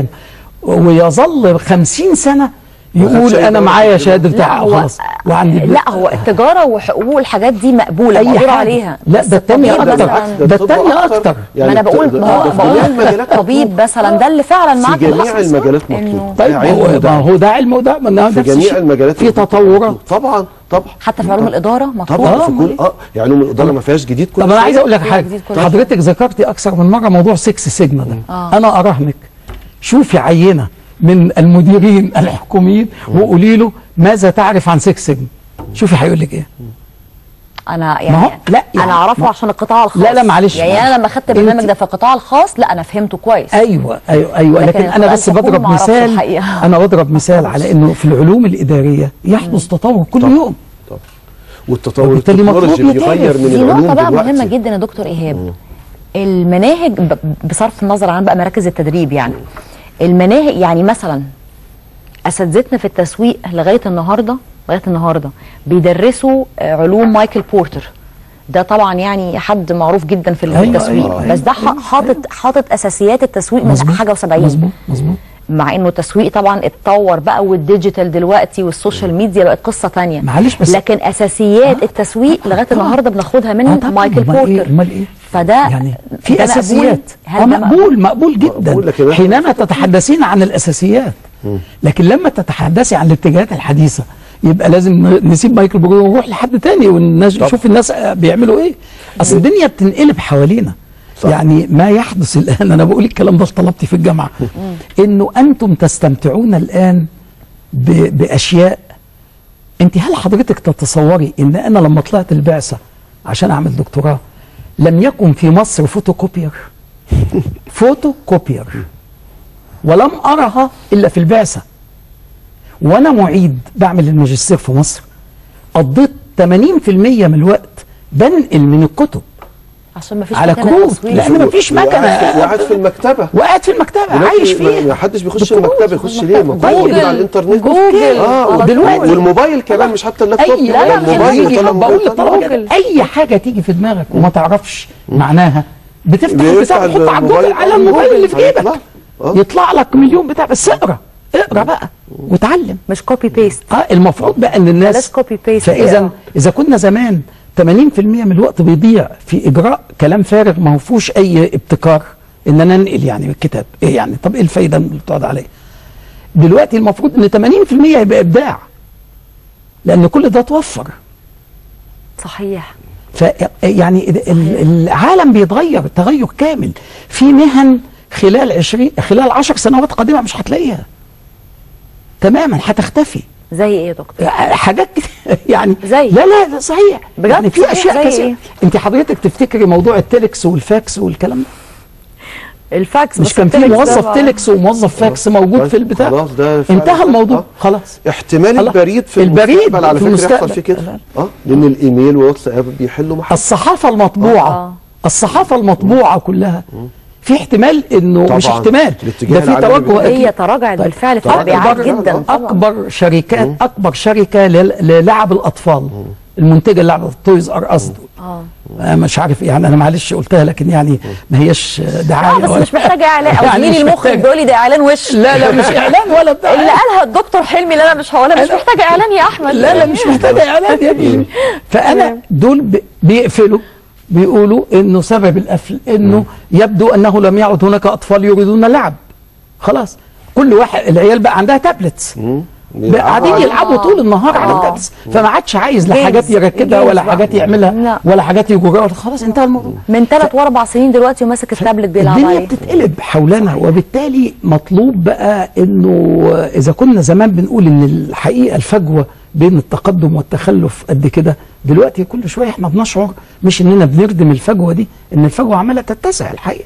ويظل خمسين سنه يقول شهادة انا معايا شهاده لا بتاع هو خلاص وعندي لا هو التجاره وحقوق والحاجات دي مقبوله اي مقدور حاجه عليها لا بس ده التاني الطبيب اكتر مثلاً- ده التاني اكتر ما انا بقول ما هو ده في جميع بقول المجالات طبيب مثلا ده اللي فعلا معاك في جميع تخصص. المجالات إنه مطلوب طيب ده ما علم هو, وده ما هو ده علم وده ما ده في نفس جميع الشيء. المجالات في مطلوب. تطورات طبعا طبعا حتى في علوم الاداره مطلوب طبعا في أمال كل اه يعني علوم الاداره ما فيهاش جديد كل طب انا عايز شوية. اقول لك فيها حاجه جديد كل شوية. حضرتك ذكرتي اكثر من مره موضوع 6 سيجما ده آه. انا اراهنك شوفي عينه من المديرين الحكوميين وقولي له ماذا تعرف عن سكس سيجما شوفي هيقول لك ايه انا ما هو- يعني لا، يعني- انا اعرفه ما- عشان القطاع الخاص لا، لا، معلش، يعني معلش. انا لما خدت البرنامج أنت- ده في القطاع الخاص لا انا فهمته كويس ايوه ايوه ايوه لكن لكن, انا القطاع بس الحكومي بضرب ما أعرفش مثال الحقيقة. انا بضرب مثال على انه في العلوم الاداريه يحدث تطور كل يوم والتطور وبالتالي مطلوب التكنولوجي يتعرف. بيغير من دي العلوم نقطة بقى دلوقتي مهمة جدا يا دكتور إيهاب المناهج ب- بصرف النظر عن بقى مراكز التدريب يعني المناهج يعني مثلا أساتذتنا في التسويق لغاية النهاردة لغاية النهاردة بيدرسوا آه، علوم مايكل بورتر ده طبعا يعني حد معروف جدا في أيوة، التسويق أيوة، بس ده ح- حاطط حاطط اساسيات التسويق من مظبوط، حاجه و70 مظبوط مظبوط مع انه التسويق طبعا اتطور بقى والديجيتال دلوقتي والسوشيال ميديا بقت قصه تانية معلش بس- لكن اساسيات آه، التسويق لغايه طبعاً. النهارده بناخدها آه من طبعاً، مايكل أمال إيه؟ بورتر أمال إيه؟ فده يعني ده في مقبول؟ اساسيات هل آه ده مقبول مقبول جدا مقبول، لكن إحنا- حينما تتحدثين عن الاساسيات لكن لما تتحدثي عن الاتجاهات الحديثه يبقى لازم ن- نسيب مايكل بورو ونروح لحد تاني ونشوف الناس بيعملوا ايه اصل الدنيا بتنقلب حوالينا يعني ما يحدث الان انا بقول الكلام ده لطلبتي في الجامعه انه انتم تستمتعون الان ب- باشياء انت هل حضرتك تتصوري ان انا لما طلعت البعثه عشان اعمل دكتوراه لم يكن في مصر فوتوكوبير فوتوكوبير ولم ارها الا في البعثه وانا معيد بعمل الماجستير في مصر قضيت 80% من الوقت بنقل من الكتب عشان ما فيش على مكان كروت للتصوير. لان ما فيش وقاعد في- مكنه وقاعد في المكتبه وقاعد في المكتبه دلوقتي عايش ما- فيها ما حدش بيخش بالكروت. المكتبه يخش ليه ما كله موجود جوجل. على الانترنت جوجل. اه على دلوقتي. طول. والموبايل كمان مش حتى اللابتوب اي لا لا الموبايل يجي وطلع بقول موبايل للطلبه كده جوجل. اي حاجه تيجي في دماغك وما تعرفش معناها بتفتح بيفتح البتاع تحط على الموبايل، جوجل على آه، الموبايل اللي في هيطلع. جيبك آه. يطلع لك مليون بتاع بس اقرا اقرا بقى وتعلم مش كوبي بيست اه المفروض بقى ان بلاش الناس copy paste فاذا اقرا. اذا كنا زمان 80% من الوقت بيضيع في اجراء كلام فارغ ما هو فيهوش اي ابتكار ان انا انقل يعني الكتاب ايه يعني طب ايه الفايده اللي بتقعد عليه دلوقتي المفروض ان 80% يبقى ابداع لان كل ده توفر صحيح ف يعني ال- ال- العالم بيتغير تغير كامل في مهن خلال 20 خلال 10 سنوات قادمه مش هتلاقيها تماما هتختفي زي ايه يا دكتور حاجات كده يعني زي؟ لا لا لا صحيح بجد؟ يعني في صحيح، اشياء زي كثيره إيه؟ انت حضرتك تفتكري موضوع التلكس والفاكس والكلام ده الفاكس مش بس كان في التليكس ده موظف بقى- تلكس وموظف فاكس موجود في البتاع خلاص ده فعلا انتهى كده. الموضوع آه. خلاص احتمال الله. البريد في البريد المستقبل على في فكره يحصل المستقبل. فيه كده اه لان الايميل واتساب بيحلوا محل الصحافه المطبوعه آه. الصحافه المطبوعه كلها في احتمال انه مش طبعاً. احتمال الاتجاه ده في العالمي توجه بالفعل. هي أكيد. تراجعت طيب. بالفعل في تراجعت مبيعات بالفعل. جدا طبعا اكبر شركات اكبر شركه لل- للعب الاطفال المنتجه للعب تويز ار اس اه آه، مش عارف يعني انا معلش قلتها لكن يعني ما هيش دعايه اه بس ولا- مش محتاجه اعلان او يعني زميلي مش المخرج محتاجة. بيقول لي ده اعلان وش لا لا مش اعلان ولا بتاع اللي قالها الدكتور حلمي اللي انا مش هقولها مش محتاجه اعلان يا احمد لا لا مش محتاجه اعلان يا ابني فانا دول ب- بيقفلوا بيقولوا انه سبب القفل انه يبدو انه لم يعد هناك اطفال يريدون اللعب خلاص كل واحد العيال بقى عندها تابلتس بقى قاعدين يلعبوا طول النهار على آه. التابلتس فما عادش عايز لا جيمز. حاجات يركبها جيمز ولا بقى. حاجات يعملها لا. ولا حاجات يجرها خلاص انتهى الموضوع من ثلاث واربع سنين دلوقتي وماسك التابلت بيلعب الدنيا عليه بتتقلب حولنا وبالتالي مطلوب بقى انه اذا كنا زمان بنقول ان الحقيقه الفجوه بين التقدم والتخلف قد كده دلوقتي كل شويه احنا بنشعر مش اننا بنردم الفجوه دي ان الفجوه عماله تتسع الحقيقه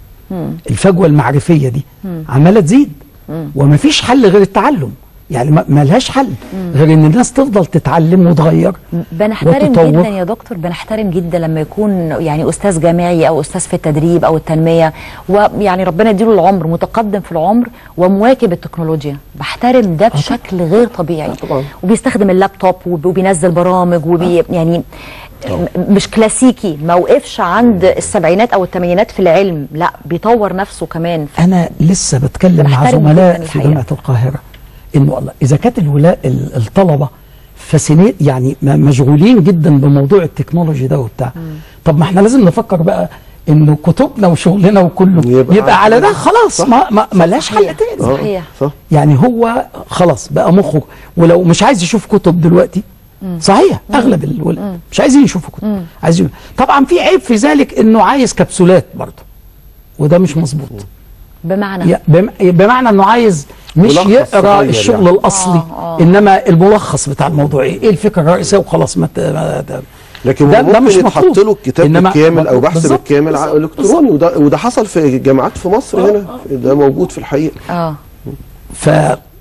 الفجوه المعرفيه دي عماله تزيد ومفيش حل غير التعلم يعني ما ما لهاش حل غير ان الناس تفضل تتعلم وتغير بنحترم وتطور. جدا يا دكتور بنحترم جدا لما يكون يعني استاذ جامعي او استاذ في التدريب او التنميه ويعني ربنا يديله العمر متقدم في العمر ومواكب التكنولوجيا بحترم ده بشكل غير طبيعي طبعاً. وبيستخدم اللابتوب وب- وبينزل برامج وبي يعني م- مش كلاسيكي ما وقفش عند السبعينات او الثمانينات في العلم لا بيطور نفسه كمان انا لسه بتكلم مع بحترم زملاء جداً في الحقيقة. جامعه القاهره انه والله اذا كانت الولاء ال- الطلبه فاسينيت يعني م- مشغولين جدا بموضوع التكنولوجي ده وبتاع طب ما احنا لازم نفكر بقى انه كتبنا وشغلنا وكله يبقى يبقى, يبقى على ده صح. خلاص صح. ما ما ملاش حل صحيح. تاني صحيح. صح يعني هو خلاص بقى مخه ولو مش عايز يشوف كتب دلوقتي صحيح اغلب الولاد مش عايزين يشوفوا كتب عايزين طبعا في عيب في ذلك انه عايز كبسولات برضه وده مش مظبوط بمعنى يا- بم- بمعنى انه عايز مش ملخص يقرا صغير الشغل يعني. الاصلي آه، آه. انما الملخص بتاع الموضوع ايه ايه الفكره الرئيسيه وخلاص ما ت- ما ت- لكن ده- ده, ده مش ممكن يتحط مطلوب. له الكتاب إنما- بالكامل او بحث بالظبط، بالكامل ع- بالظبط، الكتروني وده وده حصل في الجامعات في مصر هنا ده موجود في الحقيقه اه ف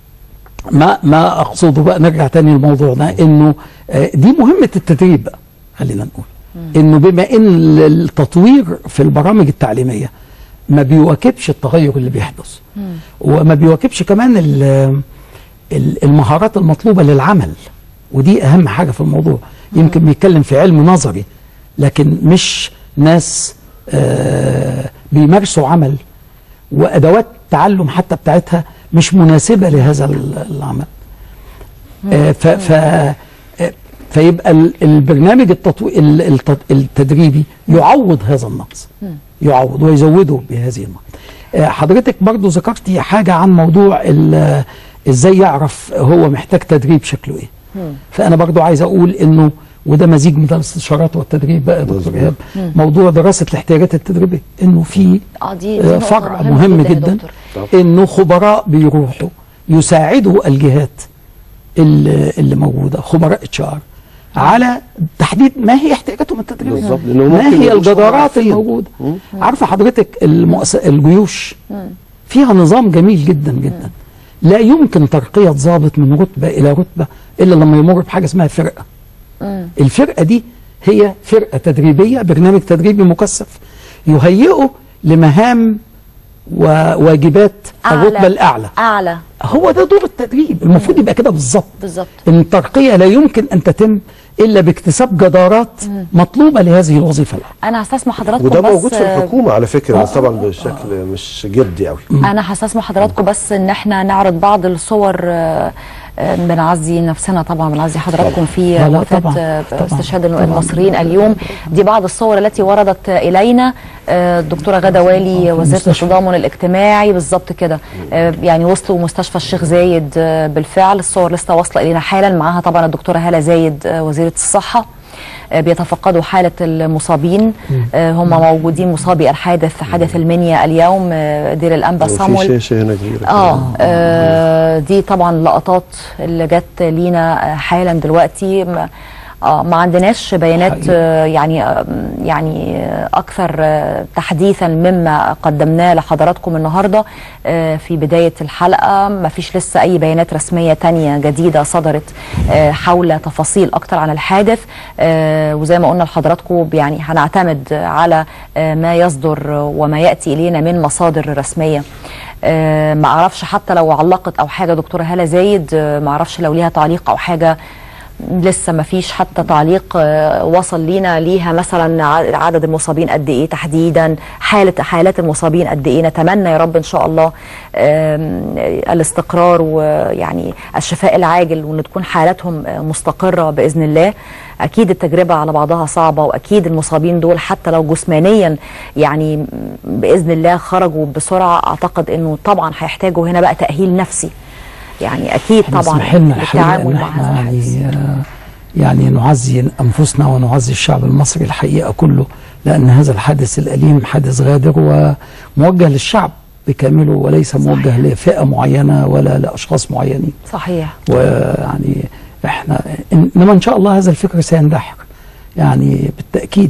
ما ما اقصده بقى نرجع تاني لموضوعنا انه آه، دي مهمه التدريب بقى خلينا نقول انه بما ان التطوير في البرامج التعليميه ما بيواكبش التغير اللي بيحدث وما بيواكبش كمان ال- ال- المهارات المطلوبه للعمل ودي اهم حاجه في الموضوع يمكن بيتكلم في علم نظري لكن مش ناس آه، بيمارسوا عمل وادوات التعلم حتى بتاعتها مش مناسبه لهذا ال- العمل آه، ف ف آه، فيبقى ال- البرنامج التطوي ال- الت- التدريبي يعوض هذا النقص يعوض ويزوده بهذه النقص آه، حضرتك برضو ذكرتي حاجه عن موضوع ال- ازاي يعرف هو محتاج تدريب شكله ايه فانا برضو عايز اقول انه وده مزيج من الاستشارات والتدريب بقى يا دكتور مظبوط. ايهاب موضوع دراسه الاحتياجات التدريبيه انه في اه دي, دي آه، نقطة فرع مهمة مهم يا جدا دكتور. انه خبراء بيروحوا يساعدوا الجهات اللي, اللي موجوده خبراء اتش ار على تحديد ما هي احتياجاتهم التدريبيه بالظبط، لأنه ما ممكن هي يبقوش الجدارات عارفين. الموجوده عارفه حضرتك المؤس... الجيوش فيها نظام جميل جدا جدا لا يمكن ترقيه ضابط من رتبه الى رتبه الا لما يمر بحاجه اسمها فرقه الفرقه دي هي فرقه تدريبيه برنامج تدريبي مكثف يهيئه لمهام وواجبات الرتبه الاعلى اعلى هو ده دور التدريب المفروض يبقى كده بالظبط بالظبط ان الترقيه لا يمكن ان تتم الا باكتساب جدارات مطلوبه لهذه الوظيفه الأعلى. انا هستسمع حضراتكم وده بس موجود في الحكومه على فكره بس طبعا بشكل مش جدي قوي انا هستسمع حضراتكم بس ان احنا نعرض بعض الصور آه، آه، بنعزي نفسنا طبعا بنعزي حضراتكم في لا، لا، وفاه طبعاً، آه، طبعاً، استشهاد طبعاً. المصريين اليوم دي بعض الصور التي وردت الينا آه، الدكتوره غاده والي وزيره المستشفى. التضامن الاجتماعي بالظبط كده آه، يعني وصلوا مستشفى الشيخ زايد آه، بالفعل الصور لسه واصله الينا حالا معاها طبعا الدكتوره هاله زايد آه، وزيره الصحه آه، بيتفقدوا حالة المصابين آه، هم موجودين مصابي الحادث حادث المنيا اليوم آه، دير الأنبا وفي صامول شاشه هنا كبيره آه, اه دي طبعا لقطات اللي جت لينا آه، حالا دلوقتي ما اه ما عندناش بيانات حقيقي. آه يعني آه يعني آه اكثر آه تحديثا مما قدمناه لحضراتكم النهارده آه في بدايه الحلقه ما فيش لسه اي بيانات رسميه تانية جديده صدرت آه حول تفاصيل اكثر عن الحادث آه وزي ما قلنا لحضراتكم يعني هنعتمد على آه ما يصدر وما ياتي الينا من مصادر رسميه آه ما اعرفش حتى لو علقت او حاجه دكتوره هاله زايد آه ما اعرفش لو ليها تعليق او حاجه لسه ما فيش حتى تعليق آه، وصل لينا ليها مثلا ع- عدد المصابين قد ايه تحديدا حاله حالات المصابين قد ايه نتمنى يا رب ان شاء الله آم، الاستقرار ويعني الشفاء العاجل وان تكون حالاتهم آه، مستقره باذن الله اكيد التجربه على بعضها صعبه واكيد المصابين دول حتى لو جسمانيا يعني باذن الله خرجوا بسرعه اعتقد انه طبعا هيحتاجوا هنا بقى تاهيل نفسي يعني اكيد طبعا اسمح لنا الحقيقه للتعامل ان مع احنا هذا الحادث يعني آه، يعني نعزي انفسنا ونعزي الشعب المصري الحقيقه كله لان هذا الحادث الاليم حادث غادر وموجه للشعب بكامله وليس موجه لفئه معينه ولا لاشخاص معينين صحيح ويعني احنا انما ان شاء الله هذا الفكر سيندحر يعني بالتاكيد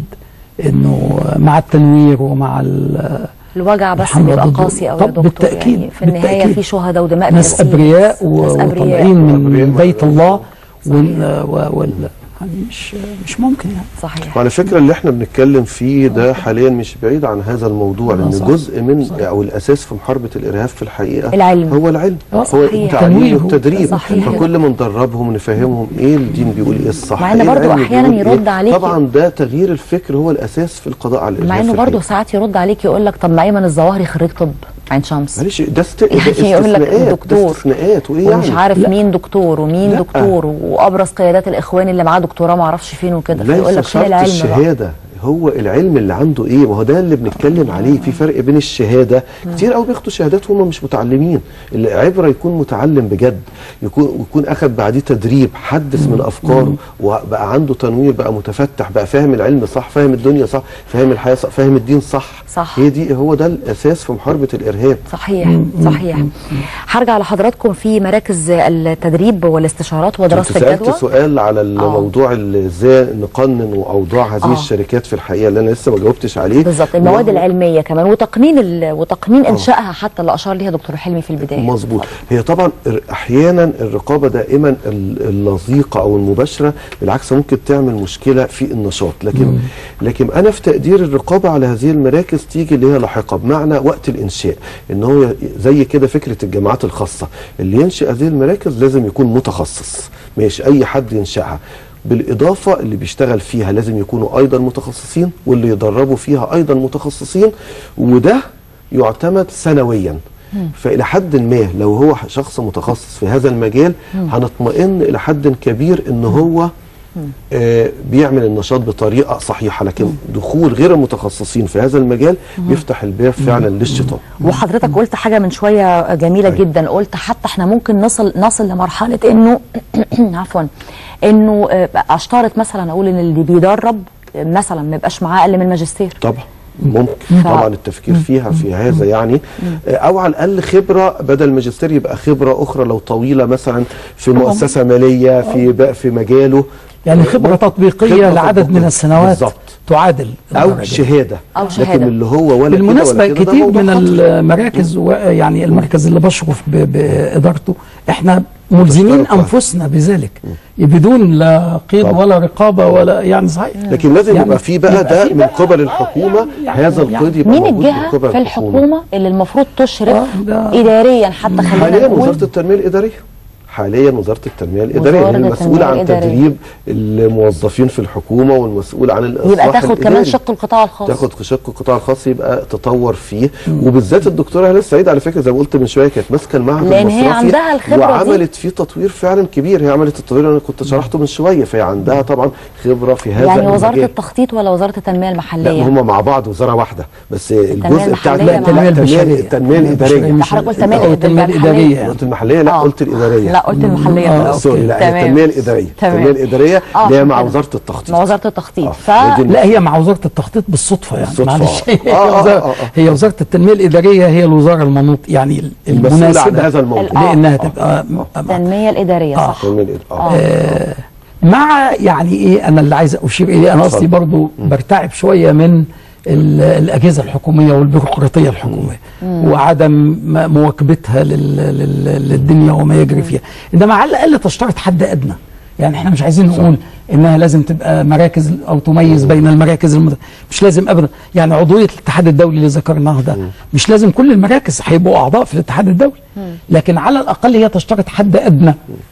انه مع التنوير ومع ال- الوجع بس الحمد بيبقى لله. قاسي قوي يا طب دكتور بالتأكيد، يعني في النهايه بالتأكيد. في شهداء ودماء ناس بتسيل. ابرياء و- ناس أبرياء. وطالعين من وأبرياء بيت مع- الله وال و- وال يعني مش مش ممكن يعني صحيح وعلى فكره اللي احنا بنتكلم فيه ده حاليا مش بعيد عن هذا الموضوع لان صح. جزء من او الاساس في محاربه الارهاب في الحقيقه العلم. هو العلم آه، هو صحيح. التعليم تنويه. والتدريب صحيح. فكل ما ندربهم ونفهمهم ايه الدين بيقول ايه الصح مع إن إيه برضو العلم أحياناً بيقول يرد إيه. عليكي. طبعا ده تغيير الفكر هو الاساس في القضاء على الارهاب مع انه في برضه الحقيقة. ساعات يرد عليك يقول لك طب ما ايمن الظواهري خريج طب عين شمس معلش ده, است... ده يعني يقول لك استثناءات دكتور. ده استثناءات وايه ومش يعني عارف لا. مين دكتور ومين لا. دكتور وابرز قيادات الاخوان اللي معاه دكتوراه ما اعرفش فين وكده ليس فيقول لك فين شرط العلم بقى الشهاده هو العلم اللي عنده ايه ما هو ده اللي بنتكلم عليه في فرق بين الشهاده كتير قوي بياخدوا شهادات وهم مش متعلمين العبره يكون متعلم بجد يكون يكون اخذ بعديه تدريب حدث من افكاره وبقى عنده تنوير بقى متفتح بقى فاهم العلم صح فاهم الدنيا صح فاهم الحياه صح فاهم الدين صح صح. هي دي هو ده الاساس في محاربه الارهاب صحيح صحيح هرجع لحضراتكم في مراكز التدريب والاستشارات ودراسه كنت سالت الجدوى سؤال على الموضوع اللي ازاي نقنن اوضاع هذه آه. الشركات في الحقيقه اللي انا لسه ما جاوبتش عليه بالظبط المواد وهو- العلميه كمان وتقنين ال- وتقنين انشائها حتى اللي اشار ليها دكتور حلمي في البدايه مظبوط هي طبعا الر- احيانا الرقابه دائما ال- اللصيقه او المباشره بالعكس ممكن تعمل مشكله في النشاط لكن لكن انا في تقدير الرقابه على هذه المراكز تيجي اللي هي لاحقه بمعنى وقت الانشاء ان هو ي- زي كده فكره الجامعات الخاصه اللي ينشئ هذه المراكز لازم يكون متخصص مش اي حد ينشئها بالاضافه اللي بيشتغل فيها لازم يكونوا ايضا متخصصين واللي يدربوا فيها ايضا متخصصين وده يعتمد سنويا فإلى حد ما لو هو شخص متخصص في هذا المجال هنطمئن إلى حد كبير إن هو آه بيعمل النشاط بطريقة صحيحة لكن دخول غير المتخصصين في هذا المجال بيفتح الباب فعلا للشيطان وحضرتك قلت حاجه من شويه جميله أيوة. جدا قلت حتى احنا ممكن نصل نصل لمرحله انه عفوا انه آه، اشترط مثلا اقول ان اللي بيدرب آه، مثلا ما يبقاش معاه اقل من ماجستير طبعا ممكن ف- طبعا التفكير فيها في هذا يعني آه، او على الاقل خبره بدل ماجستير يبقى خبره اخرى لو طويله مثلا في مؤسسه ماليه في بقى في مجاله يعني آه، خبرة ممكن- تطبيقية خبرة لعدد من تطبيقية. السنوات بالظبط تعادل او الدرجة. شهاده أو شهادة. لكن اللي هو ولا كده بالمناسبة ولا كده ده كتير موضوع من خطر. المراكز و- يعني المركز اللي بشرف ب- بإدارته احنا ملزمين بتشترط واحد. أنفسنا بذلك بدون لا قيد طبعا. ولا رقابة ولا يعني صحيح لكن لازم يعني يبقى في بقى يبقى ده في من بقى- قبل آه، الحكومه يعني- هذا يعني القيد يبقى مين موجود من الجهه قبل في الحكومه اللي المفروض تشرف آه، ده- اداريا حتى خلينا حاليا نقول وزاره التنميه الاداريه حاليا وزاره التنميه الاداريه وزارة هي المسؤوله التنمية عن الإدارية. تدريب الموظفين في الحكومه والمسؤول عن الاصلاح يبقى تاخد كمان الإداري. شق القطاع الخاص تاخد شق القطاع الخاص يبقى تطور فيه وبالذات الدكتوره هاله السعيد على فكره زي ما قلت من شويه كانت ماسكه المعهد لأن هي المصرفي عندها الخبرة دي. وعملت فيه تطوير فعلا كبير هي عملت التطوير اللي انا كنت شرحته من شويه فهي عندها طبعا خبره في هذا يعني وزاره المجال. التخطيط ولا وزاره التنميه لا المحليه هم مع بعض وزاره واحده بس الجزء بتاع المحلية لا، مع- التنمية البشرية التنميه الاداريه لا، حضرتك قلت تنمية أو التنمية المحلية. الإدارية قلت المحليه لا آه. قلت الاداريه لا قلت المحليه آه، في الأول. سوري لا هي تمام. التنميه الاداريه تمام. التنميه الاداريه آه، اللي هي مع كده. وزاره التخطيط مع وزاره التخطيط آه. ف هي دي لا هي مع وزارة التخطيط بالصدفة يعني بالصدفة. معلش آه. هي, آه، آه، وزارة آه، آه. هي وزارة التنمية الإدارية هي الوزارة المنوط يعني المسؤولة عن المناسبة هذا الموضوع. آه. لأنها تبقى م- التنميه الاداريه صح التنميه الإدارية. آه. مع يعني ايه انا اللي عايز اشير اليه انا قصدي اتفضل. برضو برتعب شويه من ال- الاجهزه الحكوميه والبيروقراطيه الحكوميه وعدم م- مواكبتها لل- لل- للدنيا وما يجري فيها انما على الاقل تشترط حد ادنى يعني احنا مش عايزين نقول انها لازم تبقى مراكز او تميز بين المراكز المد... مش لازم ابدا يعني عضويه الاتحاد الدولي اللي ذكرناه ده مش لازم كل المراكز هيبقوا اعضاء في الاتحاد الدولي لكن على الاقل هي تشترط حد ادنى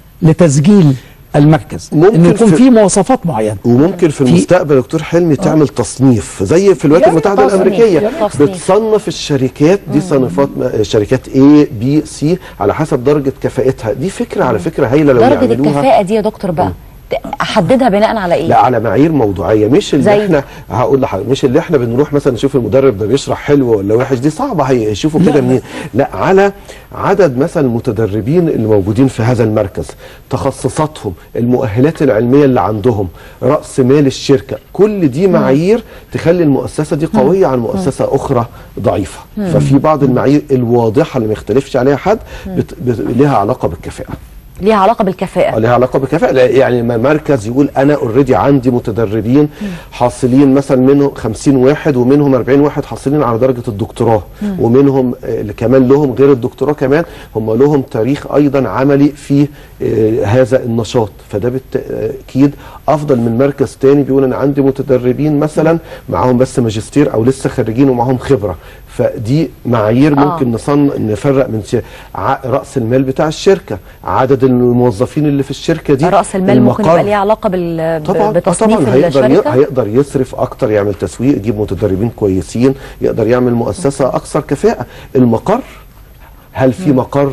لتسجيل المركز ممكن انه يكون في- في مواصفات معينه وممكن في المستقبل دكتور حلمي تعمل تصنيف زي في الولايات يعني المتحده تصنيف، الامريكيه يعني تصنيف. بتصنف الشركات دي صنفات م- شركات A B C على حسب درجه كفاءتها دي فكره على فكره هايله لو درجه يعملوها الكفاءه دي يا دكتور بقى ت- احددها بناء على ايه لا على معايير موضوعيه مش اللي زي؟ احنا هقول لحضرتك مش اللي احنا بنروح مثلا نشوف المدرب ده بيشرح حلو ولا وحش دي صعبه هيشوفوا لا، كده لا. منين لا على عدد مثلا المتدربين اللي موجودين في هذا المركز تخصصاتهم المؤهلات العلميه اللي عندهم راس مال الشركه كل دي معايير تخلي المؤسسه دي قويه عن مؤسسه اخرى ضعيفه ففي بعض المعايير الواضحه اللي ما يختلفش عليها حد بت... بت... لها علاقه بالكفاءه ليها علاقه بالكفاءه لها علاقه بالكفاءه لا، يعني لما مركز يقول انا اوريدي عندي متدربين حاصلين مثلا منهم 50 واحد ومنهم 40 واحد حاصلين على درجه الدكتوراه ومنهم آه، اللي كمان لهم غير الدكتوراه كمان هم لهم تاريخ ايضا عملي في آه، هذا النشاط فده بالتاكيد افضل من مركز تاني بيقول انا عندي متدربين مثلا معاهم بس ماجستير او لسه خريجين ومعاهم خبره فدي معايير آه. ممكن نصن نفرق من ش... ع... راس المال بتاع الشركه عدد الموظفين اللي في الشركه دي راس المال ممكن المقر. يبقى ليه علاقه بال... ب- طبعا آه بتصنيف طبعا هيقدر ي... الشركه هيقدر يصرف اكتر يعمل تسويق يجيب متدربين كويسين يقدر يعمل مؤسسه اكثر كفاءه المقر هل في مقر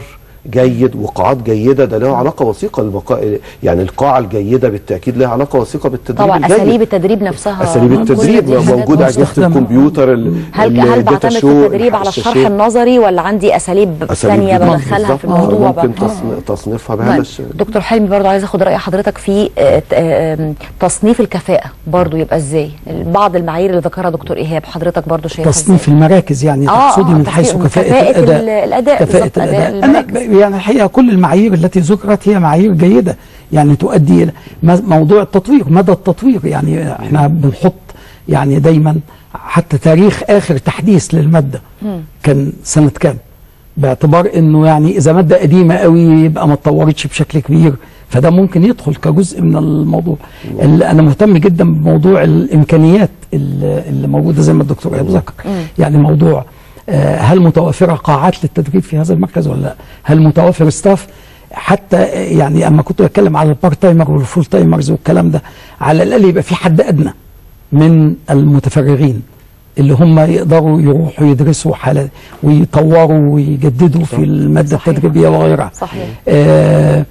جيد وقاعات جيده ده له علاقه وثيقه البقاء يعني القاعه الجيده بالتاكيد لها علاقه وثيقه بالتدريب طبعا الجيد. اساليب التدريب نفسها اساليب موجودة، التدريب دي حاجات موجوده اجهزه مستخدمة. الكمبيوتر ال- هل هل الداتا بعتمد في شو، التدريب على الشرح الشاشات. النظري ولا عندي اساليب أساليب ثانيه جديدة. بدخلها في بالظبط. الموضوع بقى ممكن تصن- تصنيفها بهذا طيب. الشكل دكتور حلمي برضو عايز اخد راي حضرتك في آه، ت- آه، تصنيف الكفاءه برضو يبقى ازاي بعض المعايير اللي ذكرها دكتور ايهاب حضرتك برضو شايفها تصنيف إزاي؟ المراكز يعني آه، تقصدي آه، من حيث تصنيف- كفاءة, كفاءة الأداء ال- الأداء، كفاءة بالظبط، أداء الأداء أنا المراكز. ب- يعني الحقيقة كل المعايير التي ذكرت هي معايير جيدة يعني تؤدي إلى م- موضوع التطوير مدى التطوير يعني احنا بنحط يعني دايما حتى تاريخ آخر تحديث للمادة كان سنة كام باعتبار انه يعني اذا ماده قديمه قوي يبقى ما اتطورتش بشكل كبير فده ممكن يدخل كجزء من الموضوع اللي انا مهتم جدا بموضوع الامكانيات اللي اللي موجوده زي ما الدكتور ايهاب ذكر يعني موضوع آه، هل متوفره قاعات للتدريب في هذا المركز ولا لا هل متوفر ستاف حتى آه، يعني اما كنت بتكلم على البارت تايمر والفول تايمرز والكلام ده على الاقل يبقى في حد ادنى من المتفرغين اللي هم يقدروا يروحوا يدرسوا حالة ويطوروا ويجددوا في المادة صحيح. التدريبية وغيرها صحيح. آه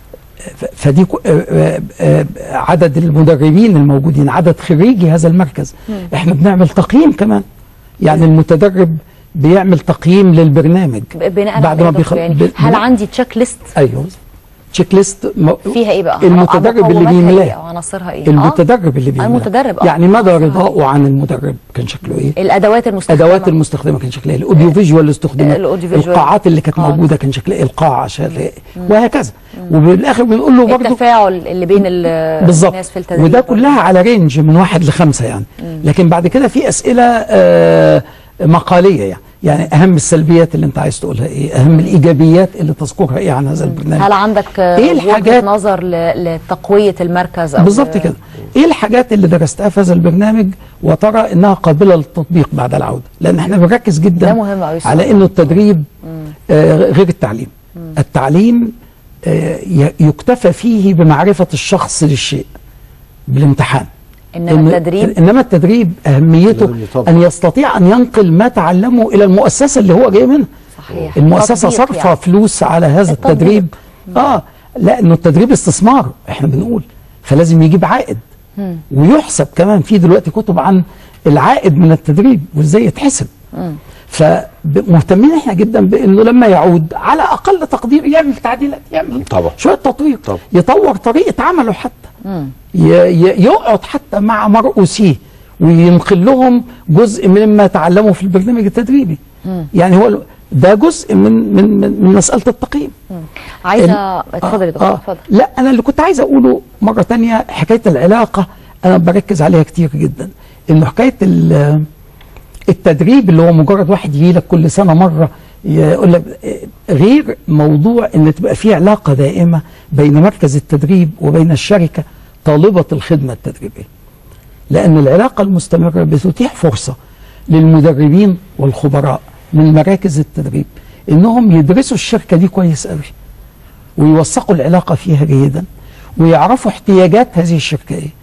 ف- فدي كو- آه آه آه عدد المدربين الموجودين عدد خريجي هذا المركز احنا بنعمل تقييم كمان يعني المتدرب بيعمل تقييم للبرنامج ب- بناء بعد على ما إيه يا دكتور؟ بيخ- يعني ب- هل ب- عندي تشيك ليست ايوه تشيك ليست م- فيها ايه بقى المتدرب اللي مقوماتها إيه بيملاه او عناصرها ايه المتدرب اللي بيملاه المتدرب، آه. يعني مدى عناصرها رضائه عن المدرب كان شكله ايه الادوات المستخدمه ادوات المستخدمه كان شكلها ايه الاوديو فيجوال اللي استخدمت الأوديو فيجوال. القاعات اللي كانت قاعات. موجوده كان شكلها ايه القاعه شكلها ايه وهكذا وبالاخر بنقول له برضه التفاعل اللي بين ال- بالظبط الناس في التدريب وده كلها على رينج من واحد لخمسه يعني لكن بعد كده في اسئله آه مقاليه يعني يعني اهم السلبيات اللي انت عايز تقولها ايه اهم الايجابيات اللي تذكرها ايه عن هذا البرنامج هل عندك آه، إيه وجهة الحاجات- نظر ل- لتقويه المركز او بالظبط كده ايه الحاجات اللي درستها في هذا البرنامج وترى انها قابله للتطبيق بعد العوده لان احنا بنركز جدا ده مهم أوي السؤال. على انه التدريب آه غير التعليم التعليم آه ي- يكتفى فيه بمعرفه الشخص للشيء بالامتحان انما إن- التدريب انما التدريب اهميته لازم يطبق. ان يستطيع ان ينقل ما تعلمه الى المؤسسه اللي هو جاي منها صحيح المؤسسه تطبيق صرفه يعني. فلوس على هذا التطبيق. التدريب اه لانه التدريب استثمار احنا بنقول فلازم يجيب عائد ويحسب كمان في دلوقتي كتب عن العائد من التدريب وازاي يتحسب فمهتمين احنا جدا بانه لما يعود على اقل تقدير يعمل تعديلات يعمل طبعا. شويه تطوير طبعا. يطور طريقه عمله حتى ي- ي- يقعد حتى مع مرؤوسيه وينقل لهم جزء مما تعلمه في البرنامج التدريبي يعني هو ال- ده جزء من من من, من مساله التقييم عايزه ال- اتفضل يا دكتور آه اتفضل لا انا اللي كنت عايز اقوله مره تانية حكايه العلاقه انا بركز عليها كتير جدا انه حكايه ال- التدريب اللي هو مجرد واحد يجي لك كل سنه مره يقول لك آه، غير موضوع ان تبقى في علاقه دائمه بين مركز التدريب وبين الشركه طالبه الخدمه التدريبيه. لان العلاقه المستمره بتتيح فرصه للمدربين والخبراء من مراكز التدريب انهم يدرسوا الشركه دي كويس قوي ويوثقوا العلاقه فيها جيدا ويعرفوا احتياجات هذه الشركه ايه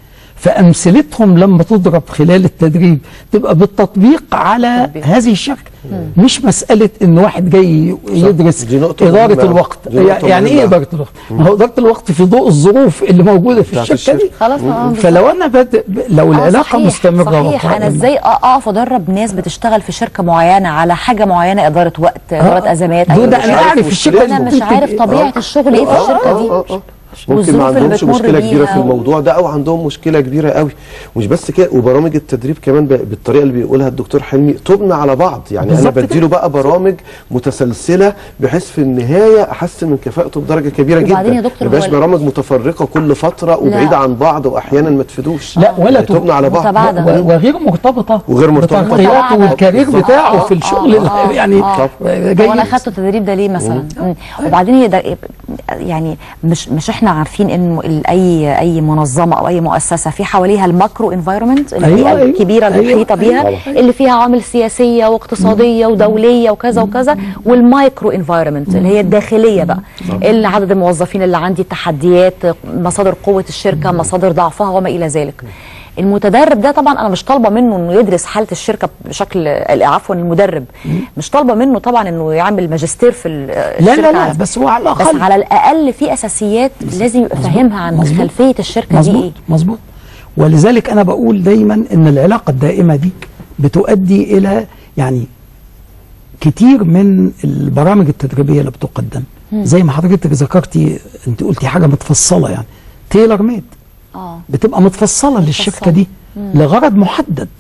فامثلتهم لما تضرب خلال التدريب تبقى بالتطبيق على تطبيق. هذه الشركه مش مساله ان واحد جاي يدرس دي نقطة اداره مهمة. الوقت دي نقطة يعني ايه مهمة. اداره الوقت ما هو اداره الوقت في ضوء الظروف اللي موجوده في بتاعت الشركه دي الشركة. خلاص آه، فلو انا بد... لو آه، العلاقه صحيح، مستمره صحيح انا وقائمة. ازاي أ- اقف ادرب ناس بتشتغل في شركه معينه على حاجه معينه اداره وقت اداره ازمات دول ده مش انا عارف اعرف الشركه انا دي مش ممكن عارف تبقى- طبيعه الشغل ايه في آه، الشركه آه، دي آه، آه. ممكن والظروف ما اللي عندهمش بتمر مشكله كبيره في بيها و- الموضوع ده او عندهم مشكله كبيره قوي مش بس كده وبرامج التدريب كمان ب- بالطريقه اللي بيقولها الدكتور حلمي تبنى على بعض يعني انا بالظبط كده. بديله بقى برامج متسلسله بحيث في النهايه احسن من كفاءته بدرجه كبيره جدا وبعدين يا دكتور ما يبقاش هو ال- برامج متفرقه كل فتره وبعيده عن بعض واحيانا ما تفيدوش لا ولا يعني تبنى على بعض متباعدة. و- وغير مرتبطه وغير مرتبطة. بترقياته متباعدة. والكارير بالظبط. بتاعه آه، في الشغل آه، يعني آه. جاي هو انا اخدت التدريب ده ليه مثلا مم. وبعدين هي ده يعني مش مش احنا عارفين ان ال- اي اي منظمه او اي مؤسسه في حواليها الماكرو انفايرمنت البيئه أيوة، أيوة. الكبيره أيوة، المحيطه بيها طبعا. اللي فيها عوامل سياسيه واقتصاديه ودوليه وكذا وكذا والمايكرو انفايرمنت اللي هي الداخليه بقى اللي عدد الموظفين اللي عندي التحديات مصادر قوه الشركه مصادر ضعفها وما الى ذلك المتدرب ده طبعا انا مش طالبه منه انه يدرس حاله الشركه بشكل عفوا المدرب مش طالبه منه طبعا انه يعمل ماجستير في ال- لا الشركه لا لا عندي. بس هو على بس الاقل على الاقل في اساسيات لازم يبقى فاهمها عن مظبوط. خلفيه الشركه دي مظبوط ايه مظبوط ولذلك انا بقول دايما ان العلاقه الدائمه دي بتؤدي الى يعني كتير من البرامج التدريبيه اللي بتقدم زي ما حضرتك ذكرتي انت قلتي حاجه متفصله يعني تيلر ميد اه بتبقى متفصله للشركه متفصلة. دي لغرض محدد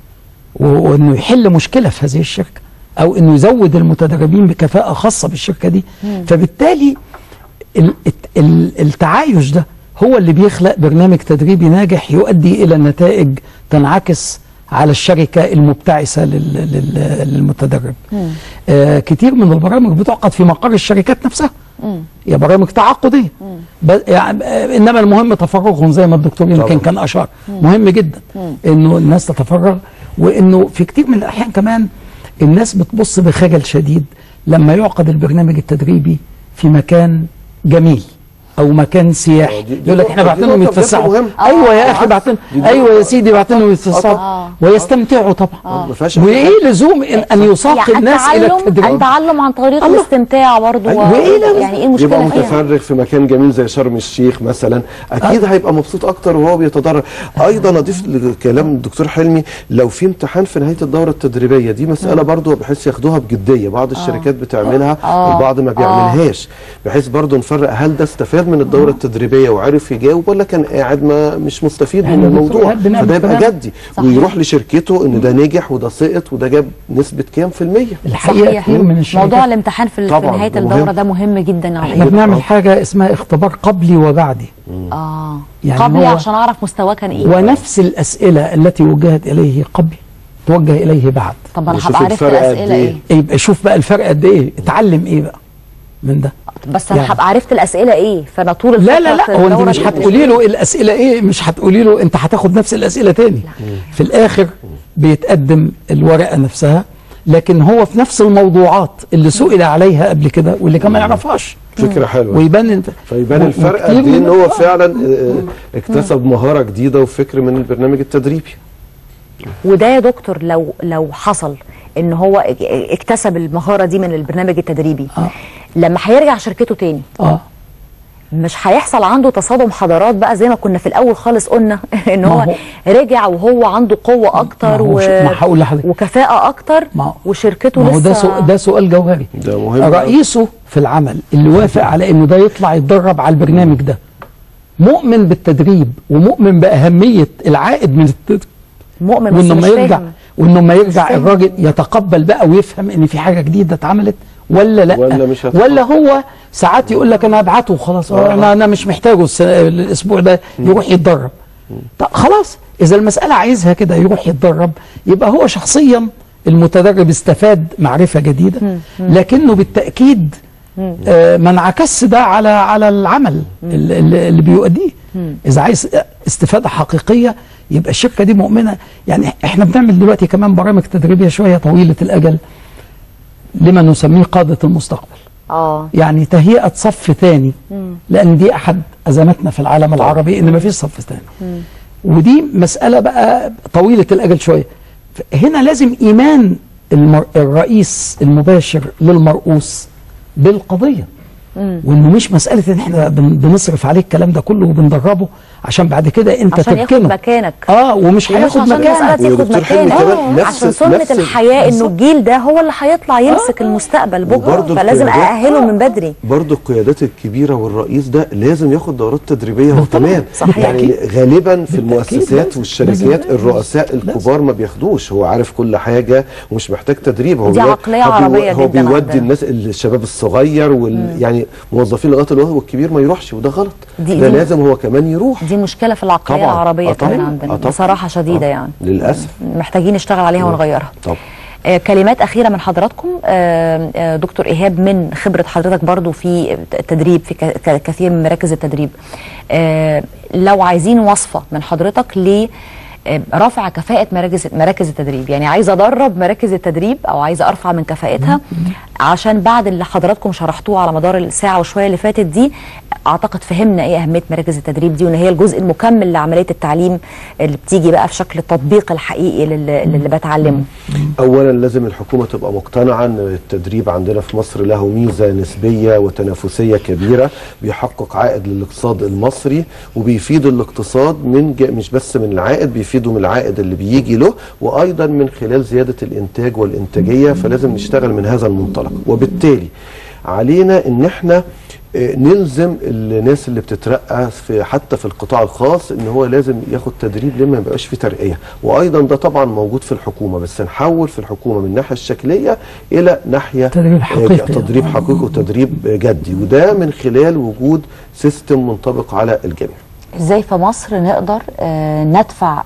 و- وانه يحل مشكله في هذه الشركه او انه يزود المتدربين بكفاءه خاصه بالشركه دي فبالتالي ال- الت- ال- التعايش ده هو اللي بيخلق برنامج تدريبي ناجح يؤدي الى نتائج تنعكس على الشركه المبتعثه لل- لل- للمتدرب. آه كتير من البرامج بتعقد في مقر الشركات نفسها. هي برامج تعاقديه. ب- يعني آه، انما المهم تفرغهم زي ما الدكتور يمكن كان اشار مهم جدا انه الناس تتفرغ وانه في كتير من الاحيان كمان الناس بتبص بخجل شديد لما يعقد البرنامج التدريبي في مكان جميل او مكان سياحي دي- دي يقول لك نقطة- احنا دي بعتين نقطة لهم بجد يتفسحوا مهمة. ايوه يا اخي بعتين دي ايوه يا نقطة. سيدي بعتين لهم آه. يتفسحوا ويستمتعوا طبعا ما فيهاش وايه لزوم ان, أن يساق يعني الناس الى التعلم التدريب التعلم عن طريق الله. الاستمتاع برضه أيوة. وإيه لازم- يعني ايه يبقى المشكله فيها متفرغ في مكان جميل زي شرم الشيخ مثلا اكيد هيبقى مبسوط اكتر وهو بيتدرب ايضا اضيف لكلام الدكتور حلمي لو في امتحان في نهايه الدوره التدريبيه دي مساله برضو بحيث ياخدوها بجديه بعض الشركات بتعملها والبعض ما بيعملهاش بحيث برضو نفرق هل ده استفاد من الدوره التدريبيه وعرف يجاوب ولا كان قاعد ما مش مستفيد إحنا من دكتور الموضوع إيهاب بنعمل فده يبقى كمان. جدي ويروح لشركته ان ده نجح وده سقط وده جاب نسبه كام في الميه الحقيقه صحيح كتير من الشركات موضوع الامتحان في, في طبعاً، نهايه ده الدوره مهم. ده مهم جدا على احنا إيه؟ بنعمل حاجه اسمها اختبار قبلي وبعدي اه يعني قبلي هو- عشان اعرف مستواه كان ايه ونفس الاسئله التي وجهت اليه قبل توجه اليه بعد طب انا وشوف هبقى عرفت الفرق قد الاسئله إيه. ايه يبقى شوف بقى الفرق قد ايه اتعلم ايه بقى من ده بس انا يعني. هبقى عرفت الاسئله ايه فانا طول لا لا الفترة لا هو انت الدورة مش دي هتقولي له الاسئله ايه مش هتقولي له انت هتاخد نفس الاسئله تاني في الاخر بيتقدم الورقه نفسها لكن هو في نفس الموضوعات اللي سئل عليها قبل كده واللي كان ما يعرفهاش فكره حلوه ويبان انت فيبان و- الفرق وكتير قد ايه ان من- هو آه. فعلا آه، اكتسب مهاره جديده وفكر من البرنامج التدريبي وده يا دكتور لو لو حصل ان هو اك- اكتسب المهاره دي من البرنامج التدريبي آه. لما هيرجع شركته تاني اه مش هيحصل عنده تصادم حضارات بقى زي ما كنا في الاول خالص قلنا ان ما هو هو- رجع وهو عنده قوه اكتر ما هو و... ش- ما هقول لحضرتك. وكفاءه اكتر ما هو- وشركته ما هو لسه ده سؤال ده سؤال جوهري ده مهم رئيسه في العمل اللي وافق على انه ده يطلع يتدرب على البرنامج ده مؤمن بالتدريب ومؤمن باهميه العائد من التدريب مؤمن بس وانه مش ما يرجع فاهم وانه ما يرجع فاهم. الراجل يتقبل بقى ويفهم ان في حاجه جديده اتعملت ولا لا ولا مش هتقبل. ولا هو ساعات يقول لك انا هبعته وخلاص انا انا مش محتاجه الس- الاسبوع ده يروح يتدرب طب خلاص اذا المساله عايزها كده يروح يتدرب يبقى هو شخصيا المتدرب استفاد معرفه جديده لكنه بالتاكيد آه، ما انعكسش ده على على العمل اللي, اللي اللي بيؤديه اذا عايز استفاده حقيقيه يبقى الشركه دي مؤمنه يعني احنا بنعمل دلوقتي كمان برامج تدريبيه شويه طويله الاجل لما نسميه قاده المستقبل اه يعني تهيئه صف ثاني لان دي احد ازماتنا في العالم العربي ان ما فيش صف ثاني ودي مساله بقى طويله الاجل شويه هنا لازم ايمان المر... الرئيس المباشر للمرؤوس بالقضيه وانه مش مساله ان احنا بن- بنصرف عليه الكلام ده كله وبندربه عشان بعد كده انت عشان ياخد تركنه مكانك اه ومش ومش هياخد عشان المسألة مكانك تاخد ودكتور حلمي مكانك كمان آه، نفس- عشان سنة نفس ال- الحياة انه بالظبط. الجيل ده هو اللي هيطلع يمسك المستقبل بكره وبرضه فلازم القيادات- اأهله من بدري برضه القيادات الكبيره والرئيس ده لازم ياخد دورات تدريبيه هو كمان صحيح. يعني غالبا في المؤسسات لازم. والشركات لازم. الرؤساء الكبار ما بياخدوش هو عارف كل حاجه ومش محتاج تدريب هو دي بي- عقلية هو بي- عربية هو جداً بيودي عندنا. الناس الشباب الصغير وال يعني موظفين لغايه الوقت والكبير ما يروحش وده غلط دي- ده دي- لازم هو كمان يروح دي مشكلة في العقلية طبعاً. العربية آه كمان طبعاً. عندنا آه طبعاً. بصراحة شديدة آه. يعني للاسف محتاجين نشتغل عليها ونغيرها طبعا آه، كلمات أخيرة من حضراتكم آه، آه، دكتور إيهاب من خبرة حضرتك برضو في التدريب في ك- ك- كثير من مراكز التدريب آه، لو عايزين وصفة من حضرتك ل آه، رفع كفاءة مراكز مراكز التدريب يعني عايزة أدرب مراكز التدريب أو عايزة أرفع من كفاءتها عشان بعد اللي حضراتكم شرحتوه على مدار الساعه وشويه اللي فاتت دي اعتقد فهمنا ايه اهميه مراكز التدريب دي وان هي الجزء المكمل لعمليه التعليم اللي بتيجي بقى في شكل التطبيق الحقيقي للي, للي بتعلمه اولا لازم الحكومه تبقى مقتنعه ان التدريب عندنا في مصر له ميزه نسبيه وتنافسيه كبيره بيحقق عائد للاقتصاد المصري وبيفيد الاقتصاد من ج- مش بس من العائد بيفيده من العائد اللي بيجي له وايضا من خلال زياده الانتاج والانتاجيه فلازم نشتغل من هذا المنطلق وبالتالي علينا ان احنا آه، نلزم الناس اللي بتترقى في حتى في القطاع الخاص ان هو لازم ياخد تدريب لما ما يبقاش فيه ترقيه وايضا ده طبعا موجود في الحكومه بس نحول في الحكومه من الناحيه الشكليه الى ناحيه تدريب حقيقي. آه، تدريب حقيقي وتدريب جدي وده من خلال وجود سيستم منطبق على الجميع ازاي في مصر نقدر آه، ندفع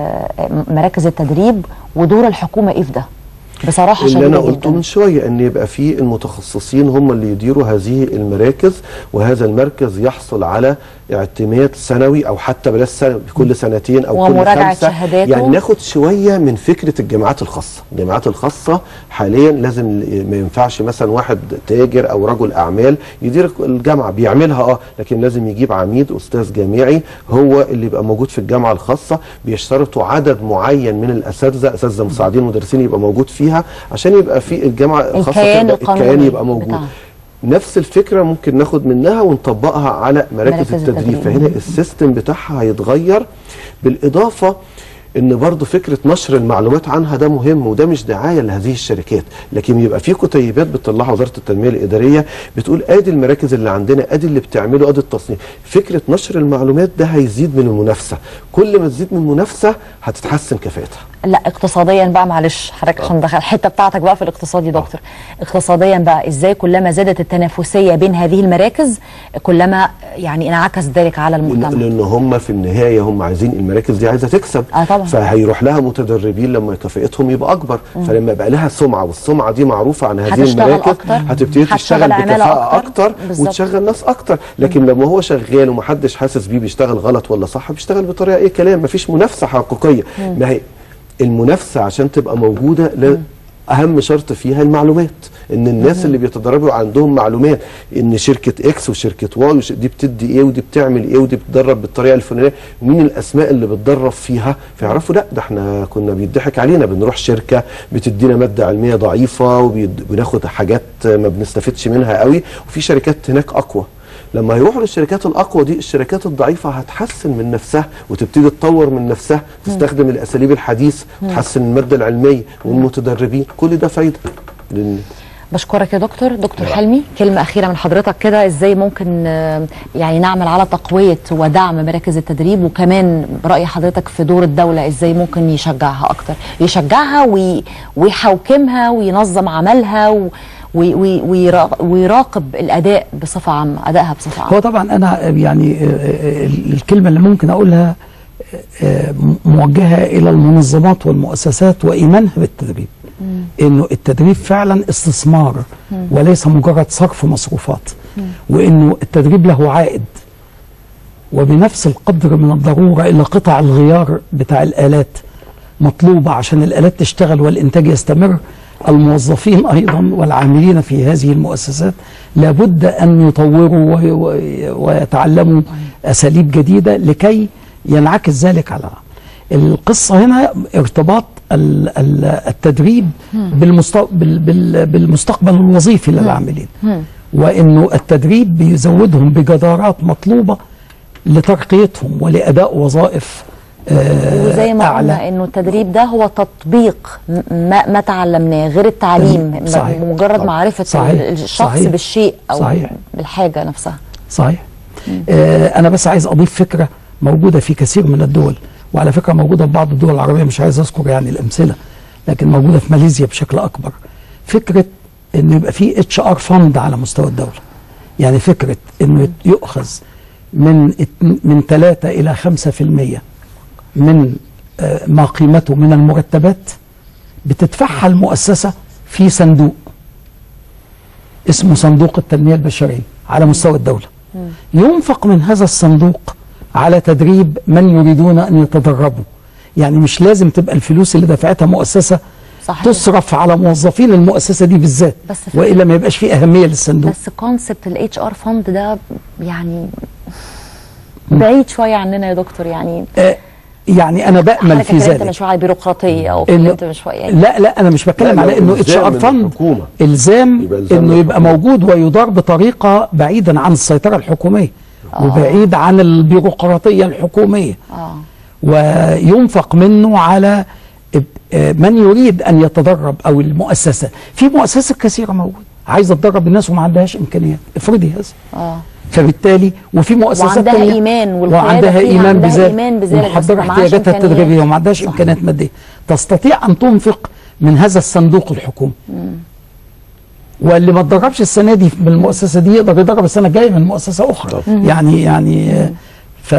آه، مراكز التدريب ودور الحكومه ايه في ده بصراحه اللي انا شديده قلته جدا من شويه ان يبقى في المتخصصين هم اللي يديروا هذه المراكز وهذا المركز يحصل على اعتماد سنوي او حتى بلاش سنوي كل سنتين او كل ومراجعة خمسه شهاداته. يعني ناخد شويه من فكره الجامعات الخاصه، الجامعات الخاصه حاليا لازم ما ينفعش مثلا واحد تاجر او رجل اعمال يدير الجامعه بيعملها اه لكن لازم يجيب عميد استاذ جامعي هو اللي يبقى موجود في الجامعه الخاصه بيشترطوا عدد معين من الاساتذه اساتذه مساعدين مدرسين يبقى موجود فيها عشان يبقى في الجامعه الخاصه الكيان تبقى القانوني الكيان يبقى موجود بتاعها. نفس الفكره ممكن ناخد منها ونطبقها على مراكز, مراكز التدريب. التدريب. فهنا السيستم بتاعها هيتغير بالاضافه ان برضو فكره نشر المعلومات عنها ده مهم وده مش دعايه لهذه الشركات لكن يبقى في كتيبات بتطلعها وزاره التنميه الاداريه بتقول ادي المراكز اللي عندنا ادي اللي بتعمله ادي التصنيع فكره نشر المعلومات ده هيزيد من المنافسه كل ما تزيد من المنافسه هتتحسن كفاءتها لا اقتصاديا بقى معلش حضرتك عشان دخل الحته بتاعتك بقى في الاقتصاد يا دكتور اقتصاديا بقى ازاي كلما زادت التنافسيه بين هذه المراكز كلما يعني انعكس ذلك على لان المجتمع لأن هم في النهايه هم عايزين المراكز دي عايزه تكسب آه طبعا. فهيروح لها متدربين لما كفاءتهم يبقى اكبر فلما يبقى لها سمعه والسمعه دي معروفه عن هذه هتشتغل المراكز أكتر. هتبتدي هتشتغل تشتغل عمالة بكفاءه أكتر. اكتر بالظبط. وتشغل ناس اكتر لكن لما هو شغال ومحدش حاسس بيه بيشتغل غلط ولا صح بيشتغل بطريقه ايه كلام مفيش منافسه حقيقيه ما هي المنافسه عشان تبقى موجوده لا اهم شرط فيها المعلومات ان الناس اللي بيتدربوا عندهم معلومات ان شركه اكس وشركه واي وش- دي بتدي ايه ودي بتعمل ايه ودي بتدرب بالطريقه الفلانيه ومين الاسماء اللي بتدرب فيها فيعرفوا لا ده احنا كنا بيضحك علينا بنروح شركه بتدينا ماده علميه ضعيفه وبناخد حاجات ما بنستفدش منها قوي وفي شركات هناك اقوى لما يروحوا للشركات الاقوى دي الشركات الضعيفه هتحسن من نفسها وتبتدي تطور من نفسها تستخدم الاساليب الحديثه تحسن الماده العلميه والمتدربين كل ده فايده لان بشكرك يا دكتور دكتور حلمي كلمة أخيرة من حضرتك كده إزاي ممكن آه، يعني نعمل على تقوية ودعم مراكز التدريب وكمان برأي حضرتك في دور الدولة إزاي ممكن يشجعها أكتر يشجعها وي ويحوكمها وينظم عملها و وي- وي- ويرا- ويراقب الأداء بصفة عامة أدائها بصفة عامة هو طبعا انا يعني آه، آه، الكلمه اللي ممكن اقولها آه، موجهه الى المنظمات والمؤسسات وايمانها بالتدريب انه التدريب فعلا استثمار وليس مجرد صرف مصروفات وانه التدريب له عائد وبنفس القدر من الضروره الى قطع الغيار بتاع الالات مطلوبه عشان الالات تشتغل والانتاج يستمر الموظفين ايضا والعاملين في هذه المؤسسات لابد ان يطوروا وي- وي- ويتعلموا اساليب جديده لكي ينعكس ذلك على القصه هنا ارتباط ال- ال- التدريب بالمست- بال- بال- بالمستقبل الوظيفي للعاملين وانه التدريب بيزودهم بجدارات مطلوبه لترقيتهم ولاداء وظائف آه، وزي ما أعلى. قلنا انه التدريب ده هو تطبيق م- ما, ما تعلمناه غير التعليم م- صحيح. مجرد طبعا. معرفه صحيح. الشخص صحيح. بالشيء او صحيح. بالحاجه نفسها صحيح آه انا بس عايز اضيف فكره موجوده في كثير من الدول وعلى فكره موجوده في بعض الدول العربيه مش عايز اذكر يعني الامثله لكن موجوده في ماليزيا بشكل اكبر فكره انه يبقى في اتش ار فند على مستوى الدوله يعني فكره انه يؤخذ من ات- من 3 الى 5% من آه، ما قيمته من المرتبات بتدفعها المؤسسه في صندوق اسمه صندوق التنميه البشريه على مستوى الدوله ينفق من هذا الصندوق على تدريب من يريدون ان يتدربوا يعني مش لازم تبقى الفلوس اللي دفعتها مؤسسه صحيح. تصرف على موظفين المؤسسه دي بالذات بس في- والا ما يبقاش فيه اهميه للصندوق بس كونسبت الاتش ار فند ده يعني بعيد شويه عننا يا دكتور يعني آه يعني انا بامل حضرتك في اتكلمت من ذلك شويه على البيروقراطيه او إنه- اتكلمت من شويه يعني لا لا انا مش بتكلم لا، على لو انه اتش إلزام ار من فند الحكومة. الزام يبقى إلزام انه من يبقى الحكومة. موجود ويدار بطريقه بعيدا عن السيطره الحكوميه وبعيد عن البيروقراطيه الحكوميه اه وينفق منه على اب- آه، من يريد ان يتدرب او المؤسسه في مؤسسات كثيره موجوده عايزه تدرب الناس وما عندهاش امكانيات افرضي هذا اه فبالتالي وفي مؤسسات وعندها تانية إيمان والقيادة وعندها فيها ايمان عندها بذلك إيمان بذلك، بس ومحضره ما معهاش احتياجاتها إمكانيات. التدريبيه وما عندهاش صح. امكانيات ماديه تستطيع ان تنفق من هذا الصندوق الحكومي واللي ما اتدربش السنه دي من المؤسسه دي يقدر يدرب السنه الجايه من مؤسسه اخرى يعني يعني آه، ف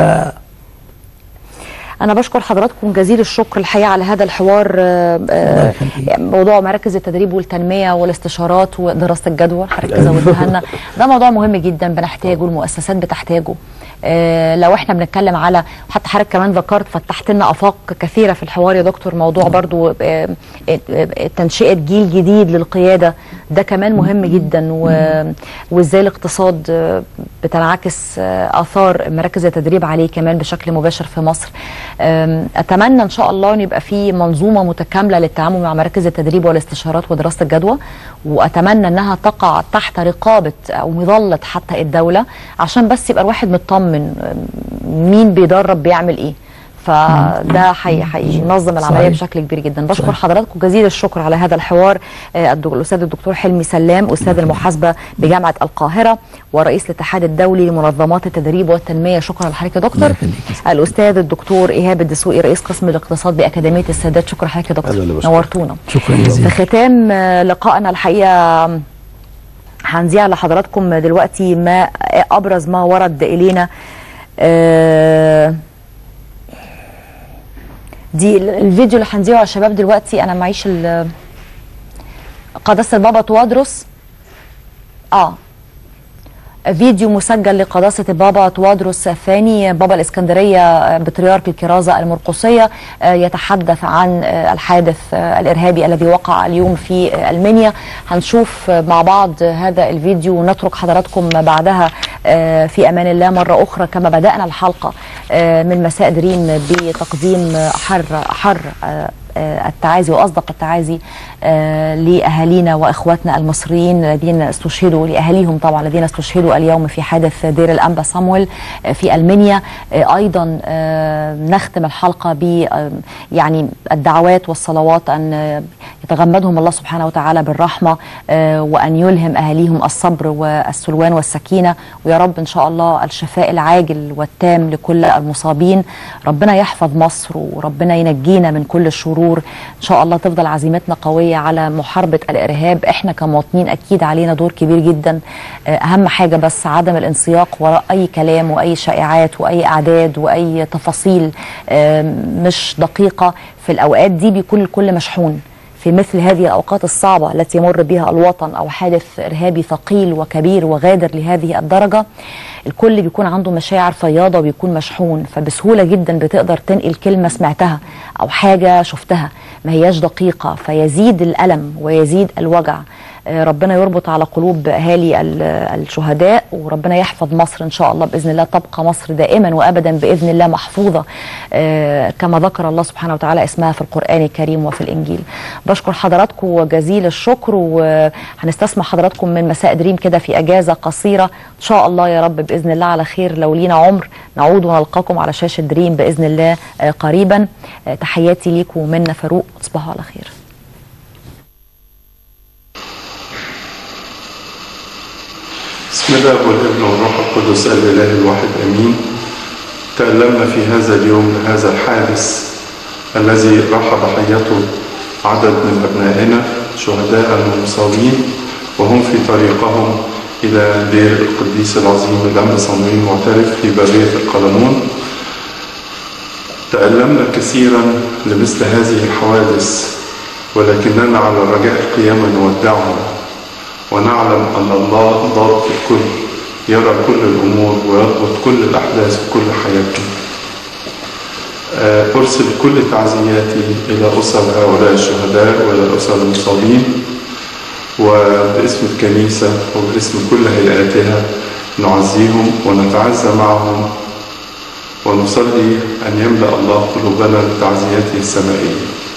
انا بشكر حضراتكم جزيل الشكر الحقيقه على هذا الحوار آه، آه، يعني موضوع مراكز التدريب والتنميه والاستشارات ودراسه الجدوى حضرتك زودتها لنا ده موضوع مهم جدا بنحتاجه المؤسسات بتحتاجه آه، لو احنا بنتكلم على وحتى حضرتك كمان ذكرت فتحت لنا افاق كثيره في الحوار يا دكتور موضوع برضو آه، آه، آه، تنشئه جيل جديد للقياده ده كمان مهم جدا و- وازاي الاقتصاد آه، بتنعكس آه، اثار مراكز التدريب عليه كمان بشكل مباشر في مصر آم، اتمنى ان شاء الله ان يبقى في منظومه متكامله للتعامل مع مراكز التدريب والاستشارات ودراسه الجدوى واتمنى انها تقع تحت رقابه او مظله حتى الدوله عشان بس يبقى الواحد مطمن آم، مين بيدرب بيعمل ايه فده حي هينظم العمليه صحيح. بشكل كبير جدا بشكر حضراتكم جزيل الشكر على هذا الحوار آه، الدك- الاستاذ الدكتور حلمي سلام استاذ المحاسبه بجامعه القاهره ورئيس الاتحاد الدولي لمنظمات التدريب والتنميه شكرا لحضرتك يا دكتور الاستاذ الدكتور ايهاب الدسوقي رئيس قسم الاقتصاد باكاديميه السادات شكرا لحضرتك يا أنا اللي دكتور بشكرك. نورتونا شكرا في جزيلا ختام آه، لقائنا الحقيقه هنذيع لحضراتكم دلوقتي ما ابرز ما ورد الينا آه، دي ال- الفيديو اللي هنذيعه يا شباب دلوقتي انا معيش ال- قداسه البابا توادرس اه فيديو مسجل لقداسة البابا توادرس الثاني بابا الإسكندرية بطريرك الكرازة المرقسية آه، يتحدث عن آه، الحادث آه، الإرهابي الذي وقع اليوم في آه، المنيا هنشوف آه، مع بعض هذا الفيديو ونترك حضراتكم بعدها آه، في أمان الله مرة أخرى كما بدأنا الحلقة آه، من مساء دريم بتقديم آه، حر حر آه، آه، التعازي واصدق التعازي آه، لاهالينا واخواتنا المصريين الذين استشهدوا لاهاليهم طبعا الذين استشهدوا اليوم في حادث دير الانبا صامويل آه، في المنيا آه، ايضا آه، نختم الحلقه ب آه، يعني الدعوات والصلوات ان آه، يتغمدهم الله سبحانه وتعالى بالرحمه آه، وان يلهم اهاليهم الصبر والسلوان والسكينه ويا رب ان شاء الله الشفاء العاجل والتام لكل المصابين ربنا يحفظ مصر وربنا ينجينا من كل الشرور ان شاء الله تفضل عزيمتنا قويه على محاربه الارهاب احنا كمواطنين اكيد علينا دور كبير جدا آه، اهم حاجه بس عدم الانسياق وراء اي كلام واي شائعات واي اعداد واي تفاصيل آه، مش دقيقه في الاوقات دي بيكون الكل مشحون في مثل هذه الأوقات الصعبة التي يمر بها الوطن أو حادث إرهابي ثقيل وكبير وغادر لهذه الدرجة الكل بيكون عنده مشاعر فياضة وبيكون مشحون فبسهولة جدا بتقدر تنقل كلمة سمعتها أو حاجة شفتها ما هياش دقيقة فيزيد الألم ويزيد الوجع آه، ربنا يربط على قلوب اهالي ال- الشهداء وربنا يحفظ مصر ان شاء الله باذن الله تبقى مصر دائما وابدا باذن الله محفوظه آه، كما ذكر الله سبحانه وتعالى اسمها في القران الكريم وفي الانجيل بشكر حضراتكم جزيل الشكر وهنستسمع حضراتكم من مساء دريم كده في اجازه قصيره ان شاء الله يا رب باذن الله على خير لو لينا عمر نعود ونلقاكم على شاشه دريم باذن الله آه، قريبا آه، تحياتي ليكم منا فاروق تصبحوا على خير بسم الله والابن والروح القدس الاله الواحد امين تألمنا في هذا اليوم لهذا الحادث الذي راح ضحيته عدد من ابنائنا شهداء ومصابين وهم في طريقهم الى دير القديس العظيم الانبا صموئيل معترف في بريه القلمون تألمنا كثيرا لمثل هذه الحوادث ولكننا على رجاء القيامة نودعهم ونعلم أن الله ضابط الكل يرى كل الأمور ويضبط كل الأحداث في كل حياتنا آه، أرسل كل تعزياتي إلى أسر هؤلاء الشهداء وإلى أسر المصابين وباسم الكنيسة وباسم كل هيئاتها نعزيهم ونتعزى معهم ونصلي أن يملأ الله قلوبنا بتعزياته السمائية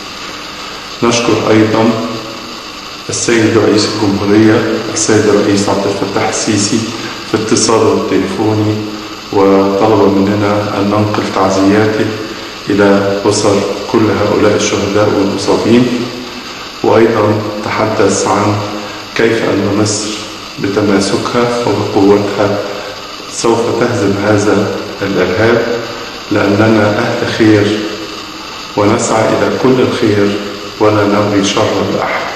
نشكر أيضا السيد رئيس الجمهورية السيد الرئيس عبد الفتاح السيسي في اتصاله التليفوني وطلب مننا أن ننقل تعزياته إلى أسر كل هؤلاء الشهداء والمصابين وأيضا تحدث عن كيف أن مصر بتماسكها وبقوتها سوف تهزم هذا الإرهاب لأننا أهل خير ونسعى إلى كل الخير ولا نبغي شر لأحد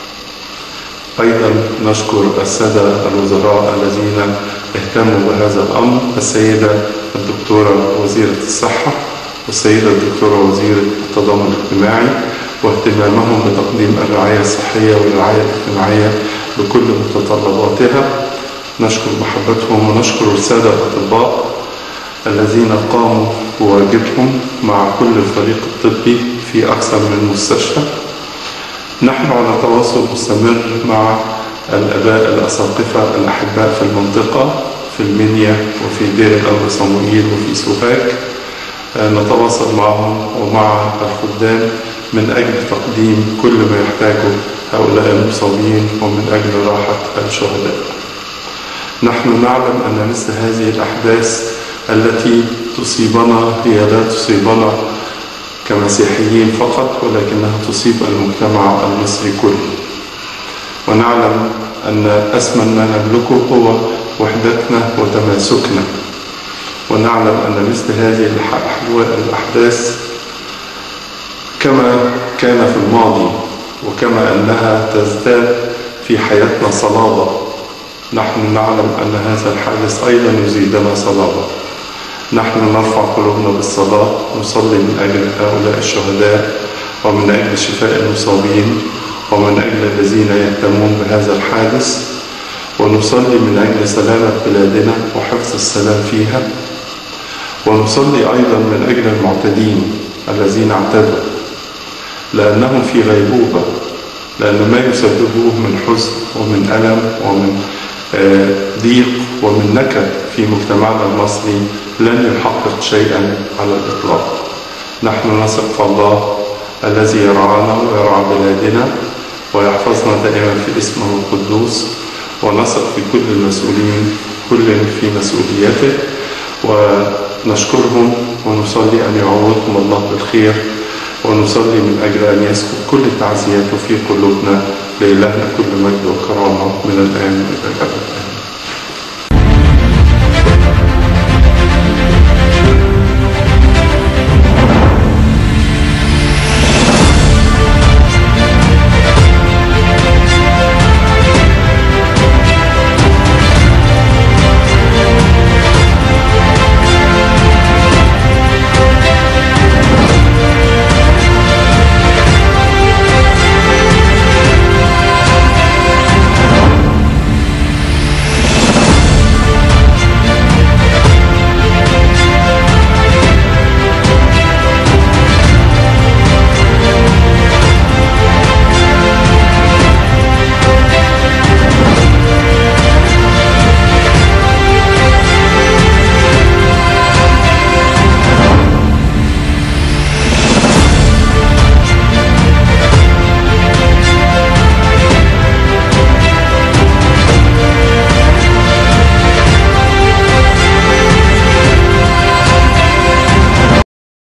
أيضا نشكر السادة الوزراء الذين اهتموا بهذا الأمر السيدة الدكتورة وزيرة الصحة والسيدة الدكتورة وزيرة التضامن الاجتماعي واهتمامهم بتقديم الرعاية الصحية والرعاية الاجتماعية بكل متطلباتها نشكر محبتهم ونشكر السادة الأطباء الذين قاموا بواجبهم مع كل الفريق الطبي في أكثر من مستشفى نحن على تواصل مستمر مع الآباء الأساقفة الأحباء في المنطقة في المنيا وفي دير الأنبا صموئيل وفي سوهاج آه، نتواصل معهم ومع الخدام من أجل تقديم كل ما يحتاجه هؤلاء المصابين ومن أجل راحة الشهداء نحن نعلم أن مثل هذه الأحداث التي تصيبنا هي لا تصيبنا كمسيحيين فقط ولكنها تصيب المجتمع المصري كله ونعلم أن أثمن ما نملكه هو وحدتنا وتماسكنا ونعلم أن مثل هذه الأحوال الأحداث كما كان في الماضي وكما أنها تزداد في حياتنا صلابة نحن نعلم أن هذا الحادث أيضا يزيدنا صلابة نحن نرفع قلوبنا بالصلاة نصلي من أجل هؤلاء الشهداء ومن أجل شفاء المصابين ومن أجل الذين يهتمون بهذا الحادث ونصلي من أجل سلامة بلادنا وحفظ السلام فيها ونصلي أيضا من أجل المعتدين الذين اعتدوا لأنهم في غيبوبة لأن ما يسببوه من حزن ومن ألم ومن آه، ضيق ومن نكد في مجتمعنا المصري لن يحقق شيئا على الإطلاق نحن نثق في الله الذي يرعانا ويرعى بلادنا ويحفظنا دائما في اسمه القدوس ونثق في كل المسؤولين كل في مسؤوليته ونشكرهم ونصلي أن يعوضهم الله بالخير ونصلي من أجل أن يسكب كل تعزياته في قلوبنا لإلهنا كل مجد وكرامة من الآن وإلى الأبد